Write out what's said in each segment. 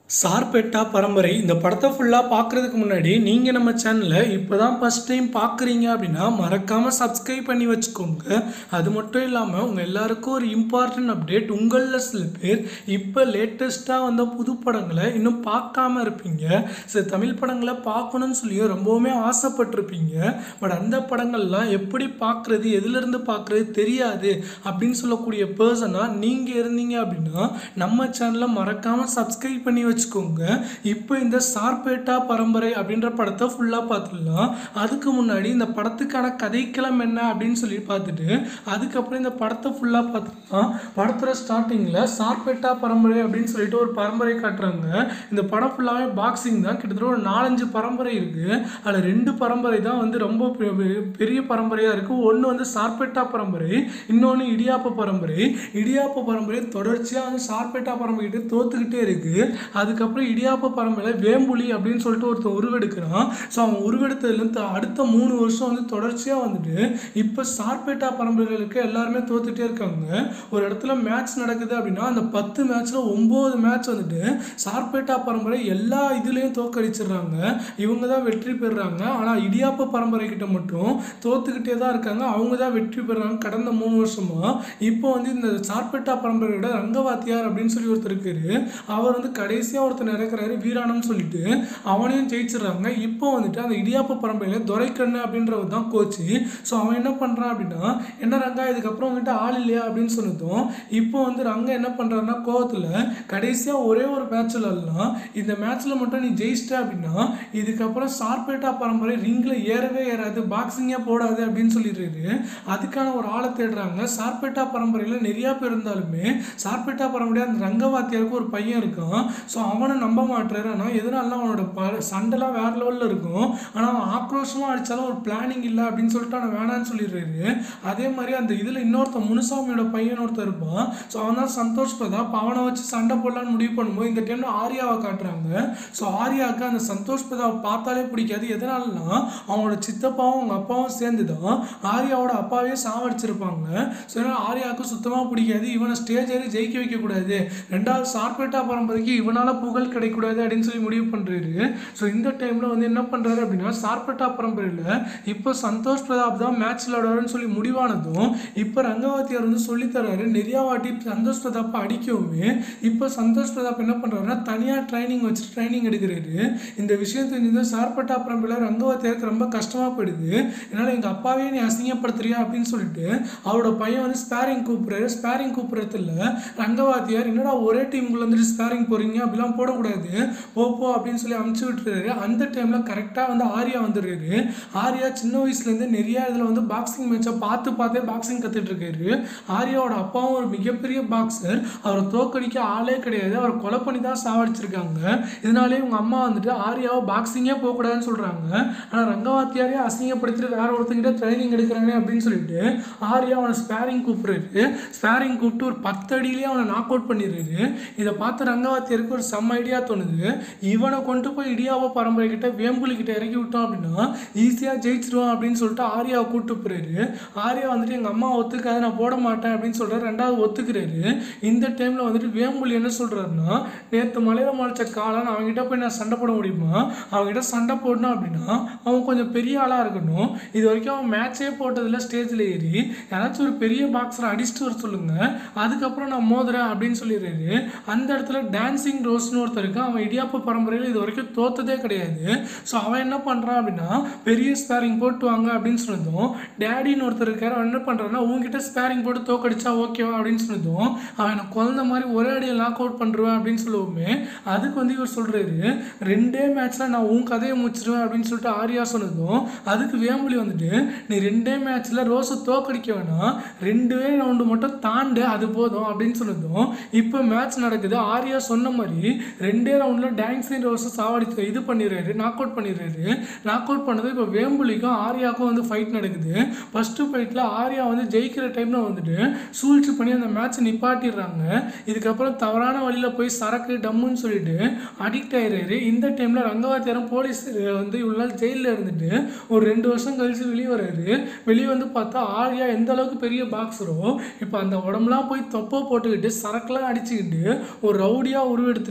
சார்பேட்டா பரம்பரை இந்த படத்தை ஃபுல்லாக பார்க்குறதுக்கு முன்னாடி நீங்கள் நம்ம சேனலை இப்போ தான் ஃபஸ்ட் டைம் பார்க்குறீங்க அப்படின்னா மறக்காமல் சப்ஸ்கிரைப் பண்ணி வச்சுக்கோங்க அது மட்டும் இல்லாமல் உங்கள் எல்லாருக்கும் ஒரு இம்பார்ட்டன்ட் அப்டேட் உங்களில் சில பேர் இப்போ லேட்டஸ்ட்டாக வந்த புது படங்களை இன்னும் பார்க்காம இருப்பீங்க சில தமிழ் படங்களை பார்க்கணும்னு சொல்லி ரொம்பவுமே ஆசைப்பட்டிருப்பீங்க பட் அந்த படங்கள்லாம் எப்படி பார்க்குறது எதுலேருந்து பார்க்குறது தெரியாது அப்படின்னு சொல்லக்கூடிய பர்சனாக நீங்கள் இருந்தீங்க அப்படின்னா நம்ம சேனலை மறக்காமல் சப்ஸ்கிரைப் பண்ணி வச்சுக்கோங்க இப்போ இந்த சார்பேட்டா பரம்பரை அப்படின்ற படத்தை ஃபுல்லாக பார்த்துடலாம் அதுக்கு முன்னாடி இந்த படத்துக்கான கதைக்களம் என்ன அப்படின்னு சொல்லி பார்த்துட்டு அதுக்கப்புறம் இந்த படத்தை ஃபுல்லாக பார்த்துக்கலாம் படத்தோட ஸ்டார்டிங்கில் சார்பேட்டா பரம்பரை அப்படின்னு சொல்லிட்டு ஒரு பரம்பரை காட்டுறாங்க இந்த படம் ஃபுல்லாகவே பாக்ஸிங் தான் கிட்டத்தட்ட ஒரு நாலஞ்சு பரம்பரை இருக்குது அதில் ரெண்டு பரம்பரை தான் வந்து ரொம்ப பெ- பெ- பெரிய பரம்பரையாக இருக்குது ஒன்று வந்து சார்பேட்டா பரம்பரை இன்னொன்று இடியாப்ப பரம்பரை இடியாப்ப பரம்பரை தொடர்ச்சியாக வந்து சார்பேட்டா பரம்பரை கிட்ட தோத்துக்கிட்டே இருக்குது அதுக்கப்புறம் இடியாப்ப பரம்பரையில் வேம்புலி அப்படின்னு சொல்லிட்டு ஒருத்தன் உருவெடுக்கிறான் ஸோ அவன் உருவெடுத்ததுலேருந்து அடுத்த மூணு வருஷம் வந்து தொடர்ச்சியாக வந்துட்டு இப்போ சார்பேட்டா பரம்பரைகளுக்கு எல்லாருமே தோத்துட்டே இருக்காங்க ஒரு இடத்துல மேட்ச் நடக்குது அப்படின்னா அந்த பத்து மேட்ச்சில் ஒம்பது மேட்ச் வந்துட்டு சார்பேட்டா பரம்பரை எல்லா இதுலேயும் தோக்கடிச்சிடுறாங்க இவங்க தான் வெற்றி பெறுறாங்க ஆனால் இடியாப்ப பரம்பரை கிட்ட மட்டும் தோத்துக்கிட்டே தான் இருக்காங்க அவங்க தான் வெற்றி பெறுறாங்க கடந்த மூணு வருஷமா இப்போ வந்து இந்த சார்பேட்டா பரம்பரையோட ரங்கவாத்தியார் அப்படின்னு சொல்லி ஒருத்தர் இருக்காரு அவர் வந்து கடைசியாக ஒருத்தர் இறக்குறாரு வீராணம்னு சொல்லிட்டு அவனையும் ஜெயிச்சிடுறாங்க இப்போ வந்துட்டு அந்த இடியாப்ப பரம்பரையில் துரைக்கண்ணு அப்படின்றவர் தான் கோச்சு ஸோ அவன் என்ன பண்ணுறான் அப்படின்னா என்ன ரங்கா இதுக்கப்புறம் உங்ககிட்ட ஆள் இல்லையா அப்படின்னு சொன்னதும் இப்போ வந்து ரங்கா என்ன பண்ணுறாருன்னா கோவத்தில் கடைசியாக ஒரே ஒரு மேட்ச்சில் எல்லாம் இந்த மேட்ச்சில் மட்டும் நீ ஜெயிச்சிட்ட அப்படின்னா இதுக்கப்புறம் சார்பேட்டா பரம்பரை ரிங்கில் ஏறவே ஏறாது பாக்ஸிங்கே போடாது அப்படின்னு சொல்லிடுறாரு அதுக்கான ஒரு ஆளை தேடுறாங்க சார்பேட்டா பரம்பரையில் நிறையா பேர் இருந்தாலுமே சார்பேட்டா பரம்பரையாக அந்த ரங்கவாத்தியாருக்கு ஒரு பையன் இருக்கான் ஸோ அவனை நம்ப மாட்டுறாரு ஆனால் எதனால அவனோட ப சண்டைலாம் வேற லெவலில் இருக்கும் ஆனால் அவன் ஆக்ரோஷமாக அடித்தாலும் ஒரு பிளானிங் இல்லை அப்படின்னு சொல்லிட்டு அவன் வேணான்னு சொல்லிடுறாரு அதே மாதிரி அந்த இதில் இன்னொருத்தன் முனுசாமியோட பையன் ஒருத்தன் இருப்பான் ஸோ அவன் தான் சந்தோஷ் பிரதாப் அவனை வச்சு சண்டை போடலான்னு முடிவு பண்ணும்போது இந்த டைமில் ஆர்யாவை காட்டுறாங்க ஸோ ஆர்யாவுக்கு அந்த சந்தோஷ் பிரதாப் பார்த்தாலே பிடிக்காது எதனாலனா அவனோட சித்தப்பாவும் அவங்க அப்பாவும் சேர்ந்து தான் ஆர்யாவோட அப்பாவே சாவடிச்சிருப்பாங்க ஸோ அதனால் ஆர்யாவுக்கு சுத்தமாக பிடிக்காது இவனை ஸ்டேஜ் ஏறி ஜெயிக்க வைக்கக்கூடாது ரெண்டாவது சார்பேட்டா பரம்பரைக்கு இவனால் புகழ் கிடைக்கக்கூடாது அப்படின்னு சொல்லி முடிவு பண்ணுறாரு ஸோ இந்த டைமில் வந்து என்ன பண்ணுறாரு அப்படின்னா சார்பேட்டா பரம்பரையில் இப்போ சந்தோஷ் பிரதாப் தான் மேட்ச் விளையாடுவாருன்னு சொல்லி முடிவானதும் இப்போ ரங்கவாத்தியார் வந்து சொல்லித் தர்றாரு நிறையா வாட்டி சந்தோஷ் பிரதாப்பை அடிக்கவுமே இப்போ சந்தோஷ் பிரதாப் என்ன பண்ணுறாருன்னா தனியாக ட்ரைனிங் வச்சு ட்ரைனிங் எடுக்கிறாரு இந்த விஷயம் தெரிஞ்சது சார்பட்டா பரம்பரையில் ரங்கவாத்தியாருக்கு ரொம்ப கஷ்டமாக போயிடுது என்னால் எங்கள் அப்பாவே நீ அசிங்கப்படுத்துறியா அப்படின்னு சொல்லிட்டு அவரோட பையன் வந்து ஸ்பேரிங் கூப்பிட்றாரு ஸ்பேரிங் கூப்பிட்றதுல ரங்கவாத்தியார் என்னடா ஒரே டீமுக்குள்ள வந்துட்டு ஸ்பேரிங் போகிறீங்க அப்படிலாம் போடக்கூடாது போ போ அப்படின்னு சொல்லி அமுச்சு விட்டுறாரு அந்த டைமில் கரெக்டாக வந்து ஆர்யா வந்துடுறாரு ஆர்யா சின்ன வயசுலேருந்து நிறைய இதில் வந்து பாக்ஸிங் மேட்சை பார்த்து பார்த்தே பாக்ஸிங் கற்றுட்டு இருக்காரு ஆர்யாவோட அப்பாவும் ஒரு மிகப்பெரிய பாக்ஸர் அவரை தோக்கடிக்க ஆளே கிடையாது அவரை கொலை பண்ணி தான் சாவடிச்சிருக்காங்க இதனாலே உங்கள் அம்மா வந்துட்டு ஆர்யாவை பாக்ஸிங்கே போகக்கூடாதுன்னு சொல்கிறாங்க ஆனால் ரங்கவாத்தியாரே அசிங்கப்படுத்திட்டு வேற ஒருத்தங்கிட்ட ட்ரைனிங் எடுக்கிறானே அப்படின்னு சொல்லிட்டு ஆர்யா அவனை ஸ்பேரிங் கூப்பிடுறாரு ஸ்பேரிங் கூப்பிட்டு ஒரு பத்து அடியிலேயே அவனை நாக் அவுட் பண்ணிடுறாரு இதை பார்த்து ரங்கவாத்தியாருக்கு ஒரு செம்ம ஐடியா தோணுது இவனை கொண்டு போய் இடியாவோ பரம்பரை கிட்ட வேம்புலி கிட்ட இறக்கி விட்டோம் அப்படின்னா ஈஸியாக ஜெயிச்சிருவான் அப்படின்னு சொல்லிட்டு ஆர்யாவை கூப்பிட்டு போறாரு ஆர்யா வந்துட்டு எங்கள் அம்மா ஒத்துக்காது நான் போட மாட்டேன் அப்படின்னு சொல்கிறார் ரெண்டாவது ஒத்துக்கிறாரு இந்த டைமில் வந்துட்டு வேம்புலி என்ன சொல்கிறாருன்னா நேற்று மலையில் முளைச்ச காளான் அவங்ககிட்ட போய் நான் சண்டை போட முடியுமா அவங்ககிட்ட சண்டை போடணும் அப்படின்னா அவன் கொஞ்சம் பெரிய ஆளாக இருக்கணும் இது வரைக்கும் அவன் மேட்சே போட்டதில்ல ஸ்டேஜில் ஏறி யாராச்சும் ஒரு பெரிய பாக்ஸரை அடிச்சுட்டு வர சொல்லுங்க அதுக்கப்புறம் நான் மோதுறேன் அப்படின்னு சொல்லிடுறாரு அந்த இடத்துல டான்சிங் ரோஸ்னு ஒருத்தர் இருக்கான் அவன் இடியாப்ப பரம்பரையில் இது வரைக்கும் தோத்ததே கிடையாது ஸோ அவன் என்ன பண்ணுறான் அப்படின்னா பெரிய ஸ்பேரிங் போட்டு வாங்க அப்படின்னு சொன்னதும் டேடின்னு ஒருத்தர் இருக்காரு அவன் என்ன பண்ணுறான்னா உங்ககிட்ட ஸ்பேரிங் போட்டு தோக்கடிச்சா ஓகேவா அப்படின்னு சொன்னதும் அவன் எனக்கு குழந்த மாதிரி ஒரே அடியில் லாக் அவுட் பண்ணுருவேன் அப்படின்னு சொல்லுவோமே அதுக்கு வந்து இவர் சொல்கிறாரு ரெண்டே மேட்ச்சில் நான் உன் கதையை முடிச்சிருவேன் அப்படின்னு சொல்லிட்டு ஆர்யா சொன்னதும் அதுக்கு வேம்புலி வந்துட்டு நீ ரெண்டே மேட்ச்சில் ரோஸை தோக்கடிக்க வேணாம் ரெண்டே ரவுண்டு மட்டும் தாண்டு அது போதும் அப்படின்னு சொன்னதும் இப்போ மேட்ச் நடக்குது ஆர்யா சொன்ன மாதிரி ரெண்டே ரவுண்டில் டான்ஸிங் ரோஸை சாவடிச்சு இது பண்ணிடுறாரு நாக் அவுட் பண்ணிடுறாரு நாக் அவுட் பண்ணது இப்போ வேம்புலிக்கும் ஆர்யாவுக்கும் வந்து ஃபைட் நடக்குது ஃபஸ்ட்டு ஃபைட்டில் ஆர்யா வந்து ஜெயிக்கிற டைமில் வந்துட்டு சூழ்ச்சி பண்ணி அந்த மேட்ச்சை நிப்பாட்டிடுறாங்க இதுக்கப்புறம் தவறான வழியில் போய் சரக்கு டம்முன்னு சொல்லிட்டு அடிக்ட் ஆயிடுறாரு இந்த டைமில் ரங்கவாத்தியாரம் போலீஸ் வந்து இவ்வளோ நாள் ஜெயிலில் இருந்துட்டு ஒரு ரெண்டு வருஷம் கழிச்சு வெளியே வர்றாரு வெளியே வந்து பார்த்தா ஆர்யா எந்த அளவுக்கு பெரிய பாக்ஸரோ இப்போ அந்த உடம்புலாம் போய் தொப்பை போட்டுக்கிட்டு சரக்குலாம் அடிச்சுக்கிட்டு ஒரு ரவுடியாக உருவெடுத்துட்டு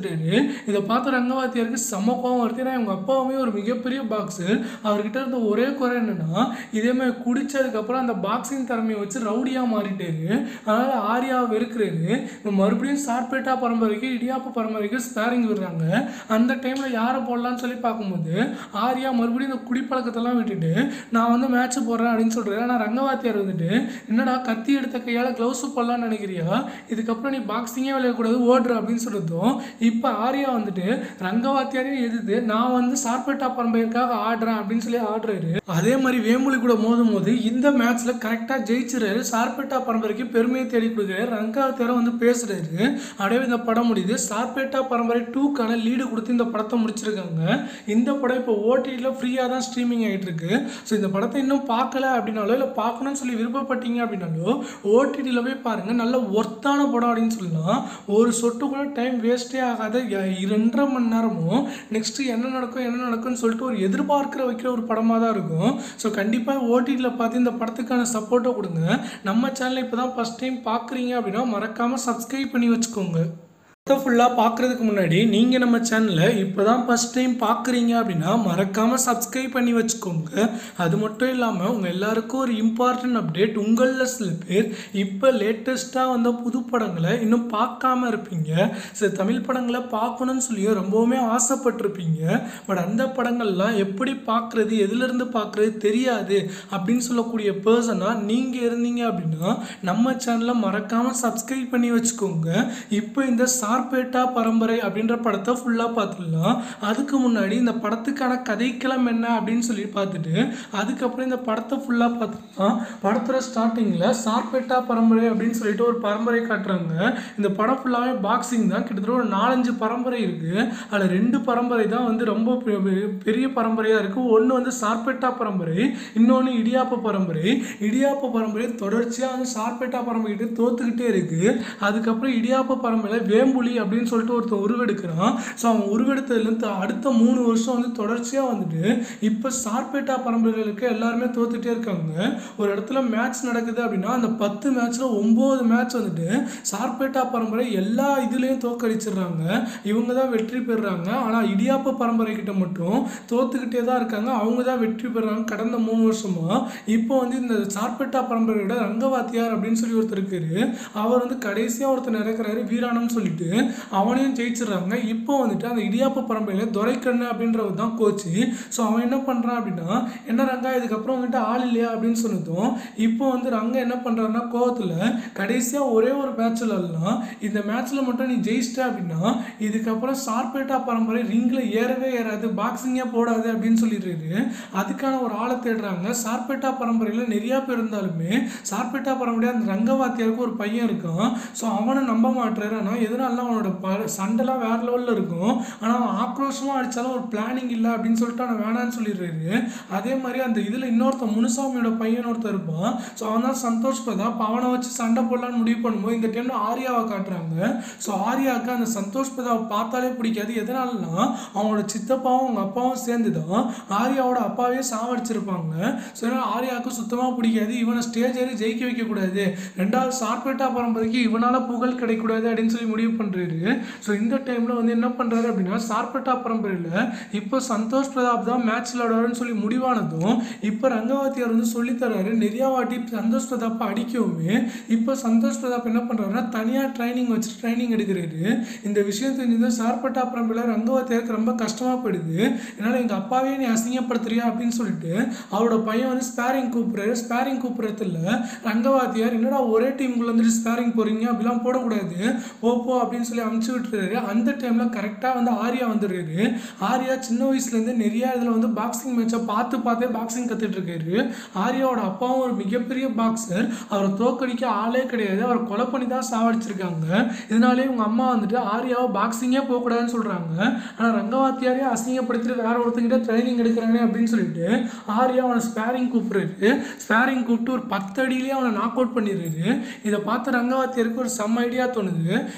வச்சுட்டாரு இதை பார்த்த ரங்கவாத்தியாருக்கு செம்ம கோவம் வருது ஏன்னா இவங்க அப்பாவுமே ஒரு மிகப்பெரிய பாக்ஸர் அவர்கிட்ட இருந்த ஒரே குறை என்னன்னா இதே மாதிரி குடிச்சதுக்கப்புறம் அந்த பாக்ஸிங் திறமையை வச்சு ரவுடியாக மாறிட்டாரு அதனால ஆர்யாவை வெறுக்கிறாரு இப்போ மறுபடியும் சார்பேட்டா பரம்பரைக்கு இடியாப்ப பரம்பரைக்கு ஸ்பேரிங் விடுறாங்க அந்த டைமில் யாரை போடலாம்னு சொல்லி பார்க்கும்போது ஆர்யா மறுபடியும் இந்த குடிப்பழக்கத்தெல்லாம் விட்டுட்டு நான் வந்து மேட்ச் போடுறேன் அப்படின்னு சொல்கிறாரு ஆனால் ரங்கவாத்தியார் வந்துட்டு என்னடா கத்தி எடுத்த கையால் க்ளவுஸ் போடலாம்னு நினைக்கிறியா இதுக்கப்புறம் நீ பாக்ஸிங்கே விளையாடக்கூடாது ஓடுற அப்படின்னு சொல்லிட்டோம் இப்போ ஆர்யா வந்துட்டு ரங்கவாத்தியாரையும் எதிர்த்து நான் வந்து சார்பேட்டா பரம்பரைக்காக ஆடுறேன் அப்படின்னு சொல்லி ஆடுறாரு அதே மாதிரி வேம்புலி கூட மோதும் போது இந்த மேட்ச்ல கரெக்டாக ஜெயிச்சிறாரு சார்பேட்டா பரம்பரைக்கு பெருமையை தேடி கொடுக்குறாரு ரங்கவாத்தியாரும் வந்து பேசுறாரு அப்படியே இந்த படம் முடியுது சார்பேட்டா பரம்பரை டூக்கான லீடு கொடுத்து இந்த படத்தை முடிச்சிருக்காங்க இந்த படம் இப்போ ஓடிடியில் ஃப்ரீயாக தான் ஸ்ட்ரீமிங் ஆகிட்டு இருக்கு ஸோ இந்த படத்தை இன்னும் பார்க்கல அப்படின்னாலோ இல்லை பார்க்கணும்னு சொல்லி விருப்பப்பட்டீங்க அப்படின்னாலோ ஓடிடியில் போய் பாருங்க நல்ல ஒர்த்தான படம் அப்படின்னு சொல்லலாம் ஒரு சொட்டு கூட டைம் வேஸ்ட்டே ஆகாத ய- இரண்டரை மணி நேரமும் நெக்ஸ்ட் என்ன நடக்கும் என்ன நடக்கும்னு சொல்லிட்டு ஒரு எதிர்பார்க்கிற வைக்கிற ஒரு படமாக தான் இருக்கும் ஸோ கண்டிப்பாக ஓடிடியில் பார்த்து இந்த படத்துக்கான சப்போர்ட்டை கொடுங்க நம்ம சேனலை இப்போ தான் ஃபஸ்ட் டைம் பார்க்குறீங்க அப்படின்னா மறக்காமல் சப்ஸ்கிரைப் பண்ணி வச்சுக்கோங்க படத்தை ஃபுல்லாக பார்க்குறதுக்கு முன்னாடி நீங்கள் நம்ம சேனலை இப்போ தான் ஃபஸ்ட் டைம் பார்க்குறீங்க அப்படின்னா மறக்காமல் சப்ஸ்கிரைப் பண்ணி வச்சுக்கோங்க அது மட்டும் இல்லாமல் உங்கள் எல்லாருக்கும் ஒரு இம்பார்ட்டன்ட் அப்டேட் உங்களில் சில பேர் இப்போ லேட்டஸ்ட்டாக வந்த புது படங்களை இன்னும் பார்க்காம இருப்பீங்க சில தமிழ் படங்களை பார்க்கணும்னு சொல்லி ரொம்பவுமே ஆசைப்பட்டிருப்பீங்க பட் அந்த படங்கள்லாம் எப்படி பார்க்குறது எதுலேருந்து பார்க்குறது தெரியாது அப்படின்னு சொல்லக்கூடிய பர்சனாக நீங்கள் இருந்தீங்க அப்படின்னா நம்ம சேனலை மறக்காமல் சப்ஸ்கிரைப் பண்ணி வச்சுக்கோங்க இப்போ இந்த சார்பேட்டா பரம்பரை அப்படின்ற படத்தை ஃபுல்லாக பார்த்துடலாம் அதுக்கு முன்னாடி இந்த படத்துக்கான கதைக்களம் என்ன அப்படின்னு சொல்லி பார்த்துட்டு அதுக்கப்புறம் இந்த படத்தை ஃபுல்லாக பார்த்துக்கலாம் படத்தோட ஸ்டார்டிங்கில் சார்பேட்டா பரம்பரை அப்படின்னு சொல்லிட்டு ஒரு பரம்பரை காட்டுறாங்க இந்த படம் ஃபுல்லாகவே பாக்ஸிங் தான் கிட்டத்தட்ட ஒரு நாலஞ்சு பரம்பரை இருக்குது அதில் ரெண்டு பரம்பரை தான் வந்து ரொம்ப பெ- பெ- பெரிய பரம்பரையாக இருக்குது ஒன்று வந்து சார்பேட்டா பரம்பரை இன்னொன்று இடியாப்ப பரம்பரை இடியாப்ப பரம்பரை தொடர்ச்சியாக வந்து சார்பேட்டா பரம்பரை கிட்ட தோத்துக்கிட்டே இருக்குது அதுக்கப்புறம் இடியாப்ப பரம்பரையில் வேம்புலி அப்படின்னு சொல்லிட்டு ஒருத்தன் உருவெடுக்கிறான் ஸோ அவன் உருவெடுத்ததுலேருந்து அடுத்த மூணு வருஷம் வந்து தொடர்ச்சியாக வந்துட்டு இப்போ சார்பேட்டா பரம்பரைகளுக்கு எல்லாருமே தோத்துட்டே இருக்காங்க ஒரு இடத்துல மேட்ச் நடக்குது அப்படின்னா அந்த பத்து மேட்ச்சில் ஒம்பது மேட்ச் வந்துட்டு சார்பேட்டா பரம்பரை எல்லா இதுலேயும் தோக்கடிச்சிடுறாங்க இவங்க தான் வெற்றி பெறுறாங்க ஆனால் இடியாப்ப பரம்பரை கிட்ட மட்டும் தோத்துக்கிட்டே தான் இருக்காங்க அவங்க தான் வெற்றி பெறுறாங்க கடந்த மூணு வருஷமா இப்போ வந்து இந்த சார்பேட்டா பரம்பரையோட ரங்கவாத்தியார் அப்படின்னு சொல்லி ஒருத்தர் இருக்காரு அவர் வந்து கடைசியாக ஒருத்தர் இறக்குறாரு வீராணம்னு சொல்லிட்டு அவனையும் ஜெயிச்சிடுறாங்க இப்போ வந்துட்டு அந்த இடியாப்ப பரம்பரையில் துரைக்கண்ணு அப்படின்றவர் தான் கோச்சு ஸோ அவன் என்ன பண்ணுறான் அப்படின்னா என்ன ரங்கா இதுக்கப்புறம் வந்துட்டு ஆள் இல்லையா அப்படின்னு சொன்னதும் இப்போ வந்து ரங்கா என்ன பண்ணுறாருன்னா கோவத்தில் கடைசியாக ஒரே ஒரு மேட்ச்சில் எல்லாம் இந்த மேட்ச்சில் மட்டும் நீ ஜெயிச்சிட்ட அப்படின்னா இதுக்கப்புறம் சார்பேட்டா பரம்பரை ரிங்கில் ஏறவே ஏறாது பாக்ஸிங்கே போடாது அப்படின்னு சொல்லிடுறாரு அதுக்கான ஒரு ஆளை தேடுறாங்க சார்பேட்டா பரம்பரையில் நிறையா பேர் இருந்தாலுமே சார்பேட்டா பரம்பரை அந்த ரங்கவாத்தியாருக்கு ஒரு பையன் இருக்கான் ஸோ அவனை நம்ப மாட்டுறாரு ஆனால் எதனால அவனோட ப சண்டைலாம் வேற லெவலில் இருக்கும் ஆனால் அவன் ஆக்ரோஷமாக அடித்தாலும் ஒரு பிளானிங் இல்லை அப்படின்னு சொல்லிட்டு அவனை வேணான்னு சொல்லிடுறாரு அதே மாதிரி அந்த இதில் இன்னொருத்தன் முனுசாமியோட பையன் ஒருத்தன் இருப்பான் ஸோ அவன் தான் சந்தோஷ் பிரதாப் அவனை வச்சு சண்டை போடலான்னு முடிவு பண்ணும்போது இந்த டைமில் ஆர்யாவை காட்டுறாங்க ஸோ ஆர்யாவுக்கு அந்த சந்தோஷ் பிரதாப் பார்த்தாலே பிடிக்காது எதனாலனா அவனோட சித்தப்பாவும் அவங்க அப்பாவும் சேர்ந்து தான் ஆர்யாவோட அப்பாவே சாவடிச்சிருப்பாங்க ஸோ அதனால் ஆர்யாவுக்கு சுத்தமாக பிடிக்காது இவனை ஸ்டேஜ் ஏறி ஜெயிக்க வைக்கக்கூடாது ரெண்டாவது சார்பேட்டா பரம்பரைக்கு இவனால் புகழ் கிடைக்கக்கூடாது அப்படின்னு சொல்லி முடிவு பண்ணுறாரு ஸோ இந்த டைமில் வந்து என்ன பண்ணுறாரு அப்படின்னா சார்பேட்டா பரம்பரையில் இப்போ சந்தோஷ் பிரதாப் தான் மேட்ச் விளையாடுவாருன்னு சொல்லி முடிவானதும் இப்போ ரங்கவாத்தியார் வந்து சொல்லித்தராரு நிறையா வாட்டி சந்தோஷ் பிரதாப்பை அடிக்கவுமே இப்போ சந்தோஷ் பிரதாப் என்ன பண்ணுறாருன்னா தனியாக ட்ரைனிங் வச்சு ட்ரைனிங் எடுக்கிறாரு இந்த விஷயம் தெரிஞ்சது சார்பேட்டா பரம்பரையில் ரங்கவாத்தியாருக்கு ரொம்ப கஷ்டமாக போயிடுது என்னால் எங்கள் அப்பாவே நீ அசிங்கப்படுத்துறியா அப்படின்னு சொல்லிட்டு அவரோட பையன் வந்து ஸ்பேரிங் கூப்பிட்றாரு ஸ்பேரிங் கூப்பிட்றதுல ரங்கவாத்தியார் என்னடா ஒரே டீமுக்குள்ள வந்துட்டு ஸ்பேரிங் போகிறீங்க அப்படிலாம் போடக்கூடாது போ போ அப்படின்னு சொல்லி அமுச்சு விட்டுறாரு அந்த டைமில் கரெக்டாக வந்து ஆர்யா வந்துடுறாரு ஆர்யா சின்ன வயசுலேருந்து நிறைய இதில் வந்து பாக்ஸிங் மேட்சை பார்த்து பார்த்தே பாக்ஸிங் கற்றுட்டு இருக்காரு ஆர்யாவோட அப்பாவும் ஒரு மிகப்பெரிய பாக்ஸர் அவரை தோக்கடிக்க ஆளே கிடையாது அவரை கொலை பண்ணி தான் சாவடிச்சிருக்காங்க இதனாலே உங்கள் அம்மா வந்துட்டு ஆர்யாவை பாக்ஸிங்கே போகக்கூடாதுன்னு சொல்கிறாங்க ஆனால் ரங்கவாத்தியாரே அசிங்கப்படுத்திட்டு வேற ஒருத்தங்கிட்ட ட்ரைனிங் எடுக்கிறானே அப்படின்னு சொல்லிட்டு ஆர்யா அவனை ஸ்பேரிங் கூப்பிடுறாரு ஸ்பேரிங் கூப்பிட்டு ஒரு பத்து அடியிலேயே அவனை நாக் அவுட் பண்ணிடுறாரு இதை பார்த்து ரங்கவாத்தியருக்கு ஒரு செம்ம ஐடியா தோணுது இவனை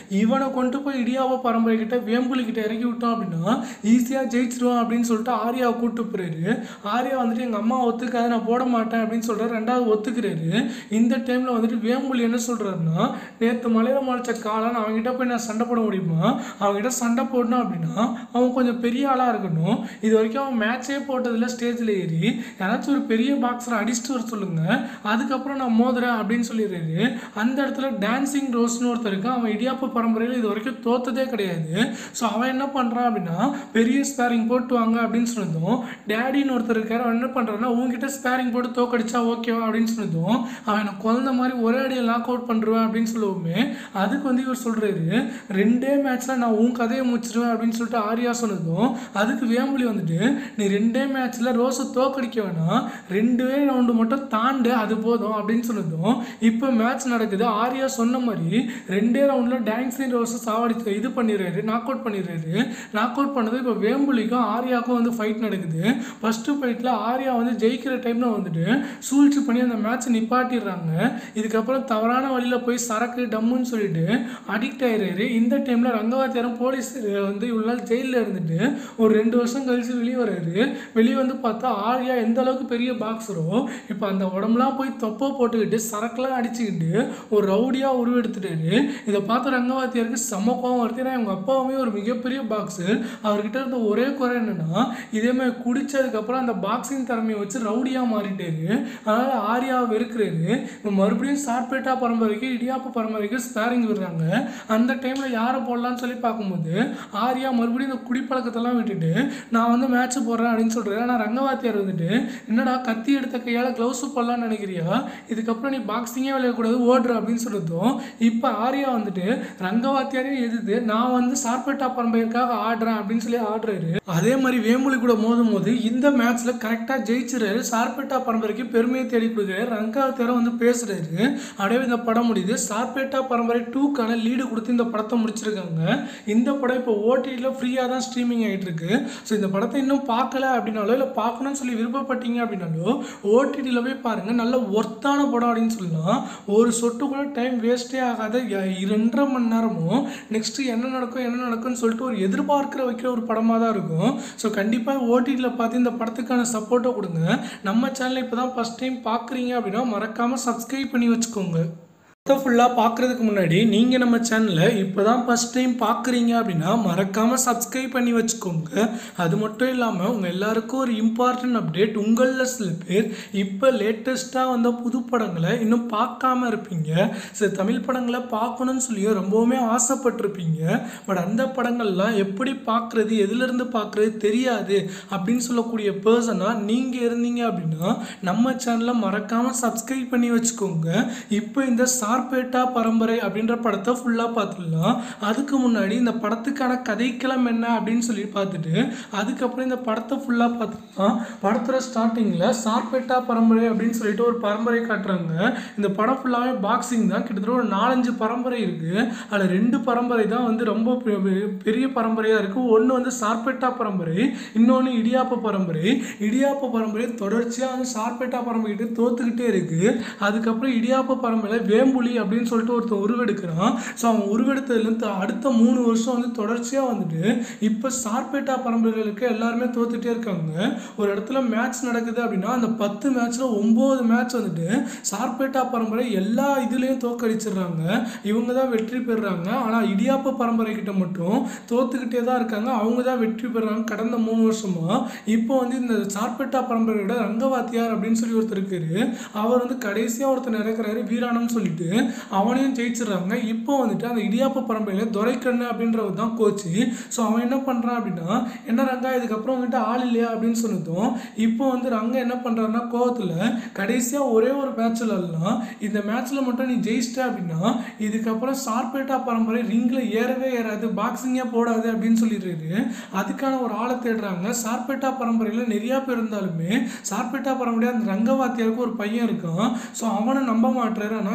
இவனை கொண்டு போய் இடியாவ பரம்பரை கிட்ட வேம்புலி கிட்ட இறக்கி விட்டோம் அப்படின்னா ஈஸியாக ஜெயிச்சிருவான் அப்படின்னு சொல்லிட்டு ஆர்யாவை கூட்டு போறாரு ஆர்யா வந்துட்டு எங்கள் அம்மா ஒத்துக்காது நான் போட மாட்டேன் அப்படின்னு சொல்கிறார் ரெண்டாவது ஒத்துக்கிறாரு இந்த டைமில் வந்துட்டு வேம்புலி என்ன சொல்கிறாருன்னா நேற்று மலையில முளைச்ச காளான் அவன்கிட்ட போய் நான் சண்டை போட முடியுமா அவன்கிட்ட சண்டை போடணும் அப்படின்னா அவன் கொஞ்சம் பெரிய ஆளாக இருக்கணும் இது வரைக்கும் அவன் மேட்சே போட்டதில்ல ஸ்டேஜில் ஏறி யாராச்சும் ஒரு பெரிய பாக்ஸரை அடிச்சுட்டு வர சொல்லுங்க அதுக்கப்புறம் நான் மோதுறேன் அப்படின்னு சொல்லிடுறாரு அந்த இடத்துல டான்சிங் ரோஸ்னு ஒருத்தர் இருக்கான் அவன் இடியாப்ப பரம்பரையில் இது வரைக்கும் தோத்ததே கிடையாது ஸோ அவன் என்ன பண்ணுறான் அப்படின்னா பெரிய ஸ்பேரிங் போட்டு வாங்க அப்படின்னு சொன்னதும் டேடின்னு ஒருத்தர் இருக்காரு அவன் என்ன பண்ணுறான்னா உங்ககிட்ட ஸ்பேரிங் போட்டு தோக்கடிச்சா ஓகேவா அப்படின்னு சொன்னதும் அவன் எனக்கு குழந்த மாதிரி ஒரே அடியை லாக் அவுட் பண்ணுருவேன் அப்படின்னு சொல்லுவோமே அதுக்கு வந்து இவர் சொல்கிறாரு ரெண்டே மேட்ச்சில் நான் உன் கதையை முடிச்சிருவேன் அப்படின்னு சொல்லிட்டு ஆர்யா சொன்னதும் அதுக்கு வேம்புலி வந்துட்டு நீ ரெண்டே மேட்ச்சில் ரோஸை தோக்கடிக்க வேணாம் ரெண்டே ரவுண்டு மட்டும் தாண்டு அது போதும் அப்படின்னு சொன்னதும் இப்போ மேட்ச் நடக்குது ஆர்யா சொன்ன மாதிரி ரெண்டே ரவுண்டில் டான்ஸிங் ரோஸை சாவடிச்சு இது பண்ணிடுறாரு நாக் அவுட் பண்ணிடுறாரு நாக் அவுட் பண்ணது இப்போ வேம்புலிக்கும் ஆர்யாவுக்கும் வந்து ஃபைட் நடக்குது ஃபஸ்ட்டு ஃபைட்டில் ஆர்யா வந்து ஜெயிக்கிற டைமில் வந்துட்டு சூழ்ச்சி பண்ணி அந்த மேட்ச்சை நிப்பாட்டிடுறாங்க இதுக்கப்புறம் தவறான வழியில் போய் சரக்கு டம்முன்னு சொல்லிட்டு அடிக்ட் ஆயிடுறாரு இந்த டைமில் ரங்கவாத்தியாரம் போலீஸ் வந்து இவ்வளோ நாள் ஜெயிலில் இருந்துட்டு ஒரு ரெண்டு வருஷம் கழிச்சு வெளியே வர்றாரு வெளியே வந்து பார்த்தா ஆர்யா எந்த அளவுக்கு பெரிய பாக்ஸரோ இப்போ அந்த உடம்புலாம் போய் தொப்பை போட்டுக்கிட்டு சரக்குலாம் அடிச்சுக்கிட்டு ஒரு ரவுடியாக உருவெடுத்துட்டாரு இதை பார்த்த ரங்கவாத்தியாருக்கு செம்ம கோவம் வருது ஏன்னா எங்கள் அப்பாவுமே ஒரு மிகப்பெரிய பாக்ஸர் அவர்கிட்ட இருந்த ஒரே குறை என்னன்னா இதே மாதிரி குடிச்சதுக்கப்புறம் அந்த பாக்ஸிங் திறமையை வச்சு ரவுடியாக மாறிட்டாரு அதனால் ஆர்யாவை வெறுக்கிறாரு இப்போ மறுபடியும் சார்பேட்டா பரம்பரைக்கு இடியாப்பு பரம்பரைக்கு ஸ்பேரிங் விடுறாங்க அந்த டைமில் யாரை போடலான்னு சொல்லி பார்க்கும்போது ஆர்யா மறுபடியும் இந்த குடிப்பழக்கத்தெல்லாம் விட்டுட்டு நான் வந்து மேட்ச் போடுறேன் அப்படின்னு சொல்கிறாரு ஆனால் ரங்கவாத்தியார் வந்துட்டு என்னடா கத்தி எடுத்த கையால் க்ளவுஸ் போடலாம்னு நினைக்கிறியா இதுக்கப்புறம் நீ பாக்ஸிங்கே விளையாடக்கூடாது ஓடுற அப்படின்னு சொல்லிட்டோம் இப்போ ஆர்யா வந்துட்டு ரங்கவாத்தியாரே எதிர்த்து நான் வந்து சார்பேட்டா பரம்பரைக்காக ஆடுறேன் அப்படின்னு சொல்லி ஆடுறாரு அதே மாதிரி வேம்புலி கூட மோதும் போது இந்த மேட்ச்ல கரெக்டாக ஜெயிச்சிறாரு சார்பேட்டா பரம்பரைக்கு பெருமையை தேடி கொடுக்குறாரு ரங்கவாத்தியாரம் வந்து பேசுறாரு அப்படியே இந்த படம் முடியுது சார்பேட்டா பரம்பரை டூக்கான லீடு கொடுத்து இந்த படத்தை முடிச்சிருக்காங்க இந்த படம் இப்போ ஓடிடியில் ஃப்ரீயாக தான் ஸ்ட்ரீமிங் ஆகிட்டு இருக்கு ஸோ இந்த படத்தை இன்னும் பார்க்கல அப்படின்னாலோ இல்லை பார்க்கணும்னு சொல்லி விருப்பப்பட்டீங்க அப்படின்னாலோ ஓடிடியில் போய் பாருங்க நல்ல ஒர்த்தான படம் அப்படின்னு சொல்லலாம் ஒரு சொட்டு கூட டைம் வேஸ்ட்டே ஆகாத ய- இரண்டரை மணி நேரமும் நெக்ஸ்ட் என்ன நடக்கும் என்ன நடக்கும்னு சொல்லிட்டு ஒரு எதிர்பார்க்கிற வைக்கிற ஒரு படமாக தான் இருக்கும் ஸோ கண்டிப்பாக ஓடிடியில் பார்த்து இந்த படத்துக்கான சப்போர்ட்டை கொடுங்க நம்ம சேனலை இப்போ தான் ஃபஸ்ட் டைம் பார்க்குறீங்க அப்படின்னா மறக்காமல் சப்ஸ்கிரைப் பண்ணி வச்சுக்கோங்க படத்தை ஃபுல்லாக பார்க்குறதுக்கு முன்னாடி நீங்கள் நம்ம சேனலை இப்போ தான் ஃபஸ்ட் டைம் பார்க்குறீங்க அப்படின்னா மறக்காமல் சப்ஸ்கிரைப் பண்ணி வச்சுக்கோங்க அது மட்டும் இல்லாமல் உங்கள் எல்லாருக்கும் ஒரு இம்பார்ட்டன்ட் அப்டேட் உங்களில் சில பேர் இப்போ லேட்டஸ்ட்டாக வந்த புது படங்களை இன்னும் பார்க்காம இருப்பீங்க சில தமிழ் படங்களை பார்க்கணும்னு சொல்லியும் ரொம்பவுமே ஆசைப்பட்டிருப்பீங்க பட் அந்த படங்கள்லாம் எப்படி பார்க்குறது எதுலேருந்து பார்க்குறது தெரியாது அப்படின்னு சொல்லக்கூடிய பர்சனாக நீங்கள் இருந்தீங்க அப்படின்னா நம்ம சேனலை மறக்காமல் சப்ஸ்கிரைப் பண்ணி வச்சுக்கோங்க இப்போ இந்த சார்பேட்டா பரம்பரை அப்படின்ற படத்தை ஃபுல்லாக பார்த்துடலாம் அதுக்கு முன்னாடி இந்த படத்துக்கான கதைக்களம் என்ன அப்படின்னு சொல்லி பார்த்துட்டு அதுக்கப்புறம் இந்த படத்தை ஃபுல்லாக பார்த்துக்கலாம் படத்தோட ஸ்டார்டிங்கில் சார்பேட்டா பரம்பரை அப்படின்னு சொல்லிட்டு ஒரு பரம்பரை காட்டுறாங்க இந்த படம் ஃபுல்லாகவே பாக்ஸிங் தான் கிட்டத்தட்ட ஒரு நாலஞ்சு பரம்பரை இருக்குது அதில் ரெண்டு பரம்பரை தான் வந்து ரொம்ப பெ- பெ- பெரிய பரம்பரையாக இருக்குது ஒன்று வந்து சார்பேட்டா பரம்பரை இன்னொன்று இடியாப்ப பரம்பரை இடியாப்ப பரம்பரை தொடர்ச்சியாக வந்து சார்பேட்டா பரம்பரை கிட்ட தோத்துக்கிட்டே இருக்குது அதுக்கப்புறம் இடியாப்ப பரம்பரையில் வேம்புலி அப்படின்னு சொல்லிட்டு ஒருத்தன் உருவெடுக்கிறான் ஸோ அவன் உருவெடுத்ததுலேருந்து அடுத்த மூணு வருஷம் வந்து தொடர்ச்சியாக வந்துட்டு இப்போ சார்பேட்டா பரம்பரைகளுக்கு எல்லாருமே தோத்துட்டே இருக்காங்க ஒரு இடத்துல மேட்ச் நடக்குது அப்படின்னா அந்த பத்து மேட்ச்சில் ஒம்பது மேட்ச் வந்துட்டு சார்பேட்டா பரம்பரை எல்லா இதுலேயும் தோக்கடிச்சிடுறாங்க இவங்க தான் வெற்றி பெறுறாங்க ஆனால் இடியாப்ப பரம்பரை கிட்ட மட்டும் தோத்துக்கிட்டே தான் இருக்காங்க அவங்க தான் வெற்றி பெறுறாங்க கடந்த மூணு வருஷமா இப்போ வந்து இந்த சார்பேட்டா பரம்பரையோட ரங்கவாத்தியார் அப்படின்னு சொல்லி ஒருத்தர் இருக்காரு அவர் வந்து கடைசியாக ஒருத்தர் இறக்குறாரு வீராணம்னு சொல்லிட்டு அவனையும் ஜெயிச்சிடுறாங்க இப்போ வந்துட்டு அந்த இடியாப்ப பரம்பரையில் துரைக்கண்ணு அப்படின்றவர் தான் கோச்சு ஸோ அவன் என்ன பண்ணுறான் அப்படின்னா என்ன ரங்கா இதுக்கப்புறம் வந்துட்டு ஆள் இல்லையா அப்படின்னு சொன்னதும் இப்போ வந்து ரங்க என்ன பண்ணுறாருன்னா கோவத்தில் கடைசியாக ஒரே ஒரு மேட்ச் விளாட்லாம் இந்த மேட்ச்சில் மட்டும் நீ ஜெயிச்சிட்ட அப்படின்னா இதுக்கப்புறம் சார்பேட்டா பரம்பரை ரிங்கில் ஏறவே ஏறாது பாக்ஸிங்கே போடாது அப்படின்னு சொல்லிடுறாரு அதுக்கான ஒரு ஆளை தேடுறாங்க சார்பேட்டா பரம்பரையில் நிறையா பேர் இருந்தாலுமே சார்பேட்டா பரம்பரையாக அந்த ரங்கவாத்தியாருக்கு ஒரு பையன் இருக்கான் ஸோ அவனை நம்ப மாட்டுறாரு ஆனால் எதனால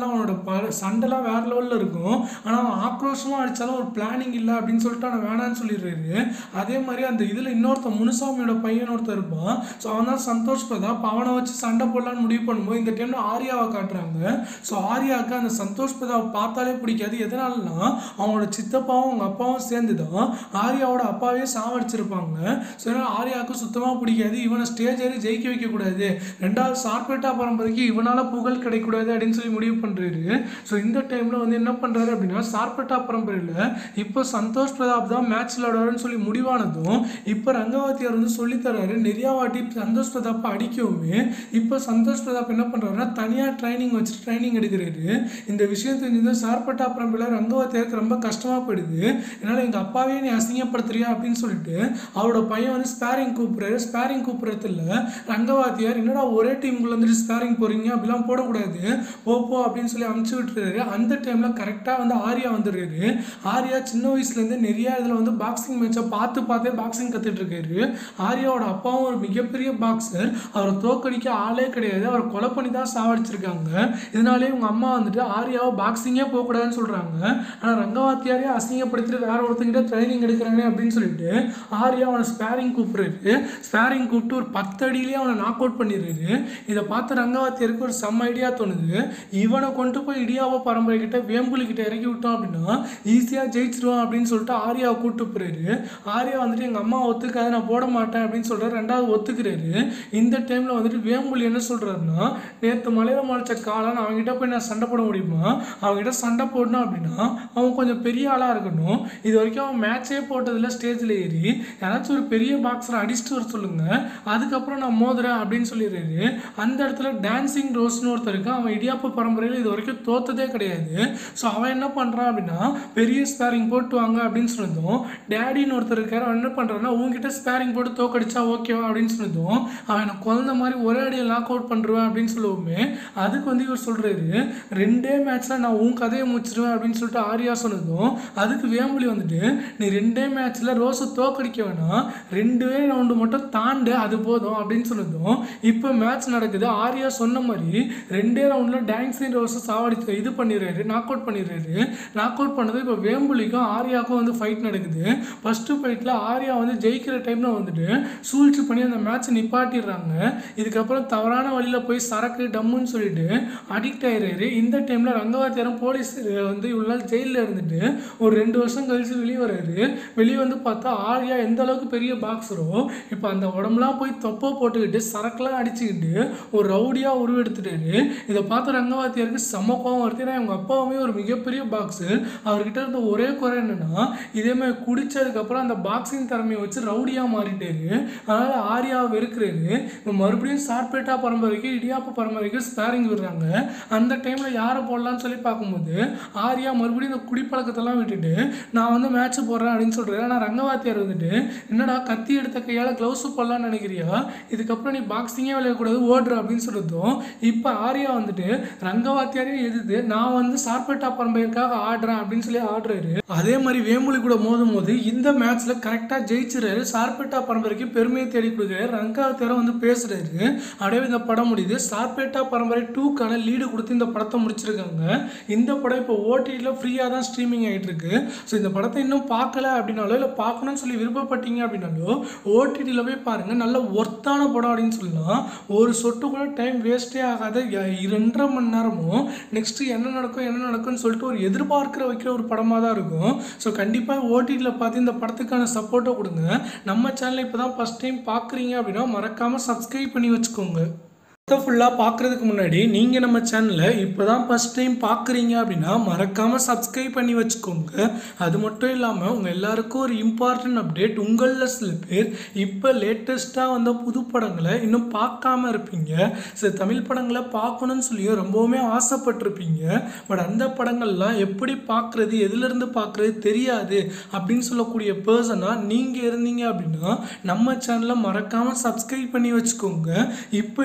நாள்லாம் அவனோட ப சண்டைலாம் வேற லெவலில் இருக்கும் ஆனால் அவன் ஆக்ரோஷமாக அடித்தாலும் ஒரு பிளானிங் இல்லை அப்படின்னு சொல்லிட்டு அவன் வேணான்னு சொல்லிடுறாரு அதே மாதிரி அந்த இதில் இன்னொருத்தன் முனுசாமியோட பையன் ஒருத்தர் இருப்பான் ஸோ அவன் தான் சந்தோஷ் பிரதாப் அவனை வச்சு சண்டை போடலான்னு முடிவு பண்ணும்போது இந்த டைமில் ஆர்யாவை காட்டுறாங்க ஸோ ஆர்யாவுக்கு அந்த சந்தோஷ் பிரதாப் பார்த்தாலே பிடிக்காது எதனாலனா அவங்களோட சித்தப்பாவும் அவங்க அப்பாவும் சேர்ந்து தான் ஆர்யாவோட அப்பாவே சாவடிச்சிருப்பாங்க ஸோ அதனால் ஆர்யாவுக்கு சுத்தமாக பிடிக்காது இவனை ஸ்டேஜ் ஏறி ஜெயிக்க வைக்கக்கூடாது ரெண்டாவது சார்பேட்டா பரம்பரைக்கு இவனால் புகழ் கிடைக்கூடாது அப்படின்னு சொல்லி முடிவு பண்ணுறாரு ஸோ இந்த டைமில் வந்து என்ன பண்ணுறாரு அப்படின்னா சார்பேட்டா பரம்பரையில் இப்போ சந்தோஷ் பிரதாப் தான் மேட்ச் விளையாடுவாருன்னு சொல்லி முடிவானதும் இப்போ ரங்கவாத்தியார் வந்து சொல்லித்தராரு நிறையா வாட்டி சந்தோஷ் பிரதாப்பை அடிக்கவுமே இப்போ சந்தோஷ் பிரதாப் என்ன பண்ணுறாருன்னா தனியாக ட்ரைனிங் வச்சுட்டு ட்ரைனிங் எடுக்கிறாரு இந்த விஷயம் தெரிஞ்சது சார்பட்டா பரம்பரையில் ரங்கவாத்தியாருக்கு ரொம்ப கஷ்டமாக போயிடுது என்னால் எங்கள் அப்பாவே நீ அசிங்கப்படுத்துறியா அப்படின்னு சொல்லிட்டு அவரோட பையன் வந்து ஸ்பேரிங் கூப்பிட்றாரு ஸ்பேரிங் கூப்பிட்றதுல ரங்கவாத்தியார் என்னடா ஒரே டீமுக்குள்ள வந்துட்டு ஸ்பேரிங் போகிறீங்க அப்படிலாம் போடக்கூடாது போ போ அப்படின்னு சொல்லி அமுச்சு விட்டுறாரு அந்த டைமில் கரெக்டாக வந்து ஆர்யா வந்துடுறாரு ஆர்யா சின்ன வயசுலேருந்து நிறைய இதில் வந்து பாக்ஸிங் மேட்சை பார்த்து பார்த்தே பாக்ஸிங் கற்றுட்டு இருக்காரு ஆர்யாவோட அப்பாவும் ஒரு மிகப்பெரிய பாக்ஸர் அவரை தோக்கடிக்க ஆளே கிடையாது அவரை கொலை பண்ணி தான் சாவடிச்சிருக்காங்க இதனாலே உங்க அம்மா வந்துட்டு ஆர்யாவை பாக்ஸிங்கே போகக்கூடாதுன்னு சொல்கிறாங்க ஆனால் ரங்கவாத்தியாரே அசிங்கப்படுத்திட்டு வேற ஒருத்தங்கிட்ட ட்ரைனிங் எடுக்கிறானே அப்படின்னு சொல்லிட்டு ஆர்யா அவனை ஸ்பேரிங் கூப்பிடுறாரு ஸ்பேரிங் கூப்பிட்டு ஒரு பத்து அடியிலேயே அவனை நாக் அவுட் பண்ணிடுறாரு இதை பார்த்து ரங்கவாத்தியாருக்கு ஒரு செம்ம ஐடியா தோணுது இவனை கொண்டு போய் இடியாவோ பரம்பரை கிட்ட வேம்புலி கிட்ட இறக்கி விட்டோம் அப்படின்னா ஈஸியாக ஜெயிச்சிருவான் அப்படின்னு சொல்லிட்டு ஆர்யாவை கூப்பிட்டு போறாரு ஆர்யா வந்துட்டு எங்கள் அம்மா ஒத்துக்காது நான் போட மாட்டேன் அப்படின்னு சொல்கிறாரு ரெண்டாவது ஒத்துக்கிறாரு இந்த டைமில் வந்துட்டு வேம்புலி என்ன சொல்கிறாருன்னா நேற்று மலையில முளைச்ச காளான் அவங்ககிட்ட போய் நான் சண்டை போட முடியுமா அவங்ககிட்ட சண்டை போடணும் அப்படின்னா அவன் கொஞ்சம் பெரிய ஆளாக இருக்கணும் இது வரைக்கும் அவன் மேட்சே போட்டதில்ல ஸ்டேஜில் ஏறி யாராச்சும் ஒரு பெரிய பாக்ஸரை அடிச்சுட்டு வர சொல்லுங்க அதுக்கப்புறம் நான் மோதுறேன் அப்படின்னு சொல்லிடுறாரு அந்த இடத்துல டான்சிங் ரோஸ்னு ஒருத்தர் இருக்கான் அவன் இடியாப்ப பரம்பரையில் இது வரைக்கும் தோத்ததே கிடையாது ஸோ அவன் என்ன பண்ணுறான் அப்படின்னா பெரிய ஸ்பேரிங் போட்டு வாங்க அப்படின்னு சொன்னதும் டேடின்னு ஒருத்தர் இருக்காரு அவன் என்ன பண்ணுறான்னா உங்ககிட்ட ஸ்பேரிங் போட்டு தோக்கடிச்சா ஓகேவா அப்படின்னு சொன்னதும் அவன் எனக்கு குழந்த மாதிரி ஒரே அடியில் லாக் அவுட் பண்ணுருவேன் அப்படின்னு சொல்லுவோமே அதுக்கு வந்து இவர் சொல்கிறாரு ரெண்டே மேட்ச்சில் நான் உன் கதையை முடிச்சிருவேன் அப்படின்னு சொல்லிட்டு ஆர்யா சொன்னதும் அதுக்கு வேம்புலி வந்துட்டு நீ ரெண்டே மேட்ச்சில் ரோஸை தோக்கடிக்க வேணாம் ரெண்டே ரவுண்டு மட்டும் தாண்டு அது போதும் அப்படின்னு சொன்னதும் இப்போ மேட்ச் நடக்குது ஆர்யா சொன்ன மாதிரி ரெண்டே ரவுண்டில் டான்ஸிங் ரோஸை சாவடித்து இது பண்ணிடுறாரு நாக் அவுட் பண்ணிடுறாரு நாக் அவுட் பண்ணது இப்போ வேம்புலிக்கும் ஆர்யாவுக்கும் வந்து ஃபைட் நடக்குது ஃபஸ்ட்டு ஃபைட்டில் ஆர்யா வந்து ஜெயிக்கிற டைமில் வந்துட்டு சூழ்ச்சி பண்ணி அந்த மேட்ச்சை நிப்பாட்டிடுறாங்க இதுக்கப்புறம் தவறான வழியில் போய் சரக்கு டம்முன்னு சொல்லிட்டு அடிக்ட் ஆயிடுறாரு இந்த டைமில் ரங்கவாத்தியாரம் போலீஸ் வந்து இவ்வளோ நாள் ஜெயிலில் இருந்துட்டு ஒரு ரெண்டு வருஷம் கழிச்சு வெளியே வர்றாரு வெளியே வந்து பார்த்தா ஆர்யா எந்த அளவுக்கு பெரிய பாக்ஸரோ இப்போ அந்த உடம்புலாம் போய் தொப்பை போட்டுக்கிட்டு சரக்குலாம் அடிச்சுக்கிட்டு ஒரு ரவுடியாக உருவெடுத்துட்டாரு இதை பார்த்த ரங்கவாத்தியாருக்கு செம்ம கோவம் வருது ஏன்னா எங்கள் அப்பாவுமே ஒரு மிகப்பெரிய பாக்ஸர் அவர்கிட்ட இருந்த ஒரே குறை என்னன்னா இதே மாதிரி குடிச்சதுக்கப்புறம் அந்த பாக்ஸிங் திறமையை வச்சு ரவுடியாக மாறிட்டாரு அதனால் ஆர்யாவை வெறுக்கிறாரு இப்போ மறுபடியும் சார்பேட்டா பரம்பரைக்கு இடியாப்ப பரம்பரைக்கு ஸ்பேரிங் விடுறாங்க அந்த டைமில் யாரை போடலாம்னு சொல்லி பார்க்கும்போது ஆர்யா மறுபடியும் இந்த குடிப்பழக்கத்தெல்லாம் விட்டுட்டு நான் வந்து மேட்ச் போடுறேன் அப்படின்னு சொல்கிறாரு ஆனால் ரங்கவாத்தியார் வந்துட்டு என்னடா கத்தி எடுத்த கையால் க்ளவுஸு போடலாம்னு நினைக்கிறியா இதுக்கப்புறம் நீ பாக்ஸிங்கே விளையாடக்கூடாது ஓடுற அப்படின்னு சொல்லிட்டோம் இப்போ ஆர்யா வந்துட்டு ரங்கவாத்தியாரே எதிர்த்து நான் வந்து சார்பேட்டா பரம்பரைக்காக ஆடுறேன் அப்படின்னு சொல்லி ஆடுறாரு அதே மாதிரி வேம்புலி கூட மோதும் போது இந்த மேட்ச்ல கரெக்டாக ஜெயிச்சிறாரு சார்பேட்டா பரம்பரைக்கு பெருமையை தேடி கொடுக்குறாரு ரங்கவாத்தியாரம் வந்து பேசுறாரு அப்படியே இந்த படம் முடியுது சார்பேட்டா பரம்பரை டூக்கான லீடு கொடுத்து இந்த படத்தை முடிச்சிருக்காங்க இந்த படம் இப்போ ஓடிடியில் ஃப்ரீயாக தான் ஸ்ட்ரீமிங் ஆகிட்டு இருக்கு ஸோ இந்த படத்தை இன்னும் பார்க்கல அப்படின்னாலோ இல்லை பார்க்கணும்னு சொல்லி விருப்பப்பட்டீங்க அப்படின்னாலோ ஓடிடியில் போய் பாருங்க நல்ல ஒர்த்தான படம் அப்படின்னு சொல்லலாம் ஒரு சொட்டு கூட டைம் வேஸ்ட்டே ஆகாத ய- இரண்டரை மணி நேரமும் நெக்ஸ்ட்டு என்ன நடக்கும் என்ன நடக்கும்னு சொல்லிட்டு ஒரு எதிர்பார்க்கிற வைக்கிற ஒரு படமாக தான் இருக்கும் ஸோ கண்டிப்பாக ஓடிடியில் பார்த்து இந்த படத்துக்கான சப்போர்ட்டை கொடுங்க நம்ம சேனலை இப்போ தான் ஃபஸ்ட் டைம் பார்க்குறீங்க அப்படின்னா மறக்காமல் சப்ஸ்கிரைப் பண்ணி வச்சுக்கோங்க படத்தை ஃபுல்லாக பார்க்குறதுக்கு முன்னாடி நீங்கள் நம்ம சேனலை இப்போ தான் ஃபஸ்ட் டைம் பார்க்குறீங்க அப்படின்னா மறக்காமல் சப்ஸ்கிரைப் பண்ணி வச்சுக்கோங்க அது மட்டும் இல்லாமல் உங்கள் எல்லாருக்கும் ஒரு இம்பார்ட்டன்ட் அப்டேட் உங்களில் சில பேர் இப்போ லேட்டஸ்ட்டாக வந்த புது படங்களை இன்னும் பார்க்காம இருப்பீங்க சில தமிழ் படங்களை பார்க்கணும்னு சொல்லி ரொம்பவுமே ஆசைப்பட்டிருப்பீங்க பட் அந்த படங்கள்லாம் எப்படி பார்க்குறது எதுலேருந்து பார்க்குறது தெரியாது அப்படின்னு சொல்லக்கூடிய பர்சனாக நீங்கள் இருந்தீங்க அப்படின்னா நம்ம சேனலை மறக்காமல் சப்ஸ்கிரைப் பண்ணி வச்சுக்கோங்க இப்போ இந்த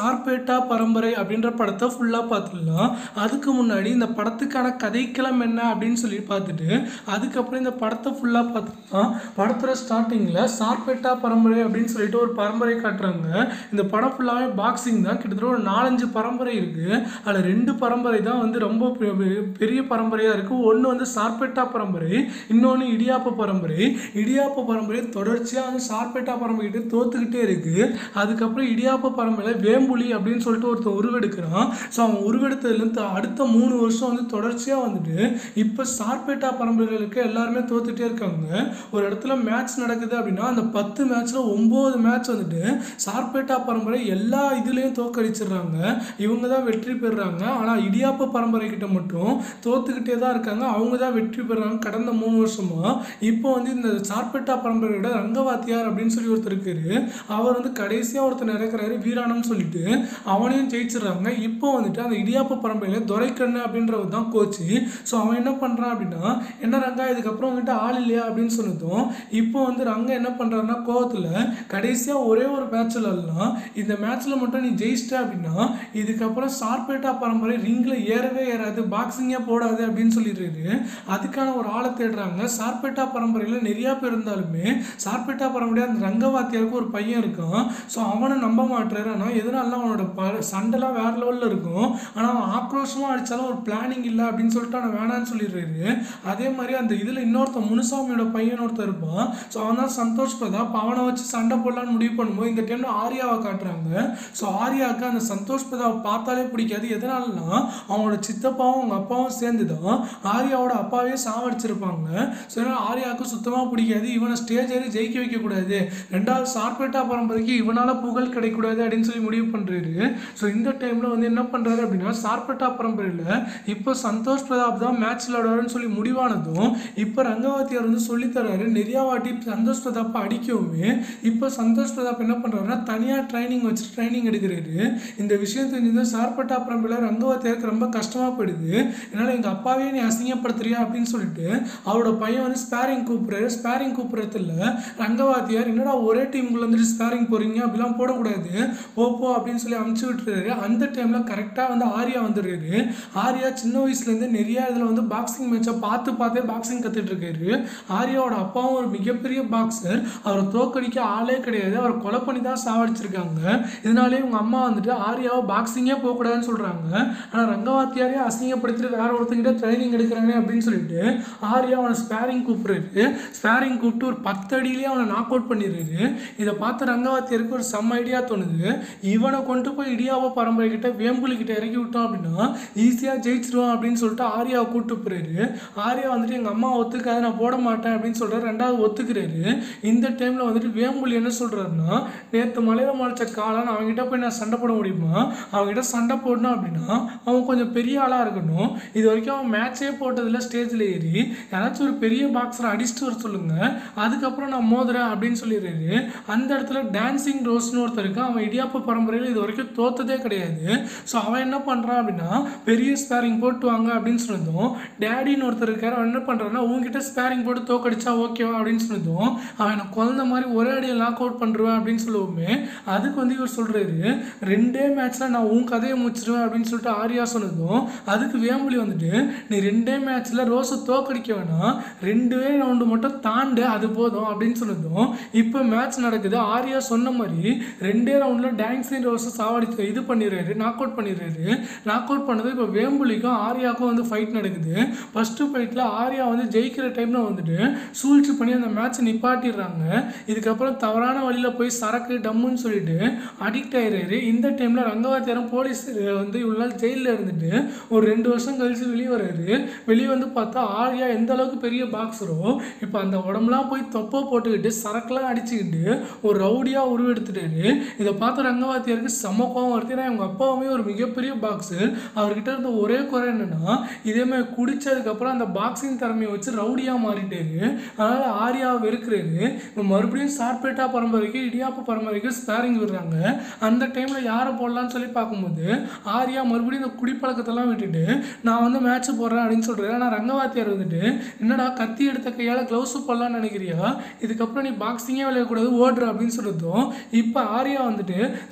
சார்பேட்டா பரம்பரை அப்படின்ற படத்தை ஃபுல்லாக பார்த்துடலாம் அதுக்கு முன்னாடி இந்த படத்துக்கான கதைக்களம் என்ன அப்படின்னு சொல்லி பார்த்துட்டு அதுக்கப்புறம் இந்த படத்தை ஃபுல்லாக பார்த்துக்கலாம் படத்தோட ஸ்டார்டிங்கில் சார்பேட்டா பரம்பரை அப்படின்னு சொல்லிட்டு ஒரு பரம்பரை காட்டுறாங்க இந்த படம் ஃபுல்லாகவே பாக்ஸிங் தான் கிட்டத்தட்ட ஒரு நாலஞ்சு பரம்பரை இருக்குது அதில் ரெண்டு பரம்பரை தான் வந்து ரொம்ப பெ- பெ- பெரிய பரம்பரையாக இருக்குது ஒன்று வந்து சார்பேட்டா பரம்பரை இன்னொன்று இடியாப்ப பரம்பரை இடியாப்ப பரம்பரை தொடர்ச்சியாக வந்து சார்பேட்டா பரம்பரை கிட்ட தோத்துக்கிட்டே இருக்குது அதுக்கப்புறம் இடியாப்ப பரம்பரையில் வேம்புலி அப்படின்னு சொல்லிட்டு ஒருத்தன் உருவெடுக்கிறான் ஸோ அவன் உருவெடுத்ததுலேருந்து அடுத்த மூணு வருஷம் வந்து தொடர்ச்சியாக வந்துட்டு இப்போ சார்பேட்டா பரம்பரைகளுக்கு எல்லாருமே தோத்துட்டே இருக்காங்க ஒரு இடத்துல மேட்ச் நடக்குது அப்படின்னா அந்த பத்து மேட்ச்சில் ஒம்பது மேட்ச் வந்துட்டு சார்பேட்டா பரம்பரை எல்லா இதுலேயும் தோக்கடிச்சிடுறாங்க இவங்க தான் வெற்றி பெறுறாங்க ஆனால் இடியாப்ப பரம்பரை கிட்ட மட்டும் தோத்துக்கிட்டே தான் இருக்காங்க அவங்க தான் வெற்றி பெறுறாங்க கடந்த மூணு வருஷமா இப்போ வந்து இந்த சார்பேட்டா பரம்பரையோட ரங்கவாத்தியார் அப்படின்னு சொல்லி ஒருத்தர் இருக்காரு அவர் வந்து கடைசியாக ஒருத்தர் நடக்கிறாரு வீராணம்னு சொல்லிட்டு அவனையும் ஜெயிச்சிடுறாங்க இப்போ வந்துட்டு அந்த இடியாப்ப பரம்பரையில் துரைக்கண்ணு அப்படின்றவர் தான் கோச்சு ஸோ அவன் என்ன பண்ணுறான் அப்படின்னா என்ன ரங்கா இதுக்கப்புறம் வந்துட்டு ஆள் இல்லையா அப்படின்னு சொன்னதும் இப்போ வந்து ரங்க என்ன பண்ணுறாருன்னா கோவத்தில் கடைசியாக ஒரே ஒரு மேட்ச்சில் எல்லாம் இந்த மேட்ச்சில் மட்டும் நீ ஜெயிச்சிட்ட அப்படின்னா இதுக்கப்புறம் சார்பேட்டா பரம்பரை ரிங்கில் ஏறவே ஏறாது பாக்ஸிங்கே போடாது அப்படின்னு சொல்லிடுறாரு அதுக்கான ஒரு ஆளை தேடுறாங்க சார்பேட்டா பரம்பரையில் நிறையா பேர் இருந்தாலுமே சார்பேட்டா பரம்பரையாக அந்த ரங்கவாத்தியாருக்கு ஒரு பையன் இருக்கான் ஸோ அவனை நம்ப மாட்டுறாரு ஆனால் எதனால அவனோட ப சண்டைலாம் வேற லெவலில் இருக்கும் ஆனால் அவன் ஆக்ரோஷமாக அடித்தாலும் ஒரு பிளானிங் இல்லை அப்படின்னு சொல்லிட்டு அவனை வேணான்னு சொல்லிடுறாரு அதே மாதிரி அந்த இதில் இன்னொருத்தன் முனுசாமியோட பையன் ஒருத்தன் இருப்பான் ஸோ அவன் தான் சந்தோஷ் பிரதாப் அவனை வச்சு சண்டை போடலான்னு முடிவு பண்ணும்போது இந்த டைமில் ஆர்யாவை காட்டுறாங்க ஸோ ஆர்யாவுக்கு அந்த சந்தோஷ் பிரதாப் பார்த்தாலே பிடிக்காது எதனாலனா அவனோட சித்தப்பாவும் அவங்க அப்பாவும் சேர்ந்து தான் ஆர்யாவோட அப்பாவே சாவடிச்சிருப்பாங்க ஸோ அதனால ஆர்யாவுக்கு சுத்தமாக பிடிக்காது இவனை ஸ்டேஜ் ஏறி ஜெயிக்க வைக்கக்கூடாது ரெண்டாவது சார்பேட்டா பரம்பரைக்கு இவனால் புகழ் கிடைக்கக்கூடாது அப்படின்னு சொல்லி முடிவு பண்ணுறாரு ஸோ இந்த டைமில் வந்து என்ன பண்ணுறாரு அப்படின்னா சார்பேட்டா பரம்பரையில் இப்போ சந்தோஷ் பிரதாப் தான் மேட்ச் விளையாடுவாருன்னு சொல்லி முடிவானதும் இப்போ ரங்கவாத்தியார் வந்து சொல்லித்தராரு நிறையா வாட்டி சந்தோஷ் பிரதாப்பை அடிக்கவுமே இப்போ சந்தோஷ் பிரதாப் என்ன பண்ணுறாருன்னா தனியாக ட்ரைனிங் வச்சு ட்ரைனிங் எடுக்கிறாரு இந்த விஷயம் தெரிஞ்சது சார்பேட்டா பரம்பரையில் ரங்கவாத்தியாருக்கு ரொம்ப கஷ்டமாக போயிடுது என்னால் எங்கள் அப்பாவே நீ அசிங்கப்படுத்துறியா அப்படின்னு சொல்லிட்டு அவரோட பையன் வந்து ஸ்பேரிங் கூப்பிட்றாரு ஸ்பேரிங் கூப்பிட்றதுல ரங்கவாத்தியார் என்னடா ஒரே டீமுக்குள்ள வந்துட்டு ஸ்பேரிங் போகிறீங்க அப்படிலாம் போடக்கூடாது போ போ அப்படின்னு சொல்லி அமுச்சு விட்டுறாரு அந்த டைமில் கரெக்டாக வந்து ஆர்யா வந்துடுறாரு ஆர்யா சின்ன வயசுலேருந்து நிறைய இதில் வந்து பாக்ஸிங் மேட்சை பார்த்து பார்த்தே பாக்ஸிங் கற்றுட்டு இருக்காரு ஆர்யாவோட அப்பாவும் ஒரு மிகப்பெரிய பாக்ஸர் அவரை தோக்கடிக்க ஆளே கிடையாது அவரை கொலை பண்ணி தான் சாவடிச்சிருக்காங்க இதனாலே இவங்க அம்மா வந்துட்டு ஆர்யாவை பாக்ஸிங்கே போகக்கூடாதுன்னு சொல்கிறாங்க ஆனால் ரங்கவாத்தியாரே அசிங்கப்படுத்திட்டு வேற ஒருத்தங்கிட்ட ட்ரைனிங் எடுக்கிறானே அப்படின்னு சொல்லிட்டு ஆர்யா அவனை ஸ்பேரிங் கூப்பிடுறாரு ஸ்பேரிங் கூப்பிட்டு ஒரு பத்து அடியிலேயே அவனை நாக் அவுட் பண்ணிடுறாரு இதை பார்த்து ரங்கவாத்தியருக்கு ஒரு செம்ம ஐடியா தோணுது இவனை கொண்டு போய் இடியாவோ பரம்பரை கிட்ட வேம்புலி கிட்ட இறக்கி விட்டோம் அப்படின்னா ஈஸியாக ஜெயிச்சிருவான் அப்படின்னு சொல்லிட்டு ஆர்யாவை கூப்பிட்டு போறாரு ஆர்யா வந்துட்டு எங்கள் அம்மா ஒத்துக்காது நான் போட மாட்டேன் அப்படின்னு சொல்கிறார் ரெண்டாவது ஒத்துக்கிறாரு இந்த டைமில் வந்துட்டு வேம்புலி என்ன சொல்கிறாருன்னா நேற்று மலையில முளைச்ச காளான் அவங்ககிட்ட போய் நான் சண்டை போட முடியுமா அவங்ககிட்ட சண்டை போடணும் அப்படின்னா அவன் கொஞ்சம் பெரிய ஆளாக இருக்கணும் இது வரைக்கும் அவன் மேட்சே போட்டதில்ல ஸ்டேஜில் ஏறி யாராச்சும் ஒரு பெரிய பாக்ஸரை அடிச்சுட்டு வர சொல்லுங்க அதுக்கப்புறம் நான் மோதுறேன் அப்படின்னு சொல்லிடுறாரு அந்த இடத்துல டான்சிங் ரோஸ்னு ஒருத்தர் இருக்கான் அவன் இடியாப்ப பரம்பரையில் இது வரைக்கும் தோத்ததே கிடையாது ஸோ அவன் என்ன பண்ணுறான் அப்படின்னா பெரிய ஸ்பேரிங் போட்டு வாங்க அப்படின்னு சொன்னதும் டேடின்னு ஒருத்தர் இருக்காரு அவன் என்ன பண்ணுறான்னா உங்ககிட்ட ஸ்பேரிங் போட்டு தோக்கடிச்சா ஓகேவா அப்படின்னு சொன்னதும் அவன் எனக்கு குழந்த மாதிரி ஒரே அடியில் லாக் அவுட் பண்ணுருவேன் அப்படின்னு சொல்லுவோமே அதுக்கு வந்து இவர் சொல்கிறாரு ரெண்டே மேட்ச்சில் நான் உன் கதையை முடிச்சிருவேன் அப்படின்னு சொல்லிட்டு ஆர்யா சொன்னதும் அதுக்கு வேம்புலி வந்துட்டு நீ ரெண்டே மேட்ச்சில் ரோஸை தோக்கடிக்க வேணாம் ரெண்டே ரவுண்டு மட்டும் தாண்டு அது போதும் அப்படின்னு சொன்னதும் இப்போ மேட்ச் நடக்குது ஆர்யா சொன்ன மாதிரி ரெண்டே ரவுண்டில் டான்ஸிங் ரோஸை சாவடிச்சு இது பண்ணிடுறாரு நாக் அவுட் பண்ணிடுறாரு நாக் அவுட் பண்ணது இப்போ வேம்புலிக்கும் ஆர்யாவுக்கும் வந்து ஃபைட் நடக்குது ஃபஸ்ட்டு ஃபைட்டில் ஆர்யா வந்து ஜெயிக்கிற டைமில் வந்துட்டு சூழ்ச்சி பண்ணி அந்த மேட்ச்சை நிப்பாட்டிடுறாங்க இதுக்கப்புறம் தவறான வழியில் போய் சரக்கு டம்முன்னு சொல்லிட்டு அடிக்ட் ஆயிடுறாரு இந்த டைமில் ரங்கவாத்தியாரம் போலீஸ் வந்து இவ்வளோ நாள் ஜெயிலில் இருந்துட்டு ஒரு ரெண்டு வருஷம் கழிச்சு வெளியே வர்றாரு வெளியே வந்து பார்த்தா ஆர்யா எந்த அளவுக்கு பெரிய பாக்ஸரோ இப்போ அந்த உடம்புலாம் போய் தொப்பை போட்டுக்கிட்டு சரக்குலாம் அடிச்சுக்கிட்டு ஒரு ரவுடியாக உருவெடுத்துட்டாரு இதை பார்த்த ரங்கவாத்தியாருக்கு செம்ம கோவம் வருது ஏன்னா இவங்க அப்பாவுமே ஒரு மிகப்பெரிய பாக்ஸர் அவர்கிட்ட இருந்த ஒரே குறை என்னன்னா இதே மாதிரி குடிச்சதுக்கப்புறம் அந்த பாக்ஸிங் திறமையை வச்சு ரவுடியாக மாறிட்டாரு அதனால் ஆர்யாவை வெறுக்கிறாரு இப்போ மறுபடியும் சார்பேட்டா பரம்பரைக்கு இடியாப்பு பரம்பரைக்கு ஸ்பேரிங் விடுறாங்க அந்த டைமில் யாரை போடலான்னு சொல்லி பார்க்கும்போது ஆர்யா மறுபடியும் இந்த குடிப்பழக்கத்தெல்லாம் விட்டுட்டு நான் வந்து மேட்ச் போடுறேன் அப்படின்னு சொல்கிறாரு ஆனால் ரங்கவாத்தியார் வந்துட்டு என்னடா கத்தி எடுத்த கையால் க்ளவுஸு போடலான்னு நினைக்கிறியா இதுக்கப்புறம் நீ பாக்ஸிங்கே விளையாடக்கூடாது ஓடுற அப்படின்னு சொல்லிட்டோம் இப்போ ஆர்யா வந்துட்டு ரங்கவாத்தியார்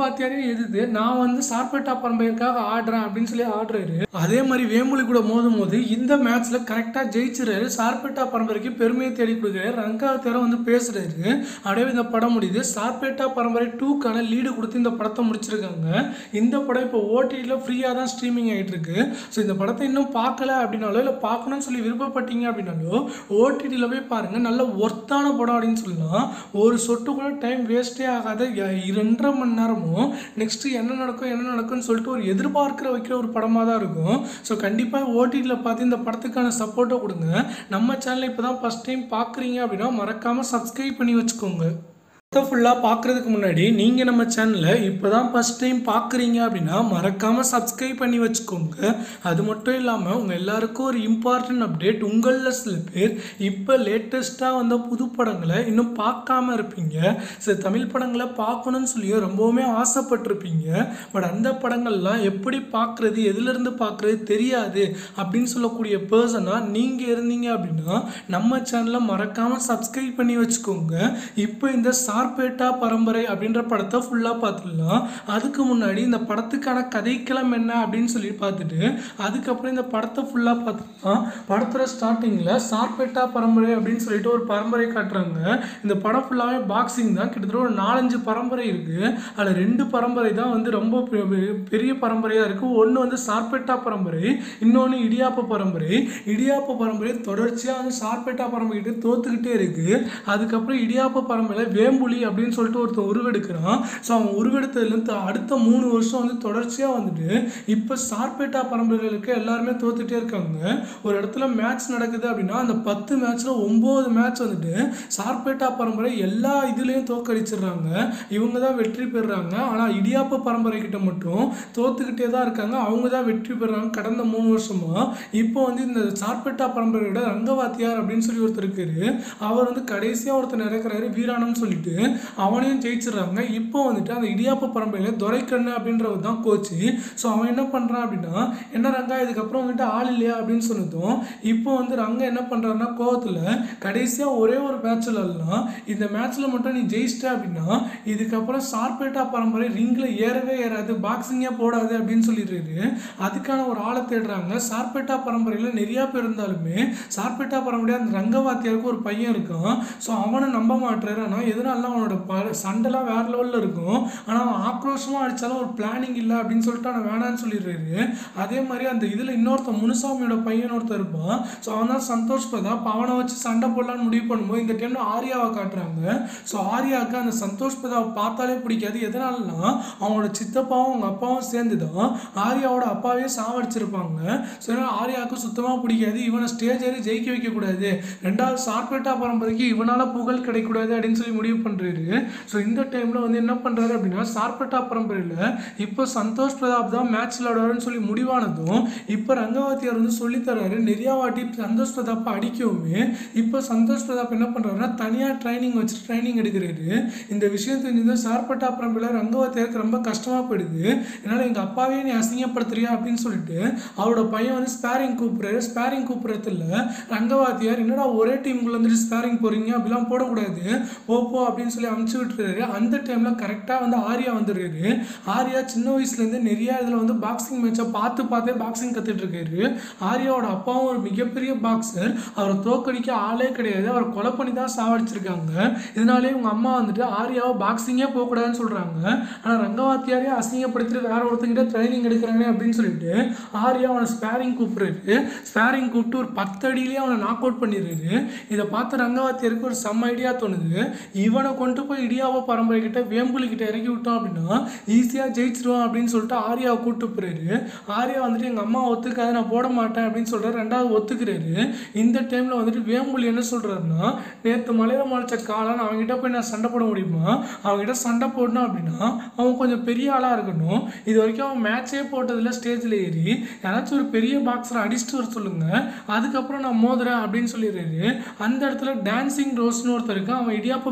ரங்கவாத்தியாரையும் எதிர்த்து நான் வந்து சார்பேட்டா பரம்பரைக்காக ஆடுறேன் அப்படின்னு சொல்லி ஆடுறாரு அதே மாதிரி வேம்புலி கூட மோதும் போது இந்த மேட்ச்ல கரெக்டா ஜெயிச்சிருக்காரு சார்பேட்டா பரம்பரைக்கு பெருமையை தேடி கொடுக்குறாரு ரங்கவாத்தியாரை வந்து பேசுறாரு அப்படியே இந்த படம் முடியுது சார்பேட்டா பரம்பரை டூக்கான லீடு கொடுத்து இந்த படத்தை முடிச்சிருக்காங்க இந்த படம் இப்போ ஓடிடியில் ஃப்ரீயாக தான் ஸ்ட்ரீமிங் ஆகிட்டு இருக்கு ஸோ இந்த படத்தை இன்னும் பார்க்கல அப்படின்னாலோ இல்லை பார்க்கணும்னு சொல்லி விருப்பப்பட்டீங்க அப்படின்னாலோ ஓடிடியில் போய் பாருங்கள் நல்ல ஒர்த்தான படம் அப்படின்னு சொல்லலாம் ஒரு சொட்டு கூட டைம் வேஸ்ட்டே ஆகாத ய- இரண்டரை மணி நேரமும் நெக்ஸ்ட்டு என்ன நடக்கும் என்ன நடக்கும்னு சொல்லிட்டு ஒரு எதிர்பார்க்கிற வைக்கிற ஒரு படமாக தான் இருக்கும் ஸோ கண்டிப்பாக ஓடிடியில் பார்த்து இந்த படத்துக்கான சப்போர்ட்டை கொடுங்க நம்ம சேனலை இப்போ தான் ஃபஸ்ட் டைம் பார்க்குறீங்க அப்படின்னா மறக்காமல் சப்ஸ்கிரைப் பண்ணி வச்சுக்கோங்க படத்தை ஃபுல்லாக பார்க்குறதுக்கு முன்னாடி நீங்கள் நம்ம சேனலை இப்போ தான் ஃபஸ்ட் டைம் பார்க்குறீங்க அப்படின்னா மறக்காமல் சப்ஸ்கிரைப் பண்ணி வச்சுக்கோங்க அது மட்டும் இல்லாமல் உங்கள் எல்லாருக்கும் ஒரு இம்பார்ட்டன்ட் அப்டேட் உங்களில் சில பேர் இப்போ லேட்டஸ்ட்டாக வந்த புது படங்களை இன்னும் பார்க்காம இருப்பீங்க சில தமிழ் படங்களை பார்க்கணும்னு சொல்லி ரொம்பவுமே ஆசைப்பட்டிருப்பீங்க பட் அந்த படங்கள்லாம் எப்படி பார்க்குறது எதுலேருந்து பார்க்குறது தெரியாது அப்படின்னு சொல்லக்கூடிய பர்சனாக நீங்கள் இருந்தீங்க அப்படின்னா நம்ம சேனலை மறக்காமல் சப்ஸ்கிரைப் பண்ணி வச்சுக்கோங்க இப்போ இந்த சார்பேட்டா பரம்பரை அப்படின்ற படத்தை ஃபுல்லாக பார்த்துடலாம் அதுக்கு முன்னாடி இந்த படத்துக்கான கதைக்களம் என்ன அப்படின்னு சொல்லி பார்த்துட்டு அதுக்கப்புறம் இந்த படத்தை ஃபுல்லாக பார்த்துக்கலாம் படத்தோட ஸ்டார்டிங்கில் சார்பேட்டா பரம்பரை அப்படின்னு சொல்லிட்டு ஒரு பரம்பரை காட்டுறாங்க இந்த படம் ஃபுல்லாகவே பாக்ஸிங் தான் கிட்டத்தட்ட ஒரு நாலஞ்சு பரம்பரை இருக்குது அதில் ரெண்டு பரம்பரை தான் வந்து ரொம்ப பெ- பெ- பெரிய பரம்பரையாக இருக்குது ஒன்று வந்து சார்பேட்டா பரம்பரை இன்னொன்று இடியாப்ப பரம்பரை இடியாப்ப பரம்பரை தொடர்ச்சியாக வந்து சார்பேட்டா பரம்பரை கிட்ட தோத்துக்கிட்டே இருக்குது அதுக்கப்புறம் இடியாப்ப பரம்பரையில் வேம்புலி அப்படின்னு சொல்லிட்டு ஒருத்தன் உருவெடுக்கிறான் ஸோ அவன் உருவெடுத்ததுலேருந்து அடுத்த மூணு வருஷம் வந்து தொடர்ச்சியாக வந்துட்டு இப்போ சார்பேட்டா பரம்பரைகளுக்கு எல்லாருமே தோத்துட்டே இருக்காங்க ஒரு இடத்துல மேட்ச் நடக்குது அப்படின்னா அந்த பத்து மேட்ச்சில் ஒம்பது மேட்ச் வந்துட்டு சார்பேட்டா பரம்பரை எல்லா இதுலேயும் தோக்கடிச்சிடுறாங்க இவங்க தான் வெற்றி பெறுறாங்க ஆனால் இடியாப்ப பரம்பரை கிட்ட மட்டும் தோத்துக்கிட்டே தான் இருக்காங்க அவங்க தான் வெற்றி பெறுறாங்க கடந்த மூணு வருஷமா இப்போ வந்து இந்த சார்பேட்டா பரம்பரையோட ரங்கவாத்தியார் அப்படின்னு சொல்லி ஒருத்தர் இருக்காரு அவர் வந்து கடைசியாக ஒருத்தர் இறக்குறாரு வீராணம்னு சொல்லிட்டு அவனையும் ஜெயிச்சிடுறாங்க இப்போ வந்துட்டு அந்த இடியாப்ப பரம்பரையில் துரைக்கண்ணு அப்படின்றவர் தான் கோச்சு ஸோ அவன் என்ன பண்ணுறான் அப்படின்னா என்ன ரங்கா இதுக்கப்புறம் வந்துட்டு ஆள் இல்லையா அப்படின்னு சொன்னதும் இப்போ வந்து ரங்கா என்ன பண்ணுறாருன்னா கோவத்தில் கடைசியாக ஒரே ஒரு மேட்ச்சில் எல்லாம் இந்த மேட்ச்சில் மட்டும் நீ ஜெயிச்சிட்ட அப்படின்னா இதுக்கப்புறம் சார்பேட்டா பரம்பரை ரிங்கில் ஏறவே ஏறாது பாக்ஸிங்கே போடாது அப்படின்னு சொல்லிடுறாரு அதுக்கான ஒரு ஆளை தேடுறாங்க சார்பேட்டா பரம்பரையில் நிறையா பேர் இருந்தாலுமே சார்பேட்டா பரம்பரையாக அந்த ரங்கவாத்தியாருக்கு ஒரு பையன் இருக்கான் ஸோ அவனை நம்ப மாட்டுறாரு ஆனால் எதனால அவனோட ப சண்டைலாம் வேற லெவலில் இருக்கும் ஆனால் அவன் ஆக்ரோஷமாக அடித்தாலும் ஒரு பிளானிங் இல்லை அப்படின்னு சொல்லிட்டு அவன் வேணான்னு சொல்லிடுறாரு அதே மாதிரி அந்த இதில் இன்னொருத்தன் முனுசாமியோட பையன் ஒருத்தன் இருப்பான் ஸோ அவன் தான் சந்தோஷ் பிரதாப் அவனை வச்சு சண்டை போடலான்னு முடிவு பண்ணும்போது இந்த டைமில் ஆர்யாவை காட்டுறாங்க ஸோ ஆர்யாவுக்கு அந்த சந்தோஷ் பிரதாப் பார்த்தாலே பிடிக்காது எதனாலனா அவனோட சித்தப்பாவும் அவங்க அப்பாவும் சேர்ந்து தான் ஆர்யாவோட அப்பாவே சாவடிச்சிருப்பாங்க ஸோ அதனால ஆர்யாவுக்கு சுத்தமாக பிடிக்காது இவனை ஸ்டேஜ் ஏறி ஜெயிக்க வைக்கக்கூடாது ரெண்டாவது சார்பேட்டா பரம்பரைக்கு இவனால் புகழ் கிடைக்கக்கூடாது அப்படின்னு சொல்லி முடிவு பண்ணுறாரு ஸோ இந்த டைமில் வந்து என்ன பண்ணுறாரு அப்படின்னா சார்பேட்டா பரம்பரையில் இப்போ சந்தோஷ் பிரதாப் தான் மேட்ச் விளாடுவாருன்னு சொல்லி முடிவானதும் இப்போ ரங்கவாத்தியார் வந்து சொல்லித் தர்றாரு நிறையா வாட்டி சந்தோஷ் பிரதாப்பை அடிக்கவுமே இப்போ சந்தோஷ் பிரதாப் என்ன பண்ணுறாருன்னா தனியாக ட்ரைனிங் வச்சுட்டு ட்ரைனிங் எடுக்கிறாரு இந்த விஷயம் தெரிஞ்சது சார்பட்டா பரம்பரையில் ரங்கவாத்தியாருக்கு ரொம்ப கஷ்டமாக போயிடுது என்னால் எங்கள் அப்பாவே நீ அசிங்கப்படுத்துறியா அப்படின்னு சொல்லிட்டு அவரோட பையன் வந்து ஸ்பேரிங் கூப்பிட்றாரு ஸ்பேரிங் கூப்பிட்றதுல ரங்கவாத்தியார் என்னடா ஒரே டீமுக்குள்ள வந்துட்டு ஸ்பேரிங் போகிறீங்க அப்படிலாம் போடக்கூடாது போ போ அப்படின்னு சொல்லி அமுச்சு விட்டுறாரு அந்த டைமில் கரெக்டாக வந்து ஆர்யா வந்துடுறாரு ஆர்யா சின்ன வயசுலேருந்து நிறைய இதில் வந்து பாக்ஸிங் மேட்சை பார்த்து பார்த்தே பாக்ஸிங் கற்றுட்டு இருக்காரு ஆர்யாவோட அப்பாவும் ஒரு மிகப்பெரிய பாக்ஸர் அவரை தோக்கடிக்க ஆளே கிடையாது அவரை கொலை பண்ணி தான் சாவடிச்சிருக்காங்க இதனாலே உங்கள் அம்மா வந்துட்டு ஆர்யாவை பாக்ஸிங்கே போகக்கூடாதுன்னு சொல்கிறாங்க ஆனால் ரங்கவாத்தியாரே அசிங்கப்படுத்திட்டு வேற ஒருத்தங்கிட்ட ட்ரைனிங் எடுக்கிறானே அப்படின்னு சொல்லிட்டு ஆர்யா அவனை ஸ்பேரிங் கூப்பிடுறாரு ஸ்பேரிங் கூப்பிட்டு ஒரு பத்து அடியிலேயே அவனை நாக் அவுட் பண்ணிடுறாரு இதை பார்த்து ரங்கவாத்தியாருக்கு ஒரு செம்ம ஐடியா தோணுது இவனை கொண்டு போய் இடியாவோ பரம்பரை கிட்ட வேம்புலி கிட்ட இறக்கி விட்டோம் அப்படின்னா ஈஸியாக ஜெயிச்சிருவான் அப்படின்னு சொல்லிட்டு ஆர்யாவை கூப்பிட்டு போறாரு ஆர்யா வந்துட்டு எங்கள் அம்மா ஒத்துக்காது நான் போட மாட்டேன் அப்படின்னு சொல்கிறார் ரெண்டாவது ஒத்துக்கிறாரு இந்த டைமில் வந்துட்டு வேம்புலி என்ன சொல்கிறாருன்னா நேற்று மலையில் முளைச்ச காளான் அவங்ககிட்ட போய் நான் சண்டை போட முடியுமா அவங்ககிட்ட சண்டை போடணும் அப்படின்னா அவன் கொஞ்சம் பெரிய ஆளாக இருக்கணும் இது வரைக்கும் அவன் மேட்சே போட்டதில்ல ஸ்டேஜில் ஏறி யாராச்சும் ஒரு பெரிய பாக்ஸரை அடிச்சுட்டு வர சொல்லுங்க அதுக்கப்புறம் நான் மோதுறேன் அப்படின்னு சொல்லிடுறாரு அந்த இடத்துல டான்சிங் ரோஸ்னு ஒருத்தர் இருக்கான் அவன் இடியாப்ப பரம்பரையில்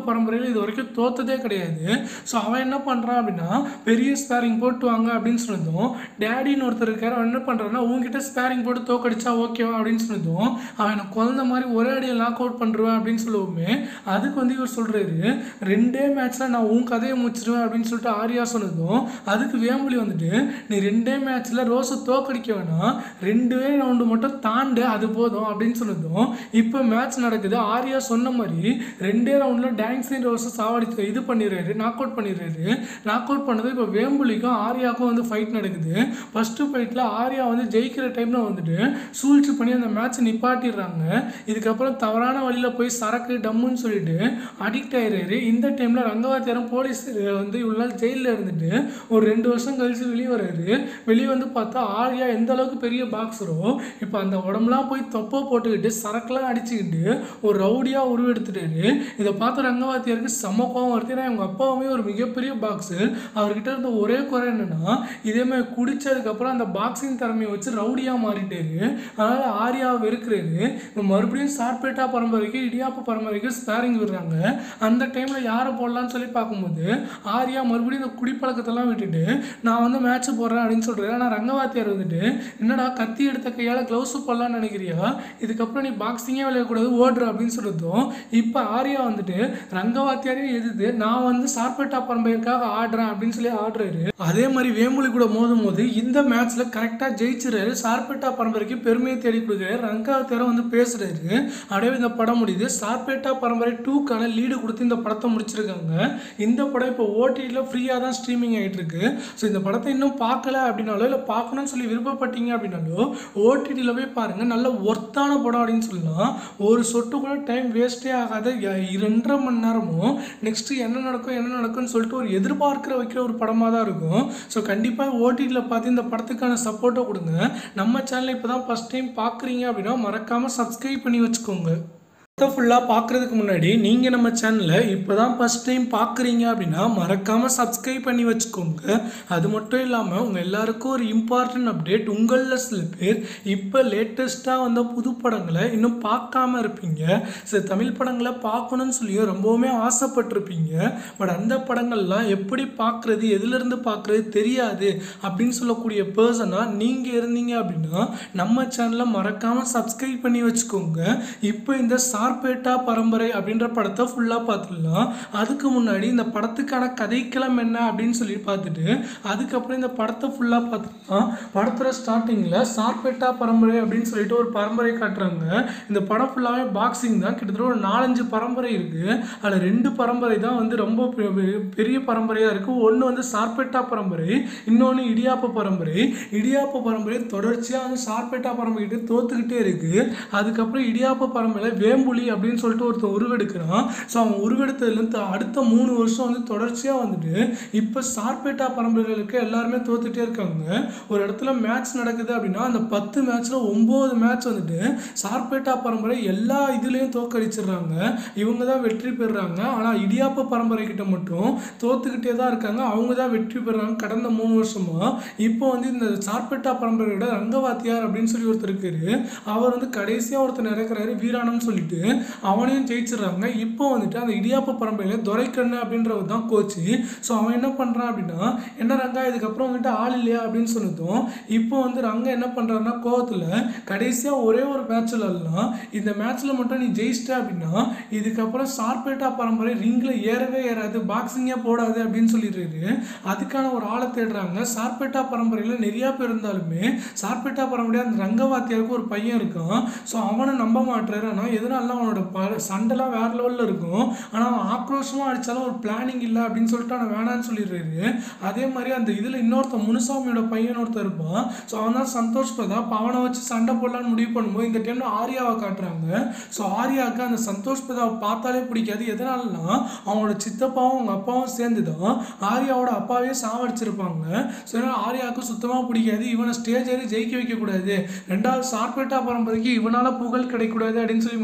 பரம்பரையில் இது வரைக்கும் தோத்ததே கிடையாது ஸோ அவன் என்ன பண்ணுறான் அப்படின்னா பெரிய ஸ்பேரிங் போட்டு வாங்க அப்படின்னு சொன்னதும் டேடின்னு ஒருத்தர் இருக்காரு அவன் என்ன பண்ணுறான்னா உங்ககிட்ட ஸ்பேரிங் போட்டு தோக்கடிச்சா ஓகேவா அப்படின்னு சொன்னதும் அவன் எனக்கு குழந்த மாதிரி ஒரே அடியில் லாக் அவுட் பண்ணுருவேன் அப்படின்னு சொல்லுவோமே அதுக்கு வந்து இவர் சொல்கிறாரு ரெண்டே மேட்ச்சில் நான் உன் கதையை முடிச்சிருவேன் அப்படின்னு சொல்லிட்டு ஆர்யா சொன்னதும் அதுக்கு வேம்புலி வந்துட்டு நீ ரெண்டே மேட்ச்சில் ரோஸை தோக்கடிக்க வேணாம் ரெண்டே ரவுண்டு மட்டும் தாண்டு அது போதும் அப்படின்னு சொன்னதும் இப்போ மேட்ச் நடக்குது ஆர்யா சொன்ன மாதிரி ரெண்டே ரவுண்டில் டான்ஸிங் ரோஸை சாவடிச்சு இது பண்ணிடுறாரு நாக் அவுட் பண்ணிடுறாரு நாக் அவுட் பண்ணது இப்போ வேம்புலிக்கும் ஆர்யாவுக்கும் வந்து ஃபைட் நடக்குது ஃபஸ்ட்டு ஃபைட்டில் ஆர்யா வந்து ஜெயிக்கிற டைமில் வந்துட்டு சூழ்ச்சி பண்ணி அந்த மேட்ச்சை நிப்பாட்டிடுறாங்க இதுக்கப்புறம் தவறான வழியில் போய் சரக்கு டம்முன்னு சொல்லிட்டு அடிக்ட் ஆயிடுறாரு இந்த டைமில் ரங்கவாத்தியாரம் போலீஸ் வந்து இவ்வளோ நாள் ஜெயிலில் இருந்துட்டு ஒரு ரெண்டு வருஷம் கழிச்சு வெளியே வர்றாரு வெளியே வந்து பார்த்தா ஆர்யா எந்த அளவுக்கு பெரிய பாக்ஸரோ இப்போ அந்த உடம்புலாம் போய் தொப்பை போட்டுக்கிட்டு சரக்குலாம் அடிச்சுக்கிட்டு ஒரு ரவுடியாக உருவெடுத்துட்டாரு இதை பார்த்த ரங்கவாத்தியாருக்கு செம்ம கோவம் வருது ஏன்னா எங்கள் அப்பாவுமே ஒரு மிகப்பெரிய பாக்ஸர் அவர்கிட்ட இருந்த ஒரே குறை என்னன்னா இதே மாதிரி குடிச்சதுக்கப்புறம் அந்த பாக்ஸிங் திறமையை வச்சு ரவுடியாக மாறிட்டாரு அதனால் ஆர்யாவை வெறுக்கிறாரு இப்போ மறுபடியும் சார்பேட்டா பரம்பரைக்கு இடியாப்ப பரம்பரைக்கு ஸ்பேரிங் விடுறாங்க அந்த டைமில் யாரை போடலான்னு சொல்லி பார்க்கும்போது ஆர்யா மறுபடியும் இந்த குடிப்பழக்கத்தெல்லாம் விட்டுட்டு நான் வந்து மேட்ச் போடுறேன் அப்படின்னு சொல்கிறாரு ஆனால் ரங்கவாத்தியார் வந்துட்டு என்னடா கத்தி எடுத்த கையால் க்ளவுஸ் போடலான்னு நினைக்கிறியா இதுக்கப்புறம் நீ பாக்ஸிங்கே விளையாடக்கூடாது ஓடுற அப்படின்னு சொல்லிட்டோம் இப்போ ஆர்யா வந்துட்டு ரங்கவாத்தியாரையும் எதிர்த்து நான் வந்து சார்பேட்டா பரம்பரைக்காக ஆடுறேன் அப்படின்னு சொல்லி ஆடுறாரு அதே மாதிரி வேம்புலி கூட மோதும் போது இந்த மேட்ச்ல கரெக்டாக ஜெயிச்சிறாரு சார்பேட்டா பரம்பரைக்கு பெருமையை தேடி கொடுக்குறாரு ரங்கவாத்தியாரம் வந்து பேசுறாரு அப்படியே இந்த படம் முடியுது சார்பேட்டா பரம்பரை டூக்கான லீடு கொடுத்து இந்த படத்தை முடிச்சிருக்காங்க இந்த படம் இப்போ ஓடிடியில் ஃப்ரீயாக தான் ஸ்ட்ரீமிங் ஆகிட்டு இருக்கு ஸோ இந்த படத்தை இன்னும் பார்க்கல அப்படின்னாலோ இல்லை பார்க்கணும்னு சொல்லி விருப்பப்பட்டீங்க அப்படின்னாலோ ஓடிடியில் போய் பாருங்க நல்ல ஒர்த்தான படம் அப்படின்னு சொல்லலாம் ஒரு சொட்டு கூட டைம் வேஸ்ட்டே ஆகாத ய- இரண்டரை மணி நேரமும் நெக்ஸ்ட் என்ன நடக்கும் என்ன நடக்கும்னு சொல்லிட்டு ஒரு எதிர்பார்க்கிற வைக்கிற ஒரு படமாக தான் இருக்கும் ஸோ கண்டிப்பாக ஓடிடியில் பார்த்து இந்த படத்துக்கான சப்போர்ட்டை கொடுங்க நம்ம சேனலை இப்போ தான் ஃபஸ்ட் டைம் பார்க்குறீங்க அப்படின்னா மறக்காமல் சப்ஸ்கிரைப் பண்ணி வச்சுக்கோங்க படத்தை ஃபுல்லாக பார்க்குறதுக்கு முன்னாடி நீங்கள் நம்ம சேனலை இப்போ தான் ஃபஸ்ட் டைம் பார்க்குறீங்க அப்படின்னா மறக்காமல் சப்ஸ்கிரைப் பண்ணி வச்சுக்கோங்க அது மட்டும் இல்லாமல் உங்கள் எல்லாருக்கும் ஒரு இம்பார்ட்டன்ட் அப்டேட் உங்களில் சில பேர் இப்போ லேட்டஸ்ட்டாக வந்த புது படங்களை இன்னும் பார்க்காம இருப்பீங்க சில தமிழ் படங்களை பார்க்கணும்னு சொல்லி ரொம்பவுமே ஆசைப்பட்டிருப்பீங்க பட் அந்த படங்கள்லாம் எப்படி பார்க்குறது எதுலேருந்து பார்க்குறது தெரியாது அப்படின்னு சொல்லக்கூடிய பர்சனாக நீங்கள் இருந்தீங்க அப்படின்னா நம்ம சேனலை மறக்காமல் சப்ஸ்கிரைப் பண்ணி வச்சுக்கோங்க இப்போ இந்த சார்பேட்டா பரம்பரை அப்படின்ற படத்தை ஃபுல்லாக பார்த்துடலாம் அதுக்கு முன்னாடி இந்த படத்துக்கான கதைக்களம் என்ன அப்படின்னு சொல்லி பார்த்துட்டு அதுக்கப்புறம் இந்த படத்தை ஃபுல்லாக பார்த்துக்கலாம் படத்தோட ஸ்டார்டிங்கில் சார்பேட்டா பரம்பரை அப்படின்னு சொல்லிட்டு ஒரு பரம்பரை காட்டுறாங்க இந்த படம் ஃபுல்லாகவே பாக்ஸிங் தான் கிட்டத்தட்ட ஒரு நாலஞ்சு பரம்பரை இருக்குது அதில் ரெண்டு பரம்பரை தான் வந்து ரொம்ப பெ- பெ- பெரிய பரம்பரையாக இருக்குது ஒன்று வந்து சார்பேட்டா பரம்பரை இன்னொன்று இடியாப்ப பரம்பரை இடியாப்ப பரம்பரை தொடர்ச்சியாக வந்து சார்பேட்டா பரம்பரைகிட்ட தோத்துக்கிட்டே இருக்குது அதுக்கப்புறம் இடியாப்ப பரம்பரையில் வேம்புலி அப்படின்னு சொல்லிட்டு ஒருத்தன் உருவெடுக்கிறான் ஸோ அவன் உருவெடுத்ததுலேருந்து அடுத்த மூணு வருஷம் வந்து தொடர்ச்சியாக வந்துட்டு இப்போ சார்பேட்டா பரம்பரைகளுக்கு எல்லாருமே தோத்துட்டே இருக்காங்க ஒரு இடத்துல மேட்ச் நடக்குது அப்படின்னா அந்த பத்து மேட்ச்சில் ஒம்பது மேட்ச் வந்துட்டு சார்பேட்டா பரம்பரை எல்லா இதுலேயும் தோக்கடிச்சிடுறாங்க இவங்க தான் வெற்றி பெறுறாங்க ஆனால் இடியாப்ப பரம்பரை கிட்ட மட்டும் தோத்துக்கிட்டே தான் இருக்காங்க அவங்க தான் வெற்றி பெறுறாங்க கடந்த மூணு வருஷமா இப்போ வந்து இந்த சார்பேட்டா பரம்பரையோட ரங்கவாத்தியார் அப்படின்னு சொல்லி ஒருத்தர் இருக்காரு அவர் வந்து கடைசியாக ஒருத்தர் இறக்குறாரு வீராணம்னு சொல்லிட்டு அவனையும் ஜெயிச்சிடுறாங்க இப்போ வந்துட்டு அந்த இடியாப்ப பரம்பரையில் துரைக்கண்ணு அப்படின்றவர் தான் கோச்சு ஸோ அவன் என்ன பண்ணுறான் அப்படின்னா என்ன ரங்கா இதுக்கப்புறம் வந்துட்டு ஆள் இல்லையா அப்படின்னு சொன்னதும் இப்போ வந்து ரங்கா என்ன பண்ணுறாருன்னா கோவத்தில் கடைசியாக ஒரே ஒரு மேட்ச்சில் எல்லாம் இந்த மேட்ச்சில் மட்டும் நீ ஜெயிச்சிட்ட அப்படின்னா இதுக்கப்புறம் சார்பேட்டா பரம்பரை ரிங்கில் ஏறவே ஏறாது பாக்ஸிங்கே போடாது அப்படின்னு சொல்லிடுறாரு அதுக்கான ஒரு ஆளை தேடுறாங்க சார்பேட்டா பரம்பரையில் நிறையா பேர் இருந்தாலுமே சார்பேட்டா பரம்பரை அந்த ரங்கவாத்தியாருக்கு ஒரு பையன் இருக்கான் ஸோ அவனை நம்ப மாட்டுறாரு ஆனால் எதனால அவனோட ப சண்டைலாம் வேற லெவலில் இருக்கும் ஆனால் அவன் ஆக்ரோஷமாக அடித்தாலும் ஒரு பிளானிங் இல்லை அப்படின்னு சொல்லிட்டு அவன் வேணான்னு சொல்லிடுறாரு அதே மாதிரி அந்த இதில் இன்னொருத்தன் முனுசாமியோட பையன் ஒருத்தன் இருப்பான் ஸோ அவன் தான் சந்தோஷ் பிரதாப் அவனை வச்சு சண்டை போடலான்னு முடிவு பண்ணும்போது இந்த டைமில் ஆர்யாவை காட்டுறாங்க ஸோ ஆர்யாவுக்கு அந்த சந்தோஷ் பிரதாப் பார்த்தாலே பிடிக்காது எதனாலனா அவனோட சித்தப்பாவும் அவங்க அப்பாவும் சேர்ந்து தான் ஆர்யாவோட அப்பாவே சாவடிச்சிருப்பாங்க ஸோ அதனால் ஆர்யாவுக்கு சுத்தமாக பிடிக்காது இவனை ஸ்டேஜ் ஏறி ஜெயிக்க வைக்கக்கூடாது ரெண்டாவது சார்பேட்டா பரம்பரைக்கு இவனால் புகழ் கிடைக்கக்கூடாது அப்படின்னு சொல்லி முடிவு பண்ணுறாரு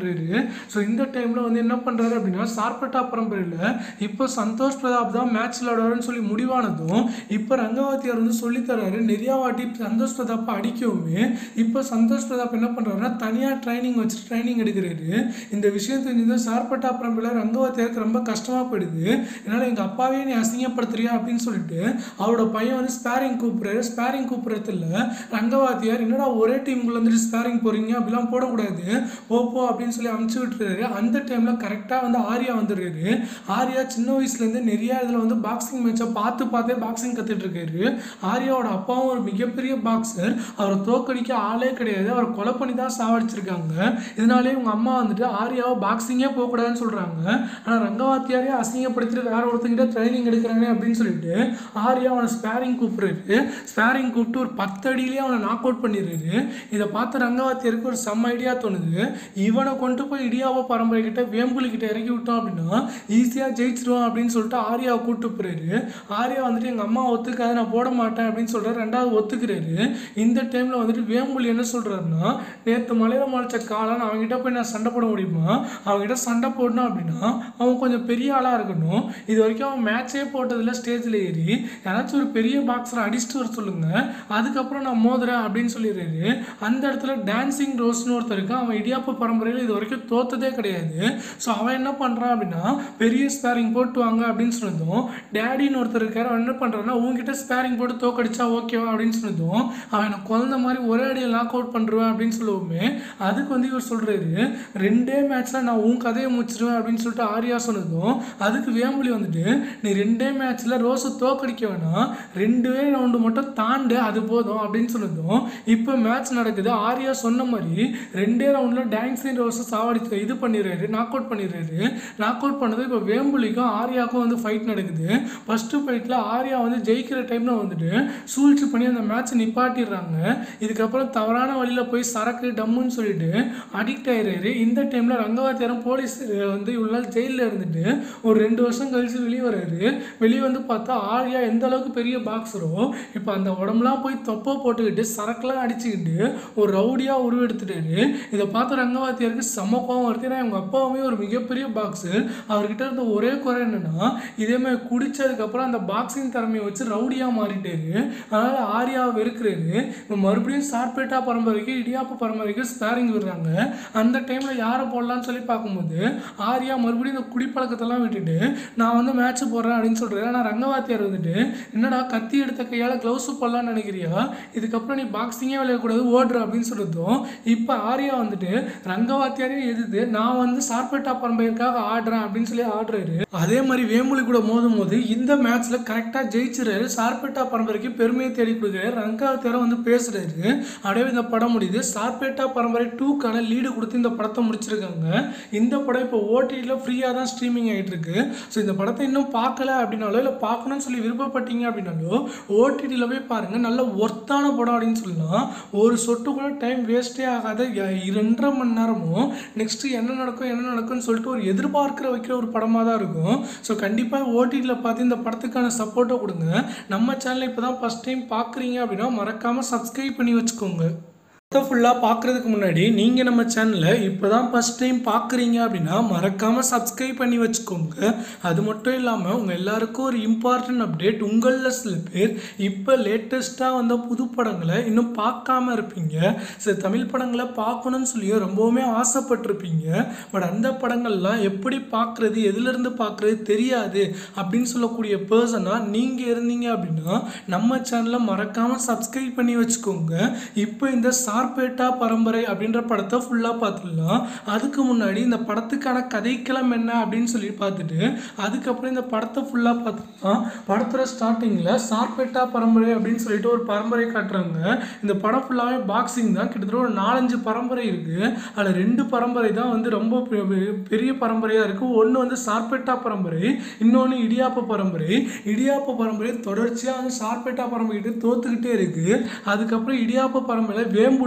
பண்ணுறாரு ஸோ இந்த டைமில் வந்து என்ன பண்ணுறாரு அப்படின்னா சார்பட்டா பரம்பரையில் இப்போ சந்தோஷ் பிரதாப் தான் மேட்ச் விளையாடுவாருன்னு சொல்லி முடிவானதும் இப்போ ரங்கவாத்தியார் வந்து சொல்லித்தராரு நிறையா வாட்டி சந்தோஷ் பிரதாப்பை அடிக்கவுமே இப்போ சந்தோஷ் பிரதாப் என்ன பண்ணுறாருன்னா தனியாக ட்ரைனிங் வச்சு ட்ரைனிங் எடுக்கிறாரு இந்த விஷயம் தெரிஞ்சது சார்பட்டா பரம்பரையில் ரங்கவாத்தியாருக்கு ரொம்ப கஷ்டமாக போயிடுது என்னால் எங்கள் அப்பாவே நீ அசிங்கப்படுத்துறியா அப்படின்னு சொல்லிட்டு அவரோட பையன் வந்து ஸ்பேரிங் கூப்பிட்றாரு ஸ்பேரிங் கூப்பிட்றதுல ரங்கவாத்தியார் என்னடா ஒரே டீமுக்குள்ள வந்துட்டு ஸ்பேரிங் போகிறீங்க அப்படிலாம் போடக்கூடாது போ போ அப்படின்னு சொல்லி அமுச்சு விட்டுறாரு அந்த டைமில் கரெக்டாக வந்து ஆர்யா வந்துடுறாரு ஆர்யா சின்ன வயசுலேருந்து நிறைய இதில் வந்து பாக்ஸிங் மேட்சை பார்த்து பார்த்தே பாக்ஸிங் கற்றுட்டு இருக்காரு ஆர்யாவோட அப்பாவும் ஒரு மிகப்பெரிய பாக்ஸர் அவரை தோக்கடிக்க ஆளே கிடையாது அவரை கொலை பண்ணி தான் சாவடிச்சிருக்காங்க இதனாலே உங்கள் அம்மா வந்துட்டு ஆர்யாவை பாக்ஸிங்கே போகக்கூடாதுன்னு சொல்கிறாங்க ஆனால் ரங்கவாத்தியாரே அசிங்கப்படுத்திட்டு வேற ஒருத்தங்கிட்ட ட்ரைனிங் எடுக்கிறானே அப்படின்னு சொல்லிட்டு ஆர்யா அவனை ஸ்பேரிங் கூப்பிடுறாரு ஸ்பேரிங் கூப்பிட்டு ஒரு பத்து அடியிலேயே அவனை நாக் அவுட் பண்ணிடுறாரு இதை பார்த்து ரங்கவாத்தியருக்கு ஒரு செம்ம ஐடியா தோணுது இவனை கொண்டு போய் இடியாவ பரம்பரை கிட்ட வேம்புலி கிட்ட இறக்கி விட்டோம் அப்படின்னா ஈஸியாக ஜெயிச்சிருவான் அப்படின்னு சொல்லிட்டு ஆர்யாவை கூப்பிட்டு போறாரு ஆர்யா வந்துட்டு எங்கள் அம்மா ஒத்துக்காது நான் போட மாட்டேன் அப்படின்னு சொல்கிறார் ரெண்டாவது ஒத்துக்கிறாரு இந்த டைமில் வந்துட்டு வேம்புலி என்ன சொல்கிறாருன்னா நேற்று மலையில முளைச்ச காளான் அவன்கிட்ட போய் நான் சண்டை போட முடியுமா அவன்கிட்ட சண்டை போடணும் அப்படின்னா அவன் கொஞ்சம் பெரிய ஆளாக இருக்கணும் இது வரைக்கும் அவன் மேட்சே போட்டதில்ல ஸ்டேஜில் ஏறி யாராச்சும் ஒரு பெரிய பாக்ஸரை அடிச்சுட்டு வர சொல்லுங்க அதுக்கப்புறம் நான் மோதுறேன் அப்படின்னு சொல்லிடுறாரு அந்த இடத்துல டான்சிங் ரோஸ்னு ஒருத்தர் இருக்கான் அவன் இடியாப்ப பரம்பரையில் இது வரைக்கும் தோத்ததே கிடையாது ஸோ அவன் என்ன பண்ணுறான் அப்படின்னா பெரிய ஸ்பேரிங் போட்டு வாங்க அப்படின்னு சொன்னதும் டேடின்னு ஒருத்தர் இருக்காரு அவன் என்ன பண்ணுறான்னா உங்ககிட்ட ஸ்பேரிங் போட்டு தோக்கடிச்சா ஓகேவா அப்படின்னு சொன்னதும் அவன் எனக்கு குழந்த மாதிரி ஒரே அடியில் லாக் அவுட் பண்ணுருவேன் அப்படின்னு சொல்லுவோமே அதுக்கு வந்து இவர் சொல்கிறாரு ரெண்டே மேட்ச்சில் நான் உன் கதையை முடிச்சிருவேன் அப்படின்னு சொல்லிட்டு ஆர்யா சொன்னதும் அதுக்கு வேம்புலி வந்துட்டு நீ ரெண்டே மேட்ச்சில் ரோஸை தோக்கடிக்க வேணாம் ரெண்டே ரவுண்டு மட்டும் தாண்டு அது போதும் அப்படின்னு சொன்னதும் இப்போ மேட்ச் நடக்குது ஆர்யா சொன்ன மாதிரி ரெண்டே ரவுண்டில் டான்ஸிங் ரோஸை சாவடிச்சு இது பண்ணிடுறாரு நாக் அவுட் பண்ணிடுறாரு நாக் அவுட் பண்ணது இப்போ வேம்புலிக்கும் ஆர்யாவுக்கும் வந்து ஃபைட் நடக்குது ஃபஸ்ட்டு ஃபைட்டில் ஆர்யா வந்து ஜெயிக்கிற டைமில் வந்துட்டு சூழ்ச்சி பண்ணி அந்த மேட்ச்சை நிப்பாட்டிடுறாங்க இதுக்கப்புறம் தவறான வழியில் போய் சரக்கு டம்முன்னு சொல்லிட்டு அடிக்ட் ஆயிடுறாரு இந்த டைமில் ரங்கவாத்தியாரம் போலீஸ் வந்து இவ்வளோ நாள் ஜெயிலில் இருந்துட்டு ஒரு ரெண்டு வருஷம் கழிச்சு வெளியே வர்றாரு வெளியே வந்து பார்த்தா ஆர்யா எந்த அளவுக்கு பெரிய பாக்ஸரோ இப்போ அந்த உடம்புலாம் போய் தொப்பை போட்டுக்கிட்டு சரக்குலாம் அடிச்சுக்கிட்டு ஒரு ரவுடியாக உருவெடுத்துட்டாரு இதை பார்த்த ரங்கவாத்தியாருக்கு செம்ம கோவம் வருது ஏன்னா எங்கள் அப்பாவுமே ஒரு மிகப்பெரிய பாக்ஸர் அவர்கிட்ட இருந்த ஒரே குறை என்னன்னா இதே மாதிரி குடிச்சதுக்கப்புறம் அந்த பாக்ஸிங் திறமையை வச்சு ரவுடியாக மாறிட்டாரு அதனால் ஆர்யாவை வெறுக்கிறாரு இப்போ மறுபடியும் சார்பேட்டா பரம்பரைக்கு இடியாப்ப பரம்பரைக்கு ஸ்பேரிங் விடுறாங்க அந்த டைமில் யாரை போடலான்னு சொல்லி பார்க்கும்போது ஆர்யா மறுபடியும் இந்த குடிப்பழக்கத்தெல்லாம் விட்டுட்டு நான் வந்து மேட்ச் போடுறேன் அப்படின்னு சொல்கிறாரு ஆனால் ரங்கவாத்தியார் வந்துட்டு என்னடா கத்தி எடுத்த கையால் க்ளவுஸ் போடலான்னு நினைக்கிறியா இதுக்கப்புறம் நீ பாக்ஸிங்கே விளையாடக்கூடாது ஓடுற அப்படின்னு சொல்லிட்டோம் இப்போ ஆர்யா வந்துட்டு ரங்கவாத்தியாரே எதிர்த்து நான் வந்து சார்பேட்டா பரம்பரைக்காக ஆடுறேன் அப்படின்னு சொல்லி ஆடுறாரு அதே மாதிரி வேம்புலி கூட மோதும் போது இந்த மேட்ச்சில் கரெக்டாக ஜெயிச்சிறாரு சார்பேட்டா பரம்பரைக்கு பெருமையை தேடி கொடுக்குறாரு ரங்கவாத்தியாரம் வந்து பேசுறாரு அப்படியே இந்த படம் முடியுது சார்பேட்டா பரம்பரை டூக்கான லீடு கொடுத்து இந்த படத்தை முடிச்சிருக்காங்க இந்த படம் இப்போ ஓடிடியில் ஃப்ரீயாக தான் ஸ்ட்ரீமிங் ஆகிட்டு இருக்கு ஸோ இந்த படத்தை இன்னும் பார்க்கல அப்படின்னாலோ இல்லை பார்க்கணும்னு சொல்லி விருப்பப்பட்டீங்க அப்படின்னாலோ ஓடிடியில் போய் பாருங்கள் நல்ல ஒர்த்தான படம் அப்படின்னு சொல்லலாம் ஒரு சொட்டு கூட டைம் வேஸ்ட்டே ஆகாத ய- ரெண்டரை மணி நேரமும் நெக்ஸ்ட்டு என்ன நடக்கும் என்ன நடக்கும்னு சொல்லிட்டு ஒரு எதிர்பார்க்கிற வைக்கிற ஒரு படமாக தான் இருக்கும் ஸோ கண்டிப்பாக ஓடிடியில் பார்த்து இந்த படத்துக்கான சப்போர்ட்டை கொடுங்க நம்ம சேனலை இப்போ தான் ஃபஸ்ட் டைம் பார்க்குறீங்க அப்படின்னா மறக்காமல் சப்ஸ்கிரைப் பண்ணி வச்சுக்கோங்க படத்தை ஃபுல்லாக பார்க்குறதுக்கு முன்னாடி நீங்கள் நம்ம சேனலை இப்போ தான் ஃபஸ்ட் டைம் பார்க்குறீங்க அப்படின்னா மறக்காமல் சப்ஸ்கிரைப் பண்ணி வச்சுக்கோங்க அது மட்டும் இல்லாமல் உங்கள் எல்லாருக்கும் ஒரு இம்பார்ட்டன்ட் அப்டேட் உங்களில் சில பேர் இப்போ லேட்டஸ்ட்டாக வந்த புது படங்களை இன்னும் பார்க்காம இருப்பீங்க சில தமிழ் படங்களை பார்க்கணும்னு சொல்லி ரொம்பவுமே ஆசைப்பட்டிருப்பீங்க பட் அந்த படங்கள்லாம் எப்படி பார்க்குறது எதுலேருந்து பார்க்குறது தெரியாது அப்படின்னு சொல்லக்கூடிய பர்சனாக நீங்கள் இருந்தீங்க அப்படின்னா நம்ம சேனலை மறக்காமல் சப்ஸ்கிரைப் பண்ணி வச்சுக்கோங்க இப்போ இந்த சார்பேட்டா பரம்பரை அப்படின்ற படத்தை ஃபுல்லாக பார்த்துடலாம் அதுக்கு முன்னாடி இந்த படத்துக்கான கதைக்களம் என்ன அப்படின்னு சொல்லி பார்த்துட்டு அதுக்கப்புறம் இந்த படத்தை ஃபுல்லாக பார்த்துக்கலாம் படத்தோட ஸ்டார்டிங்கில் சார்பேட்டா பரம்பரை அப்படின்னு சொல்லிட்டு ஒரு பரம்பரை காட்டுறாங்க இந்த படம் ஃபுல்லாகவே பாக்ஸிங் தான் கிட்டத்தட்ட ஒரு நாலஞ்சு பரம்பரை இருக்குது அதில் ரெண்டு பரம்பரை தான் வந்து ரொம்ப பெ- பெ- பெரிய பரம்பரையாக இருக்குது ஒன்று வந்து சார்பேட்டா பரம்பரை இன்னொன்று இடியாப்ப பரம்பரை இடியாப்ப பரம்பரை தொடர்ச்சியாக வந்து சார்பேட்டா பரம்பரை கிட்ட தோத்துக்கிட்டே இருக்குது அதுக்கப்புறம் இடியாப்ப பரம்பரையில் வேம்புலி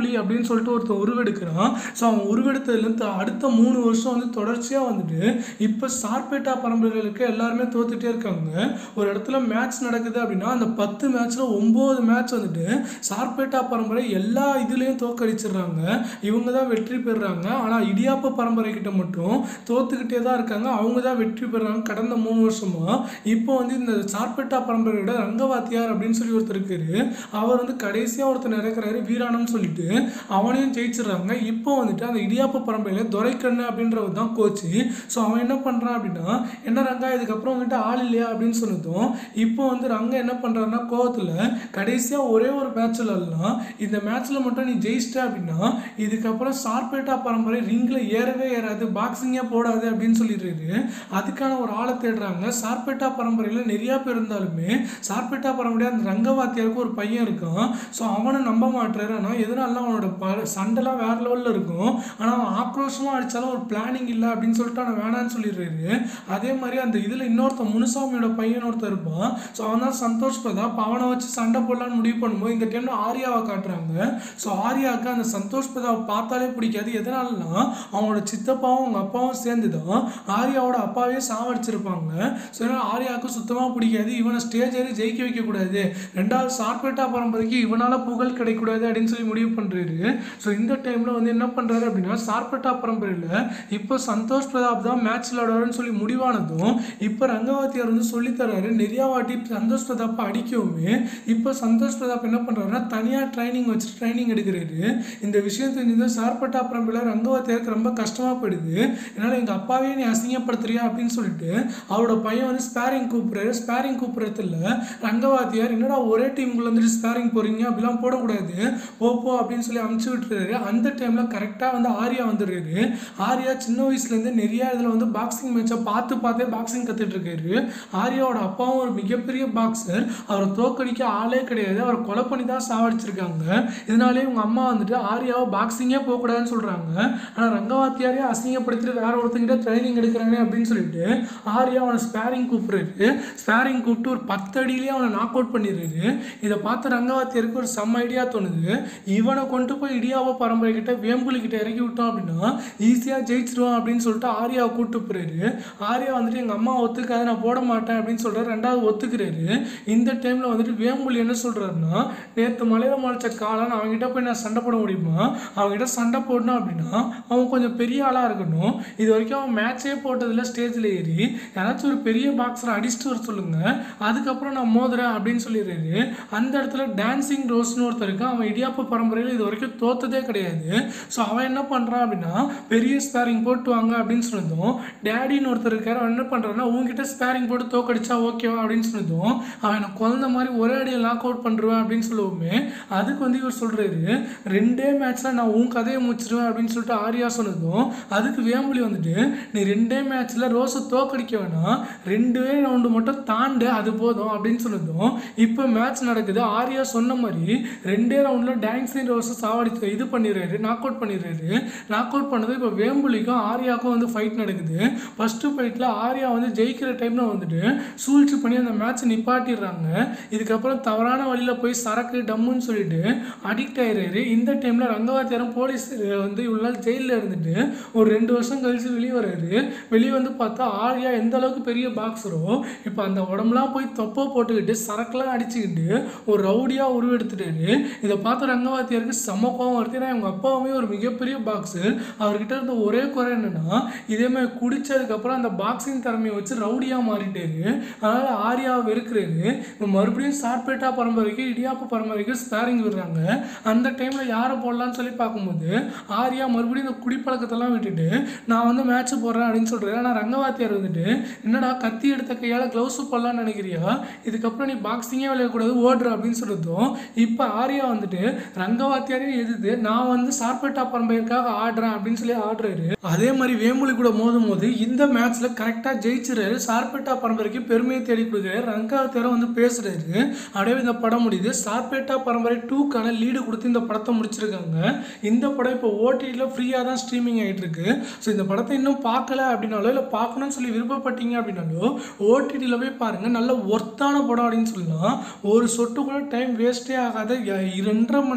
வேம்புலி அப்படின்னு சொல்லிட்டு ஒருத்தன் உருவெடுக்கிறான் ஸோ அவன் உருவெடுத்ததுலேருந்து அடுத்த மூணு வருஷம் வந்து தொடர்ச்சியாக வந்துட்டு இப்போ சார்பேட்டா பரம்பரைகளுக்கு எல்லாருமே தோத்துட்டே இருக்காங்க ஒரு இடத்துல மேட்ச் நடக்குது அப்படின்னா அந்த பத்து மேட்ச்சில் ஒம்பது மேட்ச் வந்துட்டு சார்பேட்டா பரம்பரை எல்லா இதுலேயும் தோக்கடிச்சிடுறாங்க இவங்க தான் வெற்றி பெறுறாங்க ஆனால் இடியாப்ப பரம்பரை கிட்ட மட்டும் தோத்துக்கிட்டே தான் இருக்காங்க அவங்க தான் வெற்றி பெறுறாங்க கடந்த மூணு வருஷமா இப்போ வந்து இந்த சார்பேட்டா பரம்பரையோட ரங்கவாத்தியார் அப்படின்னு சொல்லி ஒருத்தர் இருக்காரு அவர் வந்து கடைசியாக ஒருத்தர் நடக்கிறாரு வீராணம்னு சொல்லிட்டு அவனையும் ஜெயிச்சிடுறாங்க இப்போ வந்துட்டு அந்த இடியாப்ப பரம்பரையில் துரைக்கண்ணு அப்படின்றவர் தான் கோச்சு ஸோ அவன் என்ன பண்ணுறான் அப்படின்னா என்ன ரங்கா இதுக்கப்புறம் வந்துட்டு ஆள் இல்லையா அப்படின்னு சொன்னதும் இப்போ வந்து ரங்க என்ன பண்ணுறாருன்னா கோவத்தில் கடைசியாக ஒரே ஒரு மேட்ச் விளாட்லாம் இந்த மேட்ச்சில் மட்டும் நீ ஜெயிச்சிட்ட அப்படின்னா இதுக்கப்புறம் சார்பேட்டா பரம்பரை ரிங்கில் ஏறவே ஏறாது பாக்ஸிங்கே போடாது அப்படின்னு சொல்லிடுறாரு அதுக்கான ஒரு ஆளை தேடுறாங்க சார்பேட்டா பரம்பரையில் நிறையா பேர் இருந்தாலுமே சார்பேட்டா பரம்பரை அந்த ரங்கவாத்தியாருக்கு ஒரு பையன் இருக்கான் ஸோ அவனை நம்ப மாட்டுறாரு ஆனால் எதனால அவனோட ப சண்டைலாம் வேற லெவலில் இருக்கும் ஆனால் அவன் ஆக்ரோஷமாக அடித்தாலும் ஒரு பிளானிங் இல்லை அப்படின்னு சொல்லிட்டு அவனை வேணான்னு சொல்லிடுறாரு அதே மாதிரி அந்த இதில் இன்னொருத்தன் முனுசாமியோட பையன் ஒருத்தர் இருப்பான் ஸோ அவன் தான் சந்தோஷ் பிரதாப் அவனை வச்சு சண்டை போடலான்னு முடிவு பண்ணும்போது இந்த டைமில் ஆர்யாவை காட்டுறாங்க ஸோ ஆர்யாவுக்கு அந்த சந்தோஷ் பிரதாப் பார்த்தாலே பிடிக்காது எதனாலனா அவனோட சித்தப்பாவும் அவங்க அப்பாவும் சேர்ந்து தான் ஆர்யாவோட அப்பாவே சாவடிச்சிருப்பாங்க ஸோ அதனால் ஆர்யாவுக்கு சுத்தமாக பிடிக்காது இவனை ஸ்டேஜ் ஏறி ஜெயிக்க வைக்கக்கூடாது ரெண்டாவது சார்பேட்டா பரம்பரைக்கு இவனால் புகழ் கிடைக்கக்கூடாது அப்படின்னு சொல்லி முடிவு பண்ணுறாரு ஸோ இந்த டைமில் வந்து என்ன பண்ணுறாரு அப்படின்னா சார்பேட்டா பரம்பரையில் இப்போ சந்தோஷ் பிரதாப் தான் மேட்ச் விளையாடுவாருன்னு சொல்லி முடிவானதும் இப்போ ரங்கவாத்தியார் வந்து சொல்லித்தராரு நிறையா வாட்டி சந்தோஷ் பிரதாப்பை அடிக்கவுமே இப்போ சந்தோஷ் பிரதாப் என்ன பண்ணுறாருன்னா தனியாக ட்ரைனிங் வச்சு ட்ரைனிங் எடுக்கிறாரு இந்த விஷயம் தெரிஞ்சது சார்பட்டா பரம்பரையில் ரங்கவாத்தியாருக்கு ரொம்ப கஷ்டமாக போயிடுது என்னால் எங்கள் அப்பாவே நீ அசிங்கப்படுத்துறியா அப்படின்னு சொல்லிட்டு அவரோட பையன் வந்து ஸ்பேரிங் கூப்பிட்றாரு ஸ்பேரிங் கூப்பிட்றதுல ரங்கவாத்தியார் என்னடா ஒரே டீமுக்குள்ள வந்துட்டு ஸ்பேரிங் போகிறீங்க அப்படிலாம் போடக்கூடாது போ போ அப்படின்னு சொல்லி அமுச்சு விட்டுறாரு அந்த டைமில் கரெக்டாக வந்து ஆர்யா வந்துடுறாரு ஆர்யா சின்ன வயசுலேருந்து நிறைய இதில் வந்து பாக்ஸிங் மேட்சை பார்த்து பார்த்தே பாக்ஸிங் கற்றுட்டு இருக்காரு ஆர்யாவோட அப்பாவும் ஒரு மிகப்பெரிய பாக்ஸர் அவரை தோக்கடிக்க ஆளே கிடையாது அவரை கொலை பண்ணி தான் சாவடிச்சிருக்காங்க இதனாலே உங்க அம்மா வந்துட்டு ஆர்யாவை பாக்ஸிங்கே போகக்கூடாதுன்னு சொல்கிறாங்க ஆனால் ரங்கவாத்தியாரே அசிங்கப்படுத்திட்டு வேற ஒருத்தங்கிட்ட ட்ரைனிங் எடுக்கிறானே அப்படின்னு சொல்லிட்டு ஆர்யா அவனை ஸ்பேரிங் கூப்பிடுறாரு ஸ்பேரிங் கூப்பிட்டு ஒரு பத்து அடியிலேயே அவனை நாக் அவுட் பண்ணிடுறாரு இதை பார்த்து ரங்கவாத்தியாருக்கு ஒரு செம்ம ஐடியா தோணுது இவனை கொண்டு போய் இடியாவோ பரம்பரை கிட்ட வேம்புலி கிட்ட இறக்கி விட்டோம் அப்படின்னா ஈஸியாக ஜெயிச்சிருவான் அப்படின்னு சொல்லிட்டு ஆர்யாவை கூப்பிட்டு போறாரு ஆர்யா வந்துட்டு எங்கள் அம்மா ஒத்துக்காது நான் போட மாட்டேன் அப்படின்னு சொல்கிறாரு ரெண்டாவது ஒத்துக்கிறாரு இந்த டைமில் வந்துட்டு வேம்புலி என்ன சொல்கிறாருன்னா நேற்று மலையில முளைச்ச காளான் அவங்ககிட்ட போய் நான் சண்டை போட முடியுமா அவங்ககிட்ட சண்டை போடணும் அப்படின்னா அவன் கொஞ்சம் பெரிய ஆளாக இருக்கணும் இது வரைக்கும் அவன் மேட்சே போட்டதில்ல ஸ்டேஜில் ஏறி யாராச்சும் ஒரு பெரிய பாக்ஸரை அடிச்சுட்டு வர சொல்லுங்க அதுக்கப்புறம் நான் மோதுறேன் அப்படின்னு சொல்லிடுறாரு அந்த இடத்துல டான்சிங் ரோஸ்னு ஒருத்தர் இருக்கான் அவன் இடியாப்ப பரம்பரையில் இது வரைக்கும் தோத்ததே கிடையாது ஸோ அவன் என்ன பண்ணுறான் அப்படின்னா பெரிய ஸ்பேரிங் போட்டு வாங்க அப்படின்னு சொன்னதும் டேடின்னு ஒருத்தர் இருக்காரு அவன் என்ன பண்ணுறான்னா உங்ககிட்ட ஸ்பேரிங் போட்டு தோக்கடிச்சா ஓகேவா அப்படின்னு சொன்னதும் அவன் எனக்கு குழந்த மாதிரி ஒரே அடியில் லாக் அவுட் பண்ணுருவேன் அப்படின்னு சொல்லுவோமே அதுக்கு வந்து இவர் சொல்கிறாரு ரெண்டே மேட்ச்சில் நான் உன் கதையை முடிச்சிருவேன் அப்படின்னு சொல்லிட்டு ஆர்யா சொன்னதும் அதுக்கு வேம்புலி வந்துட்டு நீ ரெண்டே மேட்ச்சில் ரோஸை தோக்கடிக்க வேணாம் ரெண்டே ரவுண்டு மட்டும் தாண்டு அது போதும் அப்படின்னு சொன்னதும் இப்போ மேட்ச் நடக்குது ஆர்யா சொன்ன மாதிரி ரெண்டே ரவுண்டில் டான்ஸிங் ரோஸை சாவடித்து இது பண்ணிடுறாரு நாக் அவுட் பண்ணிடுறாரு நாக் அவுட் பண்ணது இப்போ வேம்புலிக்கும் ஆர்யாவுக்கும் வந்து ஃபைட் நடக்குது ஃபஸ்ட்டு ஃபைட்டில் ஆர்யா வந்து ஜெயிக்கிற டைமில் வந்துட்டு சூழ்ச்சி பண்ணி அந்த மேட்ச்சை நிப்பாட்டிடுறாங்க இதுக்கப்புறம் தவறான வழியில் போய் சரக்கு டம்முன்னு சொல்லிட்டு அடிக்ட் ஆயிடுறாரு இந்த டைமில் ரங்கவாத்தியாரம் போலீஸ் வந்து இவ்வளோ நாள் ஜெயிலில் இருந்துட்டு ஒரு ரெண்டு வருஷம் கழிச்சு வெளியே வர்றாரு வெளியே வந்து பார்த்தா ஆர்யா எந்த அளவுக்கு பெரிய பாக்ஸரோ இப்போ அந்த உடம்புலாம் போய் தொப்பை போட்டுக்கிட்டு சரக்குலாம் அடிச்சுக்கிட்டு ஒரு ரவுடியாக உருவெடுத்துட்டாரு இதை பார்த்த ரங்கவாத்தியாருக்கு செம்ம கோவம் வருது ஏன்னா எங்கள் அப்பாவுமே ஒரு மிகப்பெரிய பாக்ஸர் அவர்கிட்ட இருந்த ஒரே குறை என்னன்னா இதே மாதிரி குடிச்சதுக்கப்புறம் அந்த பாக்ஸிங் திறமையை வச்சு ரவுடியாக மாறிட்டாரு அதனால் ஆர்யாவை வெறுக்கிறாரு இப்போ மறுபடியும் சார்பேட்டா பரம்பரைக்கு இடியாப்ப பரம்பரைக்கு ஸ்பேரிங் விடுறாங்க அந்த டைமில் யாரை போடலான்னு சொல்லி பார்க்கும்போது ஆர்யா மறுபடியும் இந்த குடிப்பழக்கத்தெல்லாம் விட்டுட்டு நான் வந்து மேட்ச் போடுறேன் அப்படின்னு சொல்கிறேன் ஆனால் ரங்கவாத்தியார் வந்துட்டு என்னடா கத்தி எடுத்த கையால் க்ளவுஸு போடலான்னு நினைக்கிறியா இதுக்கப்புறம் நீ பாக்ஸிங்கே விளையாடக்கூடாது ஓடுற அப்படின்னு சொல்லிட்டோம் இப்போ ஆர்யா வந்துட்டு ரங்கவாத்தியாரே எதிர்த்து நான் வந்து சார்பேட்டா பரம்பரைக்காக ஆடுறேன் அப்படின்னு சொல்லி ஆடுறாரு அதே மாதிரி வேம்புலி கூட மோதும் போது இந்த மேட்ச்ல கரெக்டாக ஜெயிச்சிறாரு சார்பேட்டா பரம்பரைக்கு பெருமையை தேடி கொடுக்குறாரு ரங்கவாத்தியாரம் வந்து பேசுறாரு அப்படியே இந்த படம் முடியுது சார்பேட்டா பரம்பரை டூக்கான லீடு கொடுத்து இந்த படத்தை முடிச்சிருக்காங்க இந்த படம் இப்போ ஓடிடியில் ஃப்ரீயாக தான் ஸ்ட்ரீமிங் ஆகிட்டு இருக்கு ஸோ இந்த படத்தை இன்னும் பார்க்கல அப்படின்னாலோ இல்லை பார்க்கணும்னு சொல்லி விருப்பப்பட்டீங்க அப்படின்னாலோ ஓடிடியில் போய் பாருங்க நல்ல ஒர்த்தான படம் அப்படின்னு சொல்லலாம் ஒரு சொட்டு கூட டைம் வேஸ்ட்டே ஆகாத ய- ரெண்டரை மணி நேரமோ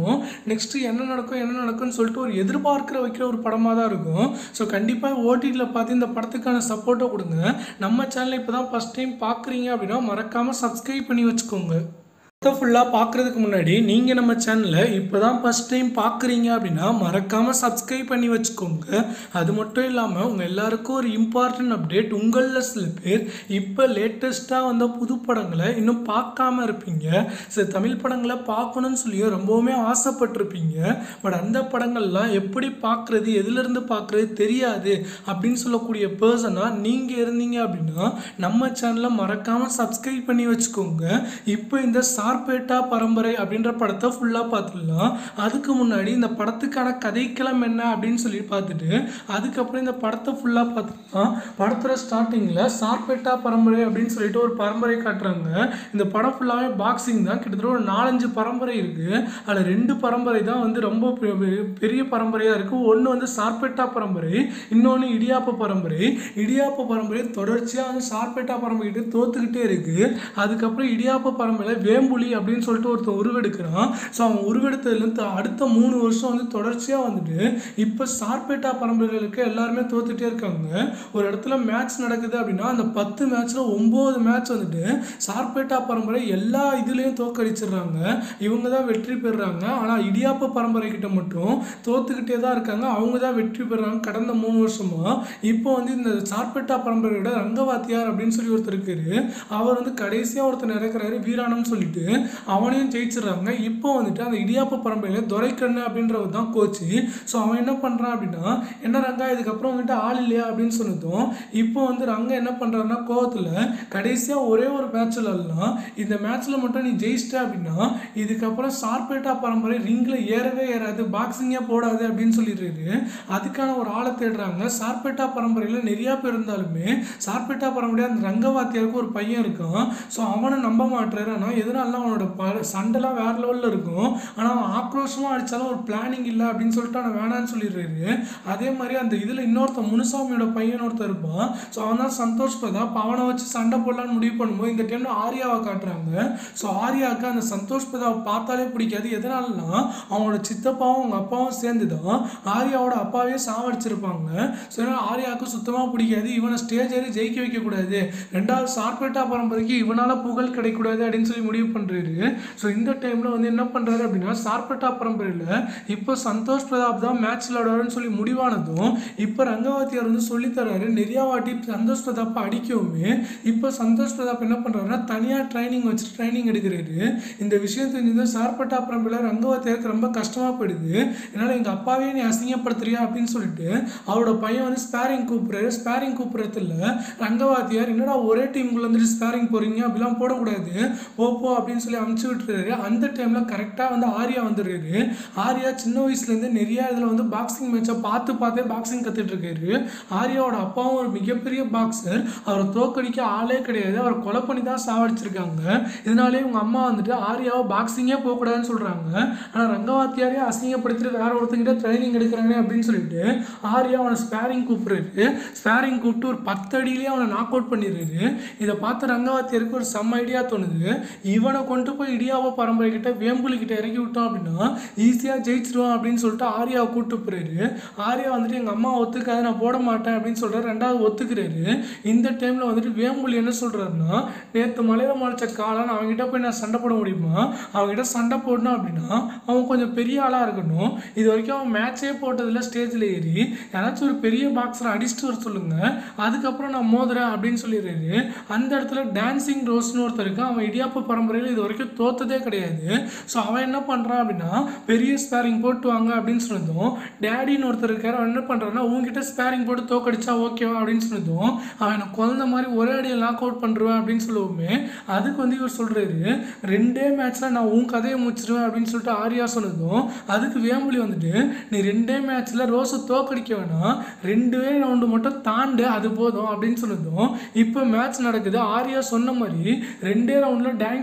இருக்கும் நெக்ஸ்ட்டு என்ன நடக்கும் என்ன நடக்கும்னு சொல்லிட்டு ஒரு எதிர்பார்க்கிற வைக்கிற ஒரு படமாக தான் இருக்கும் ஸோ கண்டிப்பாக ஓடிடியில் பார்த்து இந்த படத்துக்கான சப்போர்ட்டை கொடுங்க நம்ம சேனலை இப்போ தான் ஃபஸ்ட் டைம் பார்க்குறீங்க அப்படின்னா மறக்காமல் சப்ஸ்கிரைப் பண்ணி வச்சுக்கோங்க படத்தை ஃபுல்லாக பார்க்குறதுக்கு முன்னாடி நீங்கள் நம்ம சேனலை இப்போ தான் ஃபஸ்ட் டைம் பார்க்குறீங்க அப்படின்னா மறக்காமல் சப்ஸ்கிரைப் பண்ணி வச்சுக்கோங்க அது மட்டும் இல்லாமல் உங்கள் எல்லாருக்கும் ஒரு இம்பார்ட்டன்ட் அப்டேட் உங்களில் சில பேர் இப்போ லேட்டஸ்ட்டாக வந்த புது படங்களை இன்னும் பார்க்காம இருப்பீங்க சில தமிழ் படங்களை பார்க்கணும்னு சொல்லி ரொம்பவுமே ஆசைப்பட்டிருப்பீங்க பட் அந்த படங்கள்லாம் எப்படி பார்க்குறது எதுலேருந்து பார்க்குறது தெரியாது அப்படின்னு சொல்லக்கூடிய பர்சனாக நீங்கள் இருந்தீங்க அப்படின்னா நம்ம சேனலை மறக்காமல் சப்ஸ்கிரைப் பண்ணி வச்சுக்கோங்க இப்போ இந்த சார்பேட்டா பரம்பரை அப்படின்ற படத்தை ஃபுல்லாக பார்த்துடலாம் அதுக்கு முன்னாடி இந்த படத்துக்கான கதைக்களம் என்ன அப்படின்னு சொல்லி பார்த்துட்டு அதுக்கப்புறம் இந்த படத்தை ஃபுல்லாக பார்த்துக்கலாம் படத்தோட ஸ்டார்டிங்கில் சார்பேட்டா பரம்பரை அப்படின்னு சொல்லிட்டு ஒரு பரம்பரை காட்டுறாங்க இந்த படம் ஃபுல்லாகவே பாக்ஸிங் தான் கிட்டத்தட்ட ஒரு நாலஞ்சு பரம்பரை இருக்குது அதில் ரெண்டு பரம்பரை தான் வந்து ரொம்ப பெ- பெ- பெரிய பரம்பரையாக இருக்குது ஒன்று வந்து சார்பேட்டா பரம்பரை இன்னொன்று இடியாப்ப பரம்பரை இடியாப்ப பரம்பரை தொடர்ச்சியாக வந்து சார்பேட்டா பரம்பரை கிட்ட தோத்துக்கிட்டே இருக்குது அதுக்கப்புறம் இடியாப்ப பரம்பரையில் வேம்புலி அப்படின்னு சொல்லிட்டு ஒருத்தன் உருவெடுக்கிறான் ஸோ அவன் உருவெடுத்ததுலேருந்து அடுத்த மூணு வருஷம் வந்து தொடர்ச்சியாக வந்துட்டு இப்போ சார்பேட்டா பரம்பரைகளுக்கு எல்லாருமே தோத்துட்டே இருக்காங்க ஒரு இடத்துல மேட்ச் நடக்குது அப்படின்னா அந்த பத்து மேட்ச்சில் ஒம்பது மேட்ச் வந்துட்டு சார்பேட்டா பரம்பரை எல்லா இதுலேயும் தோக்கடிச்சிடுறாங்க இவங்க தான் வெற்றி பெறுறாங்க ஆனால் இடியாப்ப பரம்பரை கிட்ட மட்டும் தோத்துக்கிட்டே தான் இருக்காங்க அவங்க தான் வெற்றி பெறுறாங்க கடந்த மூணு வருஷமா இப்போ வந்து இந்த சார்பேட்டா பரம்பரையோட ரங்கவாத்தியார் அப்படின்னு சொல்லி ஒருத்தர் இருக்காரு அவர் வந்து கடைசியாக ஒருத்தர் இறக்குறாரு வீராணம்னு சொல்லிட்டு அவனையும் ஜெயிச்சிடுறாங்க இப்போ வந்துட்டு அந்த இடியாப்ப பரம்பரையில் துரைக்கண்ணு அப்படின்றவர் தான் கோச்சு ஸோ அவன் என்ன பண்ணுறான் அப்படின்னா என்ன ரங்கா இதுக்கப்புறம் வந்துட்டு ஆள் இல்லையா அப்படின்னு சொன்னதும் இப்போ வந்து ரங்க என்ன பண்ணுறாருன்னா கோவத்தில் கடைசியாக ஒரே ஒரு மேட்ச்சில் எல்லாம் இந்த மேட்ச்சில் மட்டும் நீ ஜெயிச்சிட்ட அப்படின்னா இதுக்கப்புறம் சார்பேட்டா பரம்பரை ரிங்கில் ஏறவே ஏறாது பாக்ஸிங்கே போடாது அப்படின்னு சொல்லிடுறாரு அதுக்கான ஒரு ஆளை தேடுறாங்க சார்பேட்டா பரம்பரையில் நிறையா பேர் இருந்தாலுமே சார்பேட்டா பரம்பரையாக அந்த ரங்கவாத்தியாருக்கு ஒரு பையன் இருக்கான் ஸோ அவனை நம்ப மாட்டுறாரு ஆனால் எதனால அவனோட ப சண்டைலாம் வேற லெவலில் இருக்கும் ஆனால் அவன் ஆக்ரோஷமாக அடித்தாலும் ஒரு பிளானிங் இல்லை அப்படின்னு சொல்லிட்டு அவனை வேணான்னு சொல்லிடுறாரு அதே மாதிரி அந்த இதில் இன்னொருத்தன் முனுசாமியோட பையன் ஒருத்தன் இருப்பான் ஸோ அவன் தான் சந்தோஷ் பிரதாப் அவனை வச்சு சண்டை போடலான்னு முடிவு பண்ணும்போது இந்த டைம்ல ஆர்யாவை காட்டுறாங்க ஸோ ஆர்யாவுக்கு அந்த சந்தோஷ் பிரதாப் பார்த்தாலே பிடிக்காது எதனாலனா அவனோட சித்தப்பாவும் அவங்க அப்பாவும் சேர்ந்து தான் ஆர்யாவோட அப்பாவே சாவடிச்சிருப்பாங்க ஸோ அதனால ஆர்யாவுக்கு சுத்தமாக பிடிக்காது இவனை ஸ்டேஜ் ஏறி ஜெயிக்க வைக்கக்கூடாது ரெண்டாவது சார்பேட்டா பரம்பரைக்கு இவனால் புகழ் கிடைக்கக்கூடாது அப்படின்னு சொல்லி முடிவு பண்ணுறாரு ஸோ இந்த டைமில் வந்து என்ன பண்ணுறாரு அப்படின்னா சார்பேட்டா பரம்பரையில் இப்போ சந்தோஷ் பிரதாப் தான் மேட்ச் விளையாடுவாருன்னு சொல்லி முடிவானதும் இப்போ ரங்கவாத்தியார் வந்து சொல்லித்தராரு நிறையா வாட்டி சந்தோஷ் பிரதாப்பை அடிக்கவுமே இப்போ சந்தோஷ் பிரதாப் என்ன பண்ணுறாருன்னா தனியாக ட்ரைனிங் வச்சு ட்ரைனிங் எடுக்கிறாரு இந்த விஷயம் தெரிஞ்சது சார்பட்டா பரம்பரையில் ரங்கவாத்தியாருக்கு ரொம்ப கஷ்டமாக போயிடுது என்னால் எங்கள் அப்பாவே நீ அசிங்கப்படுத்துறியா அப்படின்னு சொல்லிட்டு அவரோட பையன் வந்து ஸ்பேரிங் கூப்பிட்றாரு ஸ்பேரிங் கூப்பிட்றதுல ரங்கவாத்தியார் என்னடா ஒரே டீமுக்குள்ள வந்துட்டு ஸ்பேரிங் போகிறீங்க அப்படிலாம் போடக்கூடாது போ போ அப்படின்னு சொல்லி அமுச்சு விட்டுறாரு அந்த டைமில் கரெக்டாக வந்து ஆர்யா வந்துடுறாரு ஆர்யா சின்ன வயசுலேருந்து நிறைய இதில் வந்து பாக்ஸிங் மேட்சை பார்த்து பார்த்தே பாக்ஸிங் கற்றுட்டு இருக்காரு ஆர்யாவோட அப்பாவும் ஒரு மிகப்பெரிய பாக்ஸர் அவரை தோக்கடிக்க ஆளே கிடையாது அவரை கொலை பண்ணி தான் சாவடிச்சிருக்காங்க இதனாலே உங்க அம்மா வந்துட்டு ஆர்யாவை பாக்ஸிங்கே போகக்கூடாதுன்னு சொல்கிறாங்க ஆனால் ரங்கவாத்தியாரே அசிங்கப்படுத்திட்டு வேற ஒருத்தங்கிட்ட ட்ரைனிங் எடுக்கிறானே அப்படின்னு சொல்லிட்டு ஆர்யா அவனை ஸ்பேரிங் கூப்பிடுறாரு ஸ்பேரிங் கூப்பிட்டு ஒரு பத்து அடியிலேயே அவனை நாக் அவுட் பண்ணிடுறாரு இதை பார்த்து ரங்கவாத்தியாருக்கு ஒரு செம்ம ஐடியா தோணுது இவனை கொண்டு போய் இடியாவோ பரம்பரை கிட்ட வேம்புலி கிட்ட இறக்கி விட்டோம் அப்படின்னா ஈஸியாக ஜெயிச்சிருவான் அப்படின்னு சொல்லிட்டு ஆர்யாவை கூப்பிட்டு போறாரு ஆர்யா வந்துட்டு எங்கள் அம்மா ஒத்துக்காது நான் போட மாட்டேன் அப்படின்னு சொல்கிறார் ரெண்டாவது ஒத்துக்கிறாரு இந்த டைமில் வந்துட்டு வேம்புலி என்ன சொல்கிறாருன்னா நேற்று மலையில முளைச்ச காளான் அவங்ககிட்ட போய் நான் சண்டை போட முடியுமா அவங்ககிட்ட சண்டை போடணும் அப்படின்னா அவன் கொஞ்சம் பெரிய ஆளாக இருக்கணும் இது வரைக்கும் அவன் மேட்சே போட்டதில்ல ஸ்டேஜில் ஏறி யாராச்சும் ஒரு பெரிய பாக்ஸரை அடிச்சுட்டு வர சொல்லுங்க அதுக்கப்புறம் நான் மோதுறேன் அப்படின்னு சொல்லிடுறாரு அந்த இடத்துல டான்சிங் ரோஸ்னு ஒருத்தர் இருக்கான் அவன் இடியாப்ப பரம்பரையில் இது வரைக்கும் தோத்ததே கிடையாது ஸோ அவன் என்ன பண்ணுறான் அப்படின்னா பெரிய ஸ்பேரிங் போட்டு வாங்க அப்படின்னு சொன்னதும் டேடின்னு ஒருத்தர் இருக்காரு அவன் என்ன பண்ணுறான்னா உங்ககிட்ட ஸ்பேரிங் போட்டு தோக்கடிச்சா ஓகேவா அப்படின்னு சொன்னதும் அவன் என்னை குழந்த மாதிரி ஒரே அடியில் லாக் அவுட் பண்ணுருவேன் அப்படின்னு சொல்லுவோமே அதுக்கு வந்து இவர் சொல்கிறாரு ரெண்டே மேட்ச்சில் நான் உன் கதையை முடிச்சிருவேன் அப்படின்னு சொல்லிட்டு ஆர்யா சொன்னதும் அதுக்கு வேம்புலி வந்துட்டு நீ ரெண்டே மேட்ச்சில் ரோஸை தோக்கடிக்க வேணாம் ரெண்டே ரவுண்டு மட்டும் தாண்டு அது போதும் அப்படின்னு சொன்னதும் இப்போ மேட்ச் நடக்குது ஆர்யா சொன்ன மாதிரி ரெண்டே ரவுண்டில் டான்ஸிங் ரோஸை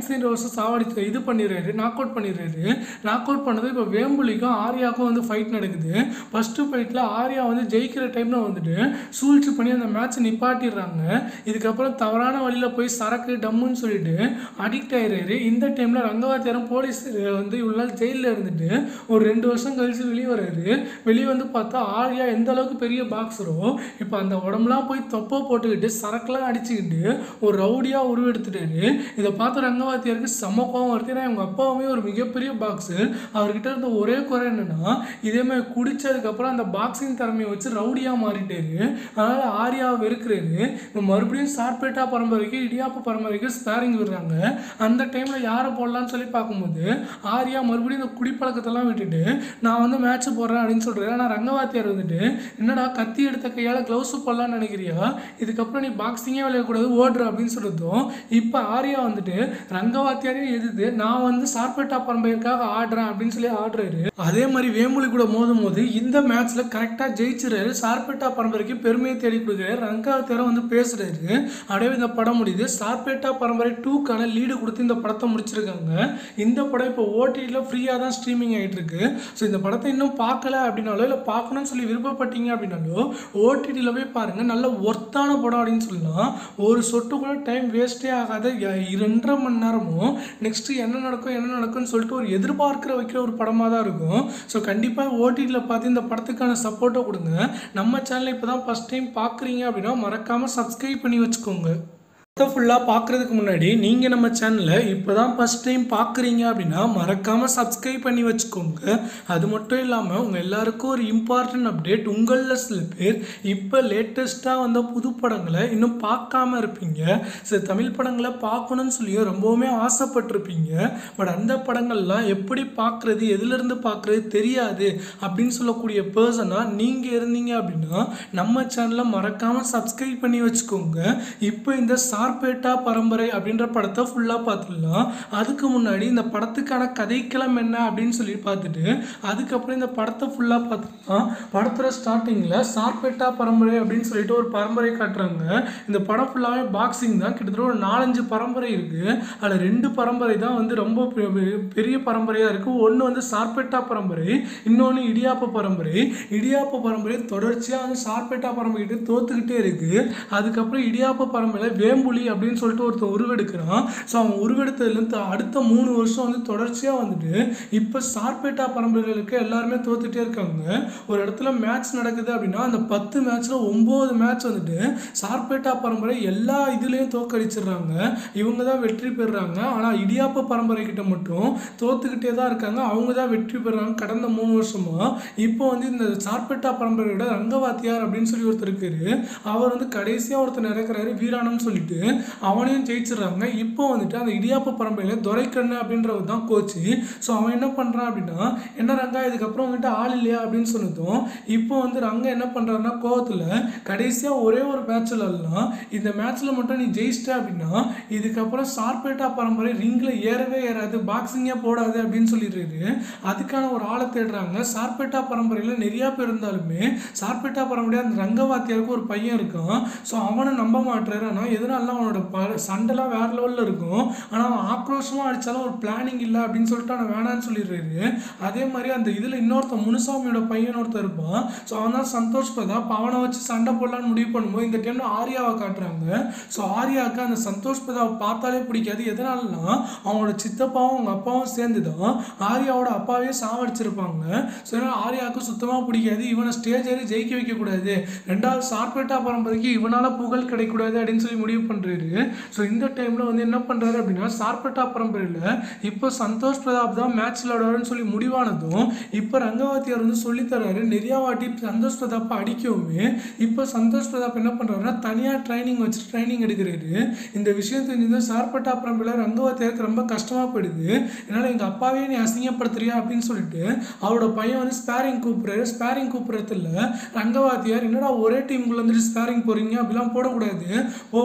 க்ளோஸை சாவடிச்சு இது பண்ணிடுறாரு நாக் அவுட் பண்ணிடுறாரு நாக் அவுட் பண்ணது இப்போ வேம்புலிக்கும் ஆர்யாவுக்கும் வந்து ஃபைட் நடக்குது ஃபஸ்ட்டு ஃபைட்டில் ஆர்யா வந்து ஜெயிக்கிற டைமில் வந்துட்டு சூழ்ச்சி பண்ணி அந்த மேட்ச்சை நிப்பாட்டிடுறாங்க இதுக்கப்புறம் தவறான வழியில் போய் சரக்கு டம்முன்னு சொல்லிட்டு அடிக்ட் ஆயிடுறாரு இந்த டைமில் ரங்கவாத்தியாரம் போலீஸ் வந்து இவ்வளோ நாள் ஜெயிலில் இருந்துட்டு ஒரு ரெண்டு வருஷம் கழிச்சு வெளியே வர்றாரு வெளியே வந்து பார்த்தா ஆர்யா எந்த அளவுக்கு பெரிய பாக்ஸரோ இப்போ அந்த உடம்புலாம் போய் தொப்பை போட்டுக்கிட்டு சரக்குலாம் அடிச்சுக்கிட்டு ஒரு ரவுடியாக உருவெடுத்துட்டாரு இதை பார்த்த ரங்கவாத்தியாருக்கு செம்ம கோவம் வருது ஏன்னா இவங்க அப்பாவுமே ஒரு மிகப்பெரிய பாக்ஸர் அவர்கிட்ட இருந்த ஒரே குறை என்னன்னா இதே மாதிரி குடிச்சதுக்கப்புறம் அந்த பாக்ஸிங் திறமையை வச்சு ரவுடியாக மாறிட்டாரு அதனால் ஆர்யாவை வெறுக்கிறாரு இப்போ மறுபடியும் சார்பேட்டா பரம்பரைக்கு இடியாப்ப பரம்பரைக்கு ஸ்பேரிங் விடுறாங்க அந்த டைமில் யாரை போடலான்னு சொல்லி பார்க்கும்போது ஆர்யா மறுபடியும் இந்த குடிப்பழக்கத்தெல்லாம் விட்டுட்டு நான் வந்து மேட்ச் போடுறேன் அப்படின்னு சொல்கிறாரு ஆனால் ரங்கவாத்தியார் வந்துட்டு என்னடா கத்தி எடுத்த கையால் க்ளவுஸு போடலான்னு நினைக்கிறியா இதுக்கப்புறம் நீ பாக்ஸிங்கே விளையாடக்கூடாது ஓடுற அப்படின்னு சொல்லிட்டோம் இப்போ ஆர்யா வந்துட்டு ரங்கவாத்தியாரையும் எதிர்த்து நான் வந்து சார்பேட்டா பரம்பரைக்காக ஆடுறேன் அப்படின்னு சொல்லி ஆடுறாரு அதே மாதிரி வேம்புலி கூட மோதும் போது இந்த மேட்ச்ல கரெக்டாக ஜெயிச்சிறாரு சார்பேட்டா பரம்பரைக்கு பெருமையை தேடி கொடுக்குறாரு ரங்கவாத்தியாரம் வந்து பேசுறாரு அப்படியே இந்த படம் முடியுது சார்பேட்டா பரம்பரை டூக்கான லீடு கொடுத்து இந்த படத்தை முடிச்சிருக்காங்க இந்த படம் இப்போ ஓடிடியில் ஃப்ரீயாக தான் ஸ்ட்ரீமிங் ஆகிட்டு இருக்கு ஸோ இந்த படத்தை இன்னும் பார்க்கல அப்படின்னாலோ இல்லை பார்க்கணும்னு சொல்லி விருப்பப்பட்டீங்க அப்படின்னாலோ ஓடிடியில் போய் பாருங்கள் நல்ல ஒர்த்தான படம் அப்படின்னு சொல்லலாம் ஒரு சொட்டு கூட டைம் வேஸ்ட்டே ஆகாத ய- இரண்டரை மணி நேரமும் நெக்ஸ்ட்டு என்ன நடக்கும் என்ன நடக்கும்னு சொல்லிட்டு ஒரு எதிர்பார்க்கிற வைக்கிற ஒரு படமாக தான் இருக்கும் ஸோ கண்டிப்பாக ஓடிடியில் பார்த்து இந்த படத்துக்கான சப்போர்ட்டை கொடுங்க நம்ம சேனலை இப்போ தான் ஃபஸ்ட் டைம் பார்க்குறீங்க அப்படின்னா மறக்காமல் சப்ஸ்கிரைப் பண்ணி வச்சுக்கோங்க படத்தை ஃபுல்லாக பார்க்குறதுக்கு முன்னாடி நீங்கள் நம்ம சேனலை இப்போ தான் ஃபஸ்ட் டைம் பார்க்குறீங்க அப்படின்னா மறக்காமல் சப்ஸ்கிரைப் பண்ணி வச்சுக்கோங்க அது மட்டும் இல்லாமல் உங்கள் எல்லாருக்கும் ஒரு இம்பார்ட்டன்ட் அப்டேட் உங்களில் சில பேர் இப்போ லேட்டஸ்ட்டாக வந்த புது படங்களை இன்னும் பார்க்காம இருப்பீங்க சில தமிழ் படங்களை பார்க்கணும்னு சொல்லி ரொம்பவுமே ஆசைப்பட்டிருப்பீங்க பட் அந்த படங்கள்லாம் எப்படி பார்க்குறது எதுலேருந்து பார்க்குறது தெரியாது அப்படின்னு சொல்லக்கூடிய பர்சனாக நீங்கள் இருந்தீங்க அப்படின்னா நம்ம சேனலை மறக்காமல் சப்ஸ்கிரைப் பண்ணி வச்சுக்கோங்க இப்போ இந்த சார்பேட்டா பரம்பரை அப்படின்ற படத்தை ஃபுல்லாக பார்த்துடலாம் அதுக்கு முன்னாடி இந்த படத்துக்கான கதைக்களம் என்ன அப்படின்னு சொல்லி பார்த்துட்டு அதுக்கப்புறம் இந்த படத்தை ஃபுல்லாக பார்த்துக்கலாம் படத்தோட ஸ்டார்டிங்கில் சார்பேட்டா பரம்பரை அப்படின்னு சொல்லிட்டு ஒரு பரம்பரை காட்டுறாங்க இந்த படம் ஃபுல்லாகவே பாக்ஸிங் தான் கிட்டத்தட்ட ஒரு நாலஞ்சு பரம்பரை இருக்குது அதில் ரெண்டு பரம்பரை தான் வந்து ரொம்ப பெ- பெ- பெரிய பரம்பரையாக இருக்குது ஒன்று வந்து சார்பேட்டா பரம்பரை இன்னொன்று இடியாப்ப பரம்பரை இடியாப்ப பரம்பரை தொடர்ச்சியாக வந்து சார்பேட்டா பரம்பரை கிட்ட தோத்துக்கிட்டே இருக்குது அதுக்கப்புறம் இடியாப்ப பரம்பரையில் வேம்புலி அப்படின்னு சொல்லிட்டு ஒருத்தன் உருவெடுக்கிறான் ஸோ அவன் உருவெடுத்ததுலேருந்து அடுத்த மூணு வருஷம் வந்து தொடர்ச்சியாக வந்துட்டு இப்போ சார்பேட்டா பரம்பரையில் இருக்க எல்லாருமே தோத்துட்டே இருக்காங்க ஒரு இடத்துல மேட்ச் நடக்குது அப்படின்னா அந்த பத்து மேட்ச்சில் ஒம்பது மேட்ச் வந்துட்டு சார்பேட்டா பரம்பரை எல்லா இதுலேயும் தோக்கடிச்சிடுறாங்க இவங்க தான் வெற்றி பெறுறாங்க ஆனால் இடியாப்ப பரம்பரை கிட்ட மட்டும் தோத்துக்கிட்டே தான் இருக்காங்க அவங்க தான் வெற்றி பெறுறாங்க கடந்த மூணு வருஷமா இப்போ வந்து இந்த சார்பேட்டா பரம்பரையோட ரங்கவாத்தியார் அப்படின்னு சொல்லி ஒருத்தர் இருக்காரு அவர் வந்து கடைசியாக ஒருத்தர் இறக்குறாரு வீராணம்னு சொல்லிட்டு அவனையும் ஜெயிச்சிடுறாங்க இப்போ வந்துட்டு அந்த இடியாப்ப பரம்பரையில் துரைக்கண்ணு அப்படின்றவர் தான் கோச்சு ஸோ அவன் என்ன பண்ணுறான் அப்படின்னா என்ன ரங்கா இதுக்கப்புறம் வந்துட்டு ஆள் இல்லையா அப்படின்னு சொன்னதும் இப்போ வந்து ரங்கா என்ன பண்ணுறாருன்னா கோவத்தில் கடைசியாக ஒரே ஒரு மேட்ச்சில் எல்லாம் இந்த மேட்ச்சில் மட்டும் நீ ஜெயிச்சிட்ட அப்படின்னா இதுக்கப்புறம் சார்பேட்டா பரம்பரை ரிங்கில் ஏறவே ஏறாது பாக்ஸிங்கே போடாது அப்படின்னு சொல்லிடுறாரு அதுக்கான ஒரு ஆளை தேடுறாங்க சார்பேட்டா பரம்பரையில் நிறையா பேர் இருந்தாலுமே சார்பேட்டா பரம்பரையாக அந்த ரங்கவாத்தியாருக்கு ஒரு பையன் இருக்கான் ஸோ அவனை நம்ப மாட்டுறாரு ஆனால் எதனால அவனோட ப சண்டைலாம் வேற லெவலில் இருக்கும் ஆனால் அவன் ஆக்ரோஷமாக அடித்தாலும் ஒரு பிளானிங் இல்லை அப்படின்னு சொல்லிட்டு அவன் வேணான்னு சொல்லிடுறாரு அதே மாதிரி அந்த இதில் இன்னொருத்தன் முனுசாமியோட பையன் ஒருத்தன் இருப்பான் ஸோ அவன் தான் சந்தோஷ் பிரதாப் அவனை வச்சு சண்டை போடலான்னு முடிவு பண்ணும்போது இந்த டைமில் ஆர்யாவை காட்டுறாங்க ஸோ ஆர்யாவுக்கு அந்த சந்தோஷ் பிரதாப் பார்த்தாலே பிடிக்காது எதனாலனா அவனோட சித்தப்பாவும் அவங்க அப்பாவும் சேர்ந்து தான் ஆர்யாவோட அப்பாவே சாவடிச்சிருப்பாங்க ஸோ அதனால் ஆர்யாவுக்கு சுத்தமாக பிடிக்காது இவனை ஸ்டேஜ் ஏறி ஜெயிக்க வைக்கக்கூடாது ரெண்டாவது சார்பேட்டா பரம்பரைக்கு இவனால் புகழ் கிடைக்கக்கூடாது அப்படின்னு சொல்லி முடிவு பண்ணுறாரு ஸோ இந்த டைமில் வந்து என்ன பண்ணுறாரு அப்படின்னா சார்பேட்டா பரம்பரையில் இப்போ சந்தோஷ் பிரதாப் தான் மேட்ச் விளையாடுவாருன்னு சொல்லி முடிவானதும் இப்போ ரங்கவாத்தியார் வந்து சொல்லித் தர்றாரு நிறையா வாட்டி சந்தோஷ் பிரதாப்பை அடிக்கவுமே இப்போ சந்தோஷ் பிரதாப் என்ன பண்ணுறாருன்னா தனியாக ட்ரைனிங் வச்சு ட்ரைனிங் எடுக்கிறாரு இந்த விஷயம் தெரிஞ்சது சார்பட்டா பரம்பரையில் ரங்கவாத்தியாருக்கு ரொம்ப கஷ்டமாக போயிடுது என்னால் எங்கள் அப்பாவே நீ அசிங்கப்படுத்துறியா அப்படின்னு சொல்லிட்டு அவரோட பையன் வந்து ஸ்பேரிங் கூப்பிட்றாரு ஸ்பேரிங் கூப்பிட்றதுல ரங்கவாத்தியார் என்னடா ஒரே டீமுக்குள்ள வந்துட்டு ஸ்பேரிங் போகிறீங்க அப்படிலாம் போடக்கூடாது போ போ அப்படின்னு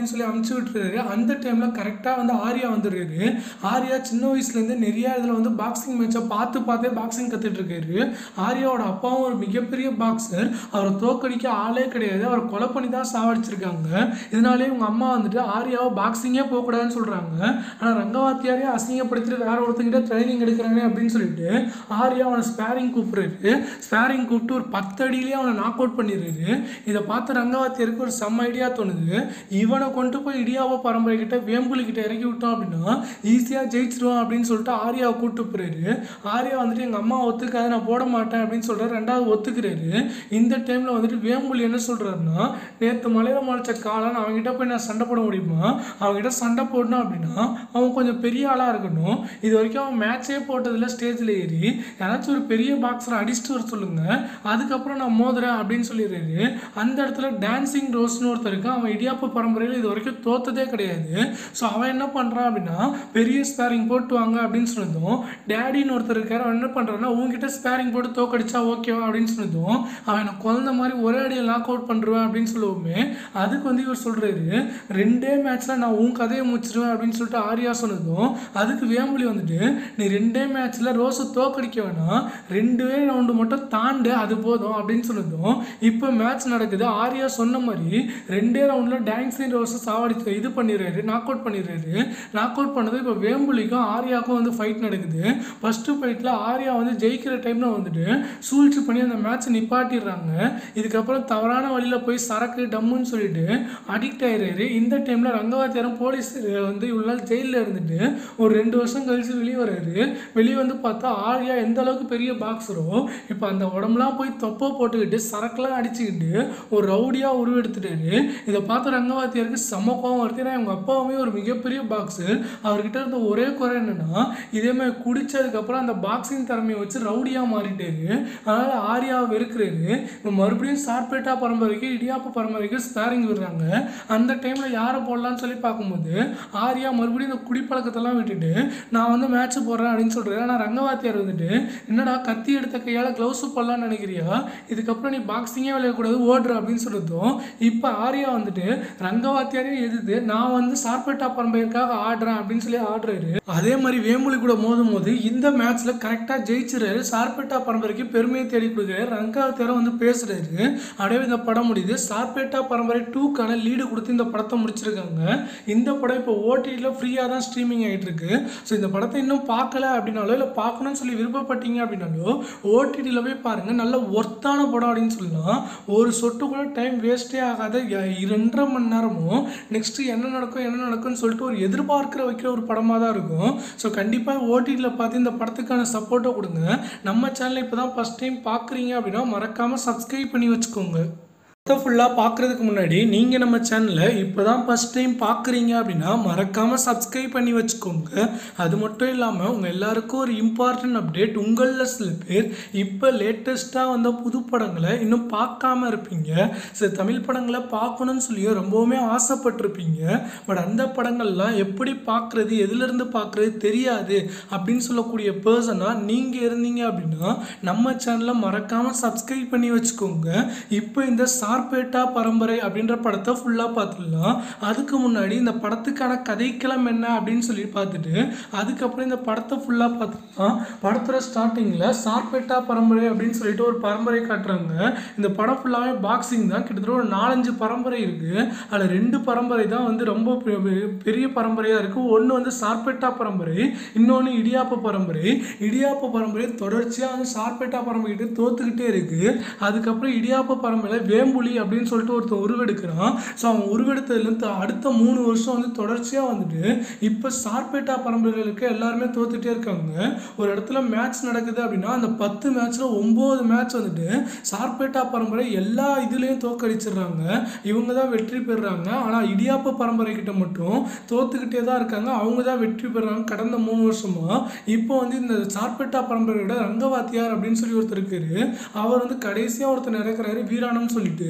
அப்படின்னு சொல்லி அமுச்சு விட்டுறாரு அந்த டைமில் கரெக்டாக வந்து ஆர்யா வந்துடுறாரு ஆர்யா சின்ன வயசுலேருந்து நிறைய இதில் வந்து பாக்ஸிங் மேட்சை பார்த்து பார்த்தே பாக்ஸிங் கற்றுட்டு இருக்காரு ஆர்யாவோட அப்பாவும் ஒரு மிகப்பெரிய பாக்ஸர் அவரை தோக்கடிக்க ஆளே கிடையாது அவரை கொலை பண்ணி தான் சாவடிச்சிருக்காங்க இதனாலே உங்கள் அம்மா வந்துட்டு ஆர்யாவை பாக்ஸிங்கே போகக்கூடாதுன்னு சொல்கிறாங்க ஆனால் ரங்கவாத்தியாரே அசிங்கப்படுத்திட்டு வேற ஒருத்தங்கிட்ட ட்ரைனிங் எடுக்கிறானே அப்படின்னு சொல்லிட்டு ஆர்யா அவனை ஸ்பேரிங் கூப்பிடுறாரு ஸ்பேரிங் கூப்பிட்டு ஒரு பத்து அடியிலேயே அவனை நாக் அவுட் பண்ணிடுறாரு இதை பார்த்து ரங்கவாத்தியருக்கு ஒரு செம்ம ஐடியா தோணுது இவனை கொண்டு போய் இடியாவோ பரம்பரை கிட்ட வேம்புலி கிட்ட இறக்கி விட்டோம் அப்படின்னா ஈஸியாக ஜெயிச்சிருவான் அப்படின்னு சொல்லிட்டு ஆர்யாவை கூப்பிட்டு போறாரு ஆர்யா வந்துட்டு எங்கள் அம்மா ஒத்துக்காது நான் போட மாட்டேன் அப்படின்னு சொல்கிறார் ரெண்டாவது ஒத்துக்கிறாரு இந்த டைமில் வந்துட்டு வேம்புலி என்ன சொல்கிறாருன்னா நேற்று மலையில் முளைச்ச காளான் அவன்கிட்ட போய் நான் சண்டை போட முடியுமா அவன்கிட்ட சண்டை போடணும் அப்படின்னா அவன் கொஞ்சம் பெரிய ஆளாக இருக்கணும் இது வரைக்கும் அவன் மேட்சே போட்டதில்ல ஸ்டேஜில் ஏறி யாராச்சும் ஒரு பெரிய பாக்ஸரை அடிச்சுட்டு வர சொல்லுங்க அதுக்கப்புறம் நான் மோதுறேன் அப்படின்னு சொல்லிடுறாரு அந்த இடத்துல டான்சிங் ரோஸ்னு ஒருத்தர் இருக்கான் அவன் இடியாப்ப பரம்பரையில் இது வரைக்கும் தோத்ததே கிடையாது ஸோ அவன் என்ன பண்ணுறான் அப்படின்னா பெரிய ஸ்பேரிங் போட்டு வாங்க அப்படின்னு சொன்னதும் டேடின்னு ஒருத்தர் இருக்காரு அவன் என்ன பண்ணுறான்னா உங்ககிட்ட ஸ்பேரிங் போட்டு தோக்கடிச்சா ஓகேவா அப்படின்னு சொன்னதும் அவன் எனக்கு குழந்த மாதிரி ஒரே அடியில் லாக் அவுட் பண்ணுருவேன் அப்படின்னு சொல்லுவோமே அதுக்கு வந்து இவர் சொல்கிறாரு ரெண்டே மேட்ச்சில் நான் உன் கதையை முடிச்சிருவேன் அப்படின்னு சொல்லிட்டு ஆர்யா சொன்னதும் அதுக்கு வேம்புலி வந்துட்டு நீ ரெண்டே மேட்ச்சில் ரோஸை தோக்கடிக்க வேணாம் ரெண்டே ரவுண்டு மட்டும் தாண்டு அது போதும் அப்படின்னு சொன்னதும் இப்போ மேட்ச் நடக்குது ஆர்யா சொன்ன மாதிரி ரெண்டே ரவுண்டில் டான்ஸிங் ரோஸை சாவடிச்சு இது பண்ணிடுறாரு நாக் அவுட் பண்ணிடுறாரு நாக் அவுட் பண்ணது இப்போ வேம்புலிக்கும் ஆர்யாவுக்கும் வந்து ஃபைட் நடக்குது ஃபஸ்ட்டு ஃபைட்டில் ஆர்யா வந்து ஜெயிக்கிற டைமில் வந்துட்டு சூழ்ச்சி பண்ணி அந்த மேட்ச்சை நிப்பாட்டிடுறாங்க இதுக்கப்புறம் தவறான வழியில் போய் சரக்கு டம்முன்னு சொல்லிட்டு அடிக்ட் ஆயிடுறாரு இந்த டைமில் ரங்கவாத்தியாரம் போலீஸ் வந்து இவ்வளோ நாள் ஜெயிலில் இருந்துட்டு ஒரு ரெண்டு வருஷம் கழிச்சு வெளியே வர்றாரு வெளியே வந்து பார்த்தா ஆர்யா எந்த அளவுக்கு பெரிய பாக்ஸரோ இப்போ அந்த உடம்புலாம் போய் தொப்பை போட்டுக்கிட்டு சரக்குலாம் அடிச்சுக்கிட்டு ஒரு ரவுடியாக உருவெடுத்துட்டாரு இதை பார்த்து ரங்கவாத்தியாருக்கு செம்ம கோவம் வருது ஏன்னா எங்கள் அப்பாவுமே ஒரு மிகப்பெரிய பாக்ஸர் அவர்கிட்ட இருந்த ஒரே குறை என்னன்னா இதே மாதிரி குடிச்சதுக்கப்புறம் அந்த பாக்ஸிங் திறமையை வச்சு ரவுடியாக மாறிட்டாரு அதனால் ஆர்யாவை வெறுக்கிறாரு இப்போ மறுபடியும் சார்பேட்டா பரம்பரைக்கு இடியாப்ப பரம்பரைக்கு ஸ்பேரிங் விடுறாங்க அந்த டைமில் யாரை போடலாம்னு சொல்லி பார்க்கும்போது ஆர்யா மறுபடியும் இந்த குடிப்பழக்கத்தெல்லாம் விட்டுட்டு நான் வந்து மேட்ச் போடுறேன் அப்படின்னு சொல்கிறாரு ஆனால் ரங்கவாத்தியார் வந்துட்டு என்னடா கத்தி எடுத்த கையால் க்ளவுஸ் போடலாம்னு நினைக்கிறியா இதுக்கப்புறம் நீ பாக்ஸிங்கே விளையாடக்கூடாது ஓடுற அப்படின்னு சொல்லிட்டோம் இப்போ ஆர்யா வந்துட்டு ரங்கவாத்தியாரே எதிர்த்து நான் வந்து சார்பேட்டா பரம்பரைக்காக ஆடுறேன் அப்படின்னு சொல்லி ஆடுறாரு அதே மாதிரி வேம்புலி கூட மோதும் போது இந்த மேட்ச்சில் கரெக்டாக ஜெயிச்சிறாரு சார்பேட்டா பரம்பரைக்கு பெருமையை தேடி கொடுக்குறாரு ரங்கவாத்தியாரம் வந்து பேசுறாரு அப்படியே இந்த படம் முடியுது சார்பேட்டா பரம்பரை டூக்கான லீடு கொடுத்து இந்த படத்தை முடிச்சிருக்காங்க இந்த படம் இப்போ ஓடிடியில் ஃப்ரீயாக தான் ஸ்ட்ரீமிங் ஆகிட்டு இருக்கு ஸோ இந்த படத்தை இன்னும் பார்க்கல அப்படின்னாலோ இல்லை பார்க்கணும்னு சொல்லி விருப்பப்பட்டீங்க அப்படின்னாலோ ஓடிடியில் போய் பாருங்கள் நல்ல ஒர்த்தான படம் அப்படின்னு சொல்லலாம் ஒரு சொட்டு கூட டைம் வேஸ்ட்டே ஆகாத ய- இரண்டரை மணி நேரமும் நெக்ஸ்ட்டு என்ன நடக்கும் என்ன நடக்கும்னு சொல்லிட்டு ஒரு எதிர்பார்க்கிற வைக்கிற ஒரு படமாக தான் இருக்கும் ஸோ கண்டிப்பாக ஓடிடியில் பார்த்து இந்த படத்துக்கான சப்போர்ட்டை கொடுங்க நம்ம சேனலை இப்போ தான் ஃபஸ்ட் டைம் பார்க்குறீங்க அப்படின்னா மறக்காமல் சப்ஸ்கிரைப் பண்ணி வச்சுக்கோங்க படத்தை ஃபுல்லாக பார்க்குறதுக்கு முன்னாடி நீங்கள் நம்ம சேனலை இப்போ தான் ஃபஸ்ட் டைம் பார்க்குறீங்க அப்படின்னா மறக்காமல் சப்ஸ்கிரைப் பண்ணி வச்சுக்கோங்க அது மட்டும் இல்லாமல் உங்கள் எல்லாருக்கும் ஒரு இம்பார்ட்டன்ட் அப்டேட் உங்களில் சில பேர் இப்போ லேட்டஸ்ட்டாக வந்த புது படங்களை இன்னும் பார்க்காம இருப்பீங்க சில தமிழ் படங்களை பார்க்கணும்னு சொல்லி ரொம்பவுமே ஆசைப்பட்டிருப்பீங்க பட் அந்த படங்கள்லாம் எப்படி பார்க்குறது எதுலேருந்து பார்க்குறது தெரியாது அப்படின்னு சொல்லக்கூடிய பர்சனாக நீங்கள் இருந்தீங்க அப்படின்னா நம்ம சேனலை மறக்காமல் சப்ஸ்கிரைப் பண்ணி வச்சுக்கோங்க இப்போ இந்த சார்பேட்டா பரம்பரை அப்படின்ற படத்தை ஃபுல்லாக பார்த்துடலாம் அதுக்கு முன்னாடி இந்த படத்துக்கான கதைக்களம் என்ன அப்படின்னு சொல்லி பார்த்துட்டு அதுக்கப்புறம் இந்த படத்தை ஃபுல்லாக பார்த்துக்கலாம் படத்தோட ஸ்டார்டிங்கில் சார்பேட்டா பரம்பரை அப்படின்னு சொல்லிட்டு ஒரு பரம்பரை காட்டுறாங்க இந்த படம் ஃபுல்லாகவே பாக்ஸிங் தான் கிட்டத்தட்ட ஒரு நாலஞ்சு பரம்பரை இருக்குது அதில் ரெண்டு பரம்பரை தான் வந்து ரொம்ப பெ- பெ- பெரிய பரம்பரையாக இருக்குது ஒன்று வந்து சார்பேட்டா பரம்பரை இன்னொன்று இடியாப்ப பரம்பரை இடியாப்ப பரம்பரை தொடர்ச்சியாக வந்து சார்பேட்டா பரம்பரை கிட்ட தோத்துக்கிட்டே இருக்குது அதுக்கப்புறம் இடியாப்ப பரம்பரையில் வேம்புலி அப்படின்னு சொல்லிட்டு ஒருத்தன் உருவெடுக்கிறான் ஸோ அவன் உருவெடுத்ததுலேருந்து அடுத்த மூணு வருஷம் வந்து தொடர்ச்சியாக வந்துட்டு இப்போ சார்பேட்டா பரம்பரைகளுக்கு எல்லாருமே தோத்துட்டே இருக்காங்க ஒரு இடத்துல மேட்ச் நடக்குது அப்படின்னா அந்த பத்து மேட்ச்சில் ஒம்பது மேட்ச் வந்துட்டு சார்பேட்டா பரம்பரை எல்லா இதுலேயும் தோக்கடிச்சிடுறாங்க இவங்க தான் வெற்றி பெறுறாங்க ஆனால் இடியாப்ப பரம்பரை கிட்ட மட்டும் தோத்துக்கிட்டே தான் இருக்காங்க அவங்க தான் வெற்றி பெறுறாங்க கடந்த மூணு வருஷமா இப்போ வந்து இந்த சார்பேட்டா பரம்பரையோட ரங்கவாத்தியார் அப்படின்னு சொல்லி ஒருத்தர் இருக்காரு அவர் வந்து கடைசியாக ஒருத்தர் இறக்குறாரு வீராணம்னு சொல்லிட்டு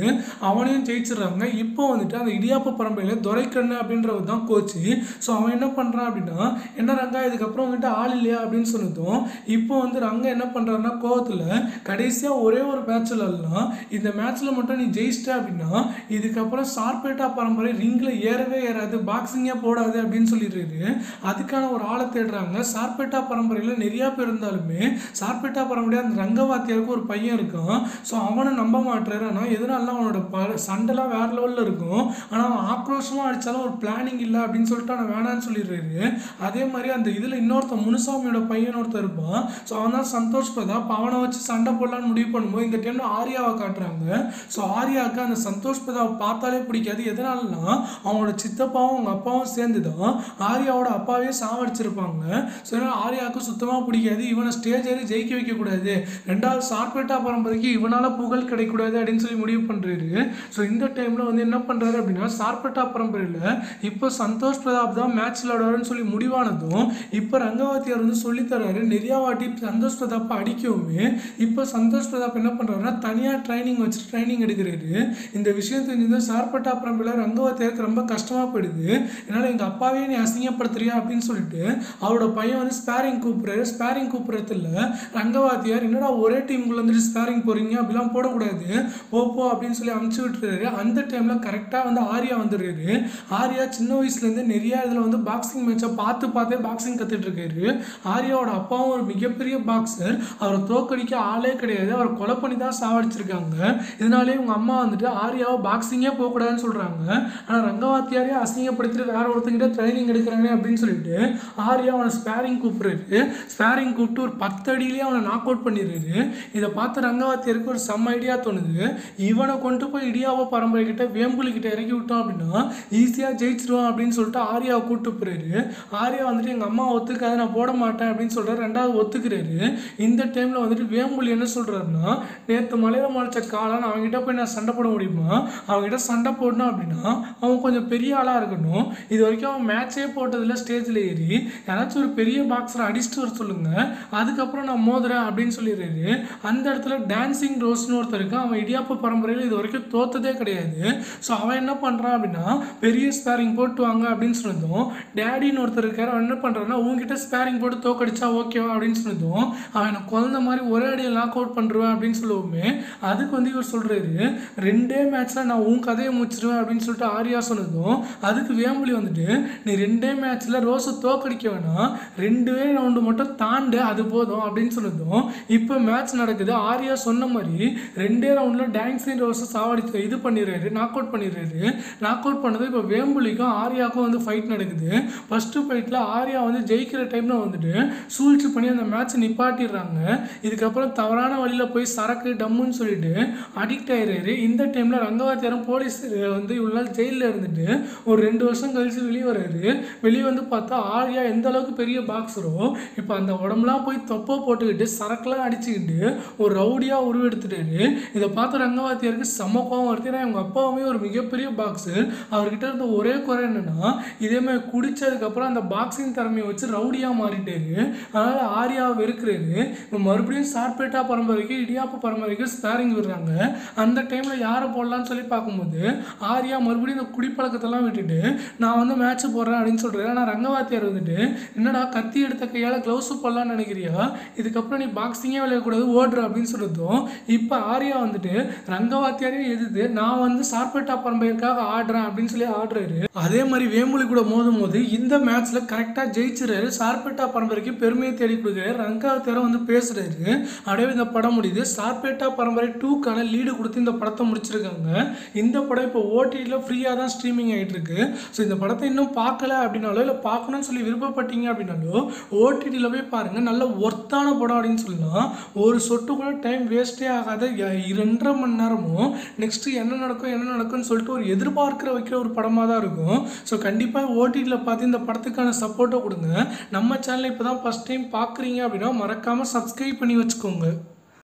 அவனையும் ஜெயிச்சிடுறாங்க இப்போ வந்துட்டு அந்த இடியாப்ப பரம்பரையில் துரைக்கண்ணு அப்படின்றவர் தான் கோச்சு ஸோ அவன் என்ன பண்ணுறான் அப்படின்னா என்ன ரங்கா இதுக்கப்புறம் வந்துட்டு ஆள் இல்லையா அப்படின்னு சொன்னதும் இப்போ வந்து ரங்கா என்ன பண்ணுறாருன்னா கோவத்தில் கடைசியாக ஒரே ஒரு மேட்ச்சில் எல்லாம் இந்த மேட்ச்சில் மட்டும் நீ ஜெயிச்சிட்ட அப்படின்னா இதுக்கப்புறம் சார்பேட்டா பரம்பரை ரிங்கில் ஏறவே ஏறாது பாக்ஸிங்கே போடாது அப்படின்னு சொல்லிடுறாரு அதுக்கான ஒரு ஆளை தேடுறாங்க சார்பேட்டா பரம்பரையில் நிறையா பேர் இருந்தாலுமே சார்பேட்டா பரம்பரையாக அந்த ரங்கவாத்தியாருக்கு ஒரு பையன் இருக்கான் ஸோ அவனை நம்ப மாட்டுறாரு ஆனால் எதனால அவனோட ப சண்டைலாம் வேற லெவலில் இருக்கும் ஆனால் அவன் ஆக்ரோஷமாக அடித்தாலும் ஒரு பிளானிங் இல்லை அப்படின்னு சொல்லிட்டு அவன் வேணான்னு சொல்லிடுறாரு அதே மாதிரி அந்த இதில் இன்னொருத்தன் முனுசாமியோட பையன் ஒருத்தன் இருப்பான் ஸோ அவன் தான் சந்தோஷ் பிரதாப் அவனை வச்சு சண்டை போடலான்னு முடிவு பண்ணும்போது இந்த டைமில் ஆர்யாவை காட்டுறாங்க ஸோ ஆர்யாவுக்கு அந்த சந்தோஷ் பிரதாப் பார்த்தாலே பிடிக்காது எதனாலனா அவனோட சித்தப்பாவும் அவங்க அப்பாவும் சேர்ந்து தான் ஆர்யாவோட அப்பாவே சாவடிச்சிருப்பாங்க ஸோ அதனால் ஆர்யாவுக்கு சுத்தமாக பிடிக்காது இவனை ஸ்டேஜ் ஏறி ஜெயிக்க வைக்கக்கூடாது ரெண்டாவது சார்பேட்டா பரம்பரைக்கு இவனால் புகழ் கிடைக்கூடாது அப்படின்னு சொல்லி முடிவு பண்ணுறாரு ஸோ இந்த டைமில் வந்து என்ன பண்ணுறாரு அப்படின்னா சார்பேட்டா பரம்பரையில் இப்போ சந்தோஷ் பிரதாப் தான் மேட்ச் விளையாடுவாருன்னு சொல்லி முடிவானதும் இப்போ ரங்கவாத்தியார் வந்து சொல்லித்தராரு நிறையா வாட்டி சந்தோஷ் பிரதாப்பை அடிக்கவுமே இப்போ சந்தோஷ் பிரதாப் என்ன பண்ணுறாருன்னா தனியாக ட்ரைனிங் வச்சு ட்ரைனிங் எடுக்கிறாரு இந்த விஷயம் தெரிஞ்சது சார்பட்டா பரம்பரையில் ரங்கவாத்தியாருக்கு ரொம்ப கஷ்டமாக போயிடுது என்னால் எங்கள் அப்பாவே நீ அசிங்கப்படுத்துறியா அப்படின்னு சொல்லிட்டு அவரோட பையன் வந்து ஸ்பேரிங் கூப்பிட்றாரு ஸ்பேரிங் கூப்பிட்றதுல ரங்கவாத்தியார் என்னடா ஒரே டீமுக்குள்ள வந்துட்டு ஸ்பேரிங் போகிறீங்க அப்படிலாம் போடக்கூடாது போ போ அப்படின்னு சொல்லி அமுச்சு விட்டுறாரு அந்த டைமில் கரெக்டாக வந்து ஆர்யா வந்துடுறாரு ஆர்யா சின்ன வயசுலேருந்து நிறைய இதில் வந்து பாக்ஸிங் மேட்சை பார்த்து பார்த்தே பாக்ஸிங் கற்றுட்டு இருக்காரு ஆர்யாவோட அப்பாவும் ஒரு மிகப்பெரிய பாக்ஸர் அவரை தோக்கடிக்க ஆளே கிடையாது அவரை கொலை பண்ணி தான் சாவடிச்சிருக்காங்க இதனாலே உங்கள் அம்மா வந்துட்டு ஆர்யாவை பாக்ஸிங்கே போகக்கூடாதுன்னு சொல்கிறாங்க ஆனால் ரங்கவாத்தியாரே அசிங்கப்படுத்திட்டு வேற ஒருத்தங்கிட்ட ட்ரைனிங் எடுக்கிறானே அப்படின்னு சொல்லிட்டு ஆர்யா அவனை ஸ்பேரிங் கூப்பிடுறாரு ஸ்பேரிங் கூப்பிட்டு ஒரு பத்து அடியிலேயே அவனை நாக் அவுட் பண்ணிடுறாரு இதை பார்த்து ரங்கவாத்தியாருக்கு ஒரு செம்ம ஐடியா தோணுது இவனை கொண்டு போய் இடியாவ பரம்பரை கிட்ட வேம்புலி கிட்ட இறக்கி விட்டோம் அப்படின்னா ஈஸியாக ஜெயிச்சிருவான் அப்படின்னு சொல்லிட்டு ஆர்யாவை கூப்பிட்டு போறாரு ஆர்யா வந்துட்டு எங்கள் அம்மா ஒத்துக்காது நான் போட மாட்டேன் அப்படின்னு சொல்கிறார் ரெண்டாவது ஒத்துக்கிறாரு இந்த டைமில் வந்துட்டு வேம்புலி என்ன சொல்கிறாருன்னா நேற்று மலையில முளைச்ச காளான் அவங்ககிட்ட போய் நான் சண்டை போட முடியுமா அவங்ககிட்ட சண்டை போடணும் அப்படின்னா அவன் கொஞ்சம் பெரிய ஆளாக இருக்கணும் இது வரைக்கும் அவன் மேட்சே போட்டதில்ல ஸ்டேஜில் ஏறி யாராச்சும் ஒரு பெரிய பாக்ஸரை அடிச்சுட்டு வர சொல்லுங்க அதுக்கப்புறம் நான் மோதுறேன் அப்படின்னு சொல்லிடுறாரு அந்த இடத்துல டான்சிங் ரோஸ்னு ஒருத்தர் இருக்கான் அவன் இடியாப்ப பரம்பரையில் இது வரைக்கும் தோத்ததே கிடையாது ஸோ அவன் என்ன பண்ணுறான் அப்படின்னா பெரிய ஸ்பேரிங் போட்டு வாங்க அப்படின்னு சொன்னதும் டேடின்னு ஒருத்தர் இருக்காரு அவன் என்ன பண்ணுறான்னா உங்ககிட்ட ஸ்பேரிங் போட்டு தோக்கடிச்சா ஓகேவா அப்படின்னு சொன்னதும் அவன் எனக்கு குழந்த மாதிரி ஒரே அடியில் லாக் அவுட் பண்ணுருவேன் அப்படின்னு சொல்லுவோமே அதுக்கு வந்து இவர் சொல்கிறாரு ரெண்டே மேட்ச்சில் நான் உன் கதையை முடிச்சிருவேன் அப்படின்னு சொல்லிட்டு ஆர்யா சொன்னதும் அதுக்கு வேம்புலி வந்துட்டு நீ ரெண்டே மேட்ச்சில் ரோஸை தோக்கடிக்க வேணாம் ரெண்டே ரவுண்டு மட்டும் தாண்டு அது போதும் அப்படின்னு சொன்னதும் இப்போ மேட்ச் நடக்குது ஆர்யா சொன்ன மாதிரி ரெண்டே ரவுண்டில் டான்ஸிங் ரோஸை சாவடிச்சு இது பண்ணிடுறாரு நாக் அவுட் பண்ணிடுறாரு நாக் அவுட் பண்ணது இப்போ வேம்புலிக்கும் ஆர்யாவுக்கும் வந்து ஃபைட் நடக்குது ஃபஸ்ட்டு ஃபைட்டில் ஆர்யா வந்து ஜெயிக்கிற டைமில் வந்துட்டு சூழ்ச்சி பண்ணி அந்த மேட்ச்சை நிப்பாட்டிடுறாங்க இதுக்கப்புறம் தவறான வழியில் போய் சரக்கு டம்முன்னு சொல்லிட்டு அடிக்ட் ஆயிடுறாரு இந்த டைமில் ரங்கவாத்தியாரம் போலீஸ் வந்து இவ்வளோ நாள் ஜெயிலில் இருந்துட்டு ஒரு ரெண்டு வருஷம் கழிச்சு வெளியே வர்றாரு வெளியே வந்து பார்த்தா ஆர்யா எந்த அளவுக்கு பெரிய பாக்ஸரோ இப்போ அந்த உடம்புலாம் போய் தொப்பை போட்டுக்கிட்டு சரக்குலாம் அடிச்சுக்கிட்டு ஒரு ரவுடியாக உருவெடுத்துட்டாரு இதை பார்த்த ரங்கவாத்தியாருக்கு செம்ம கோவம் வருது ஏன்னா இவங்க அப்பாவுமே ஒரு மிகப்பெரிய பாக்ஸர் அவர்கிட்ட இருந்த ஒரே குறை என்னன்னா இதே மாதிரி குடிச்சதுக்கப்புறம் அந்த பாக்ஸிங் திறமையை வச்சு ரவுடியாக மாறிட்டாரு அதனால் ஆர்யாவை வெறுக்கிறாரு இப்போ மறுபடியும் சார்பேட்டா பரம்பரைக்கு இடியாப்ப பரம்பரைக்கு ஸ்பேரிங் விடுறாங்க அந்த டைமில் யாரை போடலான்னு சொல்லி பார்க்கும்போது ஆர்யா மறுபடியும் இந்த குடிப்பழக்கத்தெல்லாம் விட்டுட்டு நான் வந்து மேட்ச் போடுறேன் அப்படின்னு சொல்கிறாரு ஆனால் ரங்கவாத்தியார் வந்துட்டு என்னடா கத்தி எடுத்த கையால் க்ளவுஸ் போடலான்னு நினைக்கிறியா இதுக்கப்புறம் நீ பாக்ஸிங்கே விளையாடக்கூடாது ஓடுற அப்படின்னு சொல்லிட்டோம் இப்போ ஆர்யா வந்துட்டு ரங்கவாத்தியாரே எதிர்த்து நான் வந்து சார்பேட்டா பரம்பரைக்காக ஆடுறேன் அப்படின்னு சொல்லி ஆடுறாரு அதே மாதிரி வேம்புலி கூட மோதும் போது இந்த மேட்ச்சில் கரெக்டாக ஜெயிச்சிறாரு சார்பேட்டா பரம்பரைக்கு பெருமையை தேடி கொடுக்குறாரு ரங்கவாத்தியாரம் வந்து பேசுறாரு அப்படியே இந்த படம் முடியுது சார்பேட்டா பரம்பரை டூக்கான லீடு கொடுத்து இந்த படத்தை முடிச்சிருக்காங்க இந்த படம் இப்போ ஓடிடியில் ஃப்ரீயாக தான் ஸ்ட்ரீமிங் ஆகிட்டு இருக்கு ஸோ இந்த படத்தை இன்னும் பார்க்கல அப்படின்னாலோ இல்லை பார்க்கணும்னு சொல்லி விருப்பப்பட்டீங்க அப்படின்னாலோ ஓடிடியில் போய் பாருங்கள் நல்ல ஒர்த்தான படம் அப்படின்னு சொல்லலாம் ஒரு சொட்டு கூட டைம் வேஸ்ட்டே ஆகாத ய- இரண்டரை மணி நேரமும் நெக்ஸ்ட்டு என்ன நடக்கும் என்ன நடக்கும்னு சொல்லிட்டு ஒரு எதிர்பார்க்கிற வைக்கிற ஒரு படமாக தான் இருக்கும் ஸோ கண்டிப்பாக ஓடிடியில் பார்த்து இந்த படத்துக்கான சப்போர்ட்டை கொடுங்க நம்ம சேனலை இப்போ தான் ஃபஸ்ட் டைம் பார்க்குறீங்க அப்படின்னா மறக்காமல் சப்ஸ்கிரைப் பண்ணி வச்சுக்கோங்க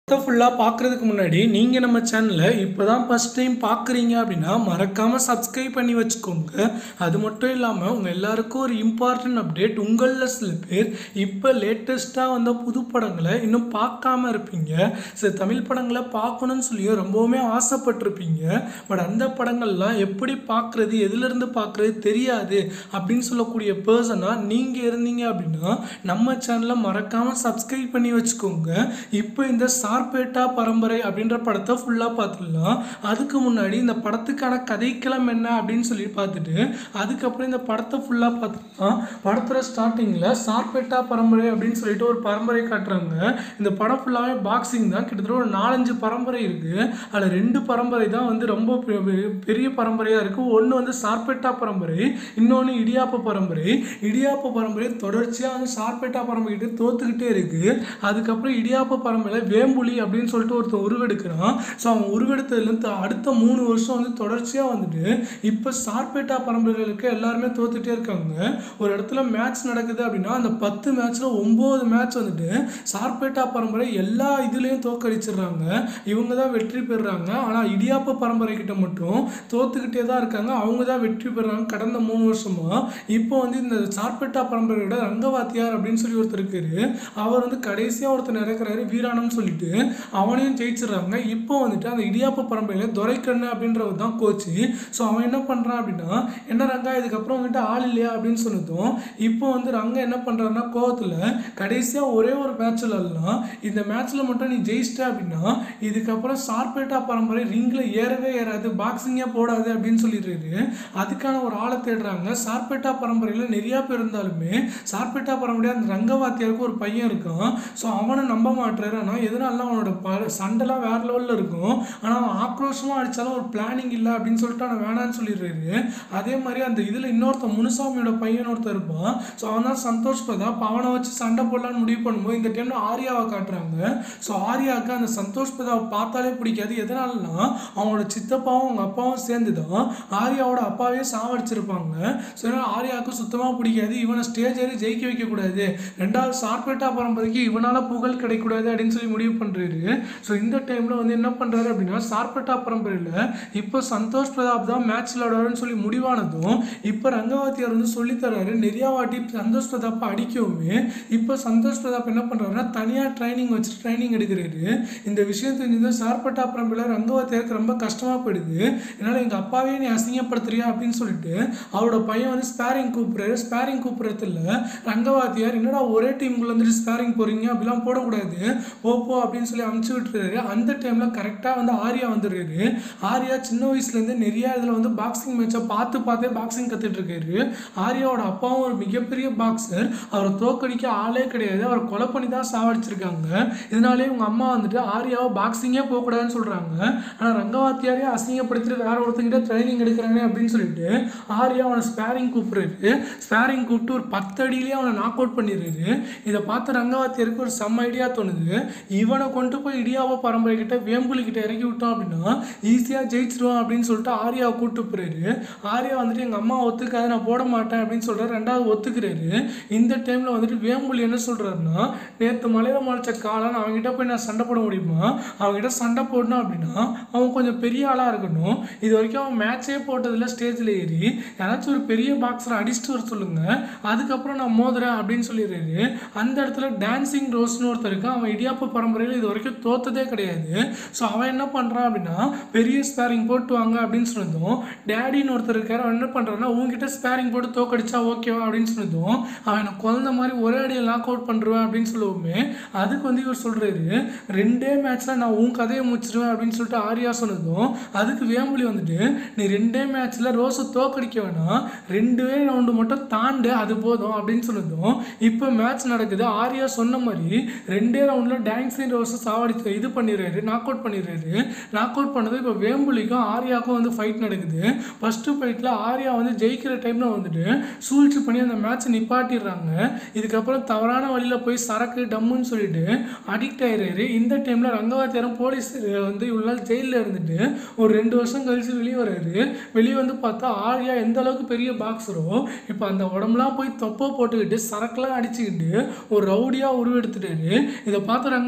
ஃபுல்லாக பார்க்குறதுக்கு முன்னாடி நீங்கள் நம்ம சேனலை இப்போ தான் ஃபஸ்ட் டைம் பார்க்குறீங்க அப்படின்னா மறக்காமல் சப்ஸ்கிரைப் பண்ணி வச்சுக்கோங்க அது மட்டும் இல்லாமல் உங்கள் எல்லாருக்கும் ஒரு இம்பார்ட்டன்ட் அப்டேட் உங்களில் சில பேர் இப்போ லேட்டஸ்ட்டாக வந்த புது படங்களை இன்னும் பார்க்காம இருப்பீங்க சில தமிழ் படங்களை பார்க்கணும்னு சொல்லி ரொம்பவுமே ஆசைப்பட்டிருப்பீங்க பட் அந்த படங்கள்லாம் எப்படி பார்க்குறது எதுலேருந்து பார்க்குறது தெரியாது அப்படின்னு சொல்லக்கூடிய பர்சனாக நீங்கள் இருந்தீங்க அப்படின்னா நம்ம சேனலை மறக்காமல் சப்ஸ்கிரைப் பண்ணி வச்சுக்கோங்க இப்போ இந்த சார்பேட்டா பரம்பரை அப்படின்ற படத்தை ஃபுல்லாக பார்த்துடலாம் அதுக்கு முன்னாடி இந்த படத்துக்கான கதைக்களம் என்ன அப்படின்னு சொல்லி பார்த்துட்டு அதுக்கப்புறம் இந்த படத்தை ஃபுல்லாக பார்த்துக்கலாம் படத்தோட ஸ்டார்டிங்கில் சார்பேட்டா பரம்பரை அப்படின்னு சொல்லிட்டு ஒரு பரம்பரை காட்டுறாங்க இந்த படம் ஃபுல்லாகவே பாக்ஸிங் தான் கிட்டத்தட்ட ஒரு நாலஞ்சு பரம்பரை இருக்குது அதில் ரெண்டு பரம்பரை தான் வந்து ரொம்ப பெ- பெ- பெரிய பரம்பரையாக இருக்குது ஒன்று வந்து சார்பேட்டா பரம்பரை இன்னொன்று இடியாப்ப பரம்பரை இடியாப்ப பரம்பரை தொடர்ச்சியாக வந்து சார்பேட்டா பரம்பரை கிட்ட தோத்துக்கிட்டே இருக்குது அதுக்கப்புறம் இடியாப்ப பரம்பரையில் வேம்புலி அப்படின்னு சொல்லிட்டு ஒருத்தன் உருவெடுக்கிறான் ஸோ அவன் உருவெடுத்ததுலேருந்து அடுத்த மூணு வருஷம் வந்து தொடர்ச்சியாக வந்துட்டு இப்போ சார்பேட்டா பரம்பரைகளுக்கு எல்லாருமே தோத்துட்டே இருக்காங்க ஒரு இடத்துல மேட்ச் நடக்குது அப்படின்னா அந்த பத்து மேட்ச்சில் ஒம்பது மேட்ச் வந்துட்டு சார்பேட்டா பரம்பரை எல்லா இதுலேயும் தோக்கடிச்சிடுறாங்க இவங்க தான் வெற்றி பெறுறாங்க ஆனால் இடியாப்ப பரம்பரை கிட்ட மட்டும் தோத்துக்கிட்டே தான் இருக்காங்க அவங்க தான் வெற்றி பெறுறாங்க கடந்த மூணு வருஷமா இப்போ வந்து இந்த சார்பேட்டா பரம்பரையோட ரங்கவாத்தியார் அப்படின்னு சொல்லி ஒருத்தர் இருக்காரு அவர் வந்து கடைசியாக ஒருத்தர் நடக்கிறாரு வீராணம்னு சொல்லிட்டு அவனையும் ஜெயிச்சிடுறாங்க இப்போ வந்துட்டு அந்த இடியாப்ப பரம்பரையில் துரைக்கண்ணு அப்படின்றவர் தான் கோச்சு ஸோ அவன் என்ன பண்ணுறான் அப்படின்னா என்ன ரங்கா இதுக்கப்புறம் வந்துட்டு ஆள் இல்லையா அப்படின்னு சொன்னதும் இப்போ வந்து ரங்கா என்ன பண்ணுறாருன்னா கோவத்தில் கடைசியாக ஒரே ஒரு மேட்ச்சில் எல்லாம் இந்த மேட்ச்சில் மட்டும் நீ ஜெயிச்சிட்ட அப்படின்னா இதுக்கப்புறம் சார்பேட்டா பரம்பரை ரிங்கில் ஏறவே ஏறாது பாக்ஸிங்கே போடாது அப்படின்னு சொல்லிடுறாரு அதுக்கான ஒரு ஆளை தேடுறாங்க சார்பேட்டா பரம்பரையில் நிறையா பேர் இருந்தாலுமே சார்பேட்டா பரம்பரை அந்த ரங்கவாத்தியாருக்கு ஒரு பையன் இருக்கான் ஸோ அவனை நம்ப மாட்டுறாரு ஆனால் எதனால அவனோட ப சண்டைலாம் வேற லெவலில் இருக்கும் ஆனால் அவன் ஆக்ரோஷமாக அடித்தாலும் ஒரு பிளானிங் இல்லை அப்படின்னு சொல்லிட்டு அவனை வேணான்னு சொல்லிடுறாரு அதே மாதிரி அந்த இதில் இன்னொருத்தன் முனுசாமியோட பையன் ஒருத்தன் இருப்பான் ஸோ அவன் தான் சந்தோஷ் பிரதாப் அவனை வச்சு சண்டை போடலான்னு முடிவு பண்ணும்போது இந்த டைமில் ஆர்யாவை காட்டுறாங்க ஸோ ஆர்யாவுக்கு அந்த சந்தோஷ் பிரதாப் பார்த்தாலே பிடிக்காது எதனாலனா அவனோட சித்தப்பாவும் அவங்க அப்பாவும் சேர்ந்து தான் ஆர்யாவோட அப்பாவே சாவடிச்சிருப்பாங்க ஸோ அதனால் ஆர்யாவுக்கு சுத்தமாக பிடிக்காது இவனை ஸ்டேஜ் ஏறி ஜெயிக்க வைக்கக்கூடாது ரெண்டாவது சார்பேட்டா பரம்பரைக்கு இவனால் புகழ் கிடைக்கக்கூடாது அப்படின்னு சொல்லி முடிவு பண்ணுறாரு ஸோ இந்த டைமில் வந்து என்ன பண்ணுறாரு அப்படின்னா சார்பேட்டா பரம்பரையில் இப்போ சந்தோஷ் பிரதாப் தான் மேட்ச் விளையாடுவாருன்னு சொல்லி முடிவானதும் இப்போ ரங்கவாத்தியார் வந்து சொல்லித்தராரு நிறையா வாட்டி சந்தோஷ் பிரதாப்பை அடிக்கவுமே இப்போ சந்தோஷ் பிரதாப் என்ன பண்ணுறாருன்னா தனியாக ட்ரைனிங் வச்சு ட்ரைனிங் எடுக்கிறாரு இந்த விஷயம் தெரிஞ்சது சார்பட்டா பரம்பரையில் ரங்கவாத்தியாருக்கு ரொம்ப கஷ்டமாக போயிடுது என்னால் எங்கள் அப்பாவே நீ அசிங்கப்படுத்துறியா அப்படின்னு சொல்லிட்டு அவரோட பையன் வந்து ஸ்பேரிங் கூப்பிட்றாரு ஸ்பேரிங் கூப்பிட்றதுல ரங்கவாத்தியார் என்னடா ஒரே டீமுக்குள்ள வந்துட்டு ஸ்பேரிங் போகிறீங்க அப்படிலாம் போடக்கூடாது போ போ அப்படின்னு சொல்லி அமுச்சு விட்டுறாரு அந்த டைமில் கரெக்டாக வந்து ஆர்யா வந்துடுறாரு ஆர்யா சின்ன வயசுலேருந்து நிறைய இதில் வந்து பாக்ஸிங் மேட்சை பார்த்து பார்த்தே பாக்ஸிங் கற்றுட்டு இருக்காரு ஆர்யாவோட அப்பாவும் ஒரு மிகப்பெரிய பாக்ஸர் அவரை தோக்கடிக்க ஆளே கிடையாது அவரை கொலை பண்ணி தான் சாவடிச்சிருக்காங்க இதனாலே உங்க அம்மா வந்துட்டு ஆர்யாவை பாக்ஸிங்கே போகக்கூடாதுன்னு சொல்கிறாங்க ஆனால் ரங்கவாத்தியாரே அசிங்கப்படுத்திட்டு வேற ஒருத்தங்கிட்ட ட்ரைனிங் எடுக்கிறானே அப்படின்னு சொல்லிட்டு ஆர்யா அவனை ஸ்பேரிங் கூப்பிடுறாரு ஸ்பேரிங் கூப்பிட்டு ஒரு பத்து அடியிலேயே அவனை நாக் அவுட் பண்ணிடுறாரு இதை பார்த்து ரங்கவாத்தியாருக்கு ஒரு செம்ம ஐடியா தோணுது இவனை கொண்டு போய் இடியாவோ பரம்பரை கிட்ட வேம்புலி கிட்ட இறக்கி விட்டோம் அப்படின்னா ஈஸியாக ஜெயிச்சிருவான் அப்படின்னு சொல்லிட்டு ஆர்யாவை கூப்பிட்டு போறாரு ஆர்யா வந்துட்டு எங்கள் அம்மா ஒத்துக்காது நான் போட மாட்டேன் அப்படின்னு சொல்கிறாரு ரெண்டாவது ஒத்துக்கிறாரு இந்த டைமில் வந்துட்டு வேம்புலி என்ன சொல்கிறாருன்னா நேற்று மலையில முளைச்ச காலன் அவங்ககிட்ட போய் நான் சண்டை போட முடியுமா அவங்ககிட்ட சண்டை போடணும் அப்படின்னா அவன் கொஞ்சம் பெரிய ஆளாக இருக்கணும் இது வரைக்கும் அவன் மேட்சே போட்டதில்ல ஸ்டேஜில் ஏறி யாராச்சும் ஒரு பெரிய பாக்ஸரை அடிச்சுட்டு வர சொல்லுங்க அதுக்கப்புறம் நான் மோதுறேன் அப்படின்னு சொல்லிடுறாரு அந்த இடத்துல டான்சிங் ரோஸ்னு ஒருத்தர் இருக்கான் அவன் இடியாப்ப பரம்பரையில் இது வரைக்கும் தோத்ததே கிடையாது ஸோ அவன் என்ன பண்ணுறான் அப்படின்னா பெரிய ஸ்பேரிங் போட்டு வாங்க அப்படின்னு சொன்னதும் டேடின்னு ஒருத்தர் இருக்காரு அவன் என்ன பண்ணுறான்னா உங்ககிட்ட ஸ்பேரிங் போட்டு தோக்கடிச்சா ஓகேவா அப்படின்னு சொன்னதும் அவன் எனக்கு குழந்த மாதிரி ஒரே அடியில் லாக் அவுட் பண்ணுருவேன் அப்படின்னு சொல்லுவோமே அதுக்கு வந்து இவர் சொல்கிறாரு ரெண்டே மேட்ச்சில் நான் உன் கதையை முடிச்சிருவேன் அப்படின்னு சொல்லிட்டு ஆர்யா சொன்னதும் அதுக்கு வேம்புலி வந்துட்டு நீ ரெண்டே மேட்ச்சில் ரோஸை தோக்கடிக்க வேணாம் ரெண்டே ரவுண்டு மட்டும் தாண்டு அது போதும் அப்படின்னு சொன்னதும் இப்போ மேட்ச் நடக்குது ஆர்யா சொன்ன மாதிரி ரெண்டே ரவுண்டில் டான்ஸிங் ரோஸை சாவடித்து இது பண்ணிடுறாரு நாக் அவுட் பண்ணிடுறாரு நாக் அவுட் பண்ணது இப்போ வேம்புலிக்கும் ஆர்யாவுக்கும் வந்து ஃபைட் நடக்குது ஃபஸ்ட்டு ஃபைட்டில் ஆர்யா வந்து ஜெயிக்கிற டைமில் வந்துட்டு சூழ்ச்சி பண்ணி அந்த மேட்ச்சை நிப்பாட்டிடுறாங்க இதுக்கப்புறம் தவறான வழியில் போய் சரக்கு டம்முன்னு சொல்லிட்டு அடிக்ட் ஆயிடுறாரு இந்த டைமில் ரங்கவாத்தியாரம் போலீஸ் வந்து இவ்வளோ நாள் ஜெயிலில் இருந்துட்டு ஒரு ரெண்டு வருஷம் கழிச்சு வெளியே வர்றாரு வெளியே வந்து பார்த்தா ஆர்யா எந்த அளவுக்கு பெரிய பாக்ஸரோ இப்போ அந்த உடம்புலாம் போய் தொப்பை போட்டுக்கிட்டு சரக்குலாம் அடிச்சுக்கிட்டு ஒரு ரவுடியாக உருவெடுத்துட்டாரு இதை பார்த்து ரங்கவாத்தியாருக்கு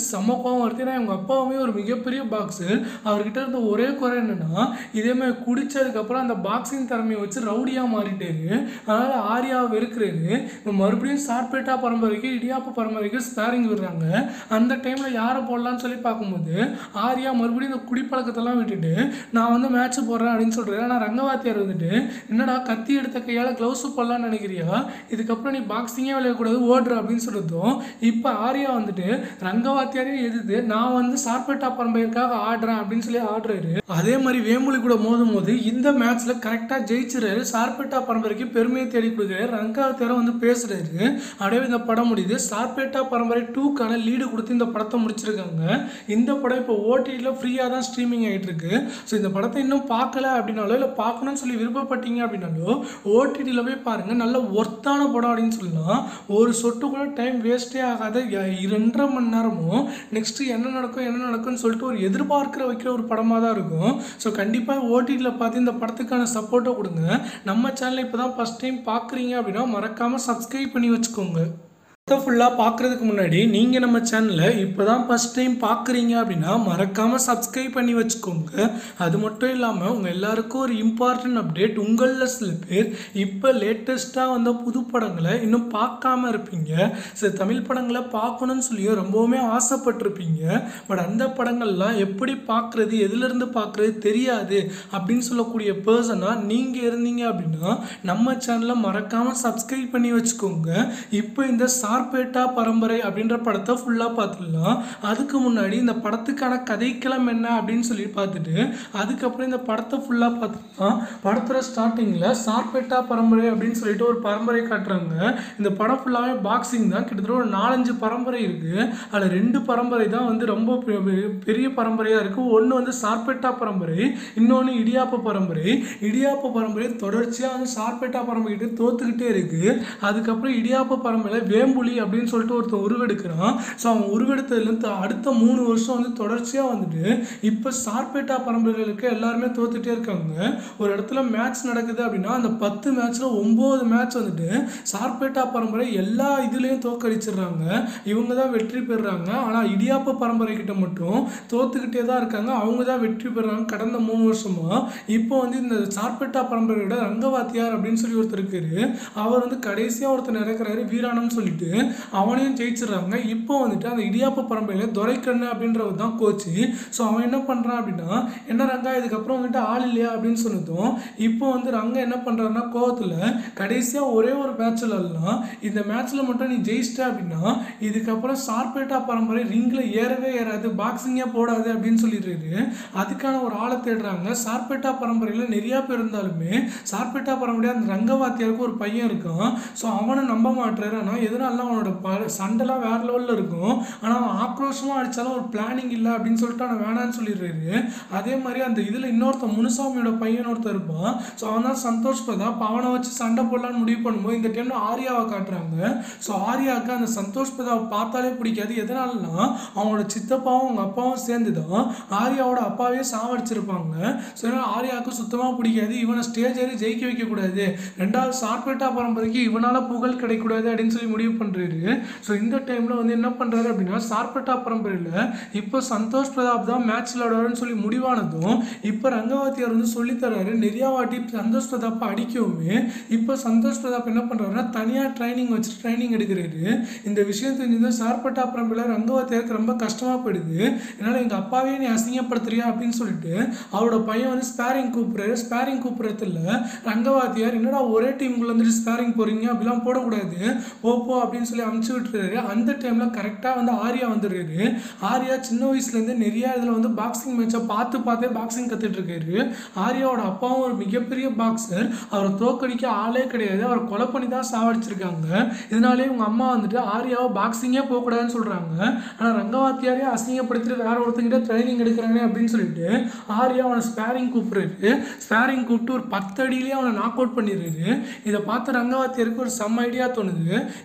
செம கோவம் வருது ஏன்னா எங்கள் அப்பாவுமே ஒரு மிகப்பெரிய பாக்ஸர் அவர்கிட்ட இருந்த ஒரே குறை என்னன்னா இதே மாதிரி குடிச்சதுக்கப்புறம் அந்த பாக்ஸிங் திறமையை வச்சு ரவுடியாக மாறிட்டாரு அதனால் ஆர்யாவை வெறுக்கிறாரு இப்போ மறுபடியும் சார்பேட்டா பரம்பரைக்கு இடியாப்ப பரம்பரைக்கு ஸ்பேரிங் விடுறாங்க அந்த டைமில் யாரை போடலான்னு சொல்லி பார்க்கும்போது ஆர்யா மறுபடியும் இந்த குடிப்பழக்கத்தெல்லாம் விட்டுட்டு நான் வந்து மேட்ச் போடுறேன் அப்படின்னு சொல்கிறேன் ஆனால் ரங்கவாத்தியார் வந்துட்டு என்னடா கத்தி எடுத்த கையால் க்ளவுஸு போடலான்னு நினைக்கிறியா இதுக்கப்புறம் நீ பாக்ஸிங்கே விளையாடக்கூடாது ஓடுற அப்படின்னு சொல்லிட்டோம் இப்போ ஆர்யா வந்துட்டு ரங்கவாத்தியாரே எதிர்த்து நான் வந்து சார்பேட்டா பரம்பரைக்காக ஆடுறேன் அப்படின்னு சொல்லி ஆடுறாரு அதே மாதிரி வேம்புலி கூட மோதும் போது இந்த மேட்ச்சில் கரெக்டாக ஜெயிச்சிறாரு சார்பேட்டா பரம்பரைக்கு பெருமையை தேடி கொடுக்குறாரு ரங்கவாத்தியாரை வந்து பேசுறாரு அப்படியே இந்த படம் முடியுது சார்பேட்டா பரம்பரை டூக்கான லீடு கொடுத்து இந்த படத்தை முடிச்சிருக்காங்க இந்த படம் இப்போ ஓடிடியில் ஃப்ரீயாக தான் ஸ்ட்ரீமிங் ஆகிட்டு இருக்கு ஸோ இந்த படத்தை இன்னும் பார்க்கல அப்படின்னாலோ இல்லை பார்க்கணும்னு சொல்லி விருப்பப்பட்டீங்க அப்படின்னாலோ ஓடிடியில் போய் பாருங்கள் நல்ல ஒர்த்தான படம் அப்படின்னு சொல்லலாம் ஒரு சொட்டு கூட டைம் வேஸ்ட்டே ஆகாத ய- ரெண்டரை மணி நேரமும் நெக்ஸ்ட்டு என்ன நடக்கும் என்ன நடக்கும்னு சொல்லிட்டு ஒரு எதிர்பார்க்கிற வைக்கிற ஒரு படமாக தான் இருக்கும் ஸோ கண்டிப்பாக ஓடிடியில் பார்த்து இந்த படத்துக்கான சப்போர்ட்டை கொடுங்க நம்ம சேனலை இப்போ தான் ஃபஸ்ட் டைம் பார்க்குறீங்க அப்படின்னா மறக்காமல் சப்ஸ்கிரைப் பண்ணி வச்சுக்கோங்க படத்தை ஃபுல்லாக பார்க்குறதுக்கு முன்னாடி நீங்கள் நம்ம சேனலை இப்போ தான் ஃபஸ்ட் டைம் பார்க்குறீங்க அப்படின்னா மறக்காமல் சப்ஸ்கிரைப் பண்ணி வச்சுக்கோங்க அது மட்டும் இல்லாமல் உங்கள் எல்லாருக்கும் ஒரு இம்பார்ட்டன்ட் அப்டேட் உங்களில் சில பேர் இப்போ லேட்டஸ்ட்டாக வந்த புது படங்களை இன்னும் பார்க்காம இருப்பீங்க சில தமிழ் படங்களை பார்க்கணும்னு சொல்லியும் ரொம்பவுமே ஆசைப்பட்டிருப்பீங்க பட் அந்த படங்கள்லாம் எப்படி பார்க்குறது எதுலேருந்து பார்க்குறது தெரியாது அப்படின்னு சொல்லக்கூடிய பர்சனாக நீங்கள் இருந்தீங்க அப்படின்னா நம்ம சேனலை மறக்காமல் சப்ஸ்கிரைப் பண்ணி வச்சுக்கோங்க இப்போ இந்த சார்பேட்டா பரம்பரை அப்படின்ற படத்தை ஃபுல்லாக பார்த்துடலாம் அதுக்கு முன்னாடி இந்த படத்துக்கான கதைக்களம் என்ன அப்படின்னு சொல்லி பார்த்துட்டு அதுக்கப்புறம் இந்த படத்தை ஃபுல்லாக பார்த்துக்கலாம் படத்தோட ஸ்டார்டிங்கில் சார்பேட்டா பரம்பரை அப்படின்னு சொல்லிட்டு ஒரு பரம்பரை காட்டுறாங்க இந்த படம் ஃபுல்லாகவே பாக்ஸிங் தான் கிட்டத்தட்ட ஒரு நாலஞ்சு பரம்பரை இருக்குது அதில் ரெண்டு பரம்பரை தான் வந்து ரொம்ப பெ- பெ- பெரிய பரம்பரையாக இருக்குது ஒன்று வந்து சார்பேட்டா பரம்பரை இன்னொன்று இடியாப்ப பரம்பரை இடியாப்ப பரம்பரை தொடர்ச்சியாக வந்து சார்பேட்டா பரம்பரை கிட்ட தோத்துக்கிட்டே இருக்குது அதுக்கப்புறம் இடியாப்ப பரம்பரையில் வேம்புலி அப்படின்னு சொல்லிட்டு ஒருத்தன் உருவெடுக்கிறான் ஸோ அவன் உருவெடுத்ததுலேருந்து அடுத்த மூணு வருஷம் வந்து தொடர்ச்சியாக வந்துட்டு இப்போ சார்பேட்டா பரம்பரைகளுக்கு எல்லாருமே தோத்துட்டே இருக்காங்க ஒரு இடத்துல மேட்ச் நடக்குது அப்படின்னா அந்த பத்து மேட்ச்சில் ஒம்பது மேட்ச் வந்துட்டு சார்பேட்டா பரம்பரை எல்லா இதுலேயும் தோக்கடிச்சிடுறாங்க இவங்க தான் வெற்றி பெறுறாங்க ஆனால் இடியாப்ப பரம்பரை கிட்ட மட்டும் தோத்துக்கிட்டே தான் இருக்காங்க அவங்க தான் வெற்றி பெறுறாங்க கடந்த மூணு வருஷமா இப்போ வந்து இந்த சார்பேட்டா பரம்பரையோட ரங்கவாத்தியார் அப்படின்னு சொல்லி ஒருத்தர் இருக்காரு அவர் வந்து கடைசியாக ஒருத்தர் நடக்கிறாரு வீராணம்னு சொல்லிட்டு அவனையும் ஜெயிச்சிடுறாங்க இப்போ வந்துட்டு அந்த இடியாப்ப பரம்பரையில் துரைக்கண்ணு அப்படின்றவர் தான் கோச்சு ஸோ அவன் என்ன பண்ணுறான் அப்படின்னா என்ன ரங்கா இதுக்கப்புறம் வந்துட்டு ஆள் இல்லையா அப்படின்னு சொன்னதும் இப்போ வந்து ரங்க என்ன பண்ணுறாருன்னா கோவத்தில் கடைசியாக ஒரே ஒரு மேட்ச்சில் எல்லாம் இந்த மேட்ச்சில் மட்டும் நீ ஜெயிச்சிட்ட அப்படின்னா இதுக்கப்புறம் சார்பேட்டா பரம்பரை ரிங்கில் ஏறவே ஏறாது பாக்ஸிங்கே போடாது அப்படின்னு சொல்லிடுறாரு அதுக்கான ஒரு ஆளை தேடுறாங்க சார்பேட்டா பரம்பரையில் நிறையா பேர் இருந்தாலுமே சார்பேட்டா பரம்பரையாக அந்த ரங்கவாத்தியாருக்கு ஒரு பையன் இருக்கான் ஸோ அவனை நம்ப மாட்டுறாரு ஆனால் எதனால அவனோட ப சண்டைலாம் வேற லெவலில் இருக்கும் ஆனால் அவன் ஆக்ரோஷமாக அடித்தாலும் ஒரு பிளானிங் இல்லை அப்படின்னு சொல்லிட்டு அவனை வேணான்னு சொல்லிடுறாரு அதே மாதிரி அந்த இதில் இன்னொருத்தன் முனுசாமியோட பையன் ஒருத்தன் இருப்பான் ஸோ அவன் தான் சந்தோஷ் பிரதாப் அவனை வச்சு சண்டை போடலான்னு முடிவு பண்ணும்போது இந்த டைம்ல ஆர்யாவை காட்டுறாங்க ஸோ ஆர்யாவுக்கு அந்த சந்தோஷ் பிரதாப் பார்த்தாலே பிடிக்காது எதனாலனா அவனோட சித்தப்பாவும் அவங்க அப்பாவும் சேர்ந்து தான் ஆர்யாவோட அப்பாவே சாவடிச்சிருப்பாங்க ஸோ அதனால ஆர்யாவுக்கு சுத்தமாக பிடிக்காது இவனை ஸ்டேஜ் ஏறி ஜெயிக்க வைக்கக்கூடாது ரெண்டாவது சார்பேட்டா பரம்பரைக்கு இவனால் புகழ் கிடைக்கக்கூடாது அப்படின்னு சொல்லி முடிவு பண்ணுறாரு ஸோ இந்த டைமில் வந்து என்ன பண்ணுறாரு அப்படின்னா சார்பேட்டா பரம்பரையில் இப்போ சந்தோஷ் பிரதாப் தான் மேட்ச் விளையாடுவாருன்னு சொல்லி முடிவானதும் இப்போ ரங்கவாத்தியார் வந்து சொல்லித்தராரு நிறையா வாட்டி சந்தோஷ் பிரதாப்பை அடிக்கவுமே இப்போ சந்தோஷ் பிரதாப் என்ன பண்ணுறாருன்னா தனியாக ட்ரைனிங் வச்சு ட்ரைனிங் எடுக்கிறாரு இந்த விஷயம் தெரிஞ்சது சார்பட்டா பரம்பரையில் ரங்கவாத்தியாருக்கு ரொம்ப கஷ்டமாக போயிடுது என்னால் எங்கள் அப்பாவே நீ அசிங்கப்படுத்துறியா அப்படின்னு சொல்லிட்டு அவரோட பையன் வந்து ஸ்பேரிங் கூப்பிட்றாரு ஸ்பேரிங் கூப்பிட்றதுல ரங்கவாத்தியார் என்னடா ஒரே டீமுக்குள்ள வந்துட்டு ஸ்பேரிங் போகிறீங்க அப்படிலாம் போடக்கூடாது போ போ அப்படின்னு சொல்லி அமுச்சு விட்டுறாரு அந்த டைமில் கரெக்டாக வந்து ஆர்யா வந்துடுறாரு ஆர்யா சின்ன வயசுலேருந்து நிறைய இதில் வந்து பாக்ஸிங் மேட்சை பார்த்து பார்த்தே பாக்ஸிங் கற்றுட்டு இருக்காரு ஆர்யாவோட அப்பாவும் ஒரு மிகப்பெரிய பாக்ஸர் அவரை தோக்கடிக்க ஆளே கிடையாது அவரை கொலை பண்ணி தான் சாவடிச்சிருக்காங்க இதனாலே உங்க அம்மா வந்துட்டு ஆர்யாவை பாக்ஸிங்கே போகக்கூடாதுன்னு சொல்கிறாங்க ஆனால் ரங்கவாத்தியாரே அசிங்கப்படுத்திட்டு வேற ஒருத்தங்கிட்ட ட்ரைனிங் எடுக்கிறானே அப்படின்னு சொல்லிட்டு ஆர்யா அவனை ஸ்பேரிங் கூப்பிடுறாரு ஸ்பேரிங் கூப்பிட்டு ஒரு பத்து அடியிலேயே அவனை நாக் அவுட் பண்ணிடுறாரு இதை பார்த்து ரங்கவாத்தியாருக்கு ஒரு செம்ம ஐடியா தோணுது இவனை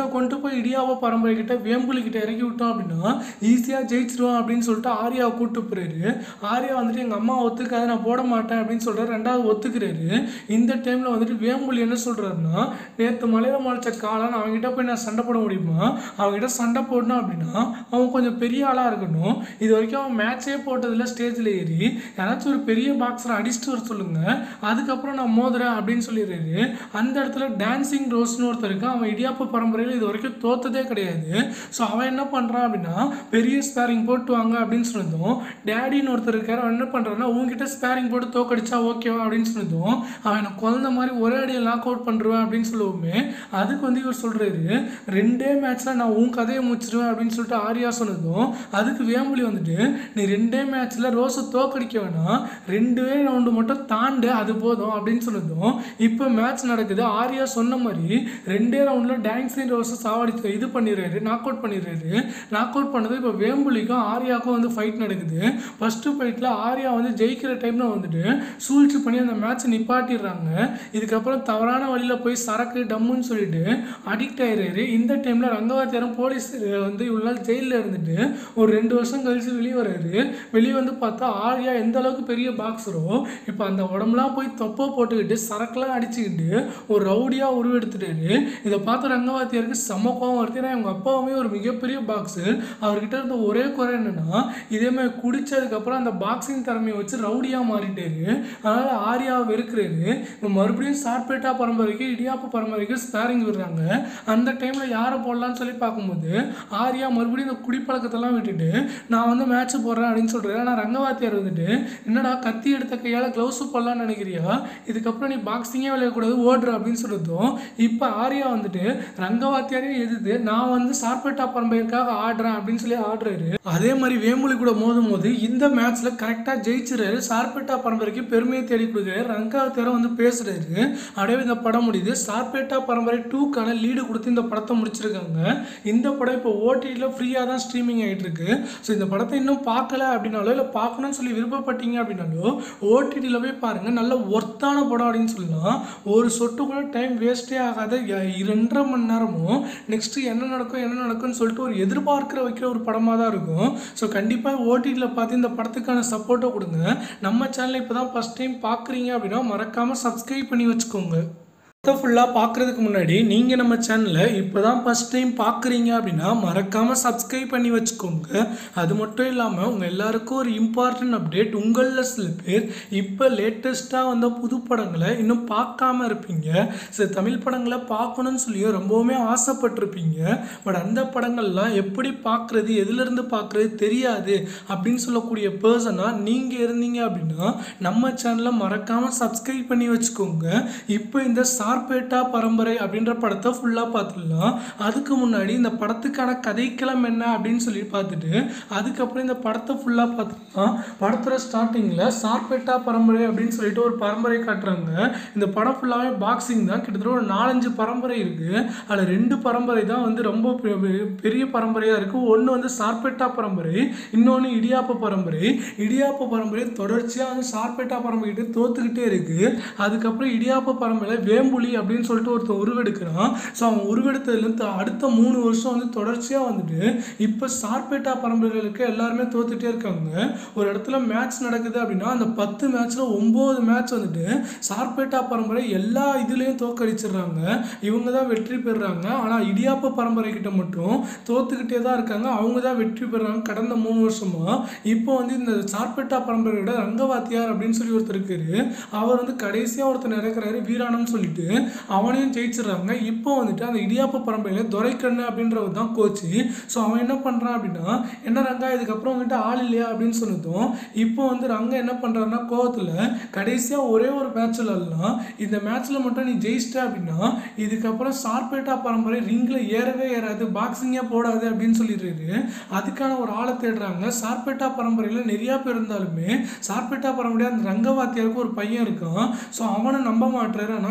கொண்டு போய் இடியாவோ பரம்பரை கிட்ட வேம்புலி கிட்ட இறக்கி விட்டோம் அப்படின்னா ஈஸியாக ஜெயிச்சிருவான் அப்படின்னு சொல்லிட்டு ஆர்யாவை கூட்டு போறாரு ஆர்யா வந்துட்டு எங்கள் அம்மா ஒத்துக்காத நான் போட மாட்டேன் அப்படின்னு சொல்கிறாரு ரெண்டாவது ஒத்துக்கிறாரு இந்த டைமில் வந்துட்டு வேம்புலி என்ன சொல்கிறாருன்னா நேற்று மலையில முளைச்ச காளான் அவங்ககிட்ட போய் நான் சண்டை போட முடியுமா அவங்ககிட்ட சண்டை போடணும் அப்படின்னா அவன் கொஞ்சம் பெரிய ஆளாக இருக்கணும் இது வரைக்கும் அவன் மேட்சே போட்டதில்ல ஸ்டேஜில் ஏறி யாராச்சும் ஒரு பெரிய பாக்ஸரை அடிச்சுட்டு வர சொல்லுங்க அதுக்கப்புறம் நான் மோதுறேன் அப்படின்னு சொல்லிடுறாரு அந்த இடத்துல டான்சிங் ரோஸ்னு ஒருத்தர் இருக்கான் அவன் இடியாப்ப பரம்பரையில் இது வரைக்கும் தோத்ததே கிடையாது ஸோ அவன் என்ன பண்ணுறான் அப்படின்னா பெரிய ஸ்பேரிங் போட்டு வாங்க அப்படின்னு சொன்னதும் டேடின்னு ஒருத்தர் இருக்காரு அவன் என்ன பண்ணுறான்னா உங்ககிட்ட ஸ்பேரிங் போட்டு தோக்கடிச்சா ஓகேவா அப்படின்னு சொன்னதும் அவன் எனக்கு குழந்த மாதிரி ஒரே அடியில் லாக் அவுட் பண்ணுருவேன் அப்படின்னு சொல்லுவோமே அதுக்கு வந்து இவர் சொல்கிறாரு ரெண்டே மேட்ச்சில் நான் உன் கதையை முடிச்சிருவேன் அப்படின்னு சொல்லிட்டு ஆர்யா சொன்னதும் அதுக்கு வேம்புலி வந்துட்டு நீ ரெண்டே மேட்ச்சில் ரோஸை தோக்கடிக்க வேணாம் ரெண்டே ரவுண்டு மட்டும் தாண்டு அது போதும் அப்படின்னு சொன்னதும் இப்போ மேட்ச் நடக்குது ஆர்யா சொன்ன மாதிரி ரெண்டே ரவுண்டில் டான்ஸிங் ரோஸை சாவடிச்சு இது பண்ணிடுறாரு நாக் அவுட் பண்ணிடுறாரு நாக் அவுட் பண்ணது இப்போ வேம்புலிக்கும் ஆர்யாவுக்கும் வந்து ஃபைட் நடக்குது ஃபஸ்ட்டு ஃபைட்டில் ஆர்யா வந்து ஜெயிக்கிற டைமில் வந்துட்டு சூழ்ச்சி பண்ணி அந்த மேட்ச்சை நிப்பாட்டிடுறாங்க இதுக்கப்புறம் தவறான வழியில் போய் சரக்கு டம்முன்னு சொல்லிட்டு அடிக்ட் ஆயிடுறாரு இந்த டைமில் ரங்கவாத்தியாரம் போலீஸ் வந்து இவ்வளோ நாள் ஜெயிலில் இருந்துட்டு ஒரு ரெண்டு வருஷம் கழிச்சு வெளியே வர்றாரு வெளியே வந்து பார்த்தா ஆர்யா எந்த அளவுக்கு பெரிய பாக்ஸரோ இப்போ அந்த உடம்புலாம் போய் தொப்பை போட்டுக்கிட்டு சரக்குலாம் அடிச்சுக்கிட்டு ஒரு ரவுடியாக உருவெடுத்துட்டாரு இதை பார்த்த ரங்கவாத்தியாருக்கு செம்ம கோவம் வருது ஏன்னா இவங்க அப்பாவுமே ஒரு மிகப்பெரிய பாக்ஸர் அவர்கிட்ட இருந்த ஒரே குறை என்னன்னா இதே மாதிரி குடிச்சதுக்கப்புறம் அந்த பாக்ஸிங் திறமையை வச்சு ரவுடியாக மாறிட்டாரு அதனால் ஆர்யாவை வெறுக்கிறாரு இப்போ மறுபடியும் சார்பேட்டா பரம்பரைக்கு இடியாப்பு பரம்பரைக்கு ஸ்பேரிங் விடுறாங்க அந்த டைமில் யாரை போடலான்னு சொல்லி பார்க்கும்போது ஆர்யா மறுபடியும் இந்த குடிப்பழக்கத்தெல்லாம் விட்டுட்டு நான் வந்து மேட்ச் போடுறேன் அப்படின்னு சொல்கிறேன் ஆனால் ரங்கவாத்தியார் வந்துட்டு என்னடா கத்தி எடுத்த கையால் க்ளவுஸு போடலான்னு நினைக்கிறியா இதுக்கப்புறம் நீ பாக்ஸிங்கே விளையாடக்கூடாது ஓடுற அப்படின்னு சொல்லிட்டோம் இப்போ ஆர்யா வந்துட்டு ரங்கவாத்தியாரையும் எதிர்த்து நான் வந்து சார்பேட்டா பரம்பரைக்காக ஆடுறேன் அப்படின்னு சொல்லி ஆடுறாரு அதே மாதிரி வேம்புலி கூட மோதும் போது இந்த மேட்ச்ல கரெக்டாக ஜெயிச்சிறாரு சார்பேட்டா பரம்பரைக்கு பெருமையை தேடி கொடுக்குறாரு ரங்கவாத்தியாரம் வந்து பேசுறாரு அப்படியே இந்த படம் முடியுது சார்பேட்டா பரம்பரை டூக்கான லீடு கொடுத்து இந்த படத்தை முடிச்சிருக்காங்க இந்த படம் இப்போ ஓடிடியில் ஃப்ரீயாக தான் ஸ்ட்ரீமிங் ஆகிட்டு இருக்கு ஸோ இந்த படத்தை இன்னும் பார்க்கல அப்படின்னாலோ இல்லை பார்க்கணும்னு சொல்லி விருப்பப்பட்டீங்க அப்படின்னாலோ ஓடிடியில் போய் பாருங்கள் நல்ல ஒர்த்தான படம் அப்படின்னு சொல்லலாம் ஒரு சொட்டு கூட டைம் வேஸ்ட்டே ஆகாத ய- இரண்டரை மணி நேரமும் நெக்ஸ்ட்டு என்ன நடக்கும் என்ன நடக்கும்னு சொல்லிட்டு ஒரு எதிர்பார்க்கிற வைக்கிற ஒரு படமாக தான் இருக்கும் ஸோ கண்டிப்பாக ஓடிடியில் பார்த்து இந்த படத்துக்கான சப்போர்ட்டை கொடுங்க நம்ம சேனலை இப்போ தான் ஃபஸ்ட் டைம் பார்க்குறீங்க அப்படின்னா மறக்காமல் சப்ஸ்கிரைப் பண்ணி வச்சுக்கோங்க படத்தை ஃபுல்லாக பார்க்குறதுக்கு முன்னாடி நீங்கள் நம்ம சேனலை இப்போ தான் ஃபஸ்ட் டைம் பார்க்குறீங்க அப்படின்னா மறக்காமல் சப்ஸ்கிரைப் பண்ணி வச்சுக்கோங்க அது மட்டும் இல்லாமல் உங்கள் எல்லாருக்கும் ஒரு இம்பார்ட்டன்ட் அப்டேட் உங்களில் சில பேர் இப்போ லேட்டஸ்ட்டாக வந்த புது படங்களை இன்னும் பார்க்காம இருப்பீங்க சில தமிழ் படங்களை பார்க்கணும்னு சொல்லி ரொம்பவுமே ஆசைப்பட்டிருப்பீங்க பட் அந்த படங்கள்லாம் எப்படி பார்க்குறது எதுலேருந்து பார்க்குறது தெரியாது அப்படின்னு சொல்லக்கூடிய பர்சனாக நீங்கள் இருந்தீங்க அப்படின்னா நம்ம சேனலை மறக்காமல் சப்ஸ்கிரைப் பண்ணி வச்சுக்கோங்க இப்போ இந்த சார்பேட்டா பரம்பரை அப்படின்ற படத்தை ஃபுல்லாக பார்த்துடலாம் அதுக்கு முன்னாடி இந்த படத்துக்கான கதைக்களம் என்ன அப்படின்னு சொல்லி பார்த்துட்டு அதுக்கப்புறம் இந்த படத்தை ஃபுல்லாக பார்த்துக்கலாம் படத்தோட ஸ்டார்டிங்கில் சார்பேட்டா பரம்பரை அப்படின்னு சொல்லிட்டு ஒரு பரம்பரை காட்டுறாங்க இந்த படம் ஃபுல்லாகவே பாக்ஸிங் தான் கிட்டத்தட்ட ஒரு நாலஞ்சு பரம்பரை இருக்குது அதில் ரெண்டு பரம்பரை தான் வந்து ரொம்ப பெ- பெ- பெரிய பரம்பரையாக இருக்குது ஒன்று வந்து சார்பேட்டா பரம்பரை இன்னொன்று இடியாப்ப பரம்பரை இடியாப்ப பரம்பரை தொடர்ச்சியாக வந்து சார்பேட்டா பரம்பரை கிட்ட தோத்துக்கிட்டே இருக்குது அதுக்கப்புறம் இடியாப்ப பரம்பரையில் வேம்புலி அப்படின்னு சொல்லிட்டு ஒருத்தன் உருவெடுக்கிறான் ஸோ அவன் உருவெடுத்ததுலேருந்து அடுத்த மூணு வருஷம் வந்து தொடர்ச்சியாக வந்துட்டு இப்போ சார்பேட்டா பரம்பரைகளுக்கு எல்லாருமே தோத்துட்டே இருக்காங்க ஒரு இடத்துல மேட்ச் நடக்குது அப்படின்னா அந்த பத்து மேட்ச்சில் ஒம்பது மேட்ச் வந்துட்டு சார்பேட்டா பரம்பரை எல்லா இதுலேயும் தோக்கடிச்சிடுறாங்க இவங்க தான் வெற்றி பெறுறாங்க ஆனால் இடியாப்ப பரம்பரை கிட்ட மட்டும் தோத்துக்கிட்டே தான் இருக்காங்க அவங்க தான் வெற்றி பெறுறாங்க கடந்த மூணு வருஷமா இப்போ வந்து இந்த சார்பேட்டா பரம்பரையோட ரங்கவாத்தியார் அப்படின்னு சொல்லி ஒருத்தர் இருக்காரு அவர் வந்து கடைசியாக ஒருத்தர் இறக்குறாரு வீராணம்னு சொல்லிட்டு அவனையும் ஜெயிச்சிடுறாங்க இப்போ வந்துட்டு அந்த இடியாப்ப பரம்பரையில் துரைக்கண்ணு அப்படின்றவர் தான் கோச்சு ஸோ அவன் என்ன பண்ணுறான் அப்படின்னா என்ன ரங்கா இதுக்கப்புறம் வந்துட்டு ஆள் இல்லையா அப்படின்னு சொன்னதும் இப்போ வந்து ரங்க என்ன பண்ணுறாருன்னா கோவத்தில் கடைசியாக ஒரே ஒரு மேட்ச்சில் எல்லாம் இந்த மேட்ச்சில் மட்டும் நீ ஜெயிச்சிட்ட அப்படின்னா இதுக்கப்புறம் சார்பேட்டா பரம்பரை ரிங்கில் ஏறவே ஏறாது பாக்ஸிங்கே போடாது அப்படின்னு சொல்லிடுறாரு அதுக்கான ஒரு ஆளை தேடுறாங்க சார்பேட்டா பரம்பரையில் நிறையா பேர் இருந்தாலுமே சார்பேட்டா பரம்பரையாக அந்த ரங்கவாத்தியாருக்கு ஒரு பையன் இருக்கான் ஸோ அவனை நம்ப மாட்டுறாரு ஆனால் எதனால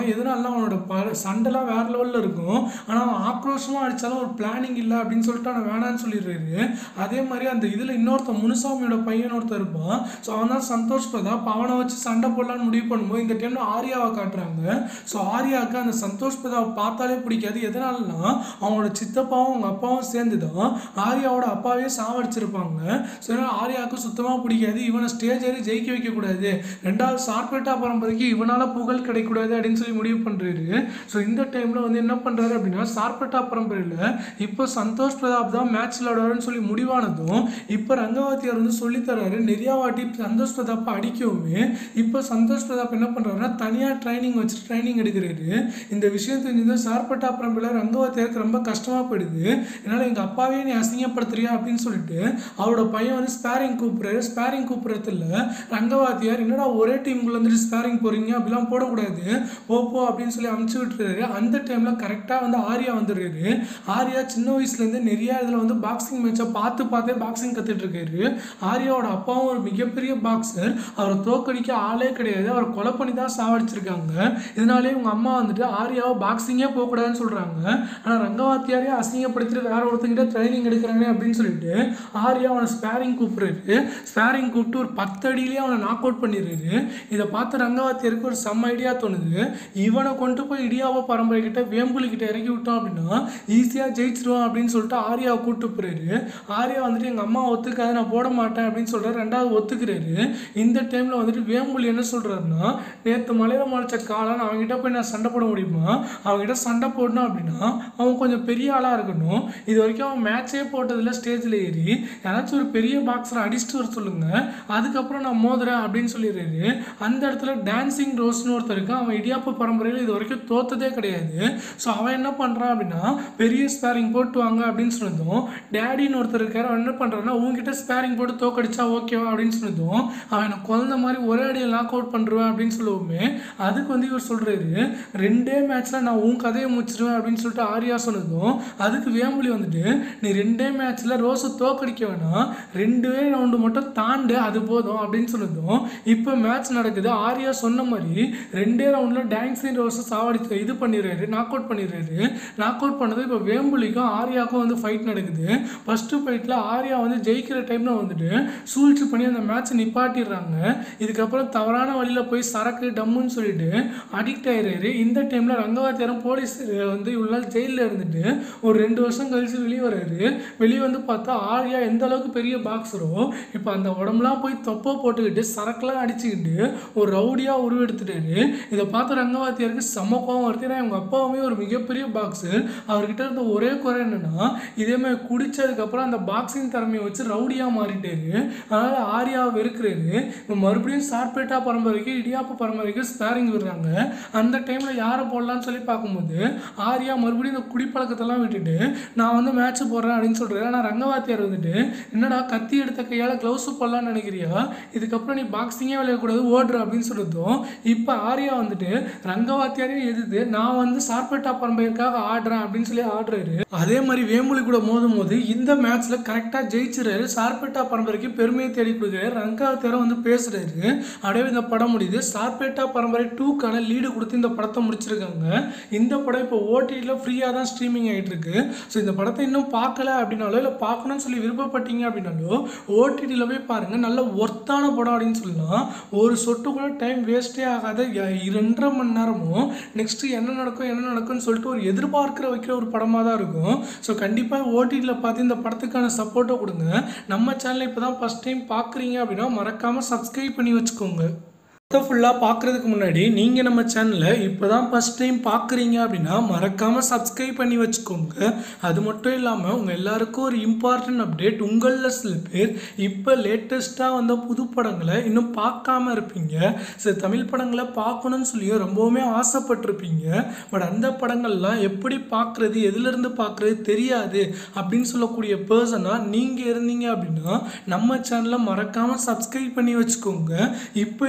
வந்து அவனோட ப சண்டைலாம் வேற லெவலில் இருக்கும் ஆனால் அவன் ஆக்ரோஷமாக அடித்தாலும் ஒரு பிளானிங் இல்லை அப்படின்னு சொல்லிட்டு அவன் வேணான்னு சொல்லிடுறாரு அதே மாதிரி அந்த இதில் இன்னொருத்தன் முனுசாமியோட பையன் ஒருத்தன் இருப்பான் ஸோ அவன் தான் சந்தோஷ் பிரதாப் அவனை வச்சு சண்டை போடலான்னு முடிவு பண்ணும்போது இந்த டைமில் ஆர்யாவை காட்டுறாங்க ஸோ ஆர்யாவுக்கு அந்த சந்தோஷ் பிரதாப் பார்த்தாலே பிடிக்காது எதனாலனா அவனோட சித்தப்பாவும் அவங்க அப்பாவும் சேர்ந்து தான் ஆர்யாவோட அப்பாவே சாவடிச்சிருப்பாங்க ஸோ அதனால் ஆர்யாவுக்கு சுத்தமாக பிடிக்காது இவனை ஸ்டேஜ் ஏறி ஜெயிக்க வைக்கக்கூடாது ரெண்டாவது சார்பேட்டா பரம்பரைக்கு இவனால் புகழ் கிடைக்கக்கூடாது அப்படின்னு சொல்லி முடிவு பண்ணுறாரு ஸோ இந்த டைமில் வந்து என்ன பண்ணுறாரு அப்படின்னா சார்பேட்டா பரம்பரையில் இப்போ சந்தோஷ் பிரதாப் தான் மேட்ச் விளையாடுவாருன்னு சொல்லி முடிவானதும் இப்போ ரங்கவத்தியார் வந்து சொல்லி தர்றாரு நிறையா வாட்டி சந்தோஷ் பிரதாப்பை அடிக்கவுமே இப்போ சந்தோஷ் பிரதாப் என்ன பண்ணுறாருன்னா தனியாக ட்ரைனிங் வச்சு ட்ரைனிங் எடுக்கிறாரு இந்த விஷயம் தெரிஞ்சது சார்பட்டா பரம்பரையில் ரங்கவத்தியாருக்கு ரொம்ப கஷ்டமாக போயிடுது என்னால் எங்கள் அப்பாவே நீ அசிங்கப்படுத்துறியா அப்படின்னு சொல்லிட்டு அவரோட பையன் வந்து ஸ்பேரிங் கூப்பிட்றாரு ஸ்பேரிங் கூப்பிட்றதுல ரங்கவாத்தியார் என்னடா ஒரே டீமுக்குள்ள வந்துட்டு ஸ்பேரிங் போகிறீங்க அப்படிலாம் போடக்கூடாது போ போ அப்படின்னு சொல்லி அமுச்சு விட்டுறாரு அந்த டைமில் கரெக்டாக வந்து ஆர்யா வந்துடுறாரு ஆர்யா சின்ன வயசுலேருந்து நிறைய இதில் வந்து பாக்ஸிங் மேட்சை பார்த்து பார்த்தே பாக்ஸிங் கற்றுட்டு இருக்காரு ஆர்யாவோட அப்பாவும் ஒரு மிகப்பெரிய பாக்ஸர் அவரை தோக்கடிக்க ஆளே கிடையாது அவரை கொலை பண்ணி தான் சாவடிச்சிருக்காங்க இதனாலே உங்கள் அம்மா வந்துட்டு ஆர்யாவை பாக்ஸிங்கே போகக்கூடாதுன்னு சொல்கிறாங்க ஆனால் ரங்கவாத்தியாரே அசிங்கப்படுத்திட்டு வேற ஒருத்தங்கிட்ட ட்ரைனிங் எடுக்கிறானே அப்படின்னு சொல்லிட்டு ஆர்யா அவனை ஸ்பேரிங் கூப்பிடுறாரு ஸ்பேரிங் கூப்பிட்டு ஒரு பத்து அடியிலேயே அவனை நாக் அவுட் பண்ணிடுறாரு இதை பார்த்து ரங்கவாத்தியாருக்கு ஒரு செம்ம ஐடியா தோணுது இவனை கொண்டு போய் இடியாவோ பரம்பரை கிட்ட வேம்புலி கிட்ட இறக்கி விட்டோம் அப்படின்னா ஈஸியாக ஜெயிச்சிருவான் அப்படின்னு சொல்லிட்டு ஆர்யாவை கூப்பிட்டு போறாரு ஆர்யா வந்துட்டு எங்கள் அம்மா ஒத்துக்காது நான் போட மாட்டேன் அப்படின்னு சொல்கிறார் ரெண்டாவது ஒத்துக்கிறாரு இந்த டைமில் வந்துட்டு வேம்புலி என்ன சொல்கிறாருன்னா நேற்று மலையில் முளைச்ச காளான் அவங்ககிட்ட போய் நான் சண்டை போட முடியுமா அவங்ககிட்ட சண்டை போடணும் அப்படின்னா அவன் கொஞ்சம் பெரிய ஆளாக இருக்கணும் இது வரைக்கும் அவன் மேட்சே போட்டதில்ல ஸ்டேஜில் ஏறி யாராச்சும் ஒரு பெரிய பாக்ஸரை அடிச்சுட்டு வர சொல்லுங்க அதுக்கப்புறம் நான் மோதுறேன் அப்படின்னு சொல்லிடுறாரு அந்த இடத்துல டான்சிங் ரோஸ்னு ஒருத்தர் இருக்கான் அவன் இடியாப்ப பரம்பரையில் இது வரைக்கும் தோத்ததே கிடையாது ஸோ அவன் என்ன பண்ணுறான் அப்படின்னா பெரிய ஸ்பேரிங் போட்டு வாங்க அப்படின்னு சொன்னதும் டேடின்னு ஒருத்தர் இருக்காரு அவன் என்ன பண்ணுறான்னா உங்ககிட்ட ஸ்பேரிங் போட்டு தோக்கடிச்சா ஓகேவா அப்படின்னு சொன்னதும் அவன் எனக்கு குழந்த மாதிரி ஒரே அடியில் லாக் அவுட் பண்ணுருவேன் அப்படின்னு சொல்லுவோமே அதுக்கு வந்து இவர் சொல்கிறாரு ரெண்டே மேட்ச்சில் நான் உன் கதையை முடிச்சிருவேன் அப்படின்னு சொல்லிட்டு ஆர்யா சொன்னதும் அதுக்கு வேம்புலி வந்துட்டு நீ ரெண்டே மேட்ச்சில் ரோஸை தோக்கடிக்க வேணாம் ரெண்டே ரவுண்டு மட்டும் தாண்டு அது போதும் அப்படின்னு சொன்னதும் இப்போ மேட்ச் நடக்குது ஆர்யா சொன்ன மாதிரி ரெண்டே ரவுண்டில் டான்ஸிங் ரோஸை சாவடிச்சு இது பண்ணிடுறாரு நாக் அவுட் பண்ணிடுறாரு நாக் அவுட் பண்ணது இப்போ வேம்புலிக்கும் ஆர்யாவுக்கும் வந்து ஃபைட் நடக்குது ஃபஸ்ட்டு ஃபைட்டில் ஆர்யா வந்து ஜெயிக்கிற டைமில் வந்துட்டு சூழ்ச்சி பண்ணி அந்த மேட்ச்சை நிப்பாட்டிடுறாங்க இதுக்கப்புறம் தவறான வழியில் போய் சரக்கு டம்முன்னு சொல்லிட்டு அடிக்ட் ஆயிடுறாரு இந்த டைமில் ரங்கவாத்தியாரம் போலீஸ் வந்து இவ்வளோ நாள் ஜெயிலில் இருந்துட்டு ஒரு ரெண்டு வருஷம் கழிச்சு வெளியே வர்றாரு வெளியே வந்து பார்த்தா ஆர்யா எந்த அளவுக்கு பெரிய பாக்ஸரோ இப்போ அந்த உடம்புலாம் போய் தொப்பை போட்டுக்கிட்டு சரக்குலாம் அடிச்சுக்கிட்டு ஒரு ரவுடியாக உருவெடுத்துட்டாரு இதை பார்த்து ரங்கவாத்தியாருக்கு செம்ம கோவம் வருது ஏன்னா எங்கள் அப்பாவுமே ஒரு மிகப்பெரிய பாக்ஸர் அவர்கிட்ட இருந்த ஒரே குறை என்னன்னா இதே மாதிரி குடிச்சதுக்கப்புறம் அந்த பாக்ஸிங் திறமையை வச்சு ரவுடியாக மாறிட்டாரு அதனால் ஆர்யாவை வெறுக்கிறாரு இப்போ மறுபடியும் சார்பேட்டா பரம்பரைக்கு இடியாப்ப பரம்பரைக்கு ஸ்பேரிங் விடுறாங்க அந்த டைமில் யாரை போடலான்னு சொல்லி பார்க்கும்போது ஆர்யா மறுபடியும் இந்த குடிப்பழக்கத்தெல்லாம் விட்டுட்டு நான் வந்து மேட்ச் போடுறேன் அப்படின்னு சொல்கிறாரு ஆனால் ரங்கவாத்தியார் வந்துட்டு என்னடா கத்தி எடுத்த கையால் க்ளவுஸ் போடலான்னு நினைக்கிறியா இதுக்கப்புறம் நீ பாக்ஸிங்கே விளையாடக்கூடாது ஓடுற அப்படின்னு சொல்லிட்டோம் இப்போ ஆர்யா வந்துட்டு ரங்கவாத்தியாரையும் எதிர்த்து நான் வந்து சார்பேட்டா பரம்பரைக்காக ஆடுறேன் அப்படின்னு சொல்லி ஆடுறாரு அதே மாதிரி வேம்புலி கூட மோதும் போது இந்த மேட்ச்சில் கரெக்டாக ஜெயிச்சிறாரு சார்பேட்டா பரம்பரைக்கு பெருமையை தேடி கொடுக்குறாரு ரங்கவாத்தியாரம் வந்து பேசுறாரு அப்படியே இந்த படம் முடியுது சார்பேட்டா பரம்பரை டூக்கான லீடு கொடுத்து இந்த படத்தை முடிச்சிருக்காங்க இந்த படம் இப்போ ஓடிடியில் ஃப்ரீயாக தான் ஸ்ட்ரீமிங் ஆகிட்டு இருக்கு ஸோ இந்த படத்தை இன்னும் பார்க்கல அப்படின்னாலோ இல்லை பார்க்கணும்னு சொல்லி விருப்பப்பட்டீங்க அப்படின்னாலோ ஓடிடியில் போய் பாருங்கள் நல்ல ஒர்த்தான படம் அப்படின்னு சொல்லலாம் ஒரு சொட்டு கூட டைம் வேஸ்ட்டே ஆகாத ய- இரண்டரை மணி நேரமும் நெக்ஸ்ட்டு என்ன நடக்கும் என்ன நடக்கும்னு சொல்லிட்டு ஒரு எதிர்பார்க்கிற வைக்கிற ஒரு படமாக தான் இருக்கும் ஸோ கண்டிப்பாக ஓடிடியில் பார்த்து இந்த படத்துக்கான சப்போர்ட்டை கொடுங்க நம்ம சேனலை இப்போ தான் ஃபஸ்ட் டைம் பார்க்குறீங்க அப்படின்னா மறக்காமல் சப்ஸ்கிரைப் பண்ணி வச்சுக்கோங்க படத்தை ஃபுல்லாக பார்க்குறதுக்கு முன்னாடி நீங்கள் நம்ம சேனலை இப்போ தான் ஃபஸ்ட் டைம் பார்க்குறீங்க அப்படின்னா மறக்காமல் சப்ஸ்கிரைப் பண்ணி வச்சுக்கோங்க அது மட்டும் இல்லாமல் உங்கள் எல்லாருக்கும் ஒரு இம்பார்ட்டன்ட் அப்டேட் உங்களில் சில பேர் இப்போ லேட்டஸ்ட்டாக வந்த புது படங்களை இன்னும் பார்க்காம இருப்பீங்க சில தமிழ் படங்களை பார்க்கணும்னு சொல்லி ரொம்பவுமே ஆசைப்பட்டிருப்பீங்க பட் அந்த படங்கள்லாம் எப்படி பார்க்குறது எதுலேருந்து பார்க்குறது தெரியாது அப்படின்னு சொல்லக்கூடிய பர்சனாக நீங்கள் இருந்தீங்க அப்படின்னா நம்ம சேனலை மறக்காமல் சப்ஸ்கிரைப் பண்ணி வச்சுக்கோங்க இப்போ இந்த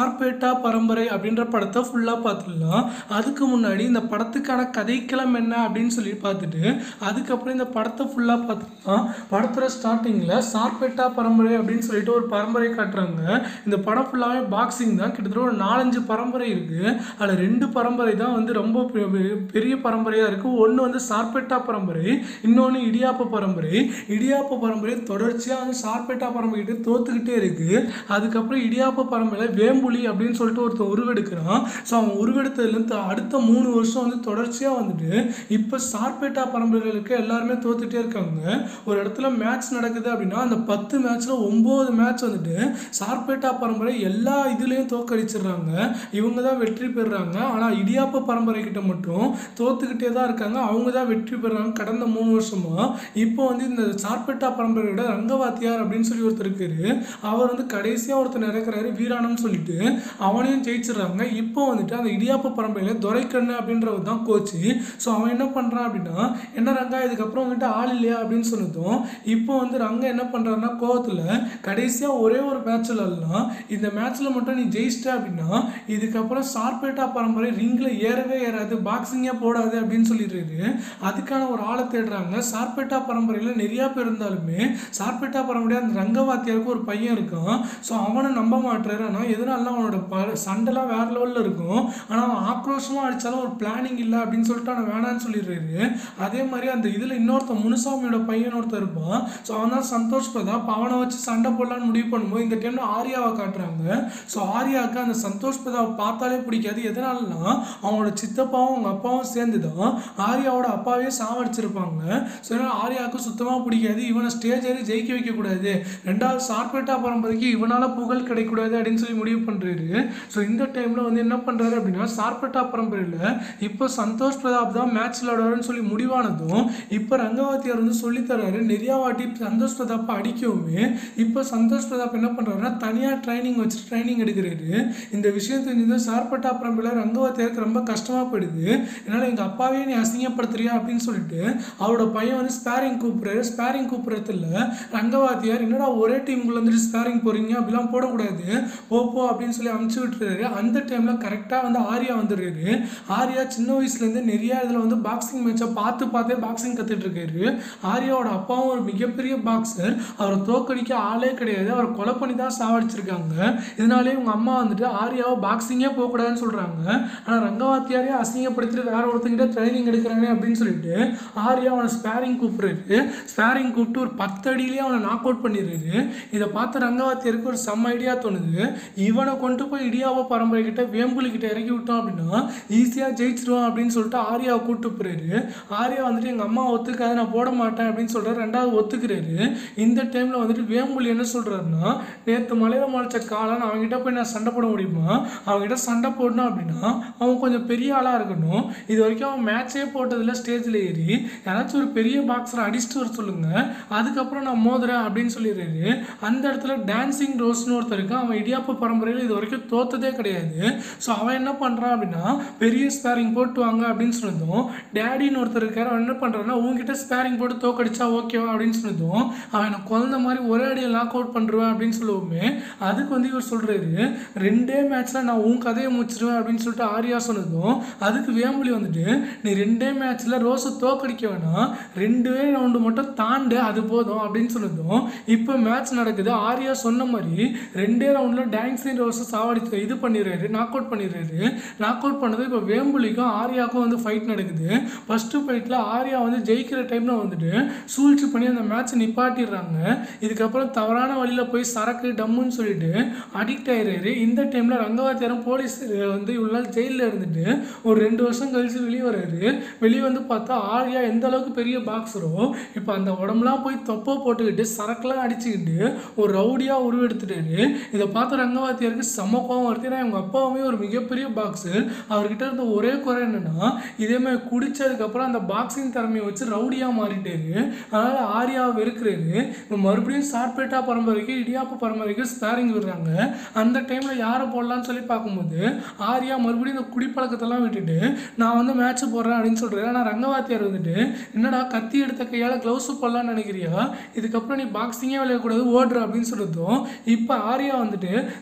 சார்பேட்டா பரம்பரை அப்படின்ற படத்தை ஃபுல்லாக பார்த்துடலாம் அதுக்கு முன்னாடி இந்த படத்துக்கான கதைக்களம் என்ன அப்படின்னு சொல்லி பார்த்துட்டு அதுக்கப்புறம் இந்த படத்தை ஃபுல்லாக பார்த்துக்கலாம் படத்தோட ஸ்டார்டிங்கில் சார்பேட்டா பரம்பரை அப்படின்னு சொல்லிட்டு ஒரு பரம்பரை காட்டுறாங்க இந்த படம் ஃபுல்லாகவே பாக்ஸிங் தான் கிட்டத்தட்ட ஒரு நாலஞ்சு பரம்பரை இருக்குது அதில் ரெண்டு பரம்பரை தான் வந்து ரொம்ப பெ- பெ- பெரிய பரம்பரையாக இருக்குது ஒன்று வந்து சார்பேட்டா பரம்பரை இன்னொன்று இடியாப்ப பரம்பரை இடியாப்ப பரம்பரை தொடர்ச்சியாக வந்து சார்பேட்டா பரம்பரைகிட்ட தோத்துக்கிட்டே இருக்குது அதுக்கப்புறம் இடியாப்ப பரம்பரையில் வேம்புலி அப்படின்னு சொல்லிட்டு ஒருத்தன் உருவெடுக்கிறான் ஸோ அவன் உருவெடுத்ததுலேருந்து அடுத்த மூணு வருஷம் வந்து தொடர்ச்சியாக வந்துட்டு இப்போ சார்பேட்டா பரம்பரைகளுக்கு எல்லாருமே தோத்துட்டே இருக்காங்க ஒரு இடத்துல மேட்ச் நடக்குது அப்படின்னா அந்த பத்து மேட்ச்சில் ஒம்பது மேட்ச் வந்துட்டு சார்பேட்டா பரம்பரை எல்லா இதுலேயும் தோக்கடிச்சிடுறாங்க இவங்க தான் வெற்றி பெறுறாங்க ஆனால் இடியாப்ப பரம்பரை கிட்ட மட்டும் தோத்துக்கிட்டே தான் இருக்காங்க அவங்க தான் வெற்றி பெறுறாங்க கடந்த மூணு வருஷமா இப்போ வந்து இந்த சார்பேட்டா பரம்பரையோட ரங்கவாத்தியார் அப்படின்னு சொல்லி ஒருத்தர் இருக்காரு அவர் வந்து கடைசியாக ஒருத்தர் இறக்குறாரு வீராணம்னு சொல்லிட்டு அவனையும் ஜெயிச்சிடுறாங்க இப்போ வந்துட்டு அந்த இடியாப்ப பரம்பரையில் துரைக்கண்ணு அப்படின்றவர் தான் கோச்சு ஸோ அவன் என்ன பண்ணுறான் அப்படின்னா என்ன ரங்கா இதுக்கப்புறம் உங்ககிட்ட ஆள் இல்லையா அப்படின்னு சொன்னதும் இப்போ வந்து ரங்கா என்ன பண்ணுறாருன்னா கோவத்தில் கடைசியாக ஒரே ஒரு மேட்ச்சில் எல்லாம் இந்த மேட்ச்சில் மட்டும் நீ ஜெயிச்சிட்ட அப்படின்னா இதுக்கப்புறம் சார்பேட்டா பரம்பரை ரிங்கில் ஏறவே ஏறாது பாக்ஸிங்கே போடாது அப்படின்னு சொல்லிடுறாரு அதுக்கான ஒரு ஆளை தேடுறாங்க சார்பேட்டா பரம்பரையில் நிறையா பேர் இருந்தாலுமே சார்பேட்டா பரம்பரை அந்த ரங்கவாத்தியாருக்கு ஒரு பையன் இருக்கான் ஸோ அவனை நம்ப மாட்டுறாரு ஆனால் எதனால அவனோட ப சண்டைலாம் வேற லெவலில் இருக்கும் ஆனால் அவன் ஆக்ரோஷமாக அடித்தாலும் ஒரு பிளானிங் இல்லை அப்படின்னு சொல்லிட்டு அவனை வேணான்னு சொல்லிடுறாரு அதே மாதிரி அந்த இதில் இன்னொருத்தன் முனுசாமியோட பையன் ஒருத்தன் இருப்பான் ஸோ அவன் தான் சந்தோஷ் பிரதாப் அவனை வச்சு சண்டை போடலான்னு முடிவு பண்ணும்போது இந்த டைமில் ஆர்யாவை காட்டுறாங்க ஸோ ஆர்யாவுக்கு அந்த சந்தோஷ் பிரதாப் பார்த்தாலே பிடிக்காது எதனாலனா அவனோட சித்தப்பாவும் அவங்க அப்பாவும் சேர்ந்து தான் ஆர்யாவோட அப்பாவே சாவடிச்சிருப்பாங்க ஸோ அதனால் ஆர்யாவுக்கு சுத்தமாக பிடிக்காது இவனை ஸ்டேஜ் ஏறி ஜெயிக்க வைக்கக்கூடாது ரெண்டாவது சார்பேட்டா பரம்பரைக்கு இவனால் புகழ் கிடைக்கக்கூடாது அப்படின்னு சொல்லி முடிவு பண்ணுறாரு ஸோ இந்த டைமில் வந்து என்ன பண்ணுறாரு அப்படின்னா சார்பேட்டா பரம்பரையில் இப்போ சந்தோஷ் பிரதாப் தான் மேட்ச் விளையாடுவாருன்னு சொல்லி முடிவானதும் இப்போ ரங்கவாத்தியார் வந்து சொல்லித்தராரு நிறையா வாட்டி சந்தோஷ் பிரதாப்பை அடிக்கவுமே இப்போ சந்தோஷ் பிரதாப் என்ன பண்ணுறாருன்னா தனியாக ட்ரைனிங் வச்சு ட்ரைனிங் எடுக்கிறாரு இந்த விஷயம் தெரிஞ்சது சார்பட்டா பரம்பரையில் ரங்கவாத்தியாருக்கு ரொம்ப கஷ்டமாக போயிடுது என்னால் எங்கள் அப்பாவே நீ அசிங்கப்படுத்துறியா அப்படின்னு சொல்லிட்டு அவரோட பையன் வந்து ஸ்பேரிங் கூப்பிட்றாரு ஸ்பேரிங் கூப்பிட்றதுல ரங்கவாத்தியார் என்னடா ஒரே டீமுக்குள்ள வந்துட்டு ஸ்பேரிங் போகிறீங்க அப்படிலாம் போடக்கூடாது போ போ அப்படின்னு சொல்லி அமுச்சு விட்டுறாரு அந்த டைமில் கரெக்டாக வந்து ஆர்யா வந்துடுறாரு ஆர்யா சின்ன வயசுலேருந்து நிறைய இதில் வந்து பாக்ஸிங் மேட்சை பார்த்து பார்த்தே பாக்ஸிங் கற்றுட்டு இருக்காரு ஆர்யாவோட அப்பாவும் ஒரு மிகப்பெரிய பாக்ஸர் அவரை தோக்கடிக்க ஆளே கிடையாது அவரை கொலை பண்ணி தான் சாவடிச்சிருக்காங்க இதனாலே உங்கள் அம்மா வந்துட்டு ஆர்யாவை பாக்ஸிங்கே போகக்கூடாதுன்னு சொல்கிறாங்க ஆனால் ரங்கவாத்தியாரே அசிங்கப்படுத்திட்டு வேற ஒருத்தங்கிட்ட ட்ரைனிங் எடுக்கிறானே அப்படின்னு சொல்லிட்டு ஆர்யா அவனை ஸ்பேரிங் கூப்பிடுறாரு ஸ்பேரிங் கூப்பிட்டு ஒரு பத்து அடியிலேயே அவனை நாக் அவுட் பண்ணிடுறாரு இதை பார்த்து ரங்கவாத்தியருக்கு ஒரு செம்ம ஐடியா தோணுது இவனை கொண்டு போய் இடியாவ பரம்பரை கிட்ட வேம்புலி கிட்ட இறக்கி விட்டோம் அப்படின்னா ஈஸியாக ஜெயிச்சிருவான் அப்படின்னு சொல்லிட்டு ஆர்யாவை கூட்டு போறாரு ஆர்யா வந்துட்டு எங்கள் அம்மா ஒத்துக்காது நான் போட மாட்டேன் அப்படின்னு சொல்கிறார் ரெண்டாவது ஒத்துக்கிறாரு இந்த டைமில் வந்துட்டு வேம்புலி என்ன சொல்கிறாருன்னா நேற்று மலையில முளைச்ச காளான் அவன்கிட்ட போய் நான் சண்டை போட முடியுமா அவன்கிட்ட சண்டை போடணும் அப்படின்னா அவன் கொஞ்சம் பெரிய ஆளாக இருக்கணும் இது வரைக்கும் அவன் மேட்சே போட்டதில்ல ஸ்டேஜில் ஏறி யாராச்சும் ஒரு பெரிய பாக்ஸரை அடிச்சுட்டு வர சொல்லுங்க அதுக்கப்புறம் நான் மோதுறேன் அப்படின்னு சொல்லிடுறாரு அந்த இடத்துல டான்சிங் ரோஸ்னு ஒருத்தர் இருக்கான் அவன் இடியாப்ப பரம்பரையில் இது வரைக்கும் தோத்ததே கிடையாது ஸோ அவன் என்ன பண்ணுறான் அப்படின்னா பெரிய ஸ்பேரிங் போட்டு வாங்க அப்படின்னு சொன்னதும் டேடின்னு ஒருத்தர் இருக்காரு அவன் என்ன பண்ணுறான்னா உங்ககிட்ட ஸ்பேரிங் போட்டு தோக்கடிச்சா ஓகேவா அப்படின்னு சொன்னதும் அவன் எனக்கு குழந்த மாதிரி ஒரே அடியில் லாக் அவுட் பண்ணுருவேன் அப்படின்னு சொல்லுவோமே அதுக்கு வந்து இவர் சொல்கிறாரு ரெண்டே மேட்ச்சில் நான் உன் கதையை முடிச்சிருவேன் அப்படின்னு சொல்லிட்டு ஆர்யா சொன்னதும் அதுக்கு வேம்புலி வந்துட்டு நீ ரெண்டே மேட்ச்சில் ரோஸை தோக்கடிக்க வேணாம் ரெண்டே ரவுண்டு மட்டும் தாண்டு அது போதும் அப்படின்னு சொன்னதும் இப்போ மேட்ச் நடக்குது ஆர்யா சொன்ன மாதிரி ரெண்டே ரவுண்டில் டான்ஸிங் ரோஸை சாவடிச்சு இது பண்ணிடுறாரு நாக் அவுட் பண்ணிடுறாரு நாக் அவுட் பண்ணது இப்போ வேம்புலிக்கும் ஆர்யாவுக்கும் வந்து ஃபைட் நடக்குது ஃபஸ்ட்டு ஃபைட்டில் ஆர்யா வந்து ஜெயிக்கிற டைமில் வந்துட்டு சூழ்ச்சி பண்ணி அந்த மேட்ச்சை நிப்பாட்டிடுறாங்க இதுக்கப்புறம் தவறான வழியில் போய் சரக்கு டம்முன்னு சொல்லிட்டு அடிக்ட் ஆயிடுறாரு இந்த டைமில் ரங்கவாத்தியாரம் போலீஸ் வந்து இவ்வளோ நாள் ஜெயிலில் இருந்துட்டு ஒரு ரெண்டு வருஷம் கழிச்சு வெளியே வர்றாரு வெளியே வந்து பார்த்தா ஆர்யா எந்த அளவுக்கு பெரிய பாக்ஸரோ இப்போ அந்த உடம்புலாம் போய் தொப்பை போட்டுக்கிட்டு சரக்குலாம் அடிச்சுக்கிட்டு ஒரு ரவுடியாக உருவெடுத்துட்டாரு இதை பார்த்த ரங்கவாத்தியாருக்கு செம்ம கோவம் வருது ஏன்னா இவங்க அப்பாவுமே ஒரு மிகப்பெரிய பாக்ஸர் அவர்கிட்ட இருந்த ஒரே குறை என்னன்னா இதே மாதிரி குடிச்சதுக்கப்புறம் அந்த பாக்ஸிங் திறமையை வச்சு ரவுடியாக மாறிட்டாரு அதனால் ஆர்யாவை வெறுக்கிறாரு இப்போ மறுபடியும் சார்பேட்டா பரம்பரைக்கு இடியாப்ப பரம்பரைக்கு ஸ்பேரிங் விடுறாங்க அந்த டைமில் யாரை போடலான்னு சொல்லி பார்க்கும்போது ஆர்யா மறுபடியும் இந்த குடிப்பழக்கத்தெல்லாம் விட்டுட்டு நான் வந்து மேட்ச் போடுறேன் அப்படின்னு சொல்கிறாரு ஆனால் ரங்கவாத்தியார் வந்துட்டு என்னடா கத்தி எடுத்த கையால் க்ளவுஸ் போடலான்னு நினைக்கிறியா இதுக்கப்புறம் நீ பாக்ஸிங்கே விளையாடக்கூடாது ஓடுற அப்படின்னு சொல்லிட்டோம் இப்போ ஆர்யா வந்துட்டு ரங்கவாத்தியார்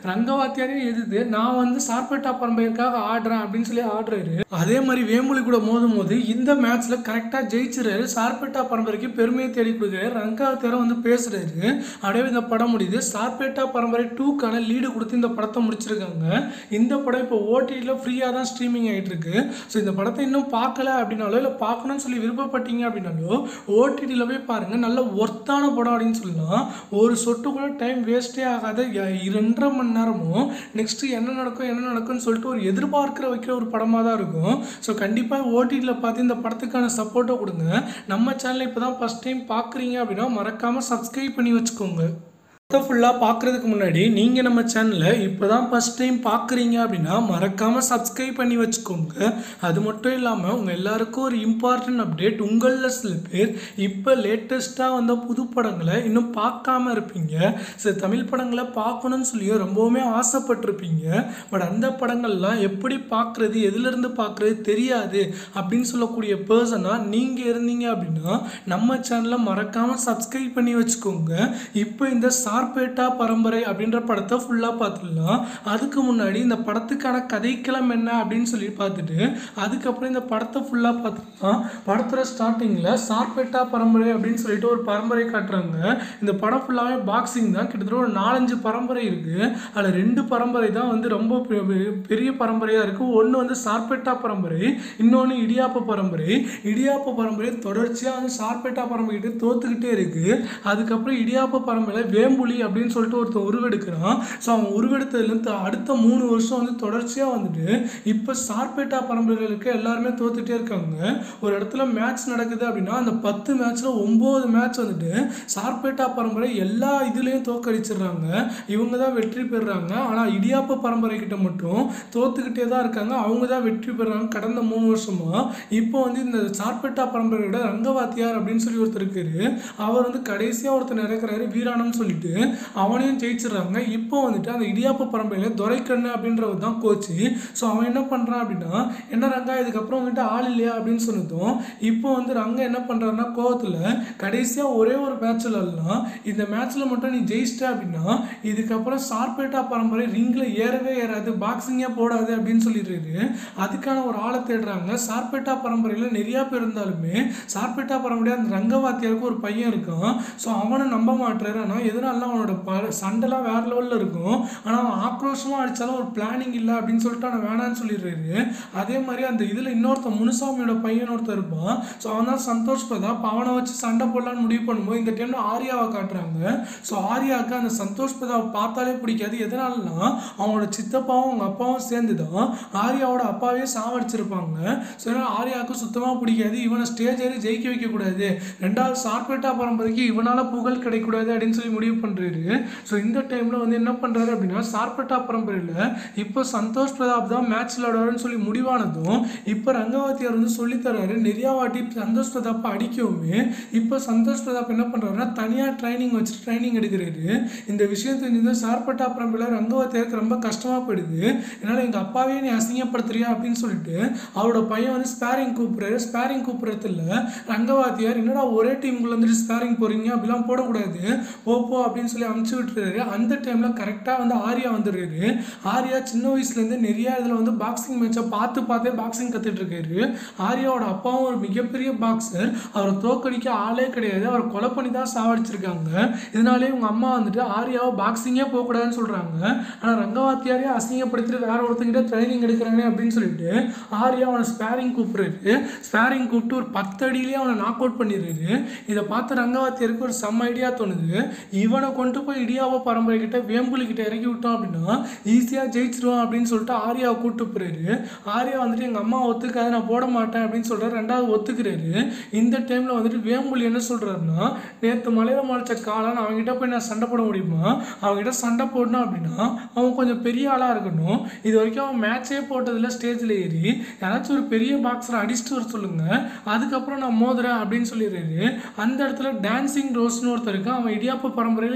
ரங்கவாத்தியாரே எதிர்த்து நான் வந்து சார்பேட்டா பரம்பரைக்காக ஆடுறேன் அப்படின்னு சொல்லி ஆடுறாரு அதே மாதிரி வேம்புலி கூட மோதும் போது இந்த மேட்ச்ல கரெக்டா ஜெயிச்சிருக்காரு சார்பேட்டா பரம்பரைக்கு பெருமையை தேடி கொடுக்குறாரு ரங்கவாத்தியாரும் வந்து பேசுறாரு அப்படியே இந்த படம் முடியுது சார்பேட்டா பரம்பரை டூக்கான லீடு கொடுத்து இந்த படத்தை முடிச்சிருக்காங்க இந்த படம் இப்போ ஓடிடியில் ஃப்ரீயாக தான் ஸ்ட்ரீமிங் ஆகிட்டு இருக்கு ஸோ இந்த படத்தை இன்னும் பார்க்கல அப்படின்னாலோ இல்லை பார்க்கணும்னு சொல்லி விருப்பப்பட்டீங்க அப்படின்னாலோ ஓடிடியில் போய் பாருங்க நல்ல ஒர்த்தான படம் அப்படின்னு சொல்லலாம் ஒரு சொட்டு கூட டைம் வேஸ்ட்டே ஆகாத ய- இரண்டரை மணி நேரமும் நெக்ஸ்ட் என்ன நடக்கும் என்ன நடக்கும்னு சொல்லிட்டு ஒரு எதிர்பார்க்கிற வைக்கிற ஒரு படமாக தான் இருக்கும் ஸோ கண்டிப்பாக ஓடிடியில் பார்த்து இந்த படத்துக்கான சப்போர்ட்டை கொடுங்க நம்ம சேனலை இப்போ தான் ஃபஸ்ட் டைம் பார்க்குறீங்க அப்படின்னா மறக்காமல் சப்ஸ்கிரைப் பண்ணி வச்சுக்கோங்க படத்தை ஃபுல்லாக பார்க்குறதுக்கு முன்னாடி நீங்கள் நம்ம சேனலை இப்போ தான் ஃபஸ்ட் டைம் பார்க்குறீங்க அப்படின்னா மறக்காமல் சப்ஸ்கிரைப் பண்ணி வச்சுக்கோங்க அது மட்டும் இல்லாமல் உங்கள் எல்லாருக்கும் ஒரு இம்பார்ட்டன்ட் அப்டேட் உங்களில் சில பேர் இப்போ லேட்டஸ்ட்டாக வந்த புது படங்களை இன்னும் பார்க்காம இருப்பீங்க சில தமிழ் படங்களை பார்க்கணும்னு சொல்லி ரொம்பவுமே ஆசைப்பட்டிருப்பீங்க பட் அந்த படங்கள்லாம் எப்படி பார்க்குறது எதுலேருந்து பார்க்குறது தெரியாது அப்படின்னு சொல்லக்கூடிய பர்சனாக நீங்கள் இருந்தீங்க அப்படின்னா நம்ம சேனலை மறக்காமல் சப்ஸ்கிரைப் பண்ணி வச்சுக்கோங்க இப்போ இந்த சார்பேட்டா பரம்பரை அப்படின்ற படத்தை ஃபுல்லாக பார்த்துடலாம் அதுக்கு முன்னாடி இந்த படத்துக்கான கதைக்களம் என்ன அப்படின்னு சொல்லி பார்த்துட்டு அதுக்கப்புறம் இந்த படத்தை ஃபுல்லாக பார்த்துக்கலாம் படத்தோட ஸ்டார்டிங்கில் சார்பேட்டா பரம்பரை அப்படின்னு சொல்லிட்டு ஒரு பரம்பரை காட்டுறாங்க இந்த படம் ஃபுல்லாகவே பாக்ஸிங் தான் கிட்டத்தட்ட ஒரு நாலஞ்சு பரம்பரை இருக்குது அதில் ரெண்டு பரம்பரை தான் வந்து ரொம்ப பெ- பெ- பெரிய பரம்பரையாக இருக்குது ஒன்று வந்து சார்பேட்டா பரம்பரை இன்னொன்று இடியாப்ப பரம்பரை இடியாப்ப பரம்பரை தொடர்ச்சியாக வந்து சார்பேட்டா பரம்பரை கிட்ட தோத்துக்கிட்டே இருக்குது அதுக்கப்புறம் இடியாப்ப பரம்பரையில் வேம்புலி அப்படின்னு சொல்லிட்டு ஒருத்தன் உருவெடுக்கிறான் ஸோ அவன் உருவெடுத்ததுலேருந்து அடுத்த மூணு வருஷம் வந்து தொடர்ச்சியாக வந்துட்டு இப்போ சார்பேட்டா பரம்பரைகளுக்கு எல்லாருமே தோத்துட்டே இருக்காங்க ஒரு இடத்துல மேட்ச் நடக்குது அப்படின்னா அந்த பத்து மேட்ச்சில் ஒம்பது மேட்ச் வந்துட்டு சார்பேட்டா பரம்பரை எல்லா இதுலேயும் தோக்கடிச்சிடுறாங்க இவங்க தான் வெற்றி பெறுறாங்க ஆனால் இடியாப்ப பரம்பரை கிட்ட மட்டும் தோத்துக்கிட்டே தான் இருக்காங்க அவங்க தான் வெற்றி பெறுறாங்க கடந்த மூணு வருஷமா இப்போ வந்து இந்த சார்பேட்டா பரம்பரையோட ரங்கவாத்தியார் அப்படின்னு சொல்லி ஒருத்தர் இருக்காரு அவர் வந்து கடைசியாக ஒருத்தர் நடக்கிறாரு வீராணம்னு சொல்லிட்டு அவனையும் ஜெயிச்சிடுறாங்க இப்போ வந்துட்டு அந்த இடியாப்ப பரம்பரையில் துரைக்கண்ணு அப்படின்றவர் தான் கோச்சு ஸோ அவன் என்ன பண்ணுறான் அப்படின்னா என்ன ரங்கா இதுக்கப்புறம் வந்துட்டு ஆள் இல்லையா அப்படின்னு சொன்னதும் இப்போ வந்து ரங்கா என்ன பண்ணுறாருன்னா கோவத்தில் கடைசியாக ஒரே ஒரு மேட்ச்சில் எல்லாம் இந்த மேட்ச்சில் மட்டும் நீ ஜெயிச்சிட்ட அப்படின்னா இதுக்கப்புறம் சார்பேட்டா பரம்பரை ரிங்கில் ஏறவே ஏறாது பாக்ஸிங்கே போடாது அப்படின்னு சொல்லிடுறாரு அதுக்கான ஒரு ஆளை தேடுறாங்க சார்பேட்டா பரம்பரையில் நிறையா பேர் இருந்தாலுமே சார்பேட்டா பரம்பரை அந்த ரங்கவாத்தியாருக்கு ஒரு பையன் இருக்கான் ஸோ அவனை நம்ப மாட்டுறாரு ஆனால் எதனால அவனோட ப சண்டைலாம் வேற லெவலில் இருக்கும் ஆனால் அவன் ஆக்ரோஷமாக அடித்தாலும் ஒரு பிளானிங் இல்லை அப்படின்னு சொல்லிட்டு அவனை வேணான்னு சொல்லிடுறாரு அதே மாதிரி அந்த இதில் இன்னொருத்தன் முனுசாமியோட பையன் ஒருத்தன் இருப்பான் ஸோ அவன் தான் சந்தோஷ் பிரதாப் அவனை வச்சு சண்டை போடலான்னு முடிவு பண்ணும்போது இந்த டைமில் ஆர்யாவை காட்டுறாங்க ஸோ ஆர்யாவுக்கு அந்த சந்தோஷ் பிரதாப் பார்த்தாலே பிடிக்காது எதனாலனா அவனோட சித்தப்பாவும் அவங்க அப்பாவும் சேர்ந்து தான் ஆர்யாவோட அப்பாவே சாவடிச்சிருப்பாங்க ஸோ அதனால் ஆர்யாவுக்கு சுத்தமாக பிடிக்காது இவனை ஸ்டேஜ் ஏறி ஜெயிக்க வைக்கக்கூடாது ரெண்டாவது சார்பேட்டா பரம்பரைக்கு இவனால் புகழ் கிடைக்கக்கூடாது அப்படின்னு சொல்லி முடிவு பண்ணுறாரு ஸோ இந்த டைமில் வந்து என்ன பண்ணுறாரு அப்படின்னா சார்பேட்டா பரம்பரையில் இப்போ சந்தோஷ் பிரதாப் தான் மேட்ச் விளையாடுவாருன்னு சொல்லி முடிவானதும் இப்போ ரங்கவாத்தியார் வந்து சொல்லித்தராரு நிறையா வாட்டி சந்தோஷ் பிரதாப்பை அடிக்கவுமே இப்போ சந்தோஷ் பிரதாப் என்ன பண்ணுறாருன்னா தனியாக ட்ரைனிங் வச்சுட்டு ட்ரைனிங் எடுக்கிறாரு இந்த விஷயம் தெரிஞ்சது சார்பட்டா பரம்பரையில் ரங்கவாத்தியாருக்கு ரொம்ப கஷ்டமாக போயிடுது என்னால் எங்கள் அப்பாவே நீ அசிங்கப்படுத்துறியா அப்படின்னு சொல்லிட்டு அவரோட பையன் வந்து ஸ்பேரிங் கூப்பிட்றாரு ஸ்பேரிங் கூப்பிட்றதுல ரங்கவாத்தியார் என்னடா ஒரே டீமுக்குள்ள வந்துட்டு ஸ்பேரிங் போகிறீங்க அப்படிலாம் போடக்கூடாது போ போ அப்படின்னு சொல்லி அமுச்சு விட்டுறாரு அந்த டைமில் கரெக்டாக வந்து ஆர்யா வந்துடுறாரு ஆர்யா சின்ன வயசுலேருந்து நிறைய இதில் வந்து பாக்ஸிங் மேட்சை பார்த்து பார்த்தே பாக்ஸிங் கற்றுட்டு இருக்காரு ஆர்யாவோட அப்பாவும் ஒரு மிகப்பெரிய பாக்ஸர் அவரை தோக்கடிக்க ஆளே கிடையாது அவரை கொலை பண்ணி தான் சாவடிச்சிருக்காங்க இதனாலே உங்க அம்மா வந்துட்டு ஆர்யாவை பாக்ஸிங்கே போகக்கூடாதுன்னு சொல்கிறாங்க ஆனால் ரங்கவாத்தியாரே அசிங்கப்படுத்திட்டு வேற ஒருத்தங்கிட்ட ட்ரைனிங் எடுக்கிறானே அப்படின்னு சொல்லிட்டு ஆர்யா அவனை ஸ்பேரிங் கூப்பிடுறாரு ஸ்பேரிங் கூப்பிட்டு ஒரு பத்து அடியிலேயே அவனை நாக் அவுட் பண்ணிடுறாரு இதை பார்த்து ரங்கவாத்தியாருக்கு ஒரு செம்ம ஐடியா தோணுது இவனை கொண்டு போய் இடியாவோ பரம்பரை கிட்ட வேம்புலி கிட்ட இறக்கி விட்டோம் அப்படின்னா ஈஸியாக ஜெயிச்சிருவான் அப்படின்னு சொல்லிட்டு ஆர்யாவை கூப்பிட்டு போறாரு ஆர்யா வந்துட்டு எங்கள் அம்மா ஒத்துக்காது நான் போட மாட்டேன் அப்படின்னு சொல்கிறாரு ரெண்டாவது ஒத்துக்கிறாரு இந்த டைமில் வந்துட்டு வேம்புலி என்ன சொல்கிறாருன்னா நேற்று மலையில முளைச்ச காளான் அவங்ககிட்ட போய் நான் சண்டை போட முடியுமா அவங்ககிட்ட சண்டை போடணும் அப்படின்னா அவன் கொஞ்சம் பெரிய ஆளாக இருக்கணும் இது வரைக்கும் அவன் மேட்சே போட்டதில்ல ஸ்டேஜில் ஏறி யாராச்சும் ஒரு பெரிய பாக்ஸரை அடிச்சுட்டு வர சொல்லுங்க அதுக்கப்புறம் நான் மோதுறேன் அப்படின்னு சொல்லிடுறாரு அந்த இடத்துல டான்சிங் ரோஸ்னு ஒருத்தர் இருக்கான் அவன் இடியாப்ப பரம்பரையில்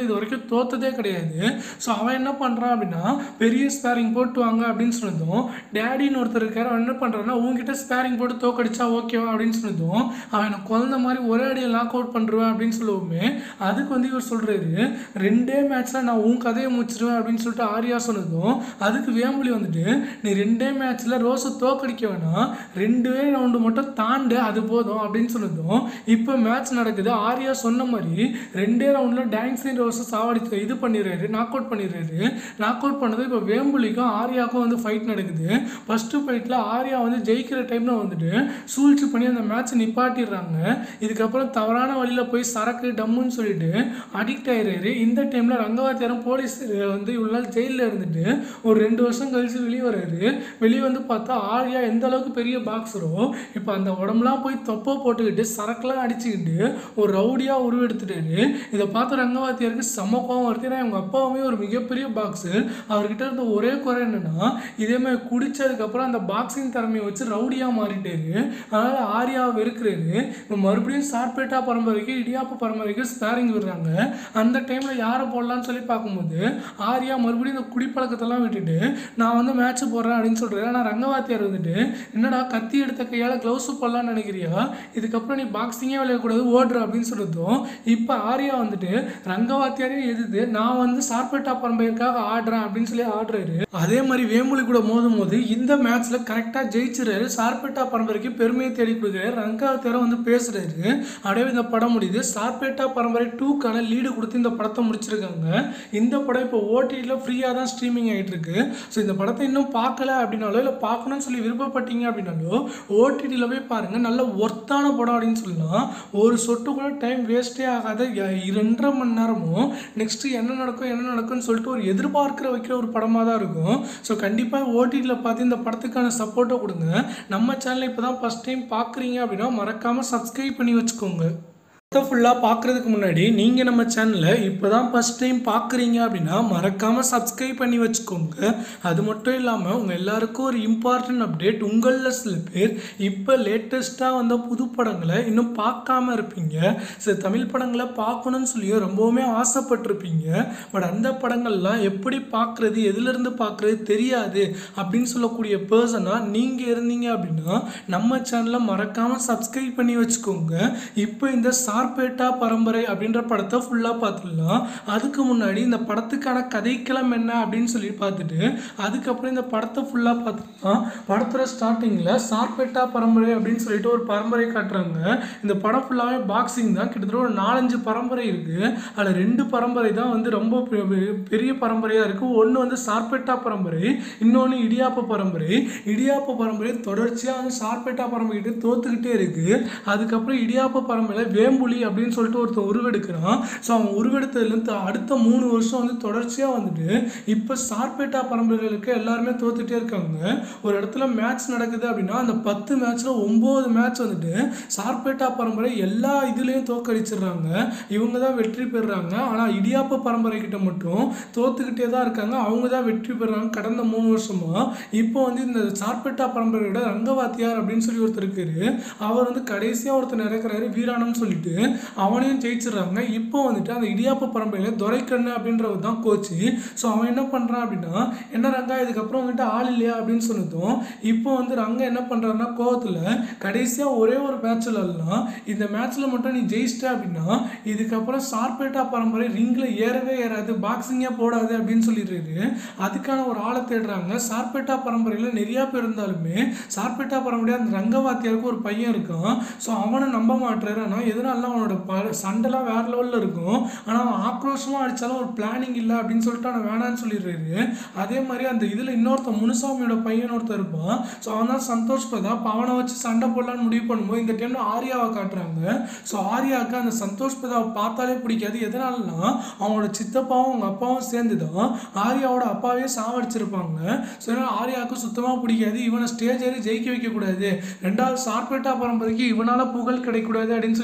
வந்து இது வரைக்கும் தோத்ததே கிடையாது ஸோ அவன் என்ன பண்ணுறான் அப்படின்னா பெரிய ஸ்பேரிங் போட்டு வாங்க அப்படின்னு சொன்னதும் டேடின்னு ஒருத்தர் இருக்காரு அவன் என்ன பண்ணுறான்னா உங்ககிட்ட ஸ்பேரிங் போட்டு தோக்கடிச்சா ஓகேவா அப்படின்னு சொன்னதும் அவன் எனக்கு குழந்த மாதிரி ஒரே அடியை லாக் அவுட் பண்ணுருவேன் அப்படின்னு சொல்லுவோமே அதுக்கு வந்து இவர் சொல்கிறாரு ரெண்டே மேட்ச்சில் நான் உன் கதையை முடிச்சிருவேன் அப்படின்னு சொல்லிட்டு ஆர்யா சொன்னதும் அதுக்கு வேம்புலி வந்துட்டு நீ ரெண்டே மேட்ச்சில் ரோஸை தோக்கடிக்க வேணாம் ரெண்டே ரவுண்டு மட்டும் தாண்டு அது போதும் அப்படின்னு சொன்னதும் இப்போ மேட்ச் நடக்குது ஆர்யா சொன்ன மாதிரி ரெண்டே ரவுண்டில் டான்ஸிங் ரோஸை சாவடிச்சு இது பண்ணிடுறாரு நாக் அவுட் பண்ணிடுறாரு நாக் அவுட் பண்ணது இப்போ வேம்புலிக்கும் ஆர்யாவுக்கும் வந்து ஃபைட் நடக்குது ஃபஸ்ட்டு ஃபைட்டில் ஆர்யா வந்து ஜெயிக்கிற டைமில் வந்துட்டு சூழ்ச்சி பண்ணி அந்த மேட்ச்சை நிப்பாட்டிடுறாங்க இதுக்கப்புறம் தவறான வழியில் போய் சரக்கு டம்முன்னு சொல்லிட்டு அடிக்ட் ஆயிடுறாரு இந்த டைமில் ரங்கவாத்தியாரம் போலீஸ் வந்து இவ்வளோ நாள் ஜெயிலில் இருந்துட்டு ஒரு ரெண்டு வருஷம் கழிச்சு வெளியே வர்றாரு வெளியே வந்து பார்த்தா ஆர்யா எந்த அளவுக்கு பெரிய பாக்ஸரோ இப்போ அந்த உடம்புலாம் போய் தொப்பை போட்டுக்கிட்டு சரக்குலாம் அடிச்சுக்கிட்டு ஒரு ரவுடியாக உருவெடுத்துட்டாரு இதை பார்த்த ரங்கவாத்தியாருக்கு செம கோவம் வருது ஏன்னா எங்கள் அப்பாவுமே ஒரு மிகப்பெரிய பாக்ஸர் அவர்கிட்ட இருந்த ஒரே குறை என்னன்னா இதே மாதிரி குடிச்சதுக்கப்புறம் அந்த பாக்ஸிங் திறமையை வச்சு ரவுடியாக மாறிட்டாரு அதனால் ஆர்யாவை வெறுக்கிறாரு இப்போ மறுபடியும் சார்பேட்டா பரம்பரைக்கு இடியாப்ப பரம்பரைக்கு ஸ்பேரிங் விடுறாங்க அந்த டைமில் யாரை போடலான்னு சொல்லி பார்க்கும்போது ஆர்யா மறுபடியும் இந்த குடிப்பழக்கத்தெல்லாம் விட்டுட்டு நான் வந்து மேட்ச் போடுறேன் அப்படின்னு சொல்கிறாரு ஆனால் ரங்கவாத்தியார் வந்துட்டு என்னடா கத்தி எடுத்த கையால் க்ளவுஸு போடலான்னு நினைக்கிறியா இதுக்கப்புறம் நீ பாக்ஸிங்கே விளையாடக்கூடாது ஓடுற அப்படின்னு சொல்லிட்டோம் இப்போ ஆர்யா வந்துட்டு ரங்கவாத்தியாரே எதிர்த்து நான் வந்து சார்பேட்டா பரம்பரைக்காக ஆடுறேன் அப்படின்னு சொல்லி ஆடுறாரு அதே மாதிரி வேம்புலி கூட மோதும் போது இந்த மேட்ச்சில் கரெக்டாக ஜெயிச்சிடுறாரு சார்பேட்டா பரம்பரைக்கு பெருமையை தேடி கொடுக்குறாரு ரங்கவாத்தியாரம் வந்து பேசுறாரு அப்படியே இந்த படம் முடியுது சார்பேட்டா பரம்பரை டூக்கான லீடு கொடுத்து இந்த படத்தை முடிச்சிருக்காங்க இந்த படம் இப்போ ஓடிடியில் ஃப்ரீயாக தான் ஸ்ட்ரீமிங் ஆகிட்டு இருக்கு ஸோ இந்த படத்தை இன்னும் பார்க்கல அப்படின்னாலோ இல்லை பார்க்கணும்னு சொல்லி விருப்பப்பட்டீங்க அப்படின்னாலோ ஓடிடியில் போய் பாருங்கள் நல்ல ஒர்த்தான படம் அப்படின்னு சொல்லலாம் ஒரு சொட்டு கூட டைம் வேஸ்ட்டே ஆகாத ய- ரெண்டரை மணி நேரமும் நெக்ஸ்ட்டு என்ன நடக்கும் என்ன நடக்கும்னு சொல்லிட்டு ஒரு எதிர்பார்க்கிற வைக்கிற ஒரு படமாக தான் இருக்கும் ஸோ கண்டிப்பாக ஓடிடியில் பார்த்து இந்த படத்துக்கான சப்போர்ட்டை கொடுங்க நம்ம சேனலை இப்போ தான் ஃபஸ்ட் டைம் பார்க்குறீங்க அப்படின்னா மறக்காமல் சப்ஸ்கிரைப் பண்ணி வச்சுக்கோங்க படத்தை ஃபுல்லாக பார்க்குறதுக்கு முன்னாடி நீங்கள் நம்ம சேனலை இப்போ தான் ஃபஸ்ட் டைம் பார்க்குறீங்க அப்படின்னா மறக்காமல் சப்ஸ்கிரைப் பண்ணி வச்சுக்கோங்க அது மட்டும் இல்லாமல் உங்கள் எல்லாருக்கும் ஒரு இம்பார்ட்டன்ட் அப்டேட் உங்களில் சில பேர் இப்போ லேட்டஸ்ட்டாக வந்த புது படங்களை இன்னும் பார்க்காம இருப்பீங்க சில தமிழ் படங்களை பார்க்கணும்னு சொல்லியும் ரொம்பவுமே ஆசைப்பட்டிருப்பீங்க பட் அந்த படங்கள்லாம் எப்படி பார்க்குறது எதுலேருந்து பார்க்குறது தெரியாது அப்படின்னு சொல்லக்கூடிய பர்சனாக நீங்கள் இருந்தீங்க அப்படின்னா நம்ம சேனலை மறக்காமல் சப்ஸ்கிரைப் பண்ணி வச்சுக்கோங்க இப்போ இந்த சார்பேட்டா பரம்பரை அப்படின்ற படத்தை ஃபுல்லாக பார்த்துடலாம் அதுக்கு முன்னாடி இந்த படத்துக்கான கதைக்களம் என்ன அப்படின்னு சொல்லி பார்த்துட்டு அதுக்கப்புறம் இந்த படத்தை ஃபுல்லாக பார்த்துக்கலாம் படத்தோட ஸ்டார்டிங்கில் சார்பேட்டா பரம்பரை அப்படின்னு சொல்லிட்டு ஒரு பரம்பரை காட்டுறாங்க இந்த படம் ஃபுல்லாகவே பாக்ஸிங் தான் கிட்டத்தட்ட ஒரு நாலஞ்சு பரம்பரை இருக்குது அதில் ரெண்டு பரம்பரை தான் வந்து ரொம்ப பெ- பெ- பெரிய பரம்பரையாக இருக்குது ஒன்று வந்து சார்பேட்டா பரம்பரை இன்னொன்று இடியாப்ப பரம்பரை இடியாப்ப பரம்பரை தொடர்ச்சியாக வந்து சார்பேட்டா பரம்பரை கிட்ட தோத்துக்கிட்டே இருக்குது அதுக்கப்புறம் இடியாப்ப பரம்பரையில் வேம்புலி அப்படின்னு சொல்லிட்டு ஒருத்தன் உருவெடுக்கிறான் ஸோ அவன் உருவெடுத்ததுலேருந்து அடுத்த மூணு வருஷம் வந்து தொடர்ச்சியாக வந்துட்டு இப்போ சார்பேட்டா பரம்பரைகளுக்கு எல்லாருமே தோத்துட்டே இருக்காங்க ஒரு இடத்துல மேட்ச் நடக்குது அப்படின்னா அந்த பத்து மேட்ச்சில் ஒம்பது மேட்ச் வந்துட்டு சார்பேட்டா பரம்பரை எல்லா இதுலேயும் தோக்கடிச்சிடுறாங்க இவங்க தான் வெற்றி பெறுறாங்க ஆனால் இடியாப்ப பரம்பரை கிட்ட மட்டும் தோத்துக்கிட்டே தான் இருக்காங்க அவங்க தான் வெற்றி பெறுறாங்க கடந்த மூணு வருஷமா இப்போ வந்து இந்த சார்பேட்டா பரம்பரையோட ரங்கவாத்தியார் அப்படின்னு சொல்லி ஒருத்தர் இருக்காரு அவர் வந்து கடைசியாக ஒருத்தர் இறக்குறாரு வீராணம்னு சொல்லிட்டு அவனையும் ஜெயிச்சிடுறாங்க இப்போ வந்துட்டு அந்த இடியாப்ப பரம்பரையில் துரைக்கண்ணு அப்படின்றவர் தான் கோச்சு ஸோ அவன் என்ன பண்ணுறான் அப்படின்னா என்ன ரங்கா இதுக்கப்புறம் வந்துட்டு ஆள் இல்லையா அப்படின்னு சொன்னதும் இப்போ வந்து ரங்க என்ன பண்ணுறாருன்னா கோவத்தில் கடைசியாக ஒரே ஒரு மேட்ச்சில் எல்லாம் இந்த மேட்ச்சில் மட்டும் நீ ஜெயிச்சிட்ட அப்படின்னா இதுக்கப்புறம் சார்பேட்டா பரம்பரை ரிங்கில் ஏறவே ஏறாது பாக்ஸிங்கே போடாது அப்படின்னு சொல்லிடுறாரு அதுக்கான ஒரு ஆளை தேடுறாங்க சார்பேட்டா பரம்பரையில் நிறையா பேர் இருந்தாலுமே சார்பேட்டா பரம்பரையாக அந்த ரங்கவாத்தியாருக்கு ஒரு பையன் இருக்கான் ஸோ அவனை நம்ப மாட்டுறாரு ஆனால் எதனால அவனோட ப சண்டைலாம் வேற லெவலில் இருக்கும் ஆனால் அவன் ஆக்ரோஷமாக அடித்தாலும் ஒரு பிளானிங் இல்லை அப்படின்னு சொல்லிட்டு அவனை வேணான்னு சொல்லிடுறாரு அதே மாதிரி அந்த இதில் இன்னொருத்தன் முனுசாமியோட பையன் ஒருத்தர் இருப்பான் ஸோ அவன் தான் சந்தோஷ் பிரதாப் அவனை வச்சு சண்டை போடலான்னு முடிவு பண்ணும்போது இந்த டைமில் ஆர்யாவை காட்டுறாங்க ஸோ ஆர்யாவுக்கு அந்த சந்தோஷ் பிரதாப் பார்த்தாலே பிடிக்காது எதனாலனா அவனோட சித்தப்பாவும் அவங்க அப்பாவும் சேர்ந்து தான் ஆர்யாவோட அப்பாவே சாவடிச்சிருப்பாங்க ஸோ அதனால் ஆர்யாவுக்கு சுத்தமாக பிடிக்காது இவனை ஸ்டேஜ் ஏறி ஜெயிக்க வைக்கக்கூடாது ரெண்டாவது சார்பேட்டா பரம்பரைக்கு இவனால் புகழ் கிடைக்கக்கூடாது அப்படின்னு சொல்லி முடிவு பண்ணுறாரு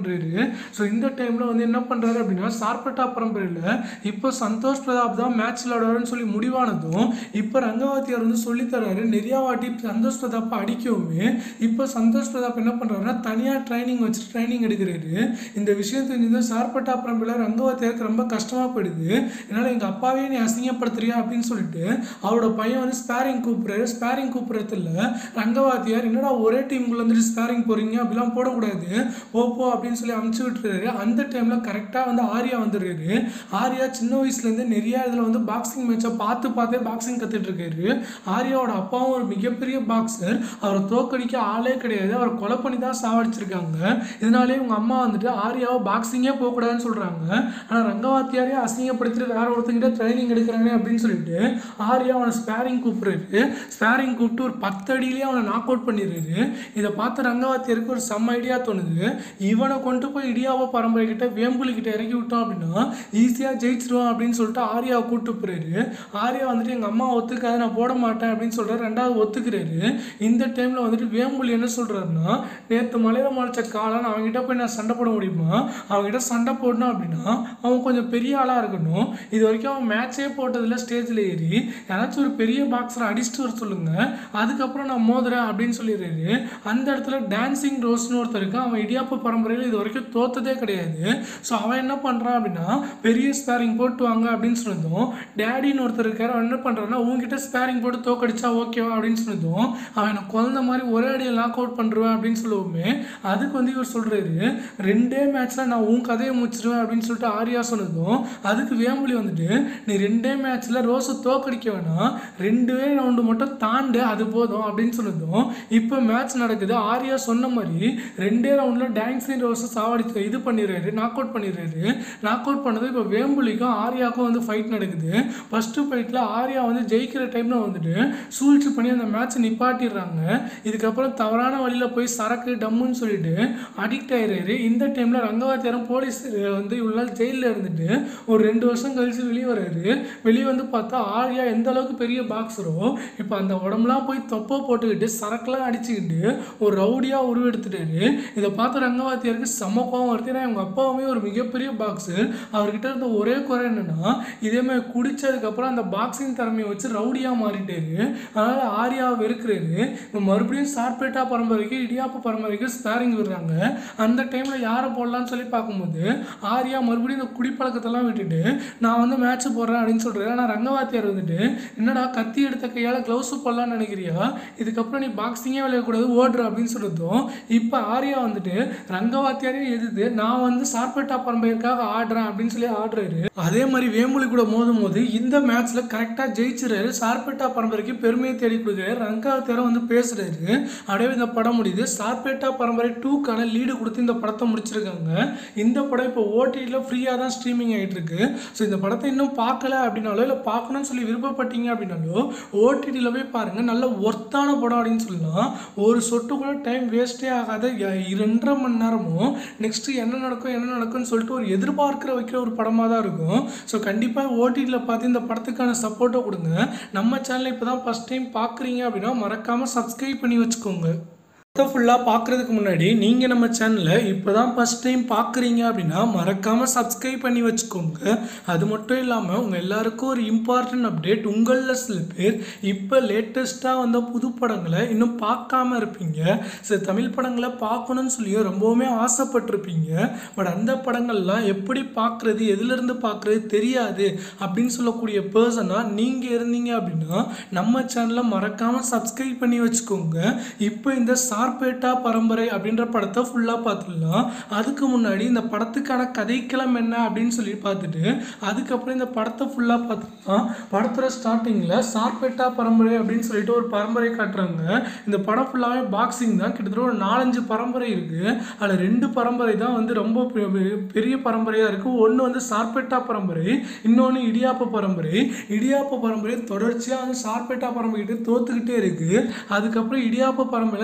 பண்ணுறாரு ஸோ இந்த டைமில் வந்து என்ன பண்ணுறாரு அப்படின்னா சார்பட்டா பரம்பரையில் இப்போ சந்தோஷ் பிரதாப் தான் மேட்ச் விளையாடுவாருன்னு சொல்லி முடிவானதும் இப்போ ரங்கவாத்தியார் வந்து சொல்லித்தராரு நிறையா வாட்டி சந்தோஷ் பிரதாப்பை அடிக்கவுமே இப்போ சந்தோஷ் பிரதாப் என்ன பண்ணுறாருன்னா தனியாக ட்ரைனிங் வச்சு ட்ரைனிங் எடுக்கிறாரு இந்த விஷயம் தெரிஞ்சது சார்பட்டா பரம்பரையில் ரங்கவாத்தியாருக்கு ரொம்ப கஷ்டமாக போயிடுது என்னால் எங்கள் அப்பாவே நீ அசிங்கப்படுத்துறியா அப்படின்னு சொல்லிட்டு அவரோட பையன் வந்து ஸ்பேரிங் கூப்பிட்றாரு ஸ்பேரிங் கூப்பிட்றதுல ரங்கவாத்தியார் என்னடா ஒரே டீமுக்குள்ள வந்துட்டு ஸ்பேரிங் போகிறீங்க அப்படிலாம் போடக்கூடாது போ போ அப்படின்னு சொல்லி அமுச்சு விட்டுறாரு அந்த டைமில் கரெக்டாக வந்து ஆர்யா வந்துடுறாரு ஆர்யா சின்ன வயசுலேருந்து நிறைய இதில் வந்து பாக்ஸிங் மேட்சை பார்த்து பார்த்தே பாக்ஸிங் கற்றுட்டு இருக்காரு ஆர்யாவோட அப்பாவும் ஒரு மிகப்பெரிய பாக்ஸர் அவரை தோக்கடிக்க ஆளே கிடையாது அவரை கொலை பண்ணி தான் சாவடிச்சிருக்காங்க இதனாலே உங்கள் அம்மா வந்துட்டு ஆர்யாவை பாக்ஸிங்கே போகக்கூடாதுன்னு சொல்கிறாங்க ஆனால் ரங்கவாத்தியாரே அசிங்கப்படுத்திட்டு வேற ஒருத்தங்கிட்ட ட்ரைனிங் எடுக்கிறானே அப்படின்னு சொல்லிட்டு ஆர்யா அவனை ஸ்பேரிங் கூப்பிடுறாரு ஸ்பேரிங் கூப்பிட்டு ஒரு பத்து அடியிலேயே அவனை நாக் அவுட் பண்ணிடுறாரு இதை பார்த்து ரங்கவாத்தியருக்கு ஒரு செம்ம ஐடியா தோணுது இவனை கொண்டு போய் இடியாவோ பரம்பரை கிட்ட வேம்புலி கிட்ட இறக்கி விட்டோம் அப்படின்னா ஈஸியாக ஜெயிச்சிருவான் அப்படின்னு சொல்லிட்டு ஆர்யாவை கூப்பிட்டு போறாரு ஆர்யா வந்துட்டு எங்கள் அம்மா ஒத்துக்காத நான் போட மாட்டேன் அப்படின்னு சொல்கிறார் ரெண்டாவது ஒத்துக்கிறாரு இந்த டைமில் வந்துட்டு வேம்புலி என்ன சொல்கிறாருன்னா நேற்று மலையில முளைச்ச காலம் அவங்ககிட்ட போய் நான் சண்டை போட முடியுமா அவங்ககிட்ட சண்டை போடணும் அப்படின்னா அவன் கொஞ்சம் பெரிய ஆளாக இருக்கணும் இது வரைக்கும் அவன் மேட்சே போட்டதில்ல ஸ்டேஜில் ஏறி யாராச்சும் ஒரு பெரிய பாக்ஸரை அடிச்சுட்டு வர சொல்லுங்க அதுக்கப்புறம் நான் மோதுறேன் அப்படின்னு சொல்லிடுறாரு அந்த இடத்துல டான்சிங் ரோஸ்னு ஒருத்தர் இருக்கான் அவன் இடியாப்ப பரம்பரையில் இது வரைக்கும் தோத்ததே கிடையாது ஸோ அவன் என்ன பண்ணுறான் அப்படின்னா பெரிய ஸ்பேரிங் போட்டு வாங்க அப்படின்னு சொன்னதும் டேடின்னு ஒருத்தர் இருக்காரு அவன் என்ன பண்ணுறான்னா உங்ககிட்ட ஸ்பேரிங் போட்டு தோக்கடிச்சா ஓகேவா அப்படின்னு சொன்னதும் அவன் எனக்கு குழந்த மாதிரி ஒரே அடியில் லாக் அவுட் பண்ணுருவேன் அப்படின்னு சொல்லுவோமே அதுக்கு வந்து இவர் சொல்கிறாரு ரெண்டே மேட்ச்சில் நான் உன் கதையை முடிச்சிருவேன் அப்படின்னு சொல்லிட்டு ஆர்யா சொன்னதும் அதுக்கு வேம்புலி வந்துட்டு நீ ரெண்டே மேட்ச்சில் ரோஸை தோக்கடிக்க வேணாம் ரெண்டே ரவுண்டு மட்டும் தாண்டு அது போதும் அப்படின்னு சொன்னதும் இப்போ மேட்ச் நடக்குது ஆர்யா சொன்ன மாதிரி ரெண்டே ரவுண்டில் டான்ஸிங் ரோஸை சாவடிச்சு இது பண்ணிடுறாரு நாக் அவுட் பண்ணிடுறாரு நாக் அவுட் பண்ணது இப்போ வேம்புலிக்கும் ஆர்யாவுக்கும் வந்து ஃபைட் நடக்குது ஃபஸ்ட்டு ஃபைட்டில் ஆர்யா வந்து ஜெயிக்கிற டைமில் வந்துட்டு சூழ்ச்சி பண்ணி அந்த மேட்ச்சை நிப்பாட்டிடுறாங்க இதுக்கப்புறம் தவறான வழியில் போய் சரக்கு டம்முன்னு சொல்லிட்டு அடிக்ட் ஆயிடுறாரு இந்த டைமில் ரங்கவாத்தியாரம் போலீஸ் வந்து இவ்வளோ நாள் ஜெயிலில் இருந்துட்டு ஒரு ரெண்டு வருஷம் கழிச்சு வெளியே வர்றாரு வெளியே வந்து பார்த்தா ஆர்யா எந்த அளவுக்கு பெரிய பாக்ஸரோ இப்போ அந்த உடம்புலாம் போய் தொப்பை போட்டுக்கிட்டு சரக்குலாம் அடிச்சுக்கிட்டு ஒரு ரவுடியாக உருவெடுத்துட்டாரு இதை பார்த்த ரங்கவாத்தியாருக்கு செம்ம கோவம் வருது ஏன்னா எங்கள் அப்பாவுமே ஒரு மிகப்பெரிய பாக்ஸர் அவர்கிட்ட இருந்த ஒரே குறை என்னன்னா இதே மாதிரி குடிச்சதுக்கப்புறம் அந்த பாக்ஸிங் திறமையை வச்சு ரவுடியாக மாறிட்டாரு அதனால் ஆர்யாவை வெறுக்கிறாரு இப்போ மறுபடியும் சார்பேட்டா பரம்பரைக்கு இடியாப்ப பரம்பரைக்கு ஸ்பேரிங் விடுறாங்க அந்த டைமில் யாரை போடலாம்னு சொல்லி பார்க்கும்போது ஆர்யா மறுபடியும் இந்த குடிப்பழக்கத்தெல்லாம் விட்டுட்டு நான் வந்து மேட்ச் போடுறேன் அப்படின்னு சொல்கிறாரு ஆனால் ரங்கவாத்தியார் வந்துட்டு என்னடா கத்தி எடுத்த கையால் க்ளவுஸு போடலாம்னு நினைக்கிறியா இதுக்கப்புறம் நீ பாக்ஸிங்கே விளையாடக்கூடாது ஓடுற அப்படின்னு சொல்லிட்டோம் இப்போ ஆர்யா வந்துட்டு ரங்கவாத்தியாரே எதிர்த்து நான் வந்து சார்பேட்டா பரம்பரைக்காக ஆடுறேன் அப்படின்னு சொல்லி ஆடுறாரு அதே மாதிரி வேம்புலி கூட மோதும் போது இந்த மேட்ச்ல கரெக்டாக ஜெயிச்சிறாரு சார்பேட்டா பரம்பரைக்கு பெருமையை தேடி கொடுக்குறாரு ரங்கவாத்தியாரம் வந்து பேசுறாரு அப்படியே இந்த படம் முடியுது சார்பேட்டா பரம்பரை டூக்கான லீடு கொடுத்து இந்த படத்தை முடிச்சிருக்காங்க இந்த படம் இப்போ ஓடிடியில் ஃப்ரீயாக தான் ஸ்ட்ரீமிங் ஆகிட்டு இருக்கு ஸோ இந்த படத்தை இன்னும் பார்க்கல அப்படின்னாலோ இல்லை பார்க்கணும்னு சொல்லி விருப்பப்பட்டீங்க அப்படின்னாலோ ஓடிடியில் போய் பாருங்கள் நல்ல ஒர்த்தான படம் அப்படின்னு சொல்லலாம் ஒரு சொட்டு கூட டைம் வேஸ்ட்டே ஆகாத ய- இரண்டரை மணி நேரமும் நெக்ஸ்ட்டு என்ன நடக்கும் என்ன நடக்கும்னு சொல்லிட்டு ஒரு எதிர்பார்க்கிற வைக்கிற ஒரு படமாக தான் இருக்கும் ஸோ கண்டிப்பாக ஓடிடியில் பார்த்து இந்த படத்துக்கான சப்போர்ட்டை கொடுங்க நம்ம சேனலை இப்போ தான் ஃபஸ்ட் டைம் பார்க்குறீங்க அப்படின்னா மறக்காமல் சப்ஸ்கிரைப் பண்ணி வச்சுக்கோங்க படத்தை ஃபுல்லாக பார்க்குறதுக்கு முன்னாடி நீங்கள் நம்ம சேனலை இப்போ தான் ஃபஸ்ட் டைம் பார்க்குறீங்க அப்படின்னா மறக்காமல் சப்ஸ்கிரைப் பண்ணி வச்சுக்கோங்க அது மட்டும் இல்லாமல் உங்கள் எல்லாருக்கும் ஒரு இம்பார்ட்டன்ட் அப்டேட் உங்களில் சில பேர் இப்போ லேட்டஸ்ட்டாக வந்த புது படங்களை இன்னும் பார்க்காம இருப்பீங்க சில தமிழ் படங்களை பார்க்கணும்னு சொல்லி ரொம்பவுமே ஆசைப்பட்டிருப்பீங்க பட் அந்த படங்கள்லாம் எப்படி பார்க்குறது எதுலேருந்து பார்க்குறது தெரியாது அப்படின்னு சொல்லக்கூடிய பர்சனாக நீங்கள் இருந்தீங்க அப்படின்னா நம்ம சேனலை மறக்காமல் சப்ஸ்கிரைப் பண்ணி வச்சுக்கோங்க இப்போ இந்த சார்பேட்டா பரம்பரை அப்படின்ற படத்தை ஃபுல்லாக பார்த்துடலாம் அதுக்கு முன்னாடி இந்த படத்துக்கான கதைக்களம் என்ன அப்படின்னு சொல்லி பார்த்துட்டு அதுக்கப்புறம் இந்த படத்தை ஃபுல்லாக பார்த்துக்கலாம் படத்தோட ஸ்டார்டிங்கில் சார்பேட்டா பரம்பரை அப்படின்னு சொல்லிட்டு ஒரு பரம்பரை காட்டுறாங்க இந்த படம் ஃபுல்லாகவே பாக்ஸிங் தான் கிட்டத்தட்ட ஒரு நாலஞ்சு பரம்பரை இருக்குது அதில் ரெண்டு பரம்பரை தான் வந்து ரொம்ப பெ- பெ- பெரிய பரம்பரையாக இருக்குது ஒன்று வந்து சார்பேட்டா பரம்பரை இன்னொன்று இடியாப்ப பரம்பரை இடியாப்ப பரம்பரை தொடர்ச்சியாக வந்து சார்பேட்டா பரம்பரை கிட்ட தோத்துக்கிட்டே இருக்குது அதுக்கப்புறம் இடியாப்ப பரம்பரையில் வேம்புலி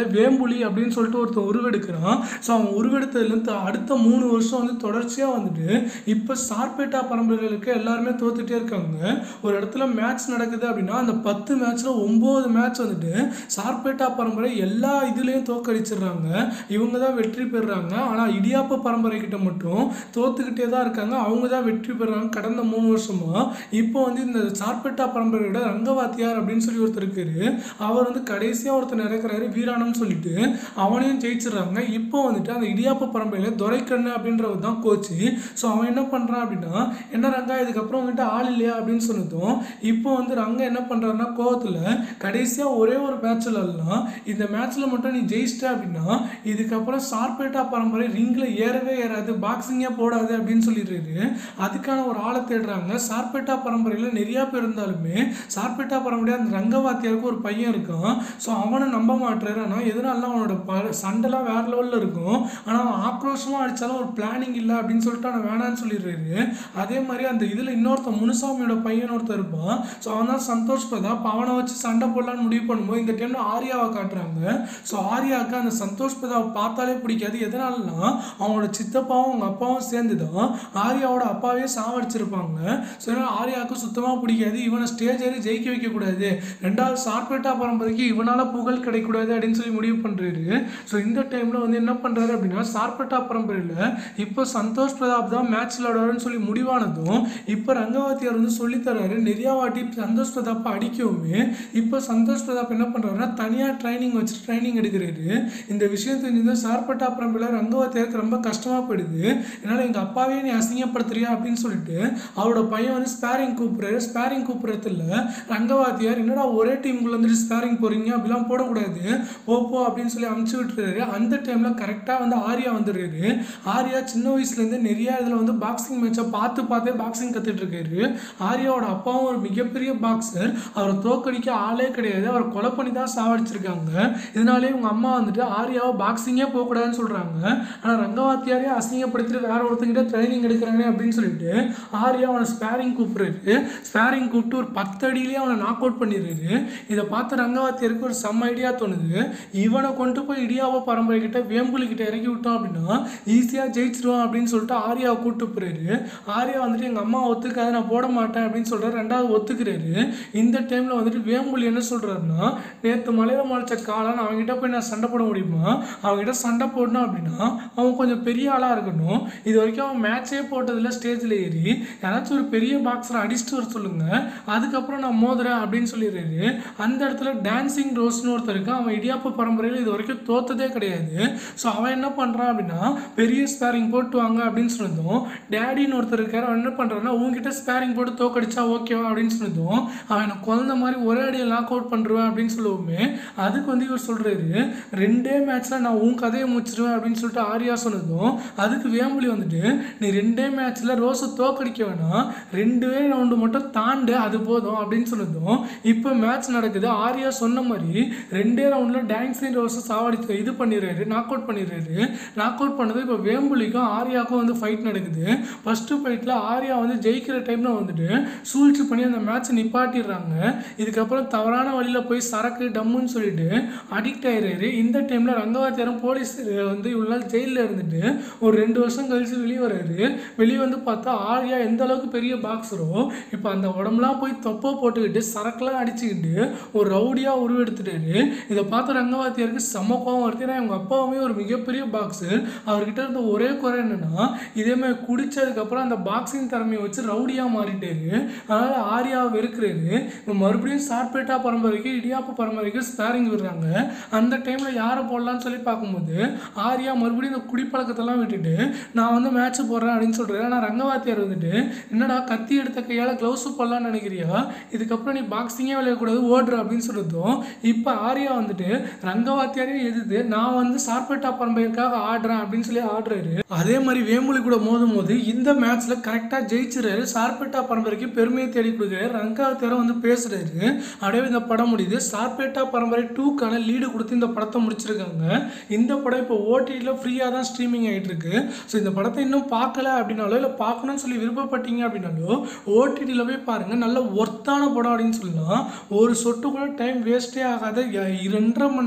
வேம்புலி அப்படின்னு சொல்லிட்டு ஒருத்தன் உருவெடுக்கிறான் ஸோ அவன் உருவெடுத்ததுலேருந்து அடுத்த மூணு வருஷம் வந்து தொடர்ச்சியாக வந்துட்டு இப்போ சார்பேட்டா பரம்பரைகளுக்கு எல்லாருமே தோத்துட்டே இருக்காங்க ஒரு இடத்துல மேட்ச் நடக்குது அப்படின்னா அந்த பத்து மேட்ச்சில் ஒம்பது மேட்ச் வந்துட்டு சார்பேட்டா பரம்பரை எல்லா இதுலேயும் தோக்கடிச்சிடுறாங்க இவங்க தான் வெற்றி பெறுறாங்க ஆனால் இடியாப்ப பரம்பரை கிட்ட மட்டும் தோத்துக்கிட்டே தான் இருக்காங்க அவங்க தான் வெற்றி பெறுறாங்க கடந்த மூணு வருஷமா இப்போ வந்து இந்த சார்பேட்டா பரம்பரையோட ரங்கவாத்தியார் அப்படின்னு சொல்லி ஒருத்தர் இருக்காரு அவர் வந்து கடைசியாக ஒருத்தர் நடக்கிறாரு வீராணம்னு சொல்லிட்டு அவனையும் ஜெயிச்சிடுறாங்க இப்போ வந்துட்டு அந்த இடியாப்ப பரம்பரையில் துரைக்கண்ணு அப்படின்றவர் தான் கோச்சு ஸோ அவன் என்ன பண்ணுறான் அப்படின்னா என்ன ரங்கா இதுக்கப்புறம் வந்துட்டு ஆள் இல்லையா அப்படின்னு சொன்னதும் இப்போ வந்து ரங்கா என்ன பண்ணுறாருன்னா கோவத்தில் கடைசியாக ஒரே ஒரு மேட்ச்சில் எல்லாம் இந்த மேட்ச்சில் மட்டும் நீ ஜெயிச்சிட்ட அப்படின்னா இதுக்கப்புறம் சார்பேட்டா பரம்பரை ரிங்கில் ஏறவே ஏறாது பாக்ஸிங்கே போடாது அப்படின்னு சொல்லிடுறாரு அதுக்கான ஒரு ஆளை தேடுறாங்க சார்பேட்டா பரம்பரையில் நிறையா பேர் இருந்தாலுமே சார்பேட்டா பரம்பரையாக அந்த ரங்கவாத்தியாருக்கு ஒரு பையன் இருக்கான் ஸோ அவனை நம்ப மாட்டுறாரு ஆனால் எதனால அவனோட ப சண்டைலாம் வேற லெவலில் இருக்கும் ஆனால் அவன் ஆக்ரோஷமாக அடித்தாலும் ஒரு பிளானிங் இல்லை அப்படின்னு சொல்லிட்டு அவன் வேணான்னு சொல்லிடுறாரு அதே மாதிரி அந்த இதில் இன்னொருத்தன் முனுசாமியோட பையன் ஒருத்தர் இருப்பான் ஸோ அவன் தான் சந்தோஷ் பிரதாப் அவனை வச்சு சண்டை போடலான்னு முடிவு பண்ணும்போது இந்த டைமில் ஆர்யாவை காட்டுறாங்க ஸோ ஆர்யாவுக்கு அந்த சந்தோஷ் பிரதாப் பார்த்தாலே பிடிக்காது எதனாலனா அவனோட சித்தப்பாவும் அவங்க அப்பாவும் சேர்ந்து தான் ஆர்யாவோட அப்பாவே சாவடிச்சிருப்பாங்க ஸோ அதனால் ஆர்யாவுக்கு சுத்தமாக பிடிக்காது இவனை ஸ்டேஜ் ஏறி ஜெயிக்க வைக்கக்கூடாது ரெண்டாவது சார்பேட்டா பரம்பரைக்கு இவனால் புகழ் கிடைக்கக்கூடாது அப்படின்னு சொல்லி முடிவு பண்ணுறாரு ஸோ இந்த டைமில் வந்து என்ன பண்ணுறாரு அப்படின்னா சார்பேட்டா பரம்பரையில் இப்போ சந்தோஷ் பிரதாப் தான் மேட்ச் விளாடுவாருன்னு சொல்லி முடிவானதும் இப்போ ரங்கவாத்தியார் வந்து சொல்லித்தராரு நிறையா வாட்டி சந்தோஷ் பிரதாப்பை அடிக்கவுமே இப்போ சந்தோஷ் பிரதாப் என்ன பண்ணுறாருன்னா தனியாக ட்ரைனிங் வச்சு ட்ரைனிங் எடுக்கிறாரு இந்த விஷயம் தெரிஞ்சது சார்பட்டா பரம்பரையில் ரங்கவாத்தியாருக்கு ரொம்ப கஷ்டமாக போயிடுது என்னால் எங்கள் அப்பாவே நீ அசிங்கப்படுத்துறியா அப்படின்னு சொல்லிட்டு அவரோட பையன் வந்து ஸ்பேரிங் கூப்பிட்றாரு ஸ்பேரிங் கூப்பிட்றதுல ரங்கவாத்தியார் என்னடா ஒரே டீமுக்குள்ள வந்துட்டு ஸ்பேரிங் போகிறீங்க அப்படிலாம் போடக்கூடாது போ போ அப்படின்னு சொல்லி அமுச்சு விட்டுறாரு அந்த டைமில் கரெக்டாக வந்து ஆர்யா வந்துடுறாரு ஆர்யா சின்ன வயசுலேருந்து நிறைய இதில் வந்து பாக்ஸிங் மேட்சை பார்த்து பார்த்தே பாக்ஸிங் கற்றுட்டு இருக்காரு ஆர்யாவோட அப்பாவும் ஒரு மிகப்பெரிய பாக்ஸர் அவரை தோக்கடிக்க ஆளே கிடையாது அவரை கொலை பண்ணி தான் சாவடிச்சிருக்காங்க இதனாலே இவங்க அம்மா வந்துட்டு ஆர்யாவை பாக்ஸிங்கே போகக்கூடாதுன்னு சொல்கிறாங்க ஆனால் ரங்கவாத்தியாரே அசிங்கப்படுத்திட்டு வேற ஒருத்தங்கிட்ட ட்ரைனிங் எடுக்கிறானே அப்படின்னு சொல்லிட்டு ஆர்யா அவனை ஸ்பேரிங் கூப்பிடுறாரு ஸ்பேரிங் கூப்பிட்டு ஒரு பத்து அடியிலேயே அவனை நாக் அவுட் பண்ணிடுறாரு இதை பார்த்து ரங்கவாத்தியாருக்கு ஒரு செம்ம ஐடியா தோணுது இவனை கொண்டு போய் இடியாவோ பரம்பரை கிட்ட வேம்புலி கிட்ட இறக்கி விட்டோம் அப்படின்னா ஈஸியாக ஜெயிச்சிருவான் அப்படின்னு சொல்லிட்டு ஆர்யாவை கூப்பிட்டு போறாரு ஆர்யா வந்துட்டு எங்கள் அம்மா ஒத்துக்காது நான் போட மாட்டேன் அப்படின்னு சொல்கிறார் ரெண்டாவது ஒத்துக்கிறாரு இந்த டைமில் வந்துட்டு வேம்புலி என்ன சொல்கிறாருன்னா நேற்று மலையில் முளைச்ச காளான் அவங்ககிட்ட போய் நான் சண்டை போட முடியுமா அவங்ககிட்ட சண்டை போடணும் அப்படின்னா அவன் கொஞ்சம் பெரிய ஆளாக இருக்கணும் இது வரைக்கும் அவன் மேட்சே போட்டதில்ல ஸ்டேஜில் ஏறி யாராச்சும் ஒரு பெரிய பாக்ஸரை அடிச்சுட்டு வர சொல்லுங்க அதுக்கப்புறம் நான் மோதுறேன் அப்படின்னு சொல்லிடுறாரு அந்த இடத்துல டான்சிங் ரோஸ்னு ஒருத்தர் இருக்கான் அவன் இடியாப்ப பரம்பரையில் இது வரைக்கும் தோத்ததே கிடையாது ஸோ அவன் என்ன பண்ணுறான் அப்படின்னா பெரிய ஸ்பேரிங் போட்டு வாங்க அப்படின்னு சொன்னதும் டேடின்னு ஒருத்தர் இருக்காரு அவன் என்ன பண்ணுறான்னா உங்ககிட்ட ஸ்பேரிங் போட்டு தோக்கடிச்சா ஓகேவா அப்படின்னு சொன்னதும் அவன் எனக்கு குழந்த மாதிரி ஒரே அடியில் லாக் அவுட் பண்ணுருவேன் அப்படின்னு சொல்லுவோமே அதுக்கு வந்து இவர் சொல்கிறாரு ரெண்டே மேட்ச்சில் நான் உன் கதையை முடிச்சிருவேன் அப்படின்னு சொல்லிட்டு ஆர்யா சொன்னதும் அதுக்கு வேம்புலி வந்துட்டு நீ ரெண்டே மேட்ச்சில் ரோஸை தோக்கடிக்க வேணாம் ரெண்டே ரவுண்டு மட்டும் தாண்டு அது போதும் அப்படின்னு சொன்னதும் இப்போ மேட்ச் நடக்குது ஆர்யா சொன்ன மாதிரி ரெண்டே ரவுண்டில் டான்ஸிங் ரோஸை சாவடிச்சு இது பண்ணிடுறாரு நாக் அவுட் பண்ணிடுறாரு நாக் அவுட் பண்ணது இப்போ வேம்புலிக்கும் ஆர்யாவுக்கும் வந்து ஃபைட் நடக்குது ஃபஸ்ட்டு ஃபைட்டில் ஆர்யா வந்து ஜெயிக்கிற டைமில் வந்துட்டு சூழ்ச்சி பண்ணி அந்த மேட்ச்சை நிப்பாட்டிடுறாங்க இதுக்கப்புறம் தவறான வழியில் போய் சரக்கு டம்முன்னு சொல்லிட்டு அடிக்ட் ஆயிடுறாரு இந்த டைமில் ரங்கவாத்தியாரம் போலீஸ் வந்து இவ்வளோ நாள் ஜெயிலில் இருந்துட்டு ஒரு ரெண்டு வருஷம் கழிச்சு வெளியே வர்றாரு வெளியே வந்து பார்த்தா ஆர்யா எந்த அளவுக்கு பெரிய பாக்ஸரோ இப்போ அந்த உடம்புலாம் போய் தொப்பை போட்டுக்கிட்டு சரக்குலாம் அடிச்சுக்கிட்டு ஒரு ரவுடியாக உருவெடுத்துட்டாரு இதை பார்த்த ரங்கவாத்தியாருக்கு செம்ம கோவம் வருது ஏன்னா இவங்க அப்பாவுமே ஒரு மிகப்பெரிய பாக்ஸர் அவர்கிட்ட இருந்த ஒரே குறை என்னன்னா இதே மாதிரி குடிச்சதுக்கப்புறம் அந்த பாக்ஸிங் திறமையை வச்சு ரவுடியாக மாறிட்டாரு அதனால ஆர்யாவை வெறுக்கிறாரு இப்போ மறுபடியும் சார்பேட்டா பரம்பரைக்கு இடியாப்பு பரம்பரைக்கு ஸ்பேரிங் விடுறாங்க அந்த டைமில் யாரை போடலான்னு சொல்லி பார்க்கும்போது ஆர்யா மறுபடியும் இந்த குடிப்பழக்கத்தெல்லாம் விட்டுட்டு நான் வந்து மேட்ச் போடுறேன் அப்படின்னு சொல்கிறாரு ஆனால் ரங்கவாத்தியார் வந்துட்டு என்னடா கத்தி எடுத்த கையால் க்ளவுஸு போடலான்னு நினைக்கிறியா இதுக்கப்புறம் நீ பாக்ஸிங்கே விளையாடக்கூடாது ஓடுற அப்படின்னு சொல்லிட்டோம் இப்போ ஆர்யா வந்துட்டு ரங்கவாத்தியாரே எதிர்த்து நான் வந்து சார்பேட்டா பரம்பரைக்காக ஆடுறேன் அப்படின்னு சொல்லி ஆடுறாரு அதே மாதிரி வேம்புலி கூட மோதும் போது இந்த மேட்ச்சில் கரெக்டாக ஜெயிச்சிறாரு சார்பேட்டா பரம்பரைக்கு பெருமையை தேடி கொடுக்குறாரு ரங்கவாத்தியாரம் வந்து பேசுறாரு அப்படியே இந்த படம் முடியுது சார்பேட்டா பரம்பரை டூக்கான லீடு கொடுத்து இந்த படத்தை முடிச்சிருக்காங்க இந்த படம் இப்போ ஓடிடியில் ஃப்ரீயாக தான் ஸ்ட்ரீமிங் ஆகிட்டு இருக்கு ஸோ இந்த படத்தை இன்னும் பார்க்கல அப்படின்னாலோ இல்லை பார்க்கணும்னு சொல்லி விருப்பப்பட்டீங்க அப்படின்னாலோ ஓடிடியில் போய் பாருங்கள் நல்ல ஒர்த்தான படம் அப்படின்னு சொல்லலாம் ஒரு சொட்டு கூட டைம் வேஸ்ட்டே ஆகாத ய- இரண்டரை மணி நேரமும்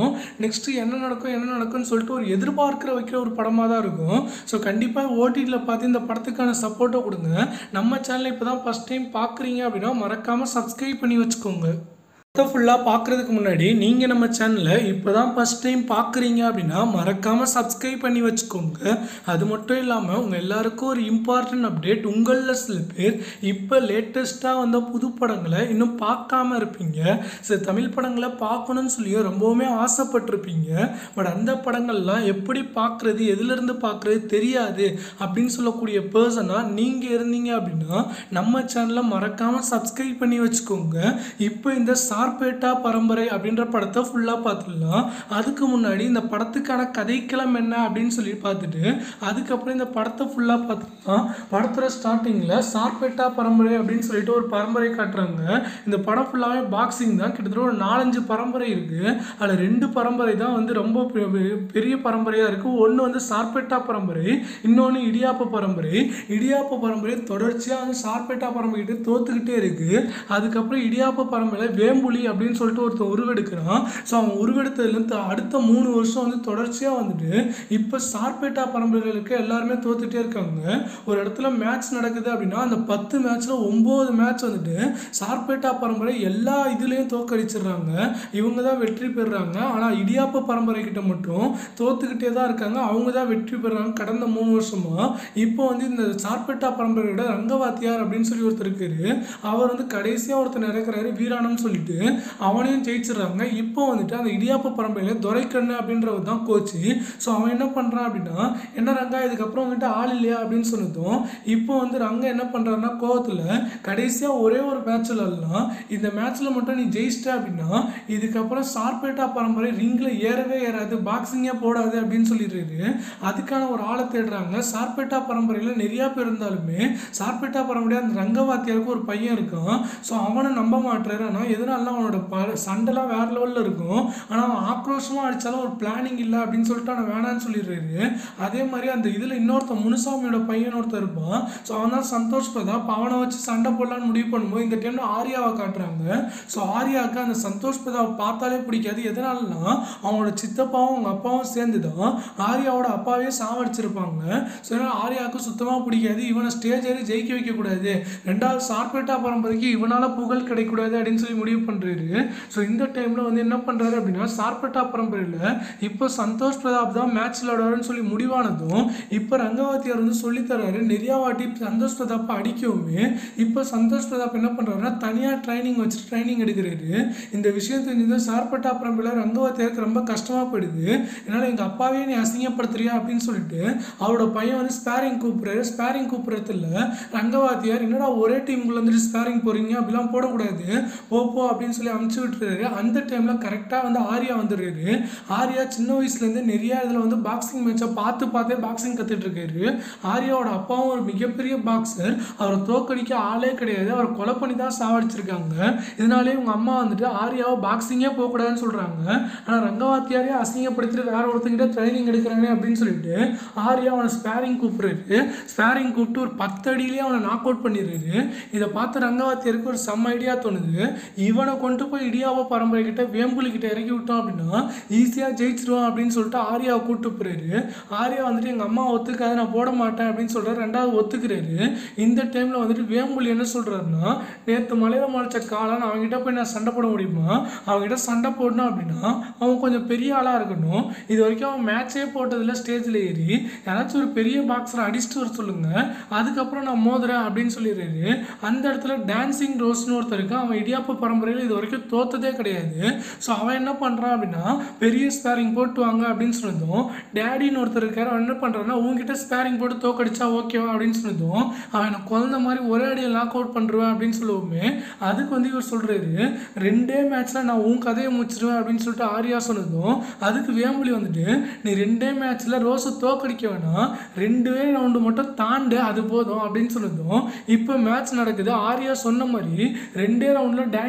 இருக்கும் நெக்ஸ்ட்டு என்ன நடக்கும் என்ன நடக்கும்னு சொல்லிட்டு ஒரு எதிர்பார்க்கிற வைக்கிற ஒரு படமாக தான் இருக்கும் ஸோ கண்டிப்பாக ஓடிடியில் பார்த்து இந்த படத்துக்கான சப்போர்ட்டை கொடுங்க நம்ம சேனலை இப்போ தான் ஃபஸ்ட் டைம் பார்க்குறீங்க அப்படின்னா மறக்காமல் சப்ஸ்கிரைப் பண்ணி வச்சுக்கோங்க படத்தை ஃபுல்லாக பார்க்குறதுக்கு முன்னாடி நீங்கள் நம்ம சேனலை இப்போ தான் ஃபஸ்ட் டைம் பார்க்குறீங்க அப்படின்னா மறக்காமல் சப்ஸ்கிரைப் பண்ணி வச்சுக்கோங்க அது மட்டும் இல்லாமல் உங்கள் எல்லாருக்கும் ஒரு இம்பார்ட்டன்ட் அப்டேட் உங்களில் சில பேர் இப்போ லேட்டஸ்ட்டாக வந்த புது படங்களை இன்னும் பார்க்காம இருப்பீங்க சில தமிழ் படங்களை பார்க்கணும்னு சொல்லி ரொம்பவுமே ஆசைப்பட்டிருப்பீங்க பட் அந்த படங்கள்லாம் எப்படி பார்க்குறது எதுலேருந்து பார்க்குறது தெரியாது அப்படின்னு சொல்லக்கூடிய பர்சனாக நீங்கள் இருந்தீங்க அப்படின்னா நம்ம சேனலை மறக்காமல் சப்ஸ்கிரைப் பண்ணி வச்சுக்கோங்க இப்போ இந்த சார்பேட்டா பரம்பரை அப்படின்ற படத்தை ஃபுல்லாக பார்த்துடலாம் அதுக்கு முன்னாடி இந்த படத்துக்கான கதைக்களம் என்ன அப்படின்னு சொல்லி பார்த்துட்டு அதுக்கப்புறம் இந்த படத்தை ஃபுல்லாக பார்த்துக்கலாம் படத்தோட ஸ்டார்டிங்கில் சார்பேட்டா பரம்பரை அப்படின்னு சொல்லிட்டு ஒரு பரம்பரை காட்டுறாங்க இந்த படம் ஃபுல்லாகவே பாக்ஸிங் தான் கிட்டத்தட்ட ஒரு நாலஞ்சு பரம்பரை இருக்குது அதில் ரெண்டு பரம்பரை தான் வந்து ரொம்ப பெ- பெ- பெரிய பரம்பரையாக இருக்குது ஒன்று வந்து சார்பேட்டா பரம்பரை இன்னொன்று இடியாப்ப பரம்பரை இடியாப்ப பரம்பரை தொடர்ச்சியாக வந்து சார்பேட்டா பரம்பரைகிட்ட தோத்துக்கிட்டே இருக்குது அதுக்கப்புறம் இடியாப்ப பரம்பரையில் வேம்புலி அப்படின்னு சொல்லிட்டு ஒருத்தன் உருவெடுக்கிறான் ஸோ அவன் உருவெடுத்ததுலேருந்து அடுத்த மூணு வருஷம் வந்து தொடர்ச்சியாக வந்துட்டு இப்போ சார்பேட்டா பரம்பரைகளுக்கு எல்லாருமே தோத்துட்டே இருக்காங்க ஒரு இடத்துல மேட்ச் நடக்குது அப்படின்னா அந்த பத்து மேட்ச்சில் ஒம்பது மேட்ச் வந்துட்டு சார்பேட்டா பரம்பரை எல்லா இதுலேயும் தோக்கடிச்சிடுறாங்க இவங்க தான் வெற்றி பெறுறாங்க ஆனால் இடியாப்ப பரம்பரை கிட்ட மட்டும் தோத்துக்கிட்டே தான் இருக்காங்க அவங்க தான் வெற்றி பெறுறாங்க கடந்த மூணு வருஷமா இப்போ வந்து இந்த சார்பேட்டா பரம்பரையோட ரங்கவாத்தியார் அப்படின்னு சொல்லி ஒருத்தர் இருக்காரு அவர் வந்து கடைசியாக ஒருத்தர் இறக்குறாரு வீராணம்னு சொல்லிட்டு அவனையும் ஜெயிச்சிடுறாங்க இப்போ வந்துட்டு அந்த இடியாப்ப பரம்பரையில் துரைக்கண்ணு அப்படின்றவர் தான் கோச்சு ஸோ அவன் என்ன பண்ணுறான் அப்படின்னா என்ன ரங்கா இதுக்கப்புறம் வந்துட்டு ஆள் இல்லையா அப்படின்னு சொன்னதும் இப்போ வந்து ரங்கா என்ன பண்ணுறாருன்னா கோவத்தில் கடைசியாக ஒரே ஒரு மேட்ச்சில் எல்லாம் இந்த மேட்ச்சில் மட்டும் நீ ஜெயிச்சிட்ட அப்படின்னா இதுக்கப்புறம் சார்பேட்டா பரம்பரை ரிங்கில் ஏறவே ஏறாது பாக்ஸிங்கே போடாது அப்படின்னு சொல்லிடுறாரு அதுக்கான ஒரு ஆளை தேடுறாங்க சார்பேட்டா பரம்பரையில் நிறையா பேர் இருந்தாலுமே சார்பேட்டா பரம்பரை அந்த ரங்கவாத்தியாருக்கு ஒரு பையன் இருக்கான் ஸோ அவனை நம்ப மாட்டுறாரு ஆனால் எதனால அவனோட ப சண்டைலாம் வேற லெவலில் இருக்கும் ஆனால் அவன் ஆக்ரோஷமாக அடித்தாலும் ஒரு பிளானிங் இல்லை அப்படின்னு சொல்லிட்டு அவன் வேணான்னு சொல்லிடுறாரு அதே மாதிரி அந்த இதில் இன்னொருத்தன் முனுசாமியோட பையன் ஒருத்தன் இருப்பான் ஸோ அவன் தான் சந்தோஷ் பிரதாப் அவனை வச்சு சண்டை போடலான்னு முடிவு பண்ணும்போது இந்த டைமில் ஆர்யாவை காட்டுறாங்க ஸோ ஆர்யாவுக்கு அந்த சந்தோஷ் பிரதாப் பார்த்தாலே பிடிக்காது எதனாலனா அவனோட சித்தப்பாவும் அவங்க அப்பாவும் சேர்ந்து தான் ஆர்யாவோட அப்பாவே சாவடிச்சிருப்பாங்க ஸோ அதனால் ஆர்யாவுக்கு சுத்தமாக பிடிக்காது இவனை ஸ்டேஜ் ஏறி ஜெயிக்க வைக்கக்கூடாது ரெண்டாவது சார்பேட்டா பரம்பரைக்கு இவனால் புகழ் கிடைக்கக்கூடாது அப்படின்னு சொல்லி முடிவு பண்ணுறாரு ஸோ இந்த டைமில் வந்து என்ன பண்ணுறாரு அப்படின்னா சார்பேட்டா பரம்பரையில் இப்போ சந்தோஷ் பிரதாப் தான் மேட்ச் விளையாடுவாருன்னு சொல்லி முடிவானதும் இப்போ ரங்கவாத்தியார் வந்து சொல்லித்தராரு நிறையா வாட்டி சந்தோஷ் பிரதாப்பை அடிக்கவுமே இப்போ சந்தோஷ் பிரதாப் என்ன பண்ணுறாருன்னா தனியாக ட்ரைனிங் வச்சுட்டு ட்ரைனிங் எடுக்கிறாரு இந்த விஷயம் தெரிஞ்சது சார்பேட்டா பரம்பரையில் ரங்கவாத்தியாருக்கு ரொம்ப கஷ்டமாக போயிடுது என்னால் எங்கள் அப்பாவே நீ அசிங்கப்படுத்துறியா அப்படின்னு சொல்லிட்டு அவரோட பையன் வந்து ஸ்பேரிங் கூப்பிட்றாரு ஸ்பேரிங் கூப்பிட்றதுல ரங்கவாத்தியார் என்னடா ஒரே டீமுக்குள்ள வந்துட்டு ஸ்பேரிங் போகிறீங்க அப்படிலாம் போடக்கூடாது போ போ அப்படின்னு சொல்லி அமுச்சு விட்டுறாரு அந்த டைமில் கரெக்டாக வந்து ஆர்யா வந்துடுறாரு ஆர்யா சின்ன வயசுலேருந்து நிறைய இதில் வந்து பாக்ஸிங் மேட்சை பார்த்து பார்த்தே பாக்ஸிங் கற்றுட்டு இருக்காரு ஆர்யாவோட அப்பாவும் ஒரு மிகப்பெரிய பாக்ஸர் அவரை தோக்கடிக்க ஆளே கிடையாது அவரை கொலை பண்ணி தான் சாவடிச்சிருக்காங்க இதனாலே உங்கள் அம்மா வந்துட்டு ஆர்யாவை பாக்ஸிங்கே போகக்கூடாதுன்னு சொல்கிறாங்க ஆனால் ரங்கவாத்தியாரே அசிங்கப்படுத்திட்டு வேற ஒருத்தங்கிட்ட ட்ரைனிங் எடுக்கிறானே அப்படின்னு சொல்லிட்டு ஆர்யா அவனை ஸ்பேரிங் கூப்பிடுறாரு ஸ்பேரிங் கூப்பிட்டு ஒரு பத்து அடியிலேயே அவனை நாக் அவுட் பண்ணிடுறாரு இதை பார்த்து ரங்கவாத்தியருக்கு ஒரு செம்ம ஐடியா தோணுது இவனை கொண்டு போய் இடியாவ பரம்பரை கிட்ட வேம்புலி கிட்ட இறக்கி விட்டோம் அப்படின்னா ஈஸியாக ஜெயிச்சிருவான் அப்படின்னு சொல்லிட்டு ஆர்யாவை கூட்டு போறாரு ஆர்யா வந்துட்டு எங்கள் அம்மா ஒத்துக்காது நான் போட மாட்டேன் அப்படின்னு சொல்கிறார் ரெண்டாவது ஒத்துக்கிறாரு இந்த டைமில் வந்துட்டு வேம்புலி என்ன சொல்கிறாருன்னா நேற்று மலையில முளைச்ச காளான் அவங்ககிட்ட போய் நான் சண்டை போட முடியுமா அவங்ககிட்ட சண்டை போடணும் அப்படின்னா அவன் கொஞ்சம் பெரிய ஆளாக இருக்கணும் இது வரைக்கும் அவன் மேட்சே போட்டதில்ல ஸ்டேஜில் ஏறி யாராச்சும் ஒரு பெரிய பாக்ஸரை அடிச்சுட்டு வர சொல்லுங்க அதுக்கப்புறம் நான் மோதுறேன் அப்படின்னு சொல்லிடுறாரு அந்த இடத்துல டான்சிங் ரோஸ்னு ஒருத்தர் இருக்கான் அவன் இடியாப்ப பரம்பரையில் இது வரைக்கும் தோத்ததே கிடையாது ஸோ அவன் என்ன பண்ணுறான் அப்படின்னா பெரிய ஸ்பேரிங் போட்டு வாங்க அப்படின்னு சொன்னதும் டேடின்னு ஒருத்தர் இருக்காரு அவன் என்ன பண்ணுறான்னா உங்ககிட்ட ஸ்பேரிங் போட்டு தோக்கடிச்சா ஓகேவா அப்படின்னு சொன்னதும் அவன் எனக்கு குழந்த மாதிரி ஒரே அடியில் லாக் அவுட் பண்ணுருவேன் அப்படின்னு சொல்லுவோமே அதுக்கு வந்து இவர் சொல்கிறாரு ரெண்டே மேட்ச்சில் நான் உன் கதையை முடிச்சிருவேன் அப்படின்னு சொல்லிட்டு ஆர்யா சொன்னதும் அதுக்கு வேம்புலி வந்துட்டு நீ ரெண்டே மேட்ச்சில் ரோஸை தோக்கடிக்க வேணாம் ரெண்டே ரவுண்டு மட்டும் தாண்டு அது போதும் அப்படின்னு சொன்னதும் இப்போ மேட்ச் நடக்குது ஆர்யா சொன்ன மாதிரி ரெண்டே ரவுண்டில் டான்ஸிங் ரோஸ்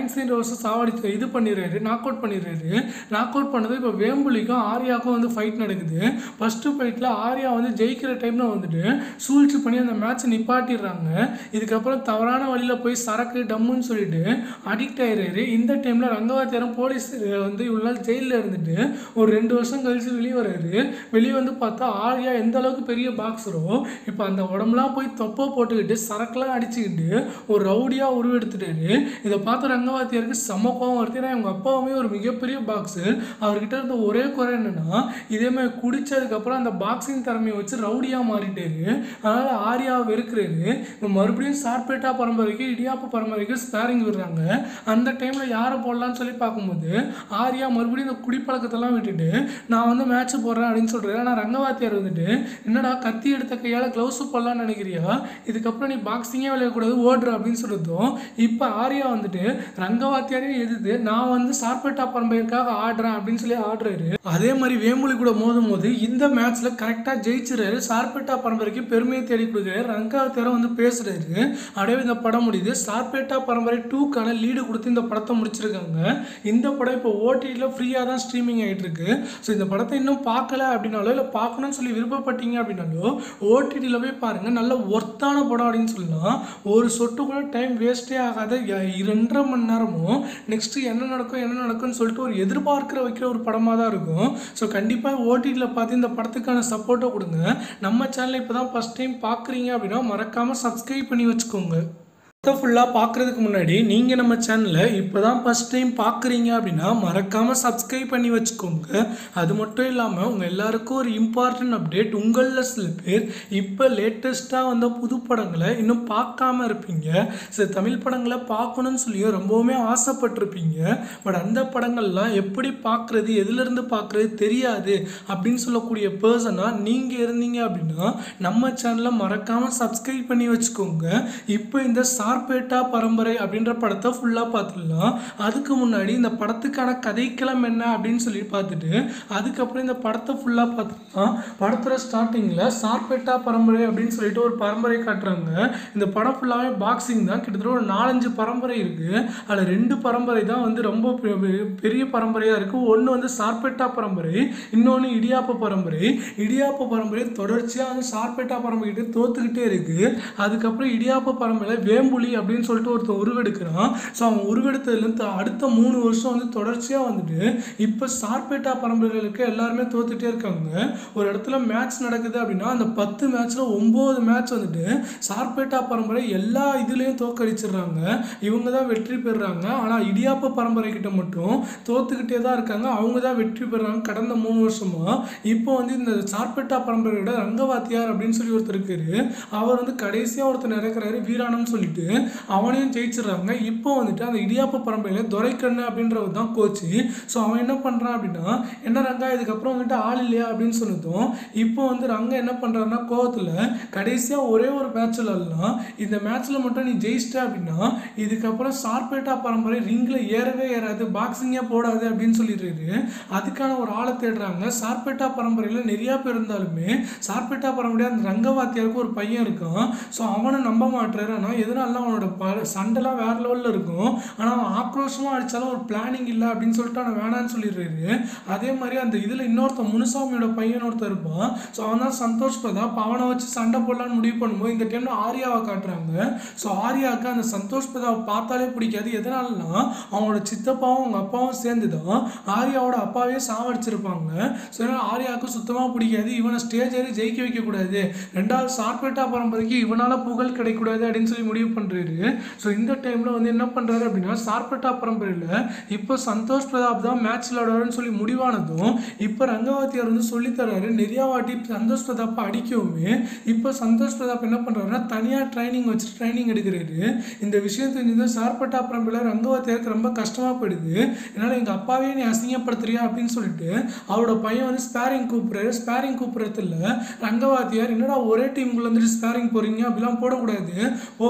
க்ளோஸை சாவடிச்சு இது பண்ணிடுறாரு நாக் அவுட் பண்ணிடுறாரு நாக் அவுட் பண்ணது இப்போ வேம்புலிக்கும் ஆர்யாவுக்கும் வந்து ஃபைட் நடக்குது ஃபஸ்ட்டு ஃபைட்டில் ஆர்யா வந்து ஜெயிக்கிற டைமில் வந்துட்டு சூழ்ச்சி பண்ணி அந்த மேட்ச்சை நிப்பாட்டிடுறாங்க இதுக்கப்புறம் தவறான வழியில் போய் சரக்கு டம்முன்னு சொல்லிட்டு அடிக்ட் ஆயிடுறாரு இந்த டைமில் ரங்கவாத்தியாரம் போலீஸ் வந்து இவ்வளோ நாள் ஜெயிலில் இருந்துட்டு ஒரு ரெண்டு வருஷம் கழிச்சு வெளியே வர்றாரு வெளியே வந்து பார்த்தா ஆர்யா எந்த அளவுக்கு பெரிய பாக்ஸரோ இப்போ அந்த உடம்புலாம் போய் தொப்பை போட்டுக்கிட்டு சரக்குலாம் அடிச்சுக்கிட்டு ஒரு ரவுடியாக உருவெடுத்துட்டாரு இதை பார்த்த ரங்கவாத்தியாருக்கு செம்ம கோவம் வருது ஏன்னா இவங்க அப்பாவுமே ஒரு மிகப்பெரிய பாக்ஸர் அவர்கிட்ட இருந்த ஒரே குறை என்னன்னா இதே மாதிரி குடிச்சதுக்கப்புறம் அந்த பாக்ஸிங் திறமையை வச்சு ரவுடியாக மாறிட்டாரு அதனால் ஆர்யாவை வெறுக்கிறாரு இப்போ மறுபடியும் சார்பேட்டா பரம்பரைக்கு இடியாப்ப பரம்பரைக்கு ஸ்பேரிங் விடுறாங்க அந்த டைமில் யாரை போடலான்னு சொல்லி பார்க்கும்போது ஆர்யா மறுபடியும் இந்த குடிப்பழக்கத்தெல்லாம் விட்டுட்டு நான் வந்து மேட்ச் போடுறேன் அப்படின்னு சொல்கிறாரு ஆனால் ரங்கவாத்தியார் வந்துட்டு என்னடா கத்தி எடுத்த கையால் க்ளவுஸ் போடலான்னு நினைக்கிறியா இதுக்கப்புறம் நீ பாக்ஸிங்கே விளையாடக்கூடாது ஓடுற அப்படின்னு சொல்லிட்டோம் இப்போ ஆர்யா வந்துட்டு ரங்கவாத்தியாரே எதிர்த்து நான் வந்து சார்பேட்டா பரம்பரைக்காக ஆடுறேன் அப்படின்னு சொல்லி ஆடுறாரு அதே மாதிரி வேம்புலி கூட மோதும் போது இந்த மேட்ச்ல கரெக்டாக ஜெயிச்சிறாரு சார்பேட்டா பரம்பரைக்கு பெருமையை தேடி கொடுக்குறாரு ரங்கவாத்தியாரம் வந்து பேசுறாரு அப்படியே இந்த படம் முடியுது சார்பேட்டா பரம்பரை டூக்கான லீடு கொடுத்து இந்த படத்தை முடிச்சிருக்காங்க இந்த படம் இப்போ ஓடிடியில் ஃப்ரீயாக தான் ஸ்ட்ரீமிங் ஆகிட்டு இருக்கு ஸோ இந்த படத்தை இன்னும் பார்க்கல அப்படின்னாலோ இல்லை பார்க்கணும்னு சொல்லி விருப்பப்பட்டீங்க அப்படின்னாலோ ஓடிடியில் போய் பாருங்க நல்ல ஒர்த்தான படம் அப்படின்னு சொல்லலாம் ஒரு சொட்டு கூட டைம் வேஸ்ட்டே ஆகாத ய- இரண்டரை மணி நேரமும் நெக்ஸ்ட் என்ன நடக்கும் என்ன நடக்கும்னு சொல்லிட்டு ஒரு எதிர்பார்க்கிற வைக்கிற ஒரு படமாக தான் இருக்கும் ஸோ கண்டிப்பாக ஓடிடியில் பார்த்து இந்த படத்துக்கான சப்போர்ட்டை கொடுங்க நம்ம சேனலை இப்போ தான் ஃபஸ்ட் டைம் பார்க்குறீங்க அப்படின்னா மறக்காமல் சப்ஸ்கிரைப் பண்ணி வச்சுக்கோங்க படத்தை ஃபுல்லாக பார்க்குறதுக்கு முன்னாடி நீங்கள் நம்ம சேனலை இப்போ தான் ஃபஸ்ட் டைம் பார்க்குறீங்க அப்படின்னா மறக்காமல் சப்ஸ்கிரைப் பண்ணி வச்சுக்கோங்க அது மட்டும் இல்லாமல் உங்கள் எல்லாருக்கும் ஒரு இம்பார்ட்டன்ட் அப்டேட் உங்களில் சில பேர் இப்போ லேட்டஸ்ட்டாக வந்த புது படங்களை இன்னும் பார்க்காம இருப்பீங்க சில தமிழ் படங்களை பார்க்கணும்னு சொல்லி ரொம்பவுமே ஆசைப்பட்டிருப்பீங்க பட் அந்த படங்கள்லாம் எப்படி பார்க்குறது எதுலேருந்து பார்க்குறது தெரியாது அப்படின்னு சொல்லக்கூடிய பர்சனாக நீங்கள் இருந்தீங்க அப்படின்னா நம்ம சேனலை மறக்காமல் சப்ஸ்கிரைப் பண்ணி வச்சுக்கோங்க இப்போ இந்த சார்பேட்டா பரம்பரை அப்படின்ற படத்தை ஃபுல்லாக பார்த்துடலாம் அதுக்கு முன்னாடி இந்த படத்துக்கான கதைக்களம் என்ன அப்படின்னு சொல்லி பார்த்துட்டு அதுக்கப்புறம் இந்த படத்தை ஃபுல்லாக பார்த்துக்கலாம் படத்தோட ஸ்டார்டிங்கில் சார்பேட்டா பரம்பரை அப்படின்னு சொல்லிட்டு ஒரு பரம்பரை காட்டுறாங்க இந்த படம் ஃபுல்லாகவே பாக்ஸிங் தான் கிட்டத்தட்ட ஒரு நாலஞ்சு பரம்பரை இருக்குது அதில் ரெண்டு பரம்பரை தான் வந்து ரொம்ப பெ- பெ- பெரிய பரம்பரையாக இருக்குது ஒன்று வந்து சார்பேட்டா பரம்பரை இன்னொன்று இடியாப்ப பரம்பரை இடியாப்ப பரம்பரை தொடர்ச்சியாக வந்து சார்பேட்டா பரம்பரை கிட்ட தோத்துக்கிட்டே இருக்குது அதுக்கப்புறம் இடியாப்ப பரம்பரையில் வேம்புலி அப்படின்னு சொல்லிட்டு ஒருத்தன் உருவெடுக்கிறான் ஸோ அவன் உருவெடுத்ததுலேருந்து அடுத்த மூணு வருஷம் வந்து தொடர்ச்சியாக வந்துட்டு இப்போ சார்பேட்டா பரம்பரைகளுக்கு எல்லாருமே தோத்துட்டே இருக்காங்க ஒரு இடத்துல மேட்ச் நடக்குது அப்படின்னா அந்த பத்து மேட்ச்சில் ஒம்பது மேட்ச் வந்துட்டு சார்பேட்டா பரம்பரை எல்லா இதுலேயும் தோக்கடிச்சிடுறாங்க இவங்க தான் வெற்றி பெறுறாங்க ஆனால் இடியாப்ப பரம்பரை கிட்ட மட்டும் தோத்துக்கிட்டே தான் இருக்காங்க அவங்க தான் வெற்றி பெறுறாங்க கடந்த மூணு வருஷமா இப்போ வந்து இந்த சார்பேட்டா பரம்பரையோட ரங்கவாத்தியார் அப்படின்னு சொல்லி ஒருத்தர் இருக்காரு அவர் வந்து கடைசியாக ஒருத்தர் நடக்கிறாரு வீராணம்னு சொல்லிட்டு அவனையும் ஜெயிச்சிடுறாங்க இப்போ வந்துட்டு அந்த இடியாப்ப பரம்பரையில் துரைக்கண்ணு அப்படின்றவர் தான் கோச்சு ஸோ அவன் என்ன பண்ணுறான் அப்படின்னா என்ன ரங்கா இதுக்கப்புறம் வந்துட்டு ஆள் இல்லையா அப்படின்னு சொன்னதும் இப்போ வந்து ரங்கா என்ன பண்ணுறாருன்னா கோவத்தில் கடைசியாக ஒரே ஒரு மேட்ச் விளாட்லாம் இந்த மேட்ச்சில் மட்டும் நீ ஜெயிச்சிட்ட அப்படின்னா இதுக்கப்புறம் சார்பேட்டா பரம்பரை ரிங்கில் ஏறவே ஏறாது பாக்ஸிங்கே போடாது அப்படின்னு சொல்லிடுறாரு அதுக்கான ஒரு ஆளை தேடுறாங்க சார்பேட்டா பரம்பரையில் நிறையா பேர் இருந்தாலுமே சார்பேட்டா பரம்பரையாக அந்த ரங்கவாத்தியாருக்கு ஒரு பையன் இருக்கான் ஸோ அவனை நம்ப மாட்டுறாரு ஆனால் எதனால அவனோட ப சண்டைலாம் வேற லெவலில் இருக்கும் ஆனால் அவன் ஆக்ரோஷமாக அடித்தாலும் ஒரு பிளானிங் இல்லை அப்படின்னு சொல்லிட்டு அவனை வேணான்னு சொல்லிடுறாரு அதே மாதிரி அந்த இதில் இன்னொருத்தன் முனுசாமியோட பையன் ஒருத்தன் இருப்பான் ஸோ அவன் தான் சந்தோஷ் பிரதாப் அவனை வச்சு சண்டை போடலான்னு முடிவு பண்ணும்போது இந்த டைமில் ஆர்யாவை காட்டுறாங்க ஸோ ஆர்யாவுக்கு அந்த சந்தோஷ் பிரதாப் பார்த்தாலே பிடிக்காது எதனாலனா அவனோட சித்தப்பாவும் அவங்க அப்பாவும் சேர்ந்து தான் ஆர்யாவோட அப்பாவே சாவடிச்சிருப்பாங்க ஸோ அதனால் ஆர்யாவுக்கு சுத்தமாக பிடிக்காது இவனை ஸ்டேஜ் ஏறி ஜெயிக்க வைக்கக்கூடாது ரெண்டாவது சார்பேட்டா பரம்பரைக்கு இவனால் புகழ் கிடைக்கக்கூடாது அப்படின்னு சொல்லி முடிவு பண்ணுறாரு ஸோ இந்த டைமில் வந்து என்ன பண்ணுறாரு அப்படின்னா சார்பேட்டா பரம்பரையில் இப்போ சந்தோஷ் பிரதாப் தான் மேட்ச் விளையாடுவாருன்னு சொல்லி முடிவானதும் இப்போ ரங்கவாத்தியார் வந்து சொல்லித்தராரு நிறையா வாட்டி சந்தோஷ் பிரதாப்பை அடிக்கவுமே இப்போ சந்தோஷ் பிரதாப் என்ன பண்ணுறாருன்னா தனியாக ட்ரைனிங் வச்சு ட்ரைனிங் எடுக்கிறாரு இந்த விஷயம் தெரிஞ்சது சார்பட்டா பரம்பரையில் ரங்கவாத்தியாருக்கு ரொம்ப கஷ்டமாக போயிடுது என்னால் எங்கள் அப்பாவே நீ அசிங்கப்படுத்துறியா அப்படின்னு சொல்லிட்டு அவரோட பையன் வந்து ஸ்பேரிங் கூப்பிட்றாரு ஸ்பேரிங் கூப்பிட்றதுல ரங்கவாத்தியார் என்னடா ஒரே டீமுக்குள்ள வந்துட்டு ஸ்பேரிங் போகிறீங்க அப்படிலாம் போடக்கூடாது போ போ அப்படின்னு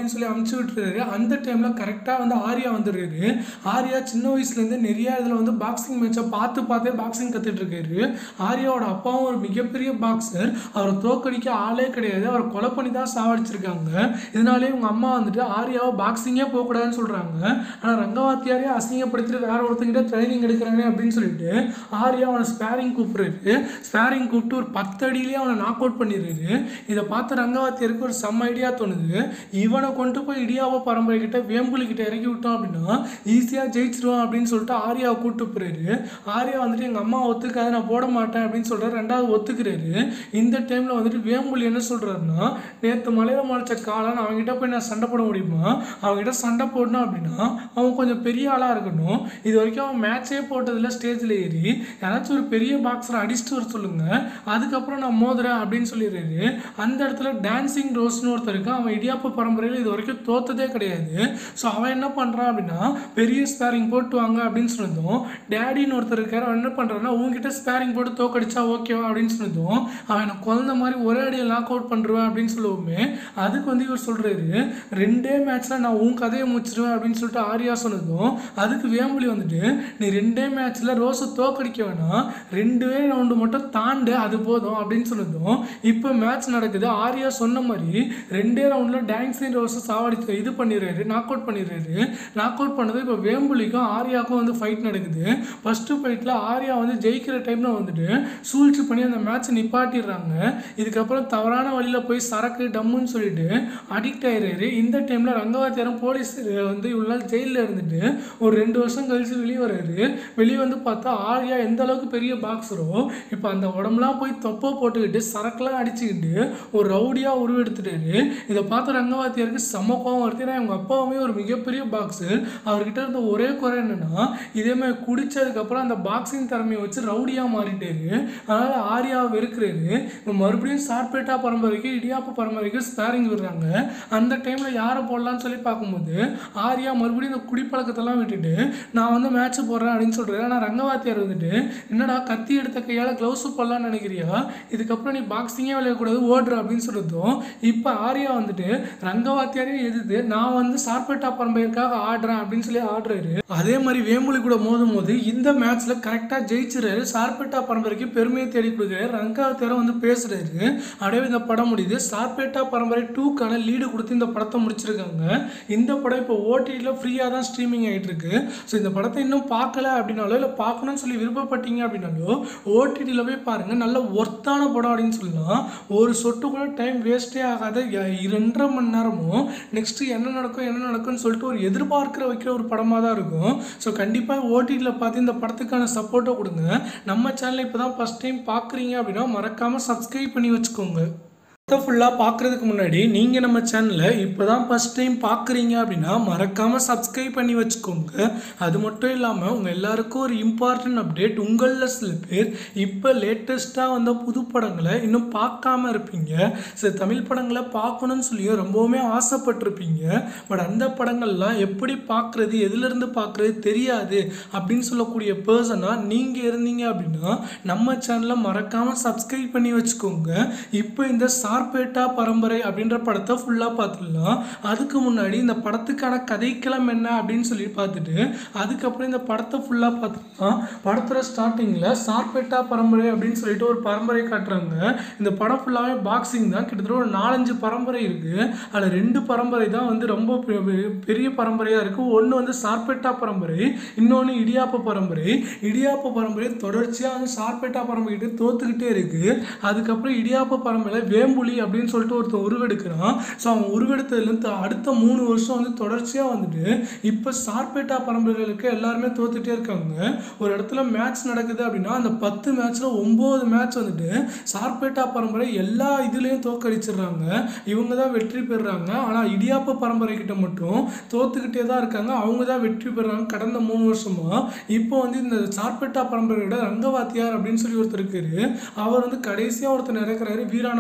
அப்படின்னு சொல்லி அமுச்சு விட்டுறாரு அந்த டைமில் கரெக்டாக வந்து ஆர்யா வந்துடுறாரு ஆர்யா சின்ன வயசுலேருந்து நிறைய இதில் வந்து பாக்ஸிங் மேட்சை பார்த்து பார்த்தே பாக்ஸிங் கற்றுட்டு இருக்காரு ஆர்யாவோட அப்பாவும் ஒரு மிகப்பெரிய பாக்ஸர் அவரை தோக்கடிக்க ஆளே கிடையாது அவரை கொலை பண்ணி தான் சாவடிச்சிருக்காங்க இதனாலே இவங்க அம்மா வந்துட்டு ஆர்யாவை பாக்ஸிங்கே போகக்கூடாதுன்னு சொல்கிறாங்க ஆனால் ரங்கவாத்தியாரே அசிங்கப்படுத்திட்டு வேற ஒருத்தங்கிட்ட ட்ரைனிங் எடுக்கிறானே அப்படின்னு சொல்லிட்டு ஆர்யா அவனை ஸ்பேரிங் கூப்பிடுறாரு ஸ்பேரிங் கூப்பிட்டு ஒரு பத்து அடியிலேயே அவனை நாக் அவுட் பண்ணிடுறாரு இதை பார்த்து ரங்கவாத்தியருக்கு ஒரு செம்ம ஐடியா தோணுது இவனை கொண்டு போய் இடியாவோ பரம்பரை கிட்ட வேம்புலி கிட்ட இறக்கி விட்டோம் அப்படின்னா ஈஸியாக ஜெயிச்சிருவான் அப்படின்னு சொல்லிட்டு ஆர்யாவை கூப்பிட்டு போறாரு ஆர்யா வந்துட்டு எங்கள் அம்மா ஒத்துக்காது நான் போட மாட்டேன் அப்படின்னு சொல்கிறார் ரெண்டாவது ஒத்துக்கிறாரு இந்த டைமில் வந்துட்டு வேம்புலி என்ன சொல்கிறாருன்னா நேற்று மலையில முளைச்ச காலன் அவங்ககிட்ட போய் நான் சண்டை போட முடியுமா அவங்ககிட்ட சண்டை போடணும் அப்படின்னா அவன் கொஞ்சம் பெரிய ஆளாக இருக்கணும் இது வரைக்கும் அவன் மேட்சே போட்டதில்ல ஸ்டேஜில் ஏறி யாராச்சும் ஒரு பெரிய பாக்ஸரை அடிச்சுட்டு வர சொல்லுங்க அதுக்கப்புறம் நான் மோதுறேன் அப்படின்னு சொல்லிடுறாரு அந்த இடத்துல டான்சிங் ரோஸ்னு ஒருத்தர் இருக்கான் அவன் இடியாப்ப பரம்பரையில் இது வரைக்கும் தோத்ததே கிடையாது ஸோ அவன் என்ன பண்ணுறான் அப்படின்னா பெரிய ஸ்பேரிங் போட்டு வாங்க அப்படின்னு சொன்னதும் டேடின்னு ஒருத்தர் இருக்காரு அவன் என்ன பண்ணுறான்னா உங்ககிட்ட ஸ்பேரிங் போட்டு தோக்கடிச்சா ஓகேவா அப்படின்னு சொன்னதும் அவன் எனக்கு குழந்த மாதிரி ஒரே அடியில் லாக் அவுட் பண்ணுருவேன் அப்படின்னு சொல்லுவோமே அதுக்கு வந்து இவர் சொல்கிறாரு ரெண்டே மேட்ச்சில் நான் உன் கதையை முடிச்சிருவேன் அப்படின்னு சொல்லிட்டு ஆர்யா சொன்னதும் அதுக்கு வேம்புலி வந்துட்டு நீ ரெண்டே மேட்ச்சில் ரோஸை தோக்கடிக்க வேணாம் ரெண்டே ரவுண்டு மட்டும் தாண்டு அது போதும் அப்படின்னு சொன்னதும் இப்போ மேட்ச் நடக்குது ஆர்யா சொன்ன மாதிரி ரெண்டே ரவுண்டில் டான்ஸிங் ரோஸை சாவடிச்சு இது பண்ணிடுறாரு நாக் அவுட் பண்ணிடுறாரு நாக் அவுட் பண்ணது இப்போ வேம்புலிக்கும் ஆர்யாவுக்கும் வந்து ஃபைட் நடக்குது ஃபஸ்ட்டு ஃபைட்டில் ஆர்யா வந்து ஜெயிக்கிற டைமில் வந்துட்டு சூழ்ச்சி பண்ணி அந்த மேட்ச்சை நிப்பாட்டிடுறாங்க இதுக்கப்புறம் தவறான வழியில் போய் சரக்கு டம்முன்னு சொல்லிட்டு அடிக்ட் ஆயிடுறாரு இந்த டைமில் ரங்கவாத்தியாரம் போலீஸ் வந்து இவ்வளோ நாள் ஜெயிலில் இருந்துட்டு ஒரு ரெண்டு வருஷம் கழிச்சு வெளியே வர்றாரு வெளியே வந்து பார்த்தா ஆர்யா எந்த அளவுக்கு பெரிய பாக்ஸரோ இப்போ அந்த உடம்புலாம் போய் தொப்பை போட்டுக்கிட்டு சரக்குலாம் அடிச்சுக்கிட்டு ஒரு ரவுடியாக உருவெடுத்துட்டாரு இதை பார்த்த ரங்கவாத்தியாருக்கு செம கோவம் வருது ஏன்னா எங்கள் அப்பாவுமே ஒரு மிகப்பெரிய பாக்ஸர் அவர்கிட்ட இருந்த ஒரே குறை என்னன்னா இதே மாதிரி குடிச்சதுக்கப்புறம் அந்த பாக்ஸிங் திறமையை வச்சு ரவுடியாக மாறிட்டாரு அதனால் ஆர்யாவை வெறுக்கிறாரு இப்போ மறுபடியும் சார்பேட்டா பரம்பரைக்கு இடியாப்ப பரம்பரைக்கு ஸ்பேரிங் விடுறாங்க அந்த டைமில் யாரை போடலான்னு சொல்லி பார்க்கும்போது ஆர்யா மறுபடியும் இந்த குடிப்பழக்கத்தெல்லாம் விட்டுட்டு நான் வந்து மேட்ச் போடுறேன் அப்படின்னு சொல்கிறாரு ஆனால் ரங்கவாத்தியார் வந்துட்டு என்னடா கத்தி எடுத்த கையால் க்ளவுஸு போடலான்னு நினைக்கிறியா இதுக்கப்புறம் நீ பாக்ஸிங்கே விளையாடக்கூடாது ஓடுற அப்படின்னு சொல்லிட்டோம் இப்போ ஆர்யா வந்துட்டு ரங்கவாத்தியாரே எதிர்த்து நான் வந்து சார்பேட்டா பரம்பரைக்காக ஆடுறேன் அப்படின்னு சொல்லி ஆடுறாரு அதே மாதிரி வேம்புலி கூட மோதும் போது இந்த மேட்ச்சில் கரெக்டாக ஜெயிச்சிறாரு சார்பேட்டா பரம்பரைக்கு பெருமையை தேடி கொடுக்குறாரு ரங்கவாத்தியாரம் வந்து பேசுறாரு அப்படியே இந்த படம் முடியுது சார்பேட்டா பரம்பரை டூக்கான லீடு கொடுத்து இந்த படத்தை முடிச்சிருக்காங்க இந்த படம் இப்போ ஓடிடியில் ஃப்ரீயாக தான் ஸ்ட்ரீமிங் ஆகிட்டு இருக்கு ஸோ இந்த படத்தை இன்னும் பார்க்கல அப்படின்னாலோ இல்லை பார்க்கணும்னு சொல்லி விருப்பப்பட்டீங்க அப்படின்னாலோ ஓடிடியில் போய் பாருங்க நல்ல ஒர்த்தான படம் அப்படின்னு சொல்லலாம் ஒரு சொட்டு கூட டைம் வேஸ்ட்டே ஆகாத ய- ரெண்டரை மணி நேரமும் நெக்ஸ்ட் என்ன நடக்கும் என்ன நடக்கும்னு சொல்லிட்டு ஒரு எதிர்பார்க்கிற வைக்கிற ஒரு படமாக தான் இருக்கும் ஸோ கண்டிப்பாக ஓடிடியில் பார்த்து இந்த படத்துக்கான சப்போர்ட்டை கொடுங்க நம்ம சேனலை இப்போ தான் ஃபஸ்ட் டைம் பார்க்குறீங்க அப்படின்னா மறக்காமல் சப்ஸ்கிரைப் பண்ணி வச்சுக்கோங்க படத்தை ஃபுல்லாக பார்க்குறதுக்கு முன்னாடி நீங்கள் நம்ம சேனலை இப்போ தான் ஃபஸ்ட் டைம் பார்க்குறீங்க அப்படின்னா மறக்காமல் சப்ஸ்கிரைப் பண்ணி வச்சுக்கோங்க அது மட்டும் இல்லாமல் உங்கள் எல்லாருக்கும் ஒரு இம்பார்ட்டன்ட் அப்டேட் உங்களில் சில பேர் இப்போ லேட்டஸ்ட்டாக வந்த புது படங்களை இன்னும் பார்க்காம இருப்பீங்க சில தமிழ் படங்களை பார்க்கணும்னு சொல்லியும் ரொம்பவுமே ஆசைப்பட்டிருப்பீங்க பட் அந்த படங்கள்லாம் எப்படி பார்க்குறது எதுலேருந்து பார்க்குறது தெரியாது அப்படின்னு சொல்லக்கூடிய பர்சனாக நீங்கள் இருந்தீங்க அப்படின்னா நம்ம சேனலை மறக்காமல் சப்ஸ்கிரைப் பண்ணி வச்சுக்கோங்க இப்போ இந்த சார்பேட்டா பரம்பரை அப்படின்ற படத்தை ஃபுல்லாக பார்த்துடலாம் அதுக்கு முன்னாடி இந்த படத்துக்கான கதைக்களம் என்ன அப்படின்னு சொல்லி பார்த்துட்டு அதுக்கப்புறம் இந்த படத்தை ஃபுல்லாக பார்த்துக்கலாம் படத்தோட ஸ்டார்டிங்கில் சார்பேட்டா பரம்பரை அப்படின்னு சொல்லிட்டு ஒரு பரம்பரை காட்டுறாங்க இந்த படம் ஃபுல்லாகவே பாக்ஸிங் தான் கிட்டத்தட்ட ஒரு நாலஞ்சு பரம்பரை இருக்குது அதில் ரெண்டு பரம்பரை தான் வந்து ரொம்ப பெ- பெ- பெரிய பரம்பரையாக இருக்குது ஒன்று வந்து சார்பேட்டா பரம்பரை இன்னொன்று இடியாப்ப பரம்பரை இடியாப்ப பரம்பரை தொடர்ச்சியாக வந்து சார்பேட்டா பரம்பரை கிட்ட தோத்துக்கிட்டே இருக்குது அதுக்கப்புறம் இடியாப்ப பரம்பரையில் வேம்புலி அப்படின்னு சொல்லிட்டு ஒருத்தன் உருவெடுக்கிறான் ஸோ அவன் உருவெடுத்ததுலேருந்து அடுத்த மூணு வருஷம் வந்து தொடர்ச்சியாக வந்துட்டு இப்போ சார்பேட்டா பரம்பரைகளுக்கு எல்லாருமே தோத்துட்டே இருக்காங்க ஒரு இடத்துல மேட்ச் நடக்குது அப்படின்னா அந்த பத்து மேட்ச்சில் ஒம்பது மேட்ச் வந்துட்டு சார்பேட்டா பரம்பரை எல்லா இதுலேயும் தோக்கடிச்சிடுறாங்க இவங்க தான் வெற்றி பெறுறாங்க ஆனால் இடியாப்ப பரம்பரை கிட்ட மட்டும் தோத்துக்கிட்டே தான் இருக்காங்க அவங்க தான் வெற்றி பெறுறாங்க கடந்த மூணு வருஷமா இப்போ வந்து இந்த சார்பேட்டா பரம்பரையோட ரங்கவாத்தியார் அப்படின்னு சொல்லி ஒருத்தர் இருக்காரு அவர் வந்து கடைசியாக ஒருத்தர் இறக்குறாரு வீராணம்னு சொல்லிட்டு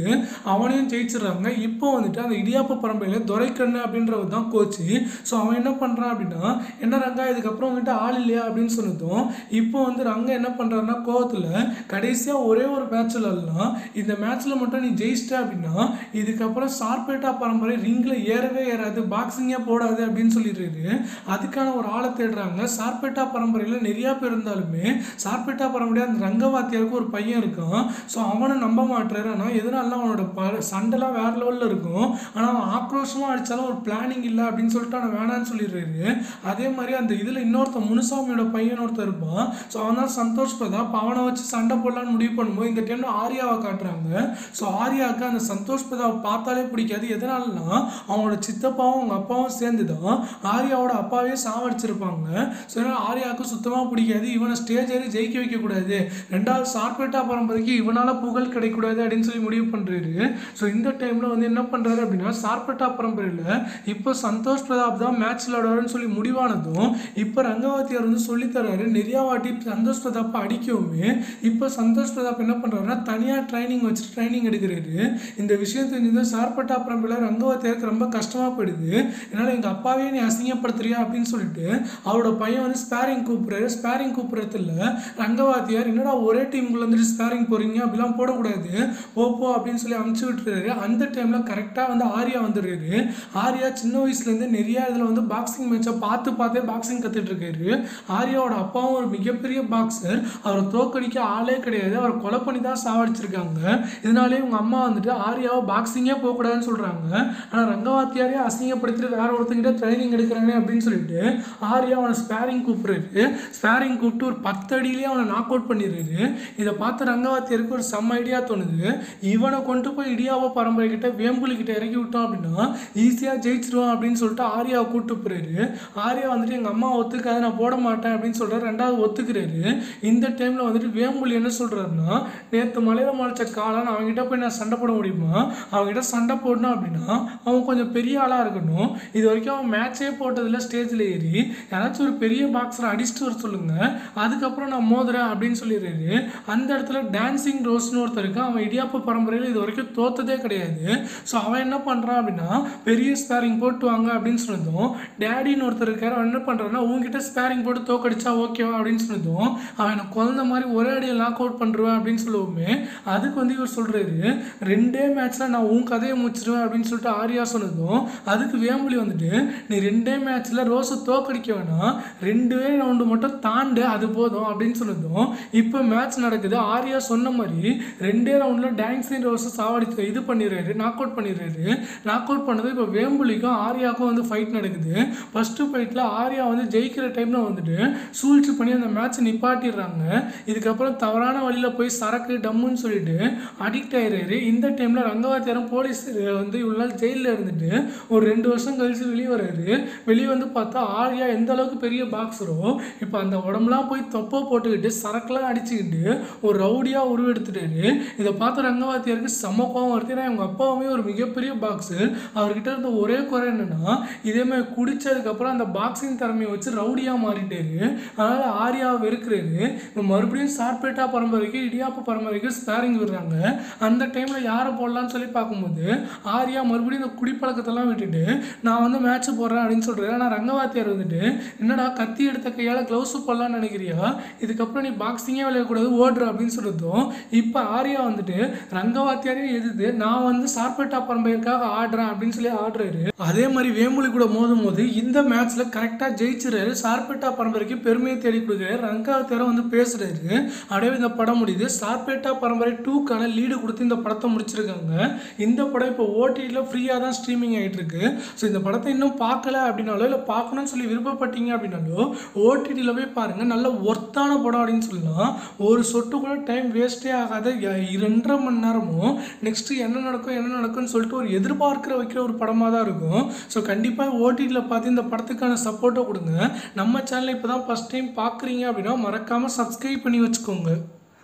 அவனையும் ஜெயிச்சிடுறாங்க இப்போ வந்துட்டு அந்த இடியாப்ப பரம்பரையில் துரைக்கண்ணு அப்படின்றவர் தான் கோச்சு ஸோ அவன் என்ன பண்ணுறான் அப்படின்னா என்ன ரங்கா இதுக்கப்புறம் வந்துட்டு ஆள் இல்லையா அப்படின்னு சொன்னதும் இப்போ வந்து ரங்க என்ன பண்ணுறாருன்னா கோவத்தில் கடைசியாக ஒரே ஒரு மேட்ச் விளாட்லாம் இந்த மேட்ச்சில் மட்டும் நீ ஜெயிச்சிட்ட அப்படின்னா இதுக்கப்புறம் சார்பேட்டா பரம்பரை ரிங்கில் ஏறவே ஏறாது பாக்ஸிங்கே போடாது அப்படின்னு சொல்லிடுறாரு அதுக்கான ஒரு ஆளை தேடுறாங்க சார்பேட்டா பரம்பரையில் நிறையா பேர் இருந்தாலுமே சார்பேட்டா பரம்பரையாக அந்த ரங்கவாத்தியாருக்கு ஒரு பையன் இருக்கான் ஸோ அவனை நம்ப மாட்டுறாரு ஆனால் எதனால அவனோட ப சண்டைலாம் வேற லெவலில் இருக்கும் ஆனால் அவன் ஆக்ரோஷமாக அடித்தாலும் ஒரு பிளானிங் இல்லை அப்படின்னு சொல்லிட்டு அவன் வேணான்னு சொல்லிடுறாரு அதே மாதிரி அந்த இதில் இன்னொருத்தன் முனுசாமியோட பையன் ஒருத்தர் இருப்பான் ஸோ அவன் தான் சந்தோஷ் பிரதாப் அவனை வச்சு சண்டை போடலான்னு முடிவு பண்ணும்போது இந்த டைம்ல ஆர்யாவை காட்டுறாங்க ஸோ ஆர்யாவுக்கு அந்த சந்தோஷ் பிரதாப் பார்த்தாலே பிடிக்காது எதனாலனா அவனோட சித்தப்பாவும் அவங்க அப்பாவும் சேர்ந்து தான் ஆர்யாவோட அப்பாவே சாவடிச்சிருப்பாங்க ஸோ அதனால ஆர்யாவுக்கு சுத்தமாக பிடிக்காது இவனை ஸ்டேஜ் ஏறி ஜெயிக்க வைக்கக்கூடாது ரெண்டாவது சார்பேட்டா பரம்பரைக்கு இவனால் புகழ் கிடைக்கக்கூடாது அப்படின்னு சொல்லி முடிவு பண்ணுறாரு ஸோ இந்த டைமில் வந்து என்ன பண்ணுறாரு அப்படின்னா சார்பேட்டா பரம்பரையில் இப்போ சந்தோஷ் பிரதாப் தான் மேட்ச் விளையாடுவாருன்னு சொல்லி முடிவானதும் இப்போ ரங்கவாத்தியார் வந்து சொல்லித்தராரு நிறையா வாட்டி சந்தோஷ் பிரதாப்பை அடிக்கவுமே இப்போ சந்தோஷ் பிரதாப் என்ன பண்ணுறாருன்னா தனியாக ட்ரைனிங் வச்சுட்டு ட்ரைனிங் எடுக்கிறாரு இந்த விஷயம் தெரிஞ்சது சார்பட்டா பரம்பரையில் ரங்கவாத்தியாருக்கு ரொம்ப கஷ்டமாக போயிடுது என்னால் எங்கள் அப்பாவே நீ அசிங்கப்படுத்துறியா அப்படின்னு சொல்லிட்டு அவரோட பையன் வந்து ஸ்பேரிங் கூப்பிட்றாரு ஸ்பேரிங் கூப்பிட்றதுல ரங்கவாத்தியார் என்னடா ஒரே டீமுக்குள்ள வந்துட்டு ஸ்பேரிங் போகிறீங்க அப்படிலாம் போடக்கூடாது போ போ அப்படின்னு சொல்லி அமுச்சு விட்டுறாரு அந்த டைமில் கரெக்டாக வந்து ஆர்யா வந்துடுறாரு ஆர்யா சின்ன வயசுலேருந்து நிறைய இதில் வந்து பாக்ஸிங் மேட்சை பார்த்து பார்த்தே பாக்ஸிங் கற்றுட்டு இருக்காரு ஆர்யாவோட அப்பாவும் ஒரு மிகப்பெரிய பாக்ஸர் அவரை தோக்கடிக்க ஆளே கிடையாது அவரை கொலை பண்ணி தான் சாவடிச்சிருக்காங்க இதனாலே உங்க அம்மா வந்துட்டு ஆர்யாவை பாக்ஸிங்கே போகக்கூடாதுன்னு சொல்கிறாங்க ஆனால் ரங்கவாத்தியாரே அசிங்கப்படுத்திட்டு வேற ஒருத்தங்கிட்ட ட்ரைனிங் எடுக்கிறானே அப்படின்னு சொல்லிட்டு ஆர்யா அவனை ஸ்பேரிங் கூப்பிடுறாரு ஸ்பேரிங் கூப்பிட்டு ஒரு பத்து அடியிலேயே அவனை நாக் அவுட் பண்ணிடுறாரு இதை பார்த்து ரங்கவாத்தியாருக்கு ஒரு செம்ம ஐடியா தோணுது இவனை கொண்டு போய் இடியாவோ பரம்பரை கிட்ட வேம்புலி கிட்ட இறக்கி விட்டோம் அப்படின்னா ஈஸியாக ஜெயிச்சிருவான் அப்படின்னு சொல்லிட்டு ஆர்யாவை கூப்பிட்டு போறாரு ஆர்யா வந்துட்டு எங்கள் அம்மா ஒத்துக்காது நான் போட மாட்டேன் அப்படின்னு சொல்கிறார் ரெண்டாவது ஒத்துக்கிறாரு இந்த டைமில் வந்துட்டு வேம்புலி என்ன சொல்கிறாருன்னா நேற்று மலையில முளைச்ச காளான் அவங்ககிட்ட போய் நான் சண்டை போட முடியுமா அவங்ககிட்ட சண்டை போடணும் அப்படின்னா அவன் கொஞ்சம் பெரிய ஆளாக இருக்கணும் இது வரைக்கும் அவன் மேட்சே போட்டதில்ல ஸ்டேஜில் ஏறி யாராச்சும் ஒரு பெரிய பாக்ஸரை அடிச்சுட்டு வர சொல்லுங்க அதுக்கப்புறம் நான் மோதுறேன் அப்படின்னு சொல்லிடுறாரு அந்த இடத்துல டான்சிங் ரோஸ்னு ஒருத்தர் இருக்கான் அவன் இடியாப்ப பரம்பரையில் இது வரைக்கும் தோத்ததே கிடையாது ஸோ அவன் என்ன பண்ணுறான் அப்படின்னா பெரிய ஸ்பேரிங் போட்டு வாங்க அப்படின்னு சொன்னதும் டேடின்னு ஒருத்தர் இருக்காரு அவன் என்ன பண்ணுறான்னா உங்ககிட்ட ஸ்பேரிங் போட்டு தோக்கடிச்சா ஓகேவா அப்படின்னு சொன்னதும் அவன் எனக்கு குழந்த மாதிரி ஒரே அடியில் லாக் அவுட் பண்ணுருவேன் அப்படின்னு சொல்லுவோமே அதுக்கு வந்து இவர் சொல்கிறாரு ரெண்டே மேட்ச்சில் நான் உன் கதையை முடிச்சிருவேன் அப்படின்னு சொல்லிட்டு ஆர்யா சொன்னதும் அதுக்கு வேம்புலி வந்துட்டு நீ ரெண்டே மேட்ச்சில் ரோஸை தோக்கடிக்க வேணாம் ரெண்டே ரவுண்டு மட்டும் தாண்டு அது போதும் அப்படின்னு சொன்னதும் இப்போ மேட்ச் நடக்குது ஆர்யா சொன்ன மாதிரி ரெண்டே ரவுண்டில் டான்ஸிங் ரோஸை சாவடிச்சு இது பண்ணிடுறாரு நாக் அவுட் பண்ணிடுறாரு நாக் அவுட் பண்ணது இப்போ வேம்புலிக்கும் ஆர்யாவுக்கும் வந்து ஃபைட் நடக்குது ஃபஸ்ட்டு ஃபைட்டில் ஆர்யா வந்து ஜெயிக்கிற டைமில் வந்துட்டு சூழ்ச்சி பண்ணி அந்த மேட்ச்சை நிப்பாட்டிடுறாங்க இதுக்கப்புறம் தவறான வழியில் போய் சரக்கு டம்முன்னு சொல்லிட்டு அடிக்ட் ஆயிடுறாரு இந்த டைமில் ரங்கவாத்தியாரம் போலீஸ் வந்து இவ்வளோ நாள் ஜெயிலில் இருந்துட்டு ஒரு ரெண்டு வருஷம் கழிச்சு வெளியே வர்றாரு வெளியே வந்து பார்த்தா ஆர்யா எந்த அளவுக்கு பெரிய பாக்ஸரோ இப்போ அந்த உடம்புலாம் போய் தொப்பை போட்டுக்கிட்டு சரக்குலாம் அடிச்சுக்கிட்டு ஒரு ரவுடியாக உருவெடுத்துட்டாரு இதை பார்த்த ரங்கவாத்தியாருக்கு செம்ம கோவம் வருது ஏன்னா இவங்க அப்பாவுமே ஒரு மிகப்பெரிய பாக்ஸர் அவர்கிட்ட இருந்த ஒரே குறை என்னன்னா இதே மாதிரி குடிச்சதுக்கப்புறம் அந்த பாக்ஸிங் திறமையை வச்சு ரவுடியாக மாறிட்டாரு அதனால் ஆர்யாவை வெறுக்கிறாரு இப்போ மறுபடியும் சார்பேட்டா பரம்பரைக்கு இடியாப்ப பரம்பரைக்கு ஸ்பேரிங் விடுறாங்க அந்த டைமில் யாரை போடலான்னு சொல்லி பார்க்கும்போது ஆர்யா மறுபடியும் இந்த குடிப்பழக்கத்தெல்லாம் விட்டுட்டு நான் வந்து மேட்ச் போடுறேன் அப்படின்னு சொல்கிறேன் ஆனால் ரங்கவாத்தியார் வந்துட்டு என்னடா கத்தி எடுத்த கையால் க்ளவுஸு போடலான்னு நினைக்கிறியா இதுக்கப்புறம் நீ பாக்ஸிங்கே விளையாடக்கூடாது ஓடுற அப்படின்னு சொல்லிட்டோம் இப்போ ஆர்யா வந்துட்டு ரங்கவாத்தியாரையும் எதிர்த்து நான் வந்து சார்பேட்டா பரம்பரைக்காக ஆடுறேன் அப்படின்னு சொல்லி ஆடுறாரு அதே மாதிரி வேம்புலி கூட மோதும் போது இந்த மேட்ச்ல கரெக்டாக ஜெயிச்சிறாரு சார்பேட்டா பரம்பரைக்கு பெருமையை தேடி கொடுக்குறாரு ரங்கவாத்தியாரம் வந்து பேசுறாரு அப்படியே இந்த படம் முடியுது சார்பேட்டா பரம்பரை டூக்கான லீடு கொடுத்து இந்த படத்தை முடிச்சிருக்காங்க இந்த படம் இப்போ ஓடிடியில் ஃப்ரீயாக தான் ஸ்ட்ரீமிங் ஆகிட்டு இருக்கு ஸோ இந்த படத்தை இன்னும் பார்க்கல அப்படின்னாலோ இல்லை பார்க்கணும்னு சொல்லி விருப்பப்பட்டீங்க அப்படின்னாலோ ஓடிடியில் போய் பாருங்கள் நல்ல ஒர்த்தான படம் அப்படின்னு சொல்லலாம் ஒரு சொட்டு கூட டைம் வேஸ்ட்டே ஆகாத ய- ரெண்டரை மணி நேரமும் நெக்ஸ்ட்டு என்ன நடக்கும் என்ன நடக்கும்னு சொல்லிட்டு ஒரு எதிர்பார்க்கிற வைக்கிற ஒரு படமாக தான் இருக்கும் ஸோ கண்டிப்பாக ஓடிடியில் பார்த்து இந்த படத்துக்கான சப்போர்ட்டை கொடுங்க நம்ம சேனலை இப்போ தான் ஃபஸ்ட் டைம் பார்க்குறீங்க அப்படின்னா மறக்காமல் சப்ஸ்கிரைப் பண்ணி வச்சுக்கோங்க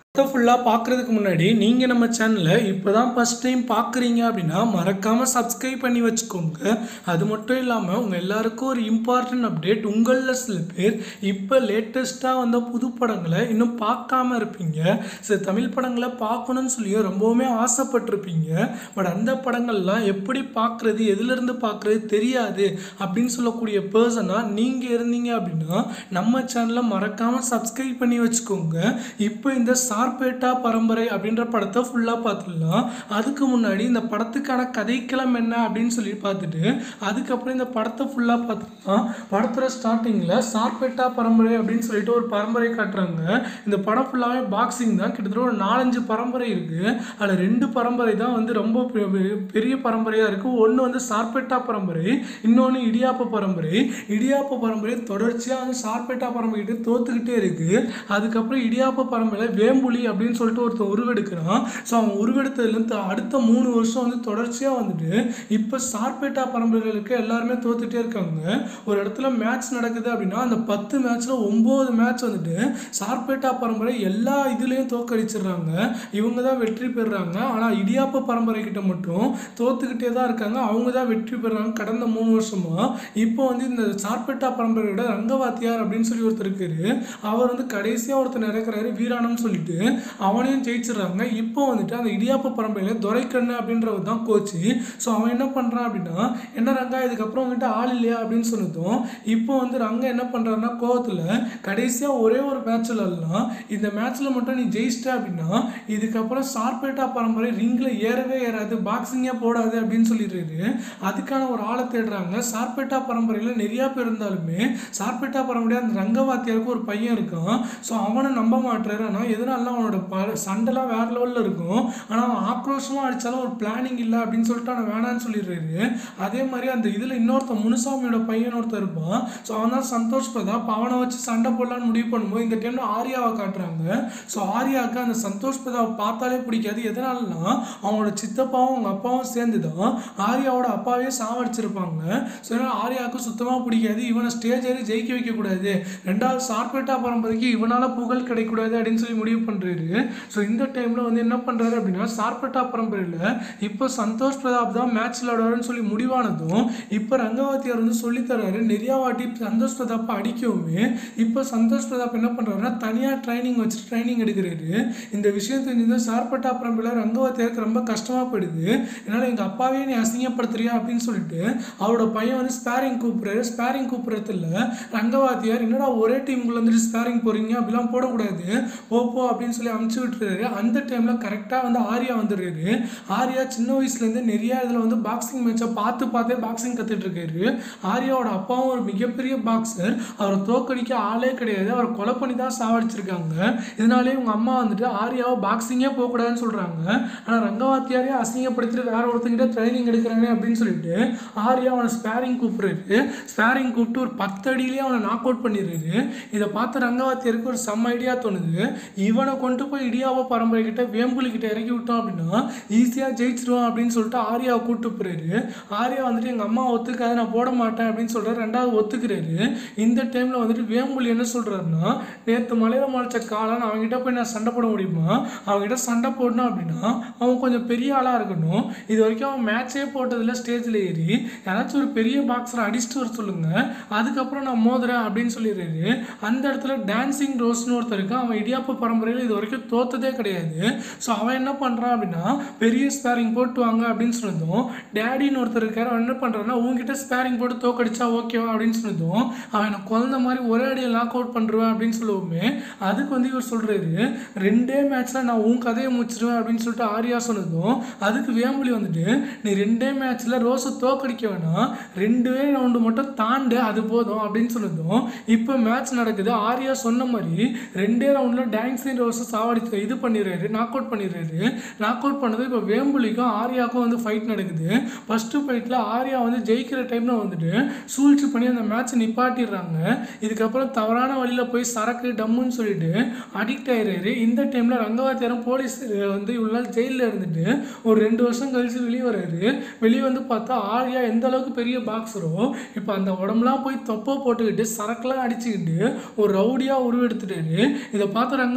படத்தை ஃபுல்லாக பார்க்குறதுக்கு முன்னாடி நீங்கள் நம்ம சேனலை இப்போ தான் ஃபஸ்ட் டைம் பார்க்குறீங்க அப்படின்னா மறக்காமல் சப்ஸ்கிரைப் பண்ணி வச்சுக்கோங்க அது மட்டும் இல்லாமல் உங்கள் எல்லாருக்கும் ஒரு இம்பார்ட்டன்ட் அப்டேட் உங்களில் சில பேர் இப்போ லேட்டஸ்ட்டாக வந்த புது படங்களை இன்னும் பார்க்காம இருப்பீங்க சில தமிழ் படங்களை பார்க்கணும்னு சொல்லி ரொம்பவுமே ஆசைப்பட்டிருப்பீங்க பட் அந்த படங்கள்லாம் எப்படி பார்க்குறது எதுலேருந்து பார்க்குறது தெரியாது அப்படின்னு சொல்லக்கூடிய பர்சனாக நீங்கள் இருந்தீங்க அப்படின்னா நம்ம சேனலை மறக்காமல் சப்ஸ்கிரைப் பண்ணி வச்சுக்கோங்க இப்போ இந்த சார்பேட்டா பரம்பரை அப்படின்ற படத்தை ஃபுல்லாக பார்த்துடலாம் அதுக்கு முன்னாடி இந்த படத்துக்கான கதைக்களம் என்ன அப்படின்னு சொல்லி பார்த்துட்டு அதுக்கப்புறம் இந்த படத்தை ஃபுல்லாக பார்த்துக்கலாம் படத்தோட ஸ்டார்டிங்கில் சார்பேட்டா பரம்பரை அப்படின்னு சொல்லிட்டு ஒரு பரம்பரை காட்டுறாங்க இந்த படம் ஃபுல்லாகவே பாக்ஸிங் தான் கிட்டத்தட்ட ஒரு நாலஞ்சு பரம்பரை இருக்குது அதில் ரெண்டு பரம்பரை தான் வந்து ரொம்ப பெ- பெ- பெரிய பரம்பரையாக இருக்குது ஒன்று வந்து சார்பேட்டா பரம்பரை இன்னொன்று இடியாப்ப பரம்பரை இடியாப்ப பரம்பரை தொடர்ச்சியாக வந்து சார்பேட்டா பரம்பரை கிட்ட தோத்துக்கிட்டே இருக்குது அதுக்கப்புறம் இடியாப்ப பரம்பரையில் வேம்புலி அப்படின்னு சொல்லிட்டு ஒருத்தன் உருவெடுக்கிறான் ஸோ அவன் உருவெடுத்ததுலேருந்து அடுத்த மூணு வருஷம் வந்து தொடர்ச்சியாக வந்துட்டு இப்போ சார்பேட்டா பரம்பரைகளுக்கு எல்லாருமே தோத்துட்டே இருக்காங்க ஒரு இடத்துல மேட்ச் நடக்குது அப்படின்னா அந்த பத்து மேட்ச்சில் ஒம்பது மேட்ச் வந்துட்டு சார்பேட்டா பரம்பரை எல்லா இதுலேயும் தோக்கடிச்சிடுறாங்க இவங்க தான் வெற்றி பெறுறாங்க ஆனால் இடியாப்ப பரம்பரை கிட்ட மட்டும் தோத்துக்கிட்டே தான் இருக்காங்க அவங்க தான் வெற்றி பெறுறாங்க கடந்த மூணு வருஷமா இப்போ வந்து இந்த சார்பேட்டா பரம்பரையோட ரங்கவாத்தியார் அப்படின்னு சொல்லி ஒருத்தர் இருக்காரு அவர் வந்து கடைசியாக ஒருத்தர் நடக்கிறாரு வீராணம்னு சொல்லிட்டு அவனையும் ஜெயிச்சிடுறாங்க இப்போ வந்துட்டு அந்த இடியாப்ப பரம்பரையில் துரைக்கண்ணு அப்படின்றவர் தான் கோச்சு ஸோ அவன் என்ன பண்ணுறான் அப்படின்னா என்ன ரங்கா இதுக்கப்புறம் வந்துட்டு ஆள் இல்லையா அப்படின்னு சொன்னதும் இப்போ வந்து ரங்கா என்ன பண்ணுறாருன்னா கோவத்தில் கடைசியாக ஒரே ஒரு மேட்ச்சில் எல்லாம் இந்த மேட்ச்சில் மட்டும் நீ ஜெயிச்சிட்ட அப்படின்னா இதுக்கப்புறம் சார்பேட்டா பரம்பரை ரிங்கில் ஏறவே ஏறாது பாக்ஸிங்கே போடாது அப்படின்னு சொல்லிடுறாரு அதுக்கான ஒரு ஆளை தேடுறாங்க சார்பேட்டா பரம்பரையில் நிறையா பேர் இருந்தாலுமே சார்பேட்டா பரம்பரையாக அந்த ரங்கவாத்தியாருக்கு ஒரு பையன் இருக்கான் ஸோ அவனை நம்ப மாட்டுறாரு ஆனால் எதனால அவனோட ப சண்டைலாம் வேற லெவலில் இருக்கும் ஆனால் அவன் ஆக்ரோஷமாக அடித்தாலும் ஒரு பிளானிங் இல்லை அப்படின்னு சொல்லிட்டு அவன் வேணான்னு சொல்லிடுறாரு அதே மாதிரி அந்த இதில் இன்னொருத்தன் முனுசாமியோட பையன் ஒருத்தன் இருப்பான் ஸோ அவன் தான் சந்தோஷ் பிரதாப் அவனை வச்சு சண்டை போடலான்னு முடிவு பண்ணும்போது இந்த டைமில் ஆர்யாவை காட்டுறாங்க ஸோ ஆர்யாவுக்கு அந்த சந்தோஷ் பிரதாப் பார்த்தாலே பிடிக்காது எதனாலனா அவனோட சித்தப்பாவும் அவங்க அப்பாவும் சேர்ந்து தான் ஆர்யாவோட அப்பாவே சாவடிச்சிருப்பாங்க ஸோ அதனால் ஆர்யாவுக்கு சுத்தமாக பிடிக்காது இவனை ஸ்டேஜ் ஏறி ஜெயிக்க வைக்கக்கூடாது ரெண்டாவது சார்பேட்டா பரம்பரைக்கு இவனால் புகழ் கிடைக்கக்கூடாது அப்படின்னு சொல்லி முடிவு பண்ணுறாரு ஸோ இந்த டைமில் வந்து என்ன பண்ணுறாரு அப்படின்னா சார்பேட்டா பரம்பரையில் இப்போ சந்தோஷ் பிரதாப் தான் மேட்ச் விளையாடுவாருன்னு சொல்லி முடிவானதும் இப்போ ரங்கவத்தியார் வந்து சொல்லி தர்றாரு நிறையா வாட்டி சந்தோஷ் பிரதாப்பை அடிக்கவுமே இப்போ சந்தோஷ் பிரதாப் என்ன பண்ணுறாருன்னா தனியாக ட்ரைனிங் வச்சு ட்ரைனிங் எடுக்கிறாரு இந்த விஷயம் தெரிஞ்சது சார்பட்டா பரம்பரையில் ரங்கவத்தியாருக்கு ரொம்ப கஷ்டமாக போயிடுது என்னால் எங்கள் அப்பாவே நீ அசிங்கப்படுத்துறியா அப்படின்னு சொல்லிட்டு அவரோட பையன் வந்து ஸ்பேரிங் கூப்பிட்றாரு ஸ்பேரிங் கூப்பிட்றதுல ரங்கவாத்தியார் என்னடா ஒரே டீமுக்குள்ள வந்துட்டு ஸ்பேரிங் போகிறீங்க அப்படிலாம் போடக்கூடாது போ போ அப்படின்னு சொல்லி அமுச்சு விட்டுறாரு அந்த டைமில் கரெக்டாக வந்து ஆர்யா வந்துடுறாரு ஆர்யா சின்ன வயசுலேருந்து நிறைய இதில் வந்து பாக்ஸிங் மேட்சை பார்த்து பார்த்தே பாக்ஸிங் கற்றுட்டு இருக்காரு ஆர்யாவோட அப்பாவும் ஒரு மிகப்பெரிய பாக்ஸர் அவரை தோக்கடிக்க ஆளே கிடையாது அவரை கொலை பண்ணி தான் சாவடிச்சிருக்காங்க இதனாலே இவங்க அம்மா வந்துட்டு ஆர்யாவை பாக்ஸிங்கே போகக்கூடாதுன்னு சொல்கிறாங்க ஆனால் ரங்கவாத்தியாரே அசிங்கப்படுத்திட்டு வேற ஒருத்தங்கிட்ட ட்ரைனிங் எடுக்கிறானே அப்படின்னு சொல்லிட்டு ஆர்யா அவனை ஸ்பேரிங் கூப்பிடுறாரு ஸ்பேரிங் கூப்பிட்டு ஒரு பத்து அடியிலேயே அவனை நாக் அவுட் பண்ணிடுறாரு இதை பார்த்து ரங்கவாத்தியாருக்கு ஒரு செம்ம ஐடியா தோணுது இவனை கொண்டு போய் இடியாவோ பரம்பரை கிட்ட வேம்புலி கிட்ட இறக்கி விட்டோம் அப்படின்னா ஈஸியாக ஜெயிச்சிருவான் அப்படின்னு சொல்லிட்டு ஆர்யாவை கூப்பிட்டு போறாரு ஆர்யா வந்துட்டு எங்கள் அம்மா ஒத்துக்காது நான் போட மாட்டேன் அப்படின்னு சொல்கிறார் ரெண்டாவது ஒத்துக்கிறாரு இந்த டைமில் வந்துட்டு வேம்புலி என்ன சொல்கிறாருன்னா நேற்று மலையில் முளைச்ச காளான் அவங்ககிட்ட போய் நான் சண்டை போட முடியுமா அவங்ககிட்ட சண்டை போடணும் அப்படின்னா அவன் கொஞ்சம் பெரிய ஆளாக இருக்கணும் இது வரைக்கும் அவன் மேட்சே போட்டதில்ல ஸ்டேஜில் ஏறி யாராச்சும் ஒரு பெரிய பாக்ஸரை அடிச்சுட்டு வர சொல்லுங்க அதுக்கப்புறம் நான் மோதுறேன் அப்படின்னு சொல்லிடுறாரு அந்த இடத்துல டான்சிங் ரோஸ்னு ஒருத்தர் இருக்கான் அவன் இடியாப்ப பரம்பரையில் இது வரைக்கும் தோத்ததே கிடையாது ஸோ அவன் என்ன பண்ணுறான் அப்படின்னா பெரிய ஸ்பேரிங் போட்டு வாங்க அப்படின்னு சொன்னதும் டேடின்னு ஒருத்தர் இருக்காரு அவன் என்ன பண்ணுறான்னா உங்ககிட்ட ஸ்பேரிங் போட்டு தோக்கடிச்சா ஓகேவா அப்படின்னு சொன்னதும் அவன் எனக்கு குழந்த மாதிரி ஒரே அடியில் லாக் அவுட் பண்ணுருவேன் அப்படின்னு சொல்லுவோமே அதுக்கு வந்து இவர் சொல்கிறாரு ரெண்டே மேட்ச்சில் நான் உன் கதையை முடிச்சிருவேன் அப்படின்னு சொல்லிட்டு ஆர்யா சொன்னதும் அதுக்கு வேம்புலி வந்துட்டு நீ ரெண்டே மேட்ச்சில் ரோஸை தோக்கடிக்க வேணாம் ரெண்டே ரவுண்டு மட்டும் தாண்டு அது போதும் அப்படின்னு சொன்னதும் இப்போ மேட்ச் நடக்குது ஆர்யா சொன்ன மாதிரி ரெண்டே ரவுண்டில் டான்ஸிங் ரோஸை சாவடிச்சு இது பண்ணிடுறாரு நாக் அவுட் பண்ணிடுறாரு நாக் அவுட் பண்ணது இப்போ வேம்புலிக்கும் ஆர்யாவுக்கும் வந்து ஃபைட் நடக்குது ஃபஸ்ட்டு ஃபைட்டில் ஆர்யா வந்து ஜெயிக்கிற டைமில் வந்துட்டு சூழ்ச்சி பண்ணி அந்த மேட்ச்சை நிப்பாட்டிடுறாங்க இதுக்கப்புறம் தவறான வழியில் போய் சரக்கு டம்முன்னு சொல்லிட்டு அடிக்ட் ஆயிடுறாரு இந்த டைமில் ரங்கவாத்தியாரம் போலீஸ் வந்து இவ்வளோ நாள் ஜெயிலில் இருந்துட்டு ஒரு ரெண்டு வருஷம் கழிச்சு வெளியே வர்றாரு வெளியே வந்து பார்த்தா ஆர்யா எந்த அளவுக்கு பெரிய பாக்ஸரோ இப்போ அந்த உடம்புலாம் போய் தொப்பை போட்டுக்கிட்டு சரக்குலாம் அடிச்சுக்கிட்டு ஒரு ரவுடியாக உருவெடுத்துட்டாரு இதை பார்த்த ரங்கவாத்தியாருக்கு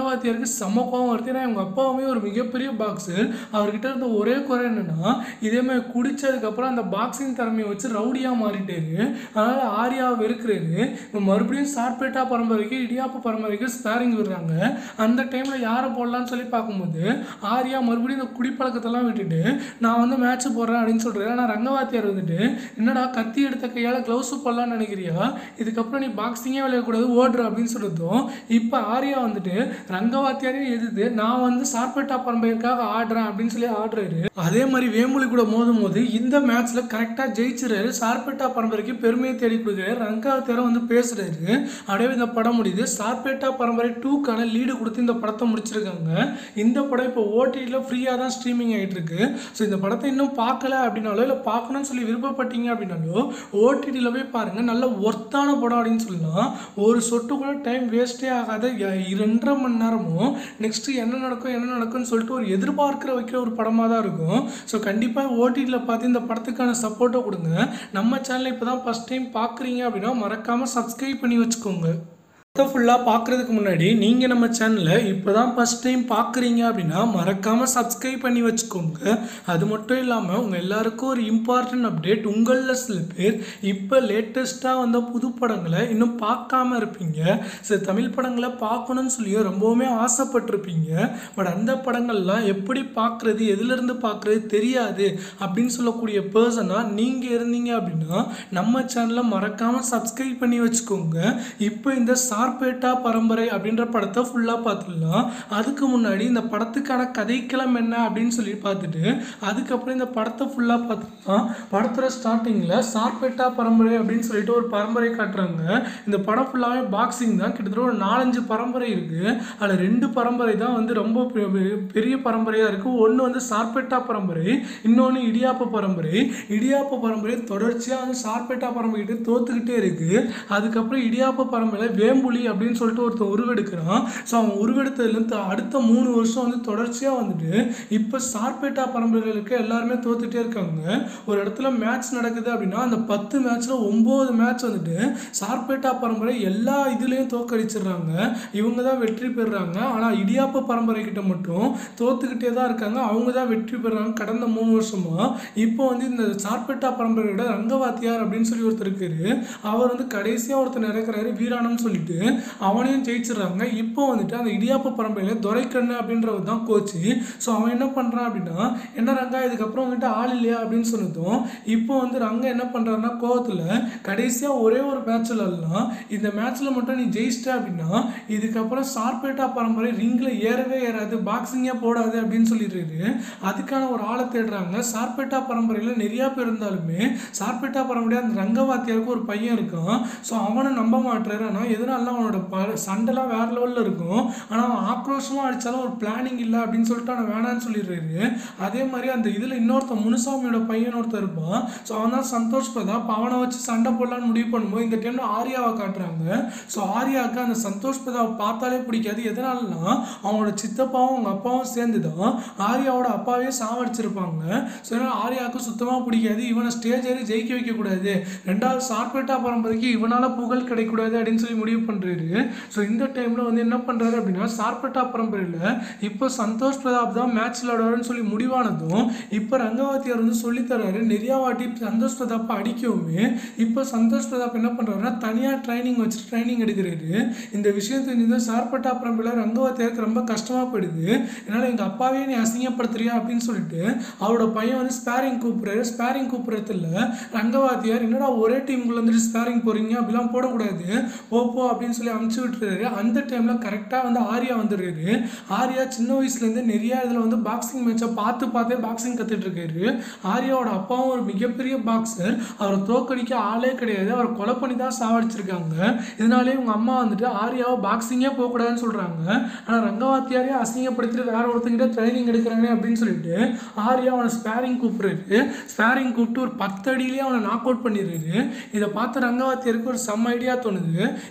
ரங்கவாத்தியாருக்கு செம்ம கோவம் வருது ஏன்னா எங்கள் அப்பாவுமே ஒரு மிகப்பெரிய பாக்ஸர் அவர்கிட்ட இருந்த ஒரே குறை என்னன்னா இதே மாதிரி குடிச்சதுக்கப்புறம் அந்த பாக்ஸிங் திறமையை வச்சு ரவுடியாக மாறிட்டாரு அதனால் ஆர்யாவை வெறுக்கிறாரு இப்போ மறுபடியும் சார்பேட்டா பரம்பரைக்கு இடியாப்பு பரம்பரைக்கு ஸ்பேரிங் விடுறாங்க அந்த டைமில் யாரை போடலான்னு சொல்லி பார்க்கும்போது ஆர்யா மறுபடியும் இந்த குடிப்பழக்கத்தெல்லாம் விட்டுட்டு நான் வந்து மேட்ச் போடுறேன் அப்படின்னு சொல்கிறாரு ஆனால் ரங்கவாத்தியார் வந்துட்டு என்னடா கத்தி எடுத்த கையால் க்ளவுஸு போடலான்னு நினைக்கிறியா இதுக்கப்புறம் நீ பாக்ஸிங்கே விளையாடக்கூடாது ஓடுற அப்படின்னு சொல்லிட்டோம் இப்போ ஆர்யா வந்துட்டு ரங்கவாத்தியாரே எதிர்த்து நான் வந்து சார்பேட்டா பரம்பரைக்காக ஆடுறேன் அப்படின்னு சொல்லி ஆடுறாரு அதே மாதிரி வேம்புலி கூட மோதும் போது இந்த மேட்ச்சில் கரெக்டாக ஜெயிச்சிறாரு சார்பேட்டா பரம்பரைக்கு பெருமையை தேடி கொடுக்குறாரு ரங்கவாத்தியாரை வந்து பேசுறாரு அப்படியே இந்த படம் முடியுது சார்பேட்டா பரம்பரை டூக்கான லீடு கொடுத்து இந்த படத்தை முடிச்சிருக்காங்க இந்த படம் இப்போ ஓடிடியில் ஃப்ரீயாக தான் ஸ்ட்ரீமிங் ஆகிட்டு இருக்கு ஸோ இந்த படத்தை இன்னும் பார்க்கல அப்படின்னாலோ இல்லை பார்க்கணும்னு சொல்லி விருப்பப்பட்டீங்க அப்படின்னாலோ ஓடிடியில் போய் பாருங்கள் நல்ல ஒர்த்தான படம் அப்படின்னு சொல்லலாம் ஒரு சொட்டு கூட டைம் வேஸ்ட்டே ஆகாத எ- இரண்டரை மணி நேரமும் நெக்ஸ்ட்டு என்ன நடக்கும் என்ன நடக்கும்னு சொல்லிட்டு ஒரு எதிர்பார்க்கிற வைக்கிற ஒரு படமாக தான் இருக்கும் ஸோ கண்டிப்பாக ஓடிடியில் பார்த்து இந்த படத்துக்கான சப்போர்ட்டை கொடுங்க நம்ம சேனலை இப்போ தான் ஃபஸ்ட் டைம் பார்க்குறீங்க அப்படின்னா மறக்காமல் சப்ஸ்கிரைப் பண்ணி வச்சுக்கோங்க படத்தை ஃபுல்லாக பார்க்குறதுக்கு முன்னாடி நீங்கள் நம்ம சேனலை இப்போ தான் ஃபஸ்ட் டைம் பார்க்குறீங்க அப்படின்னா மறக்காமல் சப்ஸ்கிரைப் பண்ணி வச்சுக்கோங்க அது மட்டும் இல்லாமல் உங்கள் எல்லாருக்கும் ஒரு இம்பார்ட்டன்ட் அப்டேட் உங்களில் சில பேர் இப்போ லேட்டஸ்ட்டாக வந்த புது படங்களை இன்னும் பார்க்காம இருப்பீங்க சில தமிழ் படங்களை பார்க்கணும்னு சொல்லி ரொம்பவுமே ஆசைப்பட்டிருப்பீங்க பட் அந்த படங்கள்லாம் எப்படி பார்க்குறது எதுலேருந்து பார்க்குறது தெரியாது அப்படின்னு சொல்லக்கூடிய பர்சனாக நீங்கள் இருந்தீங்க அப்படின்னா நம்ம சேனலை மறக்காமல் சப்ஸ்கிரைப் பண்ணி வச்சுக்கோங்க இப்போ இந்த சார்பேட்டா பரம்பரை அப்படின்ற படத்தை ஃபுல்லாக பார்த்துடலாம் அதுக்கு முன்னாடி இந்த படத்துக்கான கதைக்களம் என்ன அப்படின்னு சொல்லி பார்த்துட்டு அதுக்கப்புறம் இந்த படத்தை ஃபுல்லாக பார்த்துக்கலாம் படத்தோட ஸ்டார்டிங்கில் சார்பேட்டா பரம்பரை அப்படின்னு சொல்லிட்டு ஒரு பரம்பரை காட்டுறாங்க இந்த படம் ஃபுல்லாகவே பாக்ஸிங் தான் கிட்டத்தட்ட ஒரு நாலஞ்சு பரம்பரை இருக்குது அதில் ரெண்டு பரம்பரை தான் வந்து ரொம்ப பெ- பெ- பெரிய பரம்பரையாக இருக்குது ஒன்று வந்து சார்பேட்டா பரம்பரை இன்னொன்று இடியாப்ப பரம்பரை இடியாப்ப பரம்பரை தொடர்ச்சியாக வந்து சார்பேட்டா பரம்பரை கிட்ட தோத்துக்கிட்டே இருக்குது அதுக்கப்புறம் இடியாப்ப பரம்பரையில் வேம்புலி அப்படின்னு சொல்லிட்டு ஒருத்தன் உருவெடுக்கிறான் ஸோ அவன் உருவெடுத்ததுலேருந்து அடுத்த மூணு வருஷம் வந்து தொடர்ச்சியாக வந்துட்டு இப்போ சார்பேட்டா பரம்பரைகளுக்கு எல்லாருமே தோத்துட்டே இருக்காங்க ஒரு இடத்துல மேட்ச் நடக்குது அப்படின்னா அந்த பத்து மேட்ச்சில் ஒம்பது மேட்ச் வந்துட்டு சார்பேட்டா பரம்பரை எல்லா இதுலேயும் தோக்கடிச்சிடுறாங்க இவங்க தான் வெற்றி பெறுறாங்க ஆனால் இடியாப்ப பரம்பரை கிட்ட மட்டும் தோத்துக்கிட்டே தான் இருக்காங்க அவங்க தான் வெற்றி பெறுறாங்க கடந்த மூணு வருஷமா இப்போ வந்து இந்த சார்பேட்டா பரம்பரையோட ரங்கவாத்தியார் அப்படின்னு சொல்லி ஒருத்தர் இருக்காரு அவர் வந்து கடைசியாக ஒருத்தர் இறக்குறாரு வீராணம்னு சொல்லிட்டு அவனையும் ஜெயிச்சிடுறாங்க இப்போ வந்துட்டு அந்த இடியாப்ப பரம்பரையில் துரைக்கண்ணு அப்படின்றவர் தான் கோச்சு ஸோ அவன் என்ன பண்ணுறான் அப்படின்னா என்ன ரங்கா இதுக்கப்புறம் உங்ககிட்ட ஆள் இல்லையா அப்படின்னு சொன்னதும் இப்போ வந்து ரங்கா என்ன பண்ணுறாருன்னா கோவத்தில் கடைசியாக ஒரே ஒரு மேட்ச்சில் எல்லாம் இந்த மேட்ச்சில் மட்டும் நீ ஜெயிச்சிட்ட அப்படின்னா இதுக்கப்புறம் சார்பேட்டா பரம்பரை ரிங்கில் ஏறவே ஏறாது பாக்ஸிங்கே போடாது அப்படின்னு சொல்லிடுறாரு அதுக்கான ஒரு ஆளை தேடுறாங்க சார்பேட்டா பரம்பரையில் நிறையா பேர் இருந்தாலுமே சார்பேட்டா பரம்பரை அந்த ரங்கவாத்தியாருக்கு ஒரு பையன் இருக்கான் ஸோ அவனை நம்ப மாட்டுறாரு ஆனால் எதனால அவனோட ப சண்டைலாம் வேற லெவலில் இருக்கும் ஆனால் அவன் ஆக்ரோஷமாக அடித்தாலும் ஒரு பிளானிங் இல்லை அப்படின்னு சொல்லிட்டு அவனை வேணான்னு சொல்லிடுறாரு அதே மாதிரி அந்த இதில் இன்னொருத்தன் முனுசாமியோட பையன் ஒருத்தன் இருப்பான் ஸோ அவன் தான் சந்தோஷ் பிரதாப் அவனை வச்சு சண்டை போடலான்னு முடிவு பண்ணும்போது இந்த டைமில் ஆர்யாவை காட்டுறாங்க ஸோ ஆர்யாவுக்கு அந்த சந்தோஷ் பிரதாப் பார்த்தாலே பிடிக்காது எதனாலனா அவனோட சித்தப்பாவும் அவங்க அப்பாவும் சேர்ந்து தான் ஆர்யாவோட அப்பாவே சாவடிச்சிருப்பாங்க ஸோ அதனால் ஆர்யாவுக்கு சுத்தமாக பிடிக்காது இவனை ஸ்டேஜ் ஏறி ஜெயிக்க வைக்கக்கூடாது ரெண்டாவது சார்பேட்டா பரம்பரைக்கு இவனால் புகழ் கிடைக்கக்கூடாது அப்படின்னு சொல்லி முடிவு பண்ணுறாரு ஸோ இந்த டைமில் வந்து என்ன பண்ணுறாரு அப்படின்னா சார்பேட்டா பரம்பரையில் இப்போ சந்தோஷ் பிரதாப் தான் மேட்ச் விளையாடுவாருன்னு சொல்லி முடிவானதும் இப்போ ரங்கவாத்தியார் வந்து சொல்லித்தராரு நிறையா வாட்டி சந்தோஷ் பிரதாப்பை அடிக்கவுமே இப்போ சந்தோஷ் பிரதாப் என்ன பண்ணுறாருன்னா தனியாக ட்ரைனிங் வச்சுட்டு ட்ரைனிங் எடுக்கிறாரு இந்த விஷயம் தெரிஞ்சது சார்பேட்டா பரம்பரையில் ரங்கவாத்தியாருக்கு ரொம்ப கஷ்டமாக போயிடுது என்னால் எங்கள் அப்பாவே நீ அசிங்கப்படுத்துறியா அப்படின்னு சொல்லிட்டு அவரோட பையன் வந்து ஸ்பேரிங் கூப்பிட்றாரு ஸ்பேரிங் கூப்பிட்றதுல ரங்கவாத்தியார் என்னடா ஒரே டீமுக்குள்ள வந்துட்டு ஸ்பேரிங் போகிறீங்க அப்படிலாம் போடக்கூடாது போ போ அப்படின்னு சொல்லி அமுச்சு விட்டுறாரு அந்த டைமில் கரெக்டாக வந்து ஆர்யா வந்துடுறாரு ஆர்யா சின்ன வயசுலேருந்து நிறைய இதில் வந்து பாக்ஸிங் மேட்சை பார்த்து பார்த்தே பாக்ஸிங் கற்றுட்டு இருக்காரு ஆர்யாவோட அப்பாவும் ஒரு மிகப்பெரிய பாக்ஸர் அவரை தோக்கடிக்க ஆளே கிடையாது அவரை கொலை பண்ணி தான் சாவடிச்சிருக்காங்க இதனாலே உங்கள் அம்மா வந்துட்டு ஆர்யாவை பாக்ஸிங்கே போகக்கூடாதுன்னு சொல்கிறாங்க ஆனால் ரங்கவாத்தியாரே அசிங்கப்படுத்திட்டு வேற ஒருத்தங்கிட்ட ட்ரைனிங் எடுக்கிறானே அப்படின்னு சொல்லிட்டு ஆர்யா அவனை ஸ்பேரிங் கூப்பிடுறாரு ஸ்பேரிங் கூப்பிட்டு ஒரு பத்து அடியிலேயே அவனை நாக் அவுட் பண்ணிடுறாரு இதை பார்த்து ரங்கவாத்தியருக்கு ஒரு செம்ம ஐடியா தோணுது இவனை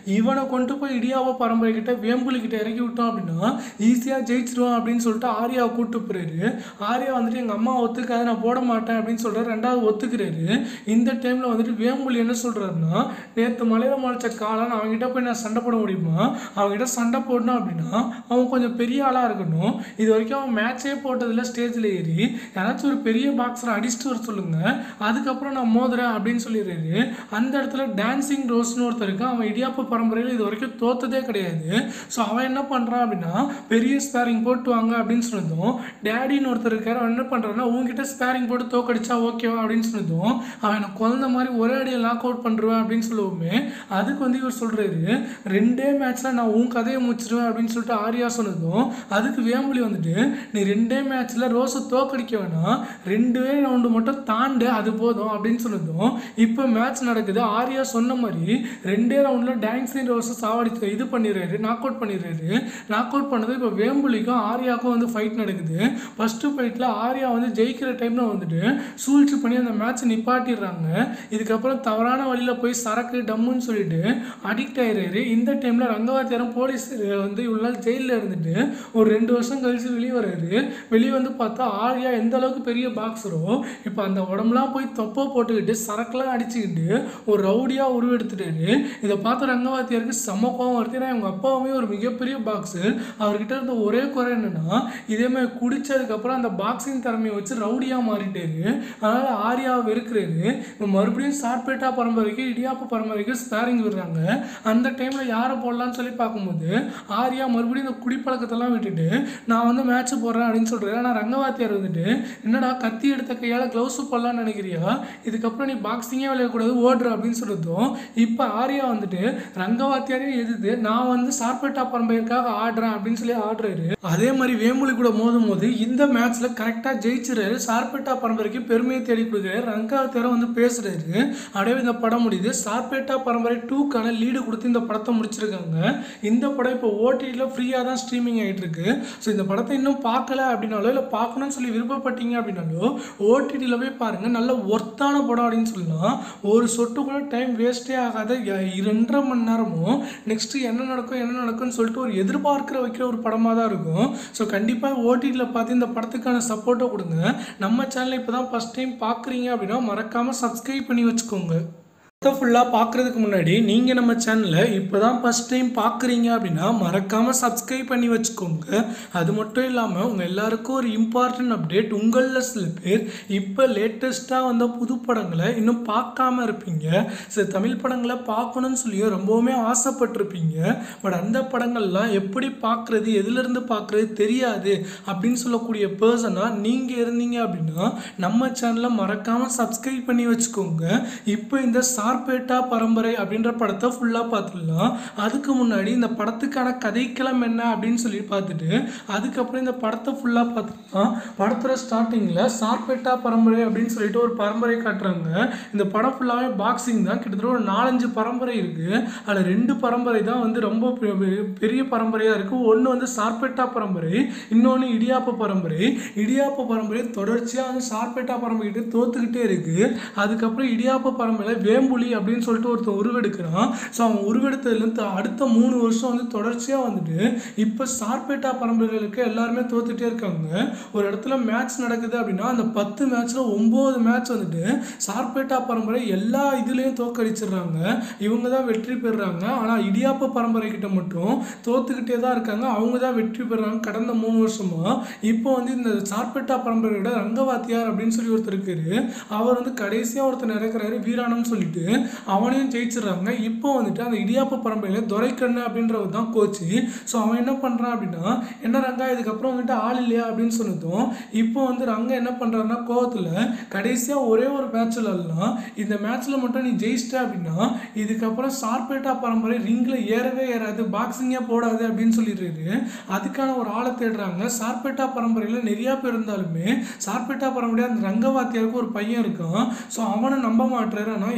இவனை கொண்டு போய் இடியாவ பரம்பரை கிட்ட வேம்புலி கிட்ட இறக்கி விட்டோம் அப்படின்னா ஈஸியாக ஜெயிச்சிருவான் அப்படின்னு சொல்லிட்டு ஆர்யாவை கூட்டு போறாரு ஆர்யா வந்துட்டு எங்கள் அம்மா ஒத்துக்காது நான் போட மாட்டேன் அப்படின்னு சொல்கிறார் ரெண்டாவது ஒத்துக்கிறாரு இந்த டைமில் வந்துட்டு வேம்புலி என்ன சொல்கிறாருன்னா நேற்று மலையில முளைச்ச காளான் அவங்ககிட்ட போய் நான் சண்டை போட முடியுமா அவங்ககிட்ட சண்டை போடணும் அப்படின்னா அவன் கொஞ்சம் பெரிய ஆளாக இருக்கணும் இது வரைக்கும் அவன் மேட்சே போட்டதில்ல ஸ்டேஜில் ஏறி யாராச்சும் ஒரு பெரிய பாக்ஸரை அடிச்சுட்டு வர சொல்லுங்க அதுக்கப்புறம் நான் மோதுறேன் அப்படின்னு சொல்லிடுறாரு அந்த இடத்துல டான்சிங் ரோஸ்னு ஒருத்தர் இருக்கான் அவன் இடியாப்ப பரம்பரையில் இது வரைக்கும் தோத்ததே கிடையாது ஸோ அவன் என்ன பண்ணுறான் அப்படின்னா பெரிய ஸ்பேரிங் போட்டு வாங்க அப்படின்னு சொன்னதும் டேடின்னு ஒருத்தர் இருக்காரு அவன் என்ன பண்ணுறான்னா உங்ககிட்ட ஸ்பேரிங் போட்டு தோக்கடிச்சா ஓகேவா அப்படின்னு சொன்னதும் அவன் எனக்கு குழந்த மாதிரி ஒரே அடியை லாக் அவுட் பண்ணுருவேன் அப்படின்னு சொல்லுவோமே அதுக்கு வந்து இவர் சொல்கிறாரு ரெண்டே மேட்ச்சில் நான் உன் கதையை முடிச்சிருவேன் அப்படின்னு சொல்லிட்டு ஆர்யா சொன்னதும் அதுக்கு வேம்புலி வந்துட்டு நீ ரெண்டே மேட்ச்சில் ரோஸை தோக்கடிக்க வேணாம் ரெண்டே ரவுண்டு மட்டும் தாண்டு அது போதும் அப்படின்னு சொன்னதும் இப்போ மேட்ச் நடக்குது ஆர்யா சொன்ன மாதிரி ரெண்டே ரவுண்டில் டான்ஸிங் ரோஸை சாவடிச்சு இது பண்ணிடுறாரு நாக் அவுட் பண்ணிடுறாரு நாக் அவுட் பண்ணது இப்போ வேம்புலிக்கும் ஆர்யாவுக்கும் வந்து ஃபைட் நடக்குது ஃபஸ்ட்டு ஃபைட்டில் ஆர்யா வந்து ஜெயிக்கிற டைமில் வந்துட்டு சூழ்ச்சி பண்ணி அந்த மேட்ச்சை நிப்பாட்டிடுறாங்க இதுக்கப்புறம் தவறான வழியில் போய் சரக்கு டம்முன்னு சொல்லிட்டு அடிக்ட் ஆயிடுறாரு இந்த டைமில் ரங்கவாத்தியாரம் போலீஸ் வந்து இவ்வளோ நாள் ஜெயிலில் இருந்துட்டு ஒரு ரெண்டு வருஷம் கழிச்சு வெளியே வர்றாரு வெளியே வந்து பார்த்தா ஆர்யா எந்த அளவுக்கு பெரிய பாக்ஸரோ இப்போ அந்த உடம்புலாம் போய் தொப்பை போட்டுக்கிட்டு சரக்குலாம் அடிச்சுக்கிட்டு ஒரு ரவுடியாக உருவெடுத்துட்டாரு இதை பார்த்த ரங்கவாத்தியாருக்கு செம்ம கோவம் வருது ஏன்னா அவங்க அப்பாவுமே ஒரு மிகப்பெரிய பாக்ஸர் அவர்கிட்ட இருந்த ஒரே குறை என்னன்னா இதே மாதிரி குடிச்சதுக்கப்புறம் அந்த பாக்ஸிங் திறமையை வச்சு ரவுடியாக மாறிட்டாரு அதனால் ஆர்யாவை வெறுக்கிறாரு இப்போ மறுபடியும் சார்பேட்டா பரம்பரைக்கு இடியாப்ப பரம்பரைக்கு ஸ்பேரிங் விடுறாங்க அந்த டைமில் யாரை போடலாம்னு சொல்லி பார்க்கும்போது ஆர்யா மறுபடியும் இந்த குடிப்பழக்கத்தெல்லாம் விட்டுட்டு நான் வந்து மேட்ச் போடுறேன் அப்படின்னு சொல்கிறாரு ஆனால் ரங்கவாத்தியார் வந்துட்டு என்னடா கத்தி எடுத்த கையால் க்ளவுஸ் போடலாம்னு நினைக்கிறியா இதுக்கப்புறம் நீ பாக்ஸிங்கே விளையாடக்கூடாது ஓடுற அப்படின்னு சொல்லிட்டோம் இப்போ ஆர்யா வந்துட்டு ரங்கவாத்தியாரே எதிர்த்து நான் வந்து சார்பேட்டா பரம்பரைக்காக ஆடுறேன் அப்படின்னு சொல்லி ஆடுறாரு அதே மாதிரி வேம்புலி கூட மோதும் போது இந்த மேட்ச்ல கரெக்டாக ஜெயிச்சிறாரு சார்பேட்டா பரம்பரைக்கு பெருமையை தேடி கொடுக்குறாரு ரங்கவாத்தியாரம் வந்து பேசுறாரு அப்படியே இந்த படம் முடியுது சார்பேட்டா பரம்பரை டூக்கான லீடு கொடுத்து இந்த படத்தை முடிச்சிருக்காங்க இந்த படம் இப்போ ஓடிடியில் ஃப்ரீயாக தான் ஸ்ட்ரீமிங் ஆகிட்டு இருக்கு ஸோ இந்த படத்தை இன்னும் பார்க்கல அப்படின்னாலோ இல்லை பார்க்கணும்னு சொல்லி விருப்பப்பட்டீங்க அப்படின்னாலோ ஓடிடியில் போய் பாருங்க நல்ல ஒர்த்தான படம் அப்படின்னு சொல்லலாம் ஒரு சொட்டு கூட டைம் வேஸ்ட்டே ஆகாத ய- இரண்டரை மணி நேரமும் நெக்ஸ்ட் என்ன நடக்கும் என்ன நடக்கும்னு சொல்லிட்டு ஒரு எதிர்பார்க்கிற வைக்கிற ஒரு படமாக தான் இருக்கும் ஸோ கண்டிப்பாக ஓடிடியில் பார்த்து இந்த படத்துக்கான சப்போர்ட்டை கொடுங்க நம்ம சேனலை இப்போ தான் ஃபஸ்ட் டைம் பார்க்குறீங்க அப்படின்னா மறக்காமல் சப்ஸ்கிரைப் பண்ணி வச்சுக்கோங்க படத்தை ஃபுல்லாக பார்க்குறதுக்கு முன்னாடி நீங்கள் நம்ம சேனலை இப்போ தான் ஃபஸ்ட் டைம் பார்க்குறீங்க அப்படின்னா மறக்காமல் சப்ஸ்கிரைப் பண்ணி வச்சுக்கோங்க அது மட்டும் இல்லாமல் உங்கள் எல்லாருக்கும் ஒரு இம்பார்ட்டன்ட் அப்டேட் உங்களில் சில பேர் இப்போ லேட்டஸ்ட்டாக வந்த புது படங்களை இன்னும் பார்க்காம இருப்பீங்க சில தமிழ் படங்களை பார்க்கணும்னு சொல்லி ரொம்பவுமே ஆசைப்பட்டிருப்பீங்க பட் அந்த படங்கள்லாம் எப்படி பார்க்குறது எதுலேருந்து பார்க்குறது தெரியாது அப்படின்னு சொல்லக்கூடிய பர்சனாக நீங்கள் இருந்தீங்க அப்படின்னா நம்ம சேனலை மறக்காமல் சப்ஸ்கிரைப் பண்ணி வச்சுக்கோங்க இப்போ இந்த சார்பேட்டா பரம்பரை அப்படின்ற படத்தை ஃபுல்லாக பார்த்துடலாம் அதுக்கு முன்னாடி இந்த படத்துக்கான கதைக்களம் என்ன அப்படின்னு சொல்லி பார்த்துட்டு அதுக்கப்புறம் இந்த படத்தை ஃபுல்லாக பார்த்துக்கலாம் படத்தோட ஸ்டார்டிங்கில் சார்பேட்டா பரம்பரை அப்படின்னு சொல்லிட்டு ஒரு பரம்பரை காட்டுறாங்க இந்த படம் ஃபுல்லாகவே பாக்ஸிங் தான் கிட்டத்தட்ட ஒரு நாலஞ்சு பரம்பரை இருக்குது அதில் ரெண்டு பரம்பரை தான் வந்து ரொம்ப பெ- பெ- பெரிய பரம்பரையாக இருக்குது ஒன்று வந்து சார்பேட்டா பரம்பரை இன்னொன்று இடியாப்ப பரம்பரை இடியாப்ப பரம்பரை தொடர்ச்சியாக வந்து சார்பேட்டா பரம்பரை கிட்ட தோத்துக்கிட்டே இருக்குது அதுக்கப்புறம் இடியாப்ப பரம்பரையில் வேம்புலி அப்படின்னு சொல்லிட்டு ஒருத்தன் உருவெடுக்கிறான் ஸோ அவன் உருவெடுத்ததுலேருந்து அடுத்த மூணு வருஷம் வந்து தொடர்ச்சியாக வந்துட்டு இப்போ சார்பேட்டா பரம்பரைகளுக்கு எல்லாருமே தோத்துட்டே இருக்காங்க ஒரு இடத்துல மேட்ச் நடக்குது அப்படின்னா அந்த பத்து மேட்ச்சில் ஒம்பது மேட்ச் வந்துட்டு சார்பேட்டா பரம்பரை எல்லா இதுலேயும் தோக்கடிச்சிடுறாங்க இவங்க தான் வெற்றி பெறுறாங்க ஆனால் இடியாப்ப பரம்பரை கிட்ட மட்டும் தோத்துக்கிட்டே தான் இருக்காங்க அவங்க தான் வெற்றி பெறுறாங்க கடந்த மூணு வருஷமா இப்போ வந்து இந்த சார்பேட்டா பரம்பரையோட ரங்கவாத்தியார் அப்படின்னு சொல்லி ஒருத்தர் இருக்காரு அவர் வந்து கடைசியாக ஒருத்தர் இறக்குறாரு வீராணம்னு சொல்லிட்டு அவனையும் ஜெயிச்சிடுறாங்க இப்போ வந்துட்டு அந்த இடியாப்ப பரம்பரையில் துரைக்கண்ணு அப்படின்றவர் தான் கோச்சு ஸோ அவன் என்ன பண்ணுறான் அப்படின்னா என்ன ரங்கா இதுக்கப்புறம் வந்துட்டு ஆள் இல்லையா அப்படின்னு சொன்னதும் இப்போ வந்து ரங்கா என்ன பண்ணுறாருன்னா கோவத்தில் கடைசியாக ஒரே ஒரு மேட்ச் விளாட்லாம் இந்த மேட்ச்சில் மட்டும் நீ ஜெயிச்சிட்ட அப்படின்னா இதுக்கப்புறம் சார்பேட்டா பரம்பரை ரிங்கில் ஏறவே ஏறாது பாக்ஸிங்கே போடாது அப்படின்னு சொல்லிடுறாரு அதுக்கான ஒரு ஆளை தேடுறாங்க சார்பேட்டா பரம்பரையில் நிறையா பேர் இருந்தாலுமே சார்பேட்டா பரம்பரையாக அந்த ரங்கவாத்தியாருக்கு ஒரு பையன் இருக்கான் ஸோ அவனை நம்ப மாட்டுறாரு ஆனால் எதனாலனா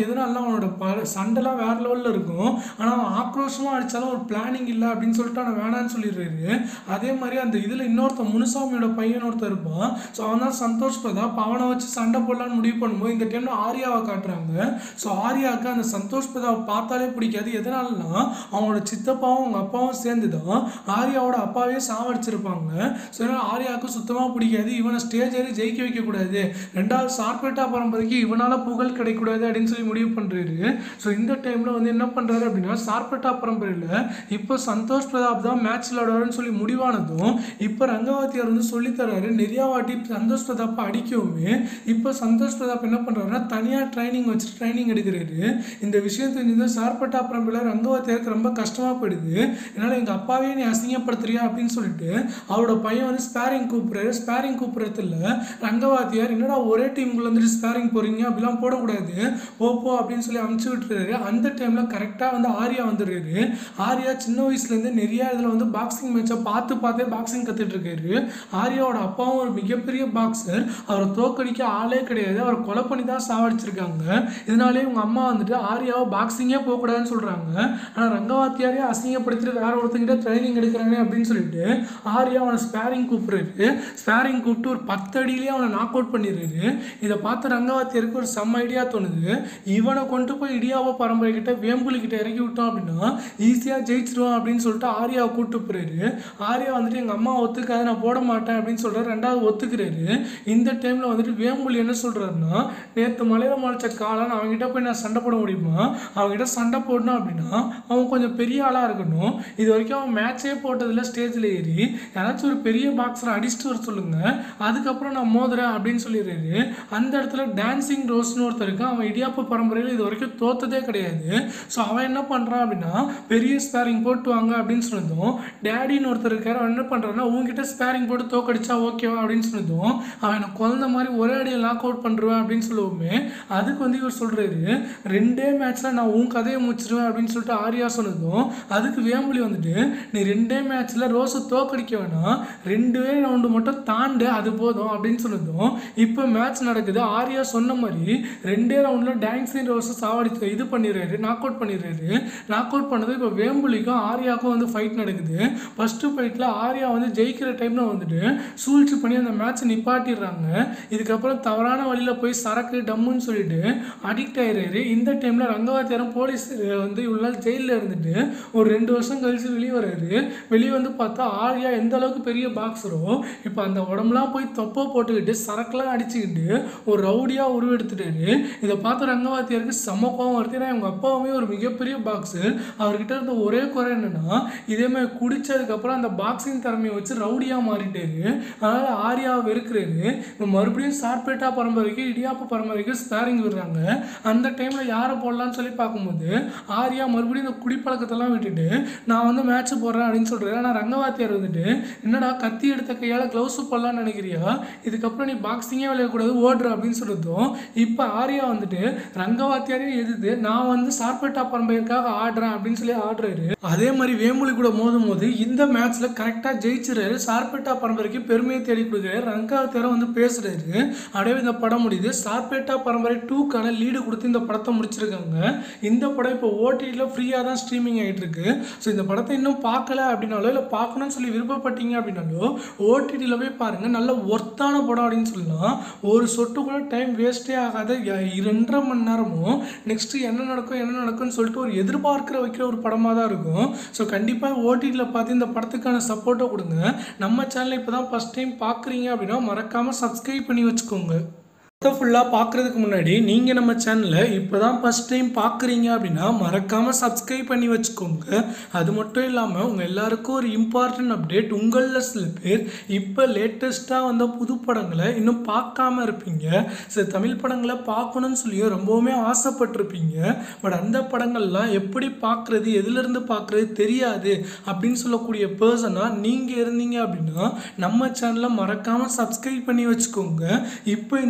அவனோட ப சண்டைலாம் வேற லெவலில் இருக்கும் ஆனால் அவன் ஆக்ரோஷமாக அடித்தாலும் ஒரு பிளானிங் இல்லை அப்படின்னு சொல்லிட்டு அவனை வேணான்னு சொல்லிடுறாரு அதே மாதிரி அந்த இதில் இன்னொருத்தன் முனுசாமியோட பையன் ஒருத்தன் இருப்பான் ஸோ அவன் தான் சந்தோஷ் பிரதாப் அவனை வச்சு சண்டை போடலான்னு முடிவு பண்ணும்போது இந்த டைமில் ஆர்யாவை காட்டுறாங்க ஸோ ஆர்யாவுக்கு அந்த சந்தோஷ் பிரதாப் பார்த்தாலே பிடிக்காது எதனாலனா அவனோட சித்தப்பாவும் அவங்க அப்பாவும் சேர்ந்து தான் ஆர்யாவோட அப்பாவே சாவடிச்சிருப்பாங்க ஸோ அதனால் ஆர்யாவுக்கு சுத்தமாக பிடிக்காது இவனை ஸ்டேஜ் ஏறி ஜெயிக்க வைக்கக்கூடாது ரெண்டாவது சார்பேட்டா பரம்பரைக்கு இவனால் புகழ் கிடைக்கக்கூடாது அப்படின்னு சொல்லி முடிவு பண்ணுறாரு ஸோ இந்த டைமில் வந்து என்ன பண்ணுறாரு அப்படின்னா சார்பேட்டா பரம்பரையில் இப்போ சந்தோஷ் பிரதாப் தான் மேட்ச் விளாடுவாருன்னு சொல்லி முடிவானதும் இப்போ ரங்கவாத்தியார் வந்து சொல்லித்தராரு நிறையா வாட்டி சந்தோஷ் பிரதாப்பை அடிக்கவுமே இப்போ சந்தோஷ் பிரதாப் என்ன பண்ணுறாருன்னா தனியாக ட்ரைனிங் வச்சு ட்ரைனிங் எடுக்கிறாரு இந்த விஷயம் தெரிஞ்சது சார்பட்டா பரம்பரையில் ரங்கவாத்தியாருக்கு ரொம்ப கஷ்டமாக போயிடுது என்னால் எங்கள் அப்பாவே நீ அசிங்கப்படுத்துறியா அப்படின்னு சொல்லிட்டு அவரோட பையன் வந்து ஸ்பேரிங் கூப்பிட்றாரு ஸ்பேரிங் கூப்பிட்றதுல ரங்கவாத்தியார் என்னடா ஒரே டீமுக்குள்ள வந்துட்டு ஸ்பேரிங் போகிறீங்க அப்படிலாம் போடக்கூடாது போ போ அப்படின்னு சொல்லி அமுச்சு விட்டுறாரு அந்த டைமில் கரெக்டாக வந்து ஆர்யா வந்துடுறாரு ஆர்யா சின்ன வயசுலேருந்து நிறைய இதில் வந்து பாக்ஸிங் மேட்சை பார்த்து பார்த்தே பாக்ஸிங் கற்றுட்டு இருக்காரு ஆர்யாவோட அப்பாவும் ஒரு மிகப்பெரிய பாக்ஸர் அவரை தோக்கடிக்க ஆளே கிடையாது அவரை கொலை பண்ணி தான் சாவடிச்சிருக்காங்க இதனாலே இவங்க அம்மா வந்துட்டு ஆர்யாவை பாக்ஸிங்கே போகக்கூடாதுன்னு சொல்கிறாங்க ஆனால் ரங்கவாத்தியாரே அசிங்கப்படுத்திட்டு வேற ஒருத்தங்கிட்ட ட்ரைனிங் எடுக்கிறானே அப்படின்னு சொல்லிட்டு ஆர்யா அவனை ஸ்பேரிங் கூப்பிடுறாரு ஸ்பேரிங் கூப்பிட்டு ஒரு பத்து அடியிலேயே அவனை நாக் அவுட் பண்ணிடுறாரு இதை பார்த்து ரங்கவாத்தியருக்கு ஒரு செம்ம ஐடியா தோணுது இவனை கொண்டு போய் இடியாவோ பரம்பரை கிட்ட வேம்புலி கிட்ட இறக்கி விட்டோம் அப்படின்னா ஈஸியாக ஜெயிச்சிருவான் அப்படின்னு சொல்லிட்டு ஆர்யாவை கூப்பிட்டு போறாரு ஆர்யா வந்துட்டு எங்கள் அம்மா ஒத்துக்காது நான் போட மாட்டேன் அப்படின்னு சொல்கிறார் ரெண்டாவது ஒத்துக்கிறாரு இந்த டைமில் வந்துட்டு வேம்புலி என்ன சொல்கிறாருன்னா நேற்று மலையில முளைச்ச காலன் அவங்ககிட்ட போய் நான் சண்டை போட முடியுமா அவங்ககிட்ட சண்டை போடணும் அப்படின்னா அவன் கொஞ்சம் பெரிய ஆளாக இருக்கணும் இது வரைக்கும் அவன் மேட்சே போட்டதில்ல ஸ்டேஜில் ஏறி யாராச்சும் ஒரு பெரிய பாக்ஸரை அடிச்சுட்டு வர சொல்லுங்க அதுக்கப்புறம் நான் மோதுறேன் அப்படின்னு சொல்லிடுறாரு அந்த இடத்துல டான்சிங் ரோஸ்னு ஒருத்தர் இருக்கான் அவன் இடியாப்ப பரம்பரையில் இது வரைக்கும் தோத்ததே கிடையாது ஸோ அவன் என்ன பண்ணுறான் அப்படின்னா பெரிய ஸ்பேரிங் போட்டு வாங்க அப்படின்னு சொன்னதும் டேடின்னு ஒருத்தர் இருக்காரு அவன் என்ன பண்ணுறான்னா உங்ககிட்ட ஸ்பேரிங் போட்டு தோக்கடிச்சா ஓகேவா அப்படின்னு சொன்னதும் அவன் எனக்கு குழந்த மாதிரி ஒரே அடியில் லாக் அவுட் பண்ணுருவேன் அப்படின்னு சொல்லுவோமே அதுக்கு வந்து இவர் சொல்கிறாரு ரெண்டே மேட்ச்சில் நான் உன் கதையை முடிச்சிருவேன் அப்படின்னு சொல்லிட்டு ஆர்யா சொன்னதும் அதுக்கு வேம்புலி வந்துட்டு நீ ரெண்டே மேட்ச்சில் ரோஸை தோக்கடிக்க வேணாம் ரெண்டே ரவுண்டு மட்டும் தாண்டு அது போதும் அப்படின்னு சொன்னதும் இப்போ மேட்ச் நடக்குது ஆர்யா சொன்ன மாதிரி ரெண்டே ரவுண்டில் டான்ஸிங் ரோஸை சாவடிச்சு இது பண்ணிடுறாரு நாக் அவுட் பண்ணிடுறாரு நாக் அவுட் பண்ணது இப்போ வேம்புலிக்கும் ஆர்யாவுக்கும் வந்து ஃபைட் நடக்குது ஃபஸ்ட்டு ஃபைட்டில் ஆர்யா வந்து ஜெயிக்கிற டைமில் வந்துட்டு சூழ்ச்சி பண்ணி அந்த மேட்ச்சை நிப்பாட்டிடுறாங்க இதுக்கப்புறம் தவறான வழியில் போய் சரக்கு டம்முன்னு சொல்லிட்டு அடிக்ட் ஆயிடுறாரு இந்த டைமில் ரங்கவாத்தியாரம் போலீஸ் வந்து இவ்வளோ நாள் ஜெயிலில் இருந்துட்டு ஒரு ரெண்டு வருஷம் கழிச்சு வெளியே வர்றாரு வெளியே வந்து பார்த்தா ஆர்யா எந்த அளவுக்கு பெரிய பாக்ஸரோ இப்போ அந்த உடம்புலாம் போய் தொப்பை போட்டுக்கிட்டு சரக்குலாம் அடிச்சுக்கிட்டு ஒரு ரவுடியாக உருவெடுத்துட்டாரு இதை பார்த்து ரங்கவாத்தியாருக்கு செம கோவம் வருது ஏன்னா இவங்க அப்பாவுமே ஒரு மிகப்பெரிய பாக்ஸர் அவர்கிட்ட இருந்த ஒரே குறை என்னன்னா இதே மாதிரி குடிச்சதுக்கப்புறம் அந்த பாக்ஸிங் திறமையை வச்சு ரவுடியாக மாறிட்டாரு அதனால் ஆர்யாவை வெறுக்கிறாரு இப்போ மறுபடியும் சார்பேட்டா பரம்பரைக்கு இடியாப்ப பரம்பரைக்கு ஸ்பேரிங் விடுறாங்க அந்த டைமில் யாரை போடலான்னு சொல்லி பார்க்கும்போது ஆர்யா மறுபடியும் இந்த குடிப்பழக்கத்தெல்லாம் விட்டுட்டு நான் வந்து மேட்ச் போடுறேன் அப்படின்னு சொல்கிறாரு ஆனால் ரங்கவாத்தியார் வந்துட்டு என்னடா கத்தி எடுத்த கையால் க்ளவுஸ் போடலான்னு நினைக்கிறியா இதுக்கப்புறம் நீ பாக்ஸிங்கே விளையாடக்கூடாது ஓடுற அப்படின்னு சொல்லிட்டோம் இப்போ ஆர்யா வந்துட்டு ரங்கவாத்தியாரே எதிர்த்து நான் வந்து சார்பேட்டா பரம்பரைக்காக ஆடுறேன் அப்படின்னு சொல்லி ஆடுறாரு அதே மாதிரி வேம்புலி கூட மோதும் போது இந்த மேட்ச்ல கரெக்டாக ஜெயிச்சிறாரு சார்பேட்டா பரம்பரைக்கு பெருமையை தேடி கொடுக்குறாரு ரங்கவாத்தியாரம் வந்து பேசுறாரு அப்படியே இந்த படம் முடியுது சார்பேட்டா பரம்பரை டூக்கான லீடு கொடுத்து இந்த படத்தை முடிச்சிருக்காங்க இந்த படம் இப்போ ஓடிடியில் ஃப்ரீயாக தான் ஸ்ட்ரீமிங் ஆகிட்டு இருக்கு ஸோ இந்த படத்தை இன்னும் பார்க்கல அப்படின்னாலோ இல்லை பார்க்கணும்னு சொல்லி விருப்பப்பட்டீங்க அப்படின்னாலோ ஓடிடியில் போய் பாருங்க நல்ல ஒர்த்தான படம் அப்படின்னு சொல்லலாம் ஒரு சொட்டு கூட டைம் வேஸ்ட்டே ஆகாத ய- ரெண்டரை மணி நேரமும் நெக்ஸ்ட் என்ன நடக்கும் என்ன நடக்கும்னு சொல்லிட்டு ஒரு எதிர்பார்க்கிற வைக்கிற ஒரு படமாக தான் இருக்கும் ஸோ கண்டிப்பாக ஓடிடியில் பார்த்து இந்த படத்துக்கான சப்போர்ட்டை கொடுங்க நம்ம சேனலை இப்போ தான் ஃபஸ்ட் டைம் பார்க்குறீங்க அப்படின்னா மறக்காமல் சப்ஸ்கிரைப் பண்ணி வச்சுக்கோங்க படத்தை ஃபுல்லாக பார்க்குறதுக்கு முன்னாடி நீங்கள் நம்ம சேனலை இப்போ தான் ஃபஸ்ட் டைம் பார்க்குறீங்க அப்படின்னா மறக்காமல் சப்ஸ்கிரைப் பண்ணி வச்சுக்கோங்க அது மட்டும் இல்லாமல் உங்கள் எல்லாருக்கும் ஒரு இம்பார்ட்டன்ட் அப்டேட் உங்களில் சில பேர் இப்போ லேட்டஸ்ட்டாக வந்த புது படங்களை இன்னும் பார்க்காம இருப்பீங்க சில தமிழ் படங்களை பார்க்கணும்னு சொல்லியும் ரொம்பவுமே ஆசைப்பட்டிருப்பீங்க பட் அந்த படங்கள்லாம் எப்படி பார்க்குறது எதுலேருந்து பார்க்குறது தெரியாது அப்படின்னு சொல்லக்கூடிய பர்சனாக நீங்கள் இருந்தீங்க அப்படின்னா நம்ம சேனலை மறக்காமல் சப்ஸ்கிரைப் பண்ணி வச்சுக்கோங்க இப்போ இந்த சார்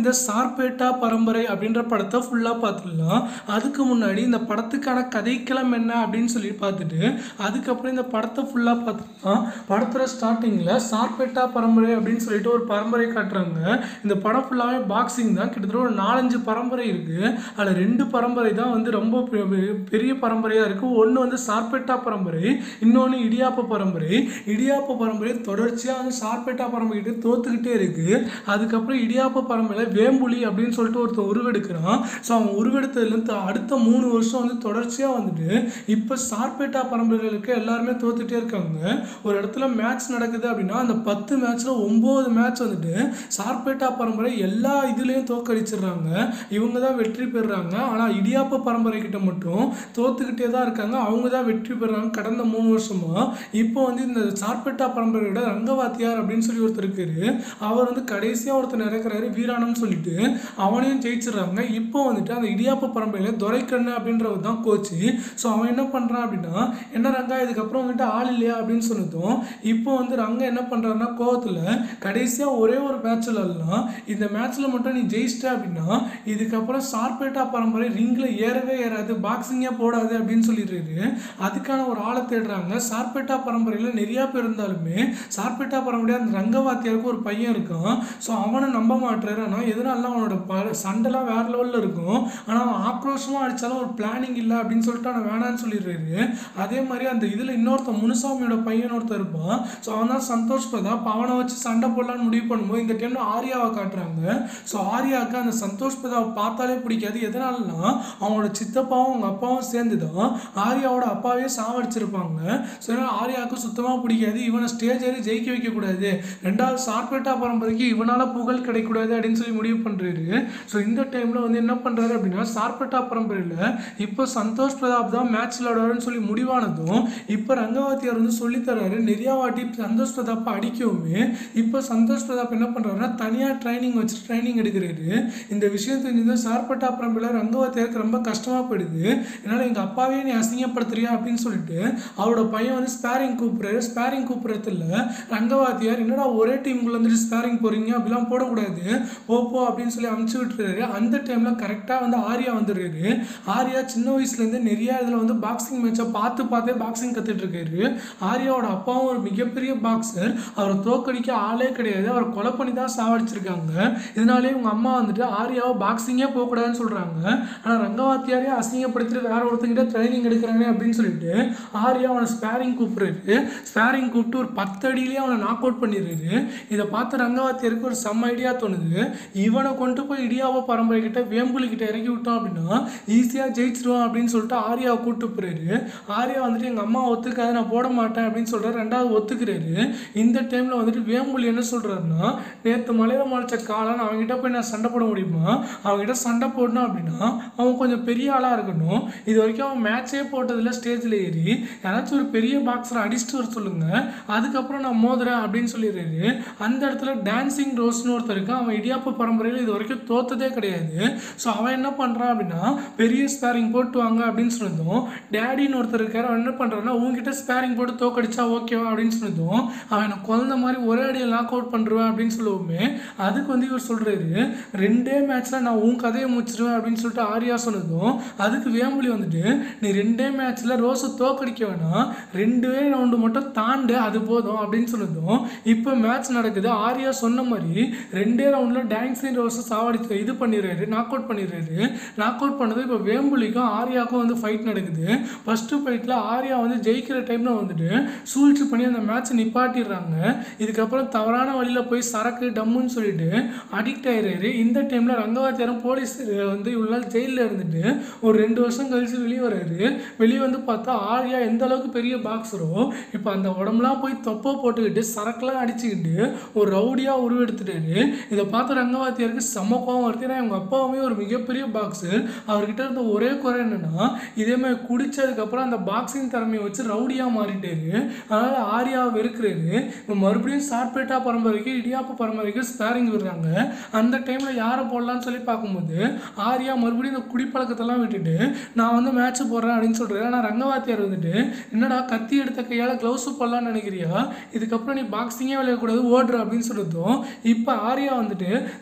சார்பேட்டா பரம்பரை அப்படின்ற படத்தை ஃபுல்லாக பார்த்துடலாம் அதுக்கு முன்னாடி இந்த படத்துக்கான கதைக்களம் என்ன அப்படின்னு சொல்லி பார்த்துட்டு அதுக்கப்புறம் இந்த படத்தை ஃபுல்லாக பார்த்துக்கலாம் படத்தோட ஸ்டார்டிங்கில் சார்பேட்டா பரம்பரை அப்படின்னு சொல்லிட்டு ஒரு பரம்பரை காட்டுறாங்க இந்த படம் ஃபுல்லாகவே பாக்ஸிங் தான் கிட்டத்தட்ட ஒரு நாலஞ்சு பரம்பரை இருக்குது அதில் ரெண்டு பரம்பரை தான் வந்து ரொம்ப பெ- பெ- பெரிய பரம்பரையாக இருக்குது ஒன்று வந்து சார்பேட்டா பரம்பரை இன்னொன்று இடியாப்ப பரம்பரை இடியாப்ப பரம்பரை தொடர்ச்சியாக வந்து சார்பேட்டா பரம்பரை கிட்ட தோத்துக்கிட்டே இருக்குது அதுக்கப்புறம் இடியாப்ப பரம்பரையில் வேம்புலி அப்படின்னு சொல்லிட்டு ஒருத்தன் உருவெடுக்கிறான் ஸோ அவன் உருவெடுத்ததுலேருந்து அடுத்த மூணு வருஷம் வந்து தொடர்ச்சியாக வந்துட்டு இப்போ சார்பேட்டா பரம்பரைகளுக்கு எல்லாருமே தோத்துட்டே இருக்காங்க ஒரு இடத்துல மேட்ச் நடக்குது அப்படின்னா அந்த பத்து மேட்ச்சில் ஒம்பது மேட்ச் வந்துட்டு சார்பேட்டா பரம்பரை எல்லா இதுலேயும் தோக்கடிச்சிடுறாங்க இவங்க தான் வெற்றி பெறுறாங்க ஆனால் இடியாப்ப பரம்பரை கிட்ட மட்டும் தோத்துக்கிட்டே தான் இருக்காங்க அவங்க தான் வெற்றி பெறுறாங்க கடந்த மூணு வருஷமா இப்போ வந்து இந்த சார்பேட்டா பரம்பரையோட ரங்கவாத்தியார் அப்படின்னு சொல்லி ஒருத்தர் இருக்காரு அவர் வந்து கடைசியாக ஒருத்தர் நடக்கிறாரு வீராணம்னு சொல்லிட்டு அவனையும் ஜெயிச்சிடுறாங்க இப்போ வந்துட்டு அந்த இடியாப்ப பரம்பரையில் துரைக்கண்ணு அப்படின்றவர் தான் கோச்சு ஸோ அவன் என்ன பண்ணுறான் அப்படின்னா என்ன ரங்கா இதுக்கப்புறம் வந்துட்டு ஆள் இல்லையா அப்படின்னு சொன்னதும் இப்போ வந்து ரங்க என்ன பண்ணுறாருன்னா கோவத்தில் கடைசியாக ஒரே ஒரு மேட்ச் விளாட்லாம் இந்த மேட்ச்சில் மட்டும் நீ ஜெயிச்சிட்ட அப்படின்னா இதுக்கப்புறம் சார்பேட்டா பரம்பரை ரிங்கில் ஏறவே ஏறாது பாக்ஸிங்கே போடாது அப்படின்னு சொல்லிடுறாரு அதுக்கான ஒரு ஆளை தேடுறாங்க சார்பேட்டா பரம்பரையில் நிறையா பேர் இருந்தாலுமே சார்பேட்டா பரம்பரையாக அந்த ரங்கவாத்தியாருக்கு ஒரு பையன் இருக்கான் ஸோ அவனை நம்ப மாட்டுறாரு ஆனால் எதனால அவனோட ப சண்டைலாம் வேற லெவலில் இருக்கும் ஆனால் அவன் ஆக்ரோஷமாக அடித்தாலும் ஒரு பிளானிங் இல்லை அப்படின்னு சொல்லிட்டு அவனை வேணான்னு சொல்லிடுறாரு அதே மாதிரி அந்த இதில் இன்னொருத்தன் முனுசாமியோட பையன் ஒருத்தன் இருப்பான் ஸோ அவன் தான் சந்தோஷ் பிரதாப் அவனை வச்சு சண்டை போடலான்னு முடிவு பண்ணும்போது இந்த டைமில் ஆர்யாவை காட்டுறாங்க ஸோ ஆர்யாவுக்கு அந்த சந்தோஷ் பிரதாப் பார்த்தாலே பிடிக்காது எதனாலனா அவனோட சித்தப்பாவும் அவங்க அப்பாவும் சேர்ந்து தான் ஆர்யாவோட அப்பாவே சாவடிச்சிருப்பாங்க ஸோ அதனால ஆர்யாவுக்கு சுத்தமாக பிடிக்காது இவனை ஸ்டேஜ் ஏறி ஜெயிக்க வைக்கக்கூடாது ரெண்டாவது சார்பேட்டா பரம்பரைக்கு இவனால் புகழ் கிடைக்கூடாது அப்படின்னு சொல்லி முடிவு பண்ணுறாரு ஸோ இந்த டைமில் வந்து என்ன பண்ணுறாரு அப்படின்னா சார்பேட்டா பரம்பரையில் இப்போ சந்தோஷ் பிரதாப் தான் மேட்ச் விளையாடுவாருன்னு சொல்லி முடிவானதும் இப்போ ரங்கவாத்தியார் வந்து சொல்லித்தராரு நிறையா வாட்டி சந்தோஷ் பிரதாப்பை அடிக்கவுமே இப்போ சந்தோஷ் பிரதாப் என்ன பண்ணுறாருன்னா தனியாக ட்ரைனிங் வச்சு ட்ரைனிங் எடுக்கிறாரு இந்த விஷயம் தெரிஞ்சது சார்பட்டா பரம்பரையில் ரங்கவாத்தியாருக்கு ரொம்ப கஷ்டமாக போயிடுது என்னால் எங்கள் அப்பாவே நீ அசிங்கப்படுத்துறியா அப்படின்னு சொல்லிட்டு அவரோட பையன் வந்து ஸ்பேரிங் கூப்பிட்றாரு ஸ்பேரிங் கூப்பிட்றதுல ரங்கவாத்தியார் என்னடா ஒரே டீமுக்குள்ள வந்துட்டு ஸ்பேரிங் போகிறீங்க அப்படிலாம் போடக்கூடாது போ போ அப்படின்னு சொல்லி அமுச்சு விட்டுறாரு அந்த டைமில் கரெக்டாக வந்து ஆர்யா வந்துடுறாரு ஆர்யா சின்ன வயசுலேருந்து நிறைய இதில் வந்து பாக்ஸிங் மேட்சை பார்த்து பார்த்தே பாக்ஸிங் கற்றுட்டு இருக்காரு ஆர்யாவோட அப்பாவும் ஒரு மிகப்பெரிய பாக்ஸர் அவரை தோக்கடிக்க ஆளே கிடையாது அவரை கொலை பண்ணி தான் சாவடிச்சிருக்காங்க இதனாலே உங்க அம்மா வந்துட்டு ஆர்யாவை பாக்ஸிங்கே போகக்கூடாதுன்னு சொல்கிறாங்க ஆனால் ரங்கவாத்தியாரே அசிங்கப்படுத்திட்டு வேற ஒருத்தங்கிட்ட ட்ரைனிங் எடுக்கிறானே அப்படின்னு சொல்லிட்டு ஆர்யா அவனை ஸ்பேரிங் கூப்பிடுறாரு ஸ்பேரிங் கூப்பிட்டு ஒரு பத்து அடியிலேயே அவனை நாக் அவுட் பண்ணிடுறாரு இதை பார்த்து ரங்கவாத்தியாருக்கு ஒரு செம்ம ஐடியா தோணுது இவனை கொண்டு போய் இடியாவோ பரம்பரை கிட்ட வேம்புலி கிட்ட இறக்கி விட்டோம் அப்படின்னா ஈஸியாக ஜெயிச்சிருவான் அப்படின்னு சொல்லிட்டு ஆர்யாவை கூப்பிட்டு போறாரு ஆர்யா வந்துட்டு எங்கள் அம்மா ஒத்துக்காது நான் போட மாட்டேன் அப்படின்னு சொல்கிறாரு ரெண்டாவது ஒத்துக்கிறாரு இந்த டைமில் வந்துட்டு வேம்புலி என்ன சொல்கிறாருன்னா நேற்று மலையில முளைச்ச காளான் அவங்ககிட்ட போய் நான் சண்டை போட முடியுமா அவங்ககிட்ட சண்டை போடணும் அப்படின்னா அவன் கொஞ்சம் பெரிய ஆளாக இருக்கணும் இது வரைக்கும் அவன் மேட்சே போட்டதில்ல ஸ்டேஜில் ஏறி யாராச்சும் ஒரு பெரிய பாக்ஸரை அடிச்சுட்டு வர சொல்லுங்க அதுக்கப்புறம் நான் மோதுறேன் அப்படின்னு சொல்லிடுறாரு அந்த இடத்துல டான்சிங் ரோஸ்னு ஒருத்தர் இருக்கான் அவன் இடியாப்ப பரம்பரையில் இது வரைக்கும் தோத்ததே கிடையாது ஸோ அவன் என்ன பண்ணுறான் அப்படின்னா பெரிய ஸ்பேரிங் போட்டு வாங்க அப்படின்னு சொன்னதும் டேடின்னு ஒருத்தர் இருக்காரு அவன் என்ன பண்ணுறான்னா உங்ககிட்ட ஸ்பேரிங் போட்டு தோக்கடிச்சா ஓகேவா அப்படின்னு சொன்னதும் அவன் எனக்கு குழந்த மாதிரி ஒரே அடியில் நாக் அவுட் பண்ணுருவேன் அப்படின்னு சொல்லுவோமே அதுக்கு வந்து இவர் சொல்கிறாரு ரெண்டே மேட்ச்சில் நான் உன் கதையை முடிச்சிருவேன் அப்படின்னு சொல்லிட்டு ஆர்யா சொன்னதும் அதுக்கு வேம்புலி வந்துட்டு நீ ரெண்டே மேட்ச்சில் ரோஸை தோக்கடிக்க வேணாம் ரெண்டே ரவுண்டு மட்டும் தாண்டு அது போதும் அப்படின்னு சொன்னதும் இப்போ மேட்ச் நடக்குது ஆர்யா சொன்ன மாதிரி ரெண்டே ரவுண்டில் டான்ஸிங் ரோஸை சாவடிச்சு இது பண்ணிடுறாரு நாக் அவுட் பண்ணிடுறாரு நாக் அவுட் பண்ணது இப்போ வேம்புலிக்கும் ஆர்யாவுக்கும் வந்து ஃபைட் நடக்குது ஃபஸ்ட்டு ஃபைட்டில் ஆர்யா வந்து ஜெயிக்கிற டைமில் வந்துட்டு சூழ்ச்சி பண்ணி அந்த மேட்ச்சை நிப்பாட்டிடுறாங்க இதுக்கப்புறம் தவறான வழியில் போய் சரக்கு டம்முன்னு சொல்லிட்டு அடிக்ட் ஆயிடுறாரு இந்த டைமில் ரங்கவாத்தியாரம் போலீஸ் வந்து இவ்வளோ நாள் ஜெயிலில் இருந்துட்டு ஒரு ரெண்டு வருஷம் கழிச்சு வெளியே வர்றாரு வெளியே வந்து பார்த்தா ஆர்யா எந்த அளவுக்கு பெரிய பாக்ஸரோ இப்போ அந்த உடம்புலாம் போய் தொப்பை போட்டுக்கிட்டு சரக்குலாம் அடிச்சுக்கிட்டு ஒரு ரவுடியாக உருவெடுத்துட்டாரு இதை பார்த்த ரங்கவாத்தியாருக்கு செம்ம கோவம் வருது ஏன்னா இவங்க அப்பாவுமே ஒரு மிகப்பெரிய பாக்ஸர் அவர்கிட்ட இருந்த ஒரே குறை என்னன்னா இதே மாதிரி குடிச்சதுக்கப்புறம் அந்த பாக்ஸிங் திறமையை வச்சு ரவுடியாக மாறிட்டாரு அதனால் ஆர்யாவை வெறுக்கிறாரு இப்போ மறுபடியும் சார்பேட்டா பரம்பரைக்கு இடியாப்ப பரம்பரைக்கு ஸ்பேரிங் விடுறாங்க அந்த டைமில் யாரை போடலான்னு சொல்லி பார்க்கும்போது ஆர்யா மறுபடியும் இந்த குடிப்பழக்கத்தெல்லாம் விட்டுட்டு நான் வந்து மேட்ச் போடுறேன் அப்படின்னு சொல்கிறாரு ஆனால் ரங்கவாத்தியார் வந்துட்டு என்னடா கத்தி எடுத்த கையால் க்ளவுஸு போடலான்னு நினைக்கிறியா இதுக்கப்புறம் நீ பாக்ஸிங்கே விளையாடக்கூடாது ஓடுற அப்படின்னு சொல்லிட்டோம் இப்போ ஆர்யா வந்துட்டு ரங்கவா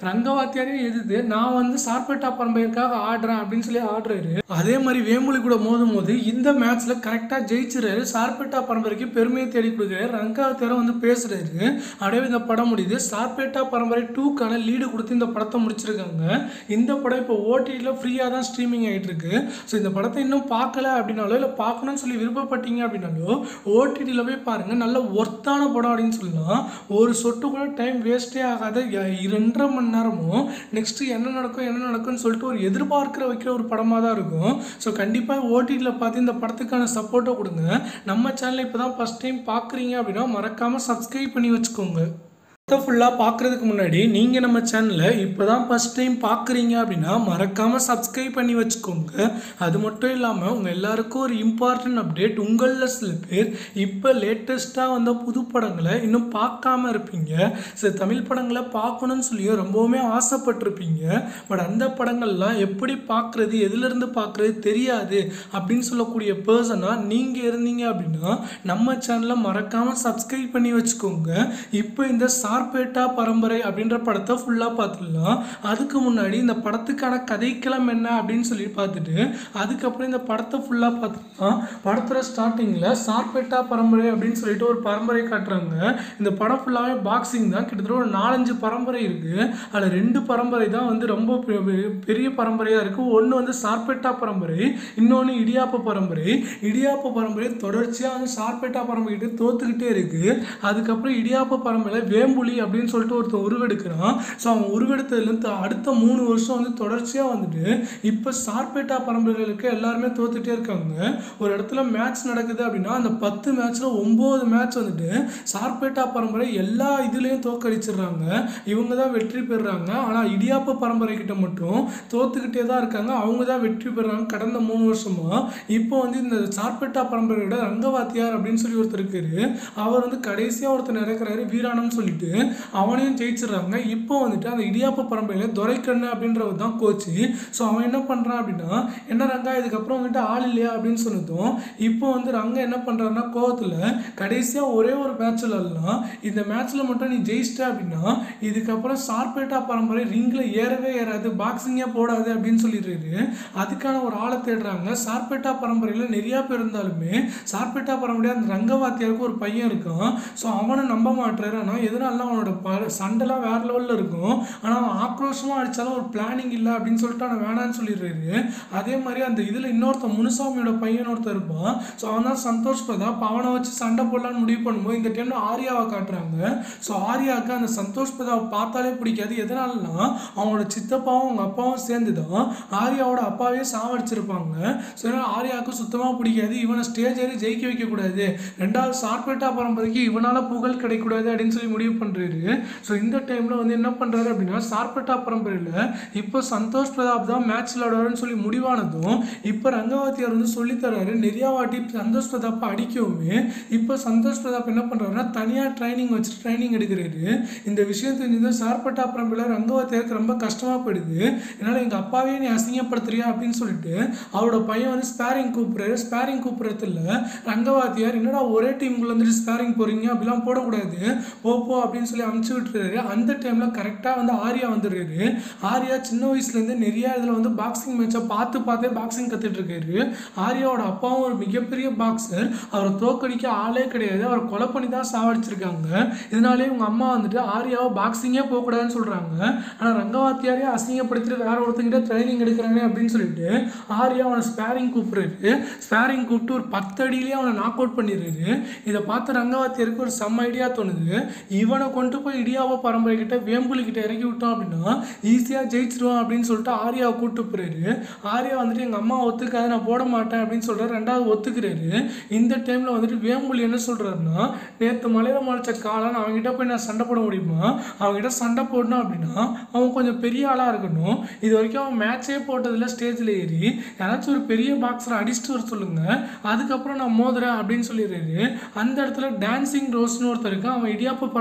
ரங்கவாத்தியாரையும் எதிர்த்து நான் வந்து சார்பேட்டா பரம்பரைக்காக ஆடுறேன் அப்படின்னு சொல்லி ஆடுறாரு அதே மாதிரி வேம்புலி கூட மோதும் போது இந்த மேட்ச்ல கரெக்டா ஜெயிச்சிருக்காரு சார்பேட்டா பரம்பரைக்கு பெருமையை தேடி கொடுக்குறாரு ரங்கவாத்தியாரை வந்து பேசுறாரு அப்படியே இந்த படம் முடியுது சார்பேட்டா பரம்பரை டூக்கான லீடு கொடுத்து இந்த படத்தை முடிச்சிருக்காங்க இந்த படம் இப்போ ஓடிடியில் ஃப்ரீயாக தான் ஸ்ட்ரீமிங் ஆகிட்டு இருக்கு ஸோ இந்த படத்தை இன்னும் பார்க்கல அப்படின்னாலோ இல்லை பார்க்கணும்னு சொல்லி விருப்பப்பட்டீங்க அப்படின்னாலோ ஓடிடியில் போய் பாருங்கள் நல்ல ஒர்த்தான படம் அப்படின்னு சொல்லலாம் ஒரு சொட்டு கூட டைம் வேஸ்ட்டே ஆகாத ய- ரெண்டரை மணி நேரமும் நெக்ஸ்ட்டு என்ன நடக்கும் என்ன நடக்கும்னு சொல்லிட்டு ஒரு எதிர்பார்க்கிற வைக்கிற ஒரு படமாக தான் இருக்கும் ஸோ கண்டிப்பாக ஓடிடியில் பார்த்து இந்த படத்துக்கான சப்போர்ட்டை கொடுங்க நம்ம சேனலை இப்போ தான் ஃபஸ்ட் டைம் பார்க்குறீங்க அப்படின்னா மறக்காமல் சப்ஸ்கிரைப் பண்ணி வச்சுக்கோங்க படத்தை ஃபுல்லாக பார்க்குறதுக்கு முன்னாடி நீங்கள் நம்ம சேனலை இப்போ தான் ஃபஸ்ட் டைம் பார்க்குறீங்க அப்படின்னா மறக்காமல் சப்ஸ்கிரைப் பண்ணி வச்சுக்கோங்க அது மட்டும் இல்லாமல் உங்கள் எல்லாருக்கும் ஒரு இம்பார்ட்டன்ட் அப்டேட் உங்களில் சில பேர் இப்போ லேட்டஸ்ட்டாக வந்த புது படங்களை இன்னும் பார்க்காம இருப்பீங்க சில தமிழ் படங்களை பார்க்கணும்னு சொல்லி ரொம்பவுமே ஆசைப்பட்டிருப்பீங்க பட் அந்த படங்கள்லாம் எப்படி பார்க்குறது எதுலேருந்து பார்க்குறது தெரியாது அப்படின்னு சொல்லக்கூடிய பர்சனாக நீங்கள் இருந்தீங்க அப்படின்னா நம்ம சேனலை மறக்காமல் சப்ஸ்கிரைப் பண்ணி வச்சுக்கோங்க இப்போ இந்த சார்பேட்டா பரம்பரை அப்படின்ற படத்தை ஃபுல்லாக பார்த்துடலாம் அதுக்கு முன்னாடி இந்த படத்துக்கான கதைக்களம் என்ன அப்படின்னு சொல்லி பார்த்துட்டு அதுக்கப்புறம் இந்த படத்தை ஃபுல்லாக பார்த்துக்கலாம் படத்தோட ஸ்டார்டிங்கில் சார்பேட்டா பரம்பரை அப்படின்னு சொல்லிட்டு ஒரு பரம்பரை காட்டுறாங்க இந்த படம் ஃபுல்லாகவே பாக்ஸிங் தான் கிட்டத்தட்ட ஒரு நாலஞ்சு பரம்பரை இருக்குது அதில் ரெண்டு பரம்பரை தான் வந்து ரொம்ப பெ- பெ- பெரிய பரம்பரையாக இருக்குது ஒன்று வந்து சார்பேட்டா பரம்பரை இன்னொன்று இடியாப்ப பரம்பரை இடியாப்ப பரம்பரை தொடர்ச்சியாக வந்து சார்பேட்டா பரம்பரை கிட்ட தோத்துக்கிட்டே இருக்குது அதுக்கப்புறம் இடியாப்ப பரம்பரையில் வேம்புலி அப்படின்னு சொல்லிட்டு ஒருத்தன் உருவெடுக்கிறான் ஸோ அவன் உருவெடுத்ததுலேருந்து அடுத்த மூணு வருஷம் வந்து தொடர்ச்சியாக வந்துட்டு இப்போ சார்பேட்டா பரம்பரைகளுக்கு எல்லாருமே தோத்துட்டே இருக்காங்க ஒரு இடத்துல மேட்ச் நடக்குது அப்படின்னா அந்த பத்து மேட்ச்சில் ஒம்பது மேட்ச் வந்துட்டு சார்பேட்டா பரம்பரை எல்லா இதுலேயும் தோக்கடிச்சிடுறாங்க இவங்க தான் வெற்றி பெறுறாங்க ஆனால் இடியாப்ப பரம்பரை கிட்ட மட்டும் தோத்துக்கிட்டே தான் இருக்காங்க அவங்க தான் வெற்றி பெறுறாங்க கடந்த மூணு வருஷமா இப்போ வந்து இந்த சார்பேட்டா பரம்பரையோட ரங்கவாத்தியார் அப்படின்னு சொல்லி ஒருத்தர் இருக்காரு அவர் வந்து கடைசியாக ஒருத்தர் நடக்கிறாரு வீராணம்னு சொல்லிட்டு அவனையும் ஜெயிச்சிடுறாங்க இப்போ வந்துட்டு அந்த இடியாப்ப பரம்பரையில் துரைக்கண்ணு அப்படின்றவர் தான் கோச்சு ஸோ அவன் என்ன பண்ணுறான் அப்படின்னா என்ன ரங்கா இதுக்கப்புறம் வந்துட்டு ஆள் இல்லையா அப்படின்னு சொன்னதும் இப்போ வந்து ரங்க என்ன பண்ணுறாருன்னா கோவத்தில் கடைசியாக ஒரே ஒரு மேட்ச்சில் எல்லாம் இந்த மேட்ச்சில் மட்டும் நீ ஜெயிச்சிட்ட அப்படின்னா இதுக்கப்புறம் சார்பேட்டா பரம்பரை ரிங்கில் ஏறவே ஏறாது பாக்ஸிங்கே போடாது அப்படின்னு சொல்லிடுறாரு அதுக்கான ஒரு ஆளை தேடுறாங்க சார்பேட்டா பரம்பரையில் நிறையா பேர் இருந்தாலுமே சார்பேட்டா பரம்பரையாக அந்த ரங்கவாத்தியாருக்கு ஒரு பையன் இருக்கான் ஸோ அவனை நம்ப மாட்டுறாரு ஆனால் எதனால அவனோட ப சண்டைலாம் வேற லெவலில் இருக்கும் ஆனால் அவன் ஆக்ரோஷமாக அடித்தாலும் ஒரு பிளானிங் இல்லை அப்படின்னு சொல்லிட்டு அவனை வேணான்னு சொல்லிடுறாரு அதே மாதிரி அந்த இதில் இன்னொருத்தன் முனுசாமியோட பையன் ஒருத்தன் இருப்பான் ஸோ அவன் தான் சந்தோஷ் பிரதாப் அவனை வச்சு சண்டை போடலான்னு முடிவு பண்ணும்போது இந்த டைம்ல ஆர்யாவை காட்டுறாங்க ஸோ ஆர்யாவுக்கு அந்த சந்தோஷ் பிரதாப் பார்த்தாலே பிடிக்காது எதனாலனா அவனோட சித்தப்பாவும் அவங்க அப்பாவும் சேர்ந்து தான் ஆர்யாவோட அப்பாவே சாவடிச்சிருப்பாங்க ஸோ அதனால ஆர்யாவுக்கு சுத்தமாக பிடிக்காது இவனை ஸ்டேஜ் ஏறி ஜெயிக்க வைக்கக்கூடாது ரெண்டாவது சார்பேட்டா பரம்பரைக்கு இவனால புகழ் கிடைக்கக்கூடாது அப்படின்னு சொல்லி முடிவு பண்ணுறாரு ஸோ இந்த டைமில் வந்து என்ன பண்ணுறாரு அப்படின்னா சார்பேட்டா பரம்பரையில் இப்போ சந்தோஷ் பிரதாப் தான் மேட்ச் விளையாடுவாருன்னு சொல்லி முடிவானதும் இப்போ ரங்கவத்தியார் வந்து சொல்லித்தராரு நிறையா வாட்டி சந்தோஷ் பிரதாப்பை அடிக்கவுமே இப்போ சந்தோஷ் பிரதாப் என்ன பண்ணுறாருன்னா தனியாக ட்ரைனிங் வச்சு ட்ரைனிங் எடுக்கிறாரு இந்த விஷயம் தெரிஞ்சது சார்பட்டா பரம்பரையில் ரங்கவத்தியாருக்கு ரொம்ப கஷ்டமாக போயிடுது என்னால் எங்கள் அப்பாவே நீ அசிங்கப்படுத்துறியா அப்படின்னு சொல்லிட்டு அவரோட பையன் வந்து ஸ்பேரிங் கூப்பிட்றாரு ஸ்பேரிங் கூப்பிட்றதுல ரங்கவாத்தியார் என்னடா ஒரே டீமுக்குள்ள வந்துட்டு ஸ்பேரிங் போகிறீங்க அப்படிலாம் போடக்கூடாது போ போ அப்படின்னு சொல்லி அமுச்சு விட்டுறாரு அந்த டைமில் கரெக்டாக வந்து ஆர்யா வந்துடுறாரு ஆர்யா சின்ன வயசுலேருந்து நிறைய இதில் வந்து பாக்ஸிங் மேட்சை பார்த்து பார்த்தே பாக்ஸிங் கற்றுட்டு இருக்காரு ஆர்யாவோட அப்பாவும் ஒரு மிகப்பெரிய பாக்ஸர் அவரை தோக்கடிக்க ஆளே கிடையாது அவரை கொலை பண்ணி தான் சாவடிச்சிருக்காங்க இதனாலே இவங்க அம்மா வந்துட்டு ஆர்யாவை பாக்ஸிங்கே போகக்கூடாதுன்னு சொல்கிறாங்க ஆனால் ரங்கவாத்தியாரே அசிங்கப்படுத்திட்டு வேற ஒருத்தங்கிட்ட ட்ரைனிங் எடுக்கிறானே அப்படின்னு சொல்லிட்டு ஆர்யா அவனை ஸ்பேரிங் கூப்பிடுறாரு ஸ்பேரிங் கூப்பிட்டு ஒரு பத்து அடியிலேயே அவனை நாக் அவுட் பண்ணிடுறாரு இதை பார்த்து ரங்கவாத்தியாருக்கு ஒரு செம்ம ஐடியா தோணுது இவனை கொண்டு போய் இடியாவோ பரம்பரை கிட்ட வேம்புலி கிட்ட இறக்கி விட்டோம் அப்படின்னா ஈஸியாக ஜெயிச்சிருவான் அப்படின்னு சொல்லிட்டு ஆர்யாவை கூப்பிட்டு போறாரு ஆர்யா வந்துட்டு எங்கள் அம்மா ஒத்துக்காது நான் போட மாட்டேன் அப்படின்னு சொல்கிறார் ரெண்டாவது ஒத்துக்கிறாரு இந்த டைமில் வந்துட்டு வேம்புலி என்ன சொல்கிறாருன்னா நேற்று மலையில் முளைச்ச காளான் அவங்ககிட்ட போய் நான் சண்டை போட முடியுமா அவங்ககிட்ட சண்டை போடணும் அப்படின்னா அவன் கொஞ்சம் பெரிய ஆளாக இருக்கணும் இது வரைக்கும் அவன் மேட்சே போட்டதில்ல ஸ்டேஜில் ஏறி யாராச்சும் ஒரு பெரிய பாக்ஸரை அடிச்சுட்டு வர சொல்லுங்க அதுக்கப்புறம் நான் மோதுறேன் அப்படின்னு சொல்லிடுறாரு அந்த இடத்துல டான்சிங் ரோஸ்னு ஒருத்தர் இருக்கான் அவன் இடியாப்ப பரம்பரையில் இது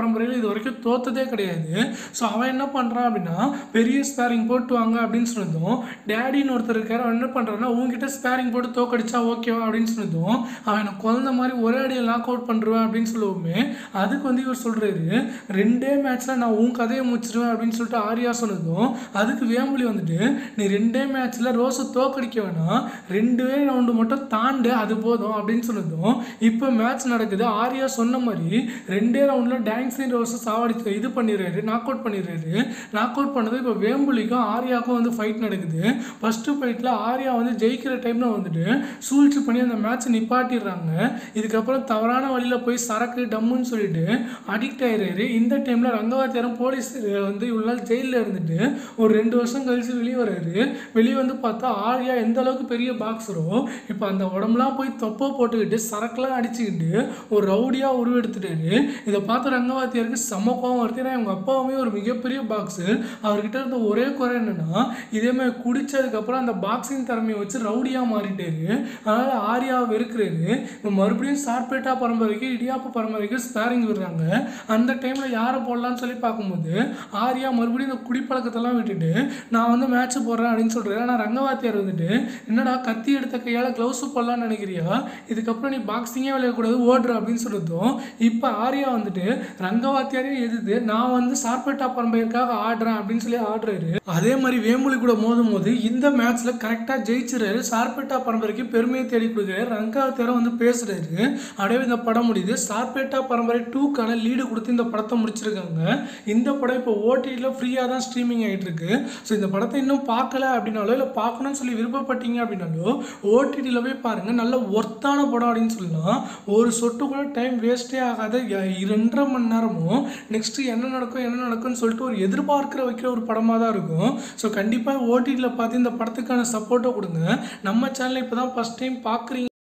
இது வரைக்கும் தோத்ததே கிடையாது ஸோ அவன் என்ன பண்ணுறான் அப்படின்னா பெரிய ஸ்பேரிங் போட்டு வாங்க அப்படின்னு சொன்னதும் டேடின்னு ஒருத்தர் இருக்காரு அவன் என்ன பண்ணுறான்னா உங்ககிட்ட ஸ்பேரிங் போட்டு தோக்கடிச்சா ஓகேவா அப்படின்னு சொன்னதும் அவன் எனக்கு குழந்த மாதிரி ஒரே அடியில் லாக் அவுட் பண்ணுருவேன் அப்படின்னு சொல்லுவோமே அதுக்கு வந்து இவர் சொல்கிறாரு ரெண்டே மேட்ச்சில் நான் உன் கதையை முடிச்சிருவேன் அப்படின்னு சொல்லிட்டு ஆர்யா சொன்னதும் அதுக்கு வேம்புலி வந்துட்டு நீ ரெண்டே மேட்ச்சில் ரோஸை தோக்கடிக்க வேணாம் ரெண்டே ரவுண்டு மட்டும் தாண்டு அது போதும் அப்படின்னு சொன்னதும் இப்போ மேட்ச் நடக்குது ஆர்யா சொன்ன மாதிரி ரெண்டே ரவுண்டில் டான்ஸிங் ரோஸை சாவடிச்சு இது பண்ணிடுறாரு நாக் அவுட் பண்ணிடுறாரு நாக் அவுட் பண்ணது இப்போ வேம்புலிக்கும் ஆர்யாவுக்கும் வந்து ஃபைட் நடக்குது ஃபஸ்ட்டு ஃபைட்டில் ஆர்யா வந்து ஜெயிக்கிற டைமில் வந்துட்டு சூழ்ச்சி பண்ணி அந்த மேட்ச்சை நிப்பாட்டிடுறாங்க இதுக்கப்புறம் தவறான வழியில் போய் சரக்கு டம்முன்னு சொல்லிட்டு அடிக்ட் ஆயிடுறாரு இந்த டைமில் ரங்கவாத்தியாரம் போலீஸ் வந்து இவ்வளோ நாள் ஜெயிலில் இருந்துட்டு ஒரு ரெண்டு வருஷம் கழிச்சு வெளியே வர்றாரு வெளியே வந்து பார்த்தா ஆர்யா எந்த அளவுக்கு பெரிய பாக்ஸரோ இப்போ அந்த உடம்புலாம் போய் தொப்பை போட்டுக்கிட்டு சரக்குலாம் அடிச்சுக்கிட்டு ஒரு ரவுடியாக உருவெடுத்துட்டாரு இதை பார்த்த ரங்கவாத்தியாருக்கு செம்ம கோவம் வருது ஏன்னா இவங்க அப்பாவுமே ஒரு மிகப்பெரிய பாக்ஸர் அவர்கிட்ட இருந்த ஒரே குறை என்னன்னா இதே மாதிரி குடிச்சதுக்கப்புறம் அந்த பாக்ஸிங் திறமையை வச்சு ரவுடியாக மாறிட்டாரு அதனால் ஆர்யாவை வெறுக்கிறாரு இப்போ மறுபடியும் சார்பேட்டா பரம்பரைக்கு இடியாப்பு பரம்பரைக்கு ஸ்பேரிங் விடுறாங்க அந்த டைமில் யாரை போடலாம்னு சொல்லி பார்க்கும்போது ஆர்யா மறுபடியும் இந்த குடிப்பழக்கத்தெல்லாம் விட்டுட்டு நான் வந்து மேட்ச் போடுறேன் அப்படின்னு சொல்கிறாரு ஆனால் ரங்கவாத்தியார் வந்துட்டு என்னடா கத்தி எடுத்த கையால் க்ளவுஸு போடலாம்னு நினைக்கிறியா இதுக்கப்புறம் நீ பாக்ஸிங்கே விளையாடக்கூடாது ஓடுற அப்படின்னு சொல்லிட்டோம் இப்போ ஆர்யா வந்துட்டு ரங்கவாத்தியாரே எதிர்த்து நான் வந்து சார்பேட்டா பரம்பரைக்காக ஆடுறேன் அப்படின்னு சொல்லி ஆடுறாரு அதே மாதிரி வேம்புலி கூட மோதும் போது இந்த மேட்ச்சில் கரெக்டாக ஜெயிச்சிறாரு சார்பேட்டா பரம்பரைக்கு பெருமையை தேடி கொடுக்குறாரு ரங்கவாத்தியாரம் வந்து பேசுறாரு அப்படியே இந்த படம் முடியுது சார்பேட்டா பரம்பரை டூக்கான லீடு கொடுத்து இந்த படத்தை முடிச்சிருக்காங்க இந்த படம் இப்போ ஓடிடியில் ஃப்ரீயாக தான் ஸ்ட்ரீமிங் ஆகிட்டு இருக்கு ஸோ இந்த படத்தை இன்னும் பார்க்கல அப்படின்னாலோ இல்லை பார்க்கணும்னு சொல்லி விருப்பப்பட்டீங்க அப்படின்னாலோ ஓடிடியில் போய் பாருங்கள் நல்ல ஒர்த்தான படம் அப்படின்னு சொல்லலாம் ஒரு சொட்டு கூட டைம் வேஸ்ட்டே ஆகாத ய- இரண்டரை மணி நேரமும் நெக்ஸ்ட்டு என்ன நடக்கும் என்ன நடக்கும்னு சொல்லிட்டு ஒரு எதிர்பார்க்கிற வைக்கிற ஒரு படமாக தான் இருக்கும் ஸோ கண்டிப்பாக ஓடிடியில் பார்த்து இந்த படத்துக்கான சப்போர்ட்டை கொடுங்க நம்ம சேனலை இப்போ தான் ஃபஸ்ட் டைம் பார்க்குறீங்க